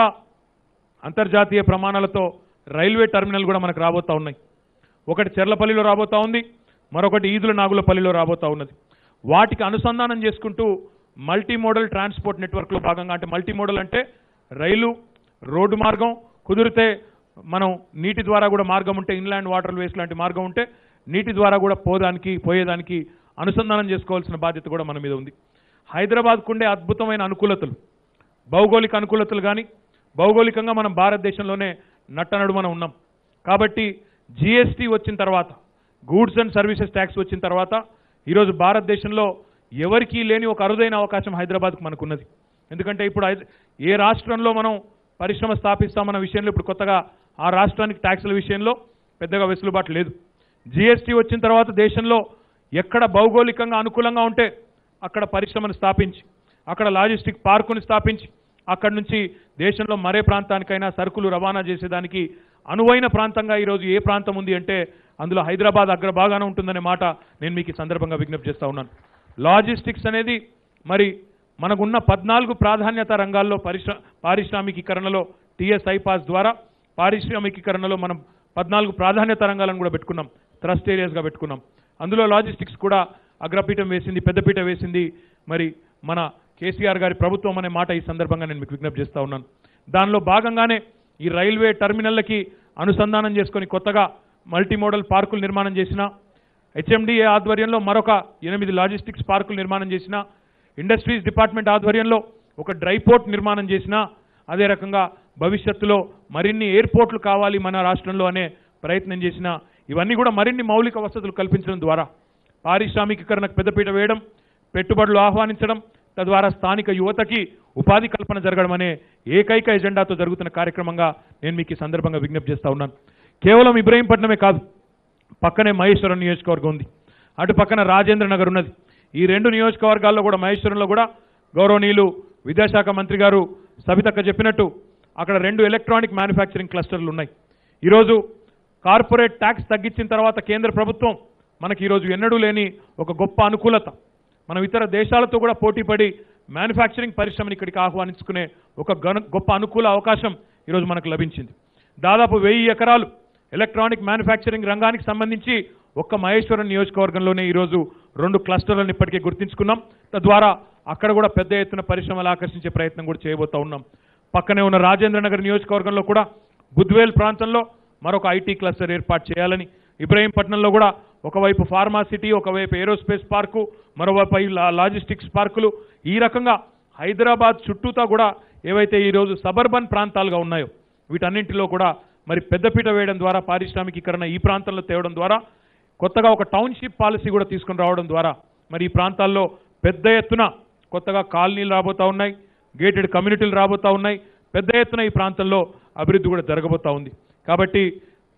అంతర్జాతీయ ప్రమాణాలతో రైల్వే టెర్మినల్ కూడా మనకు రాబోతా ఉన్నాయి ఒకటి చెర్లపల్లిలో రాబోతా ఉంది మరొకటి ఈదుల నాగులపల్లిలో రాబోతా ఉన్నది వాటికి అనుసంధానం చేసుకుంటూ మల్టీ మోడల్ ట్రాన్స్పోర్ట్ నెట్వర్క్లో భాగంగా అంటే మల్టీ మోడల్ అంటే రైలు రోడ్డు మార్గం కుదిరితే మనం నీటి ద్వారా కూడా మార్గం ఉంటే ఇన్లాండ్ వాటర్ వేస్ లాంటి మార్గం ఉంటే నీటి ద్వారా కూడా పోదానికి పోయేదానికి అనుసంధానం చేసుకోవాల్సిన బాధ్యత కూడా మన మీద ఉంది హైదరాబాద్కు ఉండే అద్భుతమైన అనుకూలతలు భౌగోళిక అనుకూలతలు కానీ భౌగోళికంగా మనం భారతదేశంలోనే నట్టనడు మనం ఉన్నాం కాబట్టి జిఎస్టీ వచ్చిన తర్వాత గూడ్స్ అండ్ సర్వీసెస్ ట్యాక్స్ వచ్చిన తర్వాత ఈరోజు భారతదేశంలో ఎవరికీ లేని ఒక అరుదైన అవకాశం హైదరాబాద్కు మనకున్నది ఎందుకంటే ఇప్పుడు హైద- ఏ రాష్ట్రంలో మనం పరిశ్రమ స్థాపిస్తామన్న విషయంలో ఇప్పుడు కొత్తగా ఆ రాష్ట్రానికి ట్యాక్సుల విషయంలో పెద్దగా వెసులుబాటు లేదు జిఎస్టీ వచ్చిన తర్వాత దేశంలో ఎక్కడ భౌగోళికంగా అనుకూలంగా ఉంటే అక్కడ పరిశ్రమను స్థాపించి అక్కడ లాజిస్టిక్ పార్కుని స్థాపించి అక్కడి నుంచి దేశంలో మరే ప్రాంతానికైనా సరుకులు రవాణా చేసేదానికి అనువైన ప్రాంతంగా ఈరోజు ఏ ప్రాంతం ఉంది అంటే అందులో హైదరాబాద్ అగ్రభాగాన ఉంటుందనే మాట నేను మీకు ఈ సందర్భంగా విజ్ఞప్తి చేస్తా ఉన్నాను లాజిస్టిక్స్ అనేది మరి మనకున్న పద్నాలుగు ప్రాధాన్యత రంగాల్లో పరిశ్ర పారిశ్రామికీకరణలో టీఎస్ ఐపాస్ ద్వారా పారిశ్రామికీకరణలో మనం పద్నాలుగు ప్రాధాన్యత రంగాలను కూడా పెట్టుకున్నాం థ్రస్ట్ ఏరియాస్గా పెట్టుకున్నాం అందులో లాజిస్టిక్స్ కూడా అగ్రపీఠం వేసింది పెద్దపీట వేసింది మరి మన కేసీఆర్ గారి ప్రభుత్వం అనే మాట ఈ సందర్భంగా నేను మీకు విజ్ఞప్తి చేస్తా ఉన్నాను దానిలో భాగంగానే ఈ రైల్వే టెర్మినల్లకి అనుసంధానం చేసుకొని కొత్తగా మల్టీ మోడల్ పార్కులు నిర్మాణం చేసిన హెచ్ఎండిఏ ఆధ్వర్యంలో మరొక ఎనిమిది లాజిస్టిక్స్ పార్కులు నిర్మాణం చేసిన ఇండస్ట్రీస్ డిపార్ట్మెంట్ ఆధ్వర్యంలో ఒక డ్రై పోర్ట్ నిర్మాణం చేసిన అదే రకంగా భవిష్యత్తులో మరిన్ని ఎయిర్పోర్ట్లు కావాలి మన రాష్ట్రంలో అనే ప్రయత్నం చేసిన ఇవన్నీ కూడా మరిన్ని మౌలిక వసతులు కల్పించడం ద్వారా పారిశ్రామికీకరణకు పెద్దపీట వేయడం పెట్టుబడులు ఆహ్వానించడం తద్వారా స్థానిక యువతకి ఉపాధి కల్పన జరగడం అనే ఏకైక ఎజెండాతో జరుగుతున్న కార్యక్రమంగా నేను మీకు ఈ సందర్భంగా విజ్ఞప్తి చేస్తా ఉన్నాను కేవలం ఇబ్రహీంపట్నమే కాదు పక్కనే మహేశ్వరం నియోజకవర్గం ఉంది అటు పక్కన రాజేంద్ర నగర్ ఉన్నది ఈ రెండు నియోజకవర్గాల్లో కూడా మహేశ్వరంలో కూడా గౌరవనీయులు విద్యాశాఖ మంత్రి గారు సబితక్క చెప్పినట్టు అక్కడ రెండు ఎలక్ట్రానిక్ మ్యానుఫ్యాక్చరింగ్ క్లస్టర్లు ఉన్నాయి ఈరోజు కార్పొరేట్ ట్యాక్స్ తగ్గించిన తర్వాత కేంద్ర ప్రభుత్వం మనకి ఈరోజు ఎన్నడూ లేని ఒక గొప్ప అనుకూలత మనం ఇతర దేశాలతో కూడా పోటీపడి మ్యానుఫ్యాక్చరింగ్ పరిశ్రమని ఇక్కడికి ఆహ్వానించుకునే ఒక గను- గొప్ప అనుకూల అవకాశం ఈరోజు మనకు లభించింది దాదాపు వెయ్యి ఎకరాలు ఎలక్ట్రానిక్ మ్యానుఫ్యాక్చరింగ్ రంగానికి సంబంధించి ఒక్క మహేశ్వరం నియోజకవర్గంలోనే ఈరోజు రెండు క్లస్టర్లను ఇప్పటికే గుర్తించుకున్నాం తద్వారా అక్కడ కూడా పెద్ద ఎత్తున పరిశ్రమలు ఆకర్షించే ప్రయత్నం కూడా చేయబోతా ఉన్నాం పక్కనే ఉన్న రాజేంద్ర నగర్ నియోజకవర్గంలో కూడా బుద్వేల్ ప్రాంతంలో మరొక ఐటీ క్లస్టర్ ఏర్పాటు చేయాలని ఇబ్రహీంపట్నంలో కూడా ఒకవైపు ఫార్మా సిటీ ఒకవైపు ఏరోస్పేస్ పార్కు మరోవైపు ఈ లా- లాజిస్టిక్స్ పార్కులు ఈ రకంగా హైదరాబాద్ చుట్టూతా కూడా ఏవైతే ఈరోజు సబర్బన్ ప్రాంతాలుగా ఉన్నాయో వీటన్నింటిలో కూడా మరి పెద్దపీట వేయడం ద్వారా పారిశ్రామికీకరణ ఈ ప్రాంతంలో తేవడం ద్వారా కొత్తగా ఒక టౌన్షిప్ పాలసీ కూడా తీసుకుని రావడం ద్వారా మరి ఈ ప్రాంతాల్లో పెద్ద ఎత్తున కొత్తగా కాలనీలు రాబోతా ఉన్నాయి గేటెడ్ కమ్యూనిటీలు రాబోతా ఉన్నాయి పెద్ద ఎత్తున ఈ ప్రాంతంలో అభివృద్ధి కూడా జరగబోతా ఉంది కాబట్టి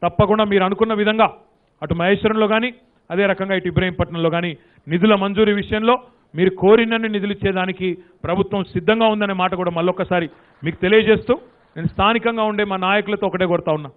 తప్పకుండా మీరు అనుకున్న విధంగా అటు మహేశ్వరంలో కానీ అదే రకంగా ఇటు ఇబ్రహీంపట్నంలో కానీ నిధుల మంజూరీ విషయంలో మీరు కోరినన్ని నిధులు ఇచ్చేదానికి ప్రభుత్వం సిద్ధంగా ఉందనే మాట కూడా మళ్ళొక్కసారి మీకు తెలియజేస్తూ నేను స్థానికంగా ఉండే మా నాయకులతో ఒకటే కొడతా ఉన్నా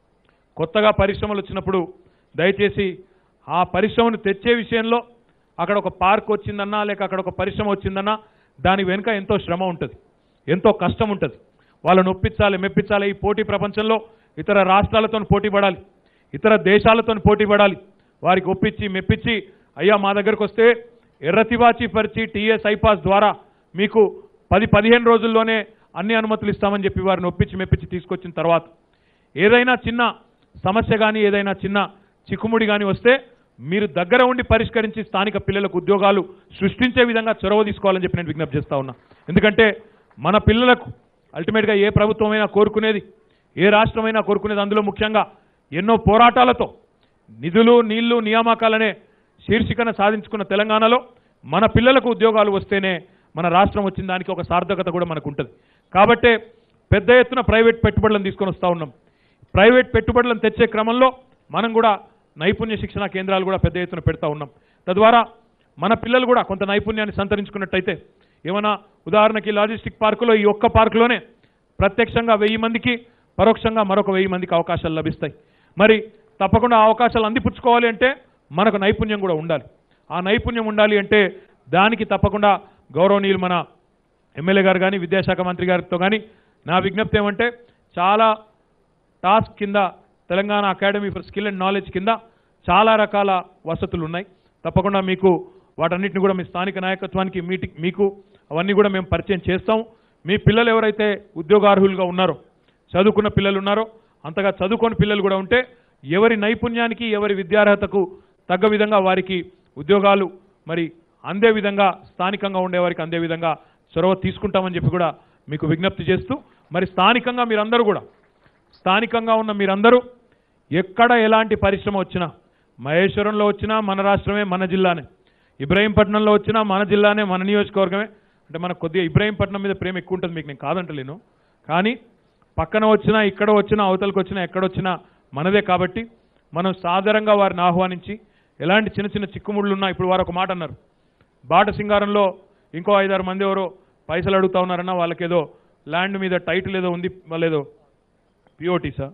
కొత్తగా పరిశ్రమలు వచ్చినప్పుడు దయచేసి ఆ పరిశ్రమను తెచ్చే విషయంలో అక్కడ ఒక పార్క్ వచ్చిందన్నా లేక అక్కడ ఒక పరిశ్రమ వచ్చిందన్నా దాని వెనుక ఎంతో శ్రమ ఉంటుంది ఎంతో కష్టం ఉంటుంది వాళ్ళని ఒప్పించాలి మెప్పించాలి ఈ పోటీ ప్రపంచంలో ఇతర రాష్ట్రాలతో పోటీ పడాలి ఇతర దేశాలతో పోటీ పడాలి వారికి ఒప్పించి మెప్పించి అయ్యా మా దగ్గరకు వస్తే ఎర్రతివాచి పరిచి టీఎస్ ఐపాస్ ద్వారా మీకు పది పదిహేను రోజుల్లోనే అన్ని అనుమతులు ఇస్తామని చెప్పి వారిని ఒప్పించి మెప్పించి తీసుకొచ్చిన తర్వాత ఏదైనా చిన్న సమస్య కానీ ఏదైనా చిన్న చిక్కుముడి కానీ వస్తే మీరు దగ్గర ఉండి పరిష్కరించి స్థానిక పిల్లలకు ఉద్యోగాలు సృష్టించే విధంగా చొరవ తీసుకోవాలని చెప్పి నేను విజ్ఞప్తి చేస్తా ఉన్నా ఎందుకంటే మన పిల్లలకు అల్టిమేట్గా ఏ ప్రభుత్వమైనా కోరుకునేది ఏ రాష్ట్రమైనా కోరుకునేది అందులో ముఖ్యంగా ఎన్నో పోరాటాలతో నిధులు నీళ్లు నియామకాలనే శీర్షికన సాధించుకున్న తెలంగాణలో మన పిల్లలకు ఉద్యోగాలు వస్తేనే మన రాష్ట్రం వచ్చిన దానికి ఒక సార్థకత కూడా మనకు ఉంటుంది కాబట్టే పెద్ద ఎత్తున ప్రైవేట్ పెట్టుబడులను తీసుకొని వస్తూ ఉన్నాం ప్రైవేట్ పెట్టుబడులను తెచ్చే క్రమంలో మనం కూడా నైపుణ్య శిక్షణ కేంద్రాలు కూడా పెద్ద ఎత్తున పెడతా ఉన్నాం తద్వారా మన పిల్లలు కూడా కొంత నైపుణ్యాన్ని సంతరించుకున్నట్టయితే ఏమైనా ఉదాహరణకి లాజిస్టిక్ పార్కులో ఈ ఒక్క పార్కులోనే ప్రత్యక్షంగా వెయ్యి మందికి పరోక్షంగా మరొక వెయ్యి మందికి అవకాశాలు లభిస్తాయి మరి తప్పకుండా ఆ అవకాశాలు అందిపుచ్చుకోవాలి అంటే మనకు నైపుణ్యం కూడా ఉండాలి ఆ నైపుణ్యం ఉండాలి అంటే దానికి తప్పకుండా గౌరవనీయులు మన ఎమ్మెల్యే గారు కానీ విద్యాశాఖ మంత్రి గారితో కానీ నా విజ్ఞప్తి ఏమంటే చాలా టాస్క్ కింద Telangana academy for skill and knowledge కింద చాలా రకాల వసతులు ఉన్నాయి తప్పకుండా మీకు వాటన్నిటిని కూడా మీ స్థానిక నాయకత్వానికి మీటి మీకు అవన్నీ కూడా మేము పరిచయం చేస్తాం మీ పిల్లలు ఎవరైతే ఉద్యోగార్హులుగా ఉన్నారో చదువుకున్న పిల్లలు ఉన్నారో అంతగా చదువుకొని పిల్లలు కూడా ఉంటే ఎవరి నైపుణ్యానికి ఎవరి విద్యార్హతకు తగ్గ విధంగా వారికి ఉద్యోగాలు మరి అందే విధంగా స్థానికంగా ఉండే వారికి అందే విధంగా చొరవ తీసుకుంటామని చెప్పి కూడా మీకు విజ్ఞప్తి చేస్తూ మరి స్థానికంగా మీరందరూ కూడా స్థానికంగా ఉన్న మీరందరూ ఎక్కడ ఎలాంటి పరిశ్రమ వచ్చినా మహేశ్వరంలో వచ్చినా మన రాష్ట్రమే మన జిల్లానే ఇబ్రహీంపట్నంలో వచ్చినా మన జిల్లానే మన నియోజకవర్గమే అంటే మనకు కొద్దిగా ఇబ్రహీంపట్నం మీద ప్రేమ ఎక్కువ ఉంటుంది మీకు నేను కాదంటలేను కానీ పక్కన వచ్చినా ఇక్కడ వచ్చినా అవతలకు వచ్చినా ఎక్కడొచ్చినా మనదే కాబట్టి మనం సాధారణంగా వారిని ఆహ్వానించి ఎలాంటి చిన్న చిన్న చిక్కుముళ్ళు ఉన్నా ఇప్పుడు వారు ఒక మాట అన్నారు బాట సింగారంలో ఇంకో ఐదారు మంది ఎవరో పైసలు అడుగుతా ఉన్నారన్న వాళ్ళకేదో ల్యాండ్ మీద టైటిల్ ఏదో ఉంది వాళ్ళేదో పిఓటీ సార్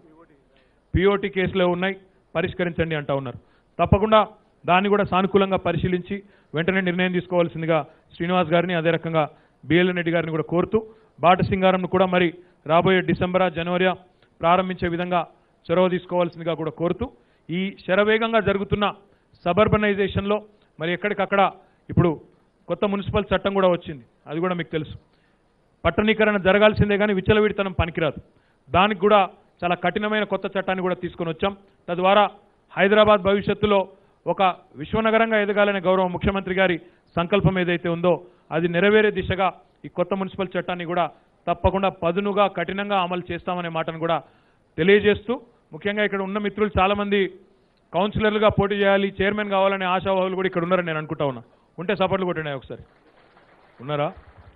పిఓటీ కేసులో ఉన్నాయి పరిష్కరించండి అంటా ఉన్నారు తప్పకుండా దాన్ని కూడా సానుకూలంగా పరిశీలించి వెంటనే నిర్ణయం తీసుకోవాల్సిందిగా శ్రీనివాస్ గారిని అదే రకంగా బిఎల్ఎన్ రెడ్డి గారిని కూడా కోరుతూ బాట సింగారంను కూడా మరి రాబోయే డిసెంబరా జనవరి ప్రారంభించే విధంగా చొరవ తీసుకోవాల్సిందిగా కూడా కోరుతూ ఈ శరవేగంగా జరుగుతున్న సబర్బనైజేషన్లో మరి ఎక్కడికక్కడ ఇప్పుడు కొత్త మున్సిపల్ చట్టం కూడా వచ్చింది అది కూడా మీకు తెలుసు పట్టణీకరణ జరగాల్సిందే కానీ విచ్చలవిడితనం పనికిరాదు దానికి కూడా చాలా కఠినమైన కొత్త చట్టాన్ని కూడా తీసుకొని వచ్చాం తద్వారా హైదరాబాద్ భవిష్యత్తులో ఒక విశ్వనగరంగా ఎదగాలనే గౌరవ ముఖ్యమంత్రి గారి సంకల్పం ఏదైతే ఉందో అది నెరవేరే దిశగా ఈ కొత్త మున్సిపల్ చట్టాన్ని కూడా తప్పకుండా పదునుగా కఠినంగా అమలు చేస్తామనే మాటను కూడా తెలియజేస్తూ ముఖ్యంగా ఇక్కడ ఉన్న మిత్రులు చాలామంది కౌన్సిలర్లుగా పోటీ చేయాలి చైర్మన్ కావాలనే ఆశావాహులు కూడా ఇక్కడ ఉన్నారని నేను అనుకుంటా ఉన్నా ఉంటే సపోర్ట్లు కొట్టినాయి ఒకసారి ఉన్నారా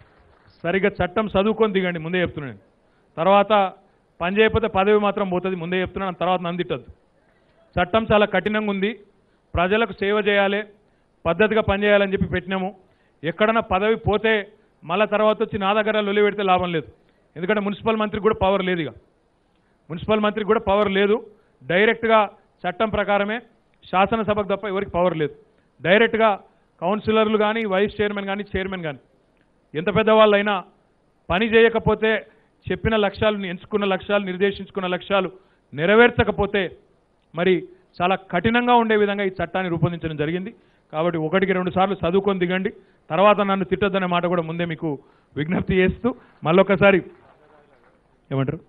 సరిగ్గా చట్టం చదువుకొని దిగండి ముందే చెప్తున్నాను నేను తర్వాత పని చేయకపోతే పదవి మాత్రం పోతుంది ముందే చెప్తున్నాను తర్వాత నందిట్టద్దు చట్టం చాలా కఠినంగా ఉంది ప్రజలకు సేవ చేయాలి పద్ధతిగా పనిచేయాలని చెప్పి పెట్టినాము ఎక్కడన్నా పదవి పోతే మళ్ళా తర్వాత వచ్చి నా దగ్గర లొలి పెడితే లాభం లేదు ఎందుకంటే మున్సిపల్ మంత్రికి కూడా పవర్ లేదు ఇక మున్సిపల్ మంత్రికి కూడా పవర్ లేదు డైరెక్ట్గా చట్టం ప్రకారమే శాసనసభకు తప్ప ఎవరికి పవర్ లేదు డైరెక్ట్గా కౌన్సిలర్లు కానీ వైస్ చైర్మన్ కానీ చైర్మన్ కానీ ఎంత పెద్దవాళ్ళైనా పని చేయకపోతే చెప్పిన లక్ష్యాలు ఎంచుకున్న లక్ష్యాలు నిర్దేశించుకున్న లక్ష్యాలు నెరవేర్చకపోతే మరి చాలా కఠినంగా ఉండే విధంగా ఈ చట్టాన్ని రూపొందించడం జరిగింది కాబట్టి ఒకటికి రెండు సార్లు చదువుకొని దిగండి తర్వాత నన్ను తిట్టొద్దనే మాట కూడా ముందే మీకు విజ్ఞప్తి చేస్తూ మళ్ళొకసారి ఏమంటారు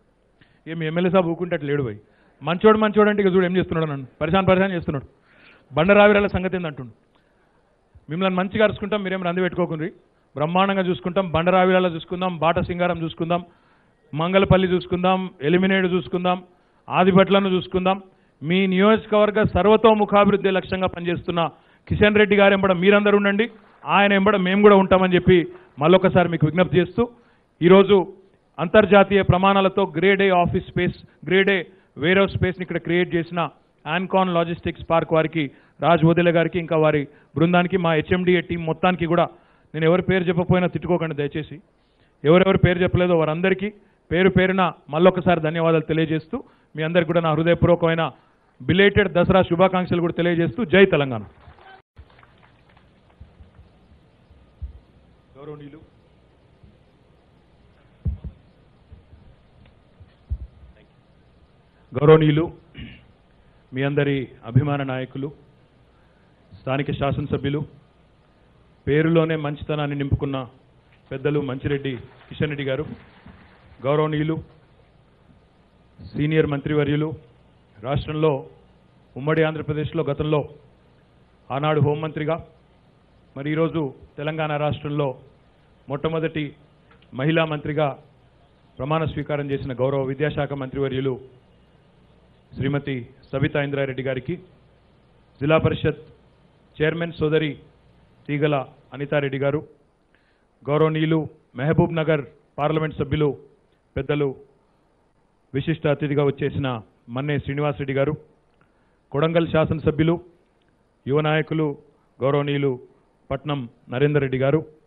ఏం ఎమ్మెల్యే సాబ్ ఊకుంటే లేడు పోయి మంచోడు మంచోడు అంటే ఇక చూడు ఏం చేస్తున్నాడు నన్ను పరిశాన్ పరిశాన్ చేస్తున్నాడు బండరావిరాల సంగతి ఏందంటుండు మిమ్మల్ని మంచిగా అరుచుకుంటాం మీరేం రంది పెట్టుకోకుండ్రి బ్రహ్మాండంగా చూసుకుంటాం బండరావిరాల చూసుకుందాం బాట సింగారం చూసుకుందాం మంగళపల్లి చూసుకుందాం ఎలిమినేట్ చూసుకుందాం ఆదిభట్లను చూసుకుందాం మీ నియోజకవర్గ సర్వతోముఖాభివృద్ధి లక్ష్యంగా పనిచేస్తున్న కిషన్ రెడ్డి గారు ఎంబడ మీరందరూ ఉండండి ఆయన ఎంబడ మేము కూడా ఉంటామని చెప్పి మళ్ళొకసారి మీకు విజ్ఞప్తి చేస్తూ ఈరోజు అంతర్జాతీయ ప్రమాణాలతో grade A office space grade A warehouse స్పేస్ని ఇక్కడ క్రియేట్ చేసిన ఆన్కాన్ లాజిస్టిక్స్ పార్క్ వారికి రాజ్ వదిల గారికి ఇంకా వారి బృందానికి మా హెచ్ఎండిఏ టీం మొత్తానికి కూడా నేను ఎవరి పేరు చెప్పకపోయినా తిట్టుకోకండి దయచేసి ఎవరెవరి పేరు చెప్పలేదో వారందరికీ పేరు పేరున మళ్ళొకసారి ధన్యవాదాలు తెలియజేస్తూ మీ అందరికి కూడా నా హృదయపూర్వకమైన బిలేటెడ్ దసరా శుభాకాంక్షలు కూడా తెలియజేస్తూ జై తెలంగాణ గౌరవనీయులు గౌరవనీయులు మీ అందరి అభిమాన నాయకులు స్థానిక శాసనసభ్యులు పేరులోనే మంచితనాన్ని నింపుకున్న పెద్దలు మంచిరెడ్డి కిషన్ రెడ్డి గారు గౌరవనీయులు సీనియర్ మంత్రివర్యులు రాష్ట్రంలో ఉమ్మడి ఆంధ్రప్రదేశ్లో గతంలో ఆనాడు హోంమంత్రిగా మరి ఈరోజు తెలంగాణ రాష్ట్రంలో మొట్టమొదటి మహిళా మంత్రిగా ప్రమాణ స్వీకారం చేసిన గౌరవ విద్యాశాఖ మంత్రివర్యులు శ్రీమతి సబితా ఇంద్రారెడ్డి గారికి జిల్లా పరిషత్ చైర్మన్ సోదరి తీగల అనితారెడ్డి గారు గౌరవనీయులు మహబూబ్ నగర్ పార్లమెంట్ సభ్యులు పెద్దలు విశిష్ట అతిథిగా వచ్చేసిన మన్నే శ్రీనివాసరెడ్డి గారు కొడంగల్ శాసనసభ్యులు యువ నాయకులు గౌరవనీయులు పట్నం నరేందర్ రెడ్డి గారు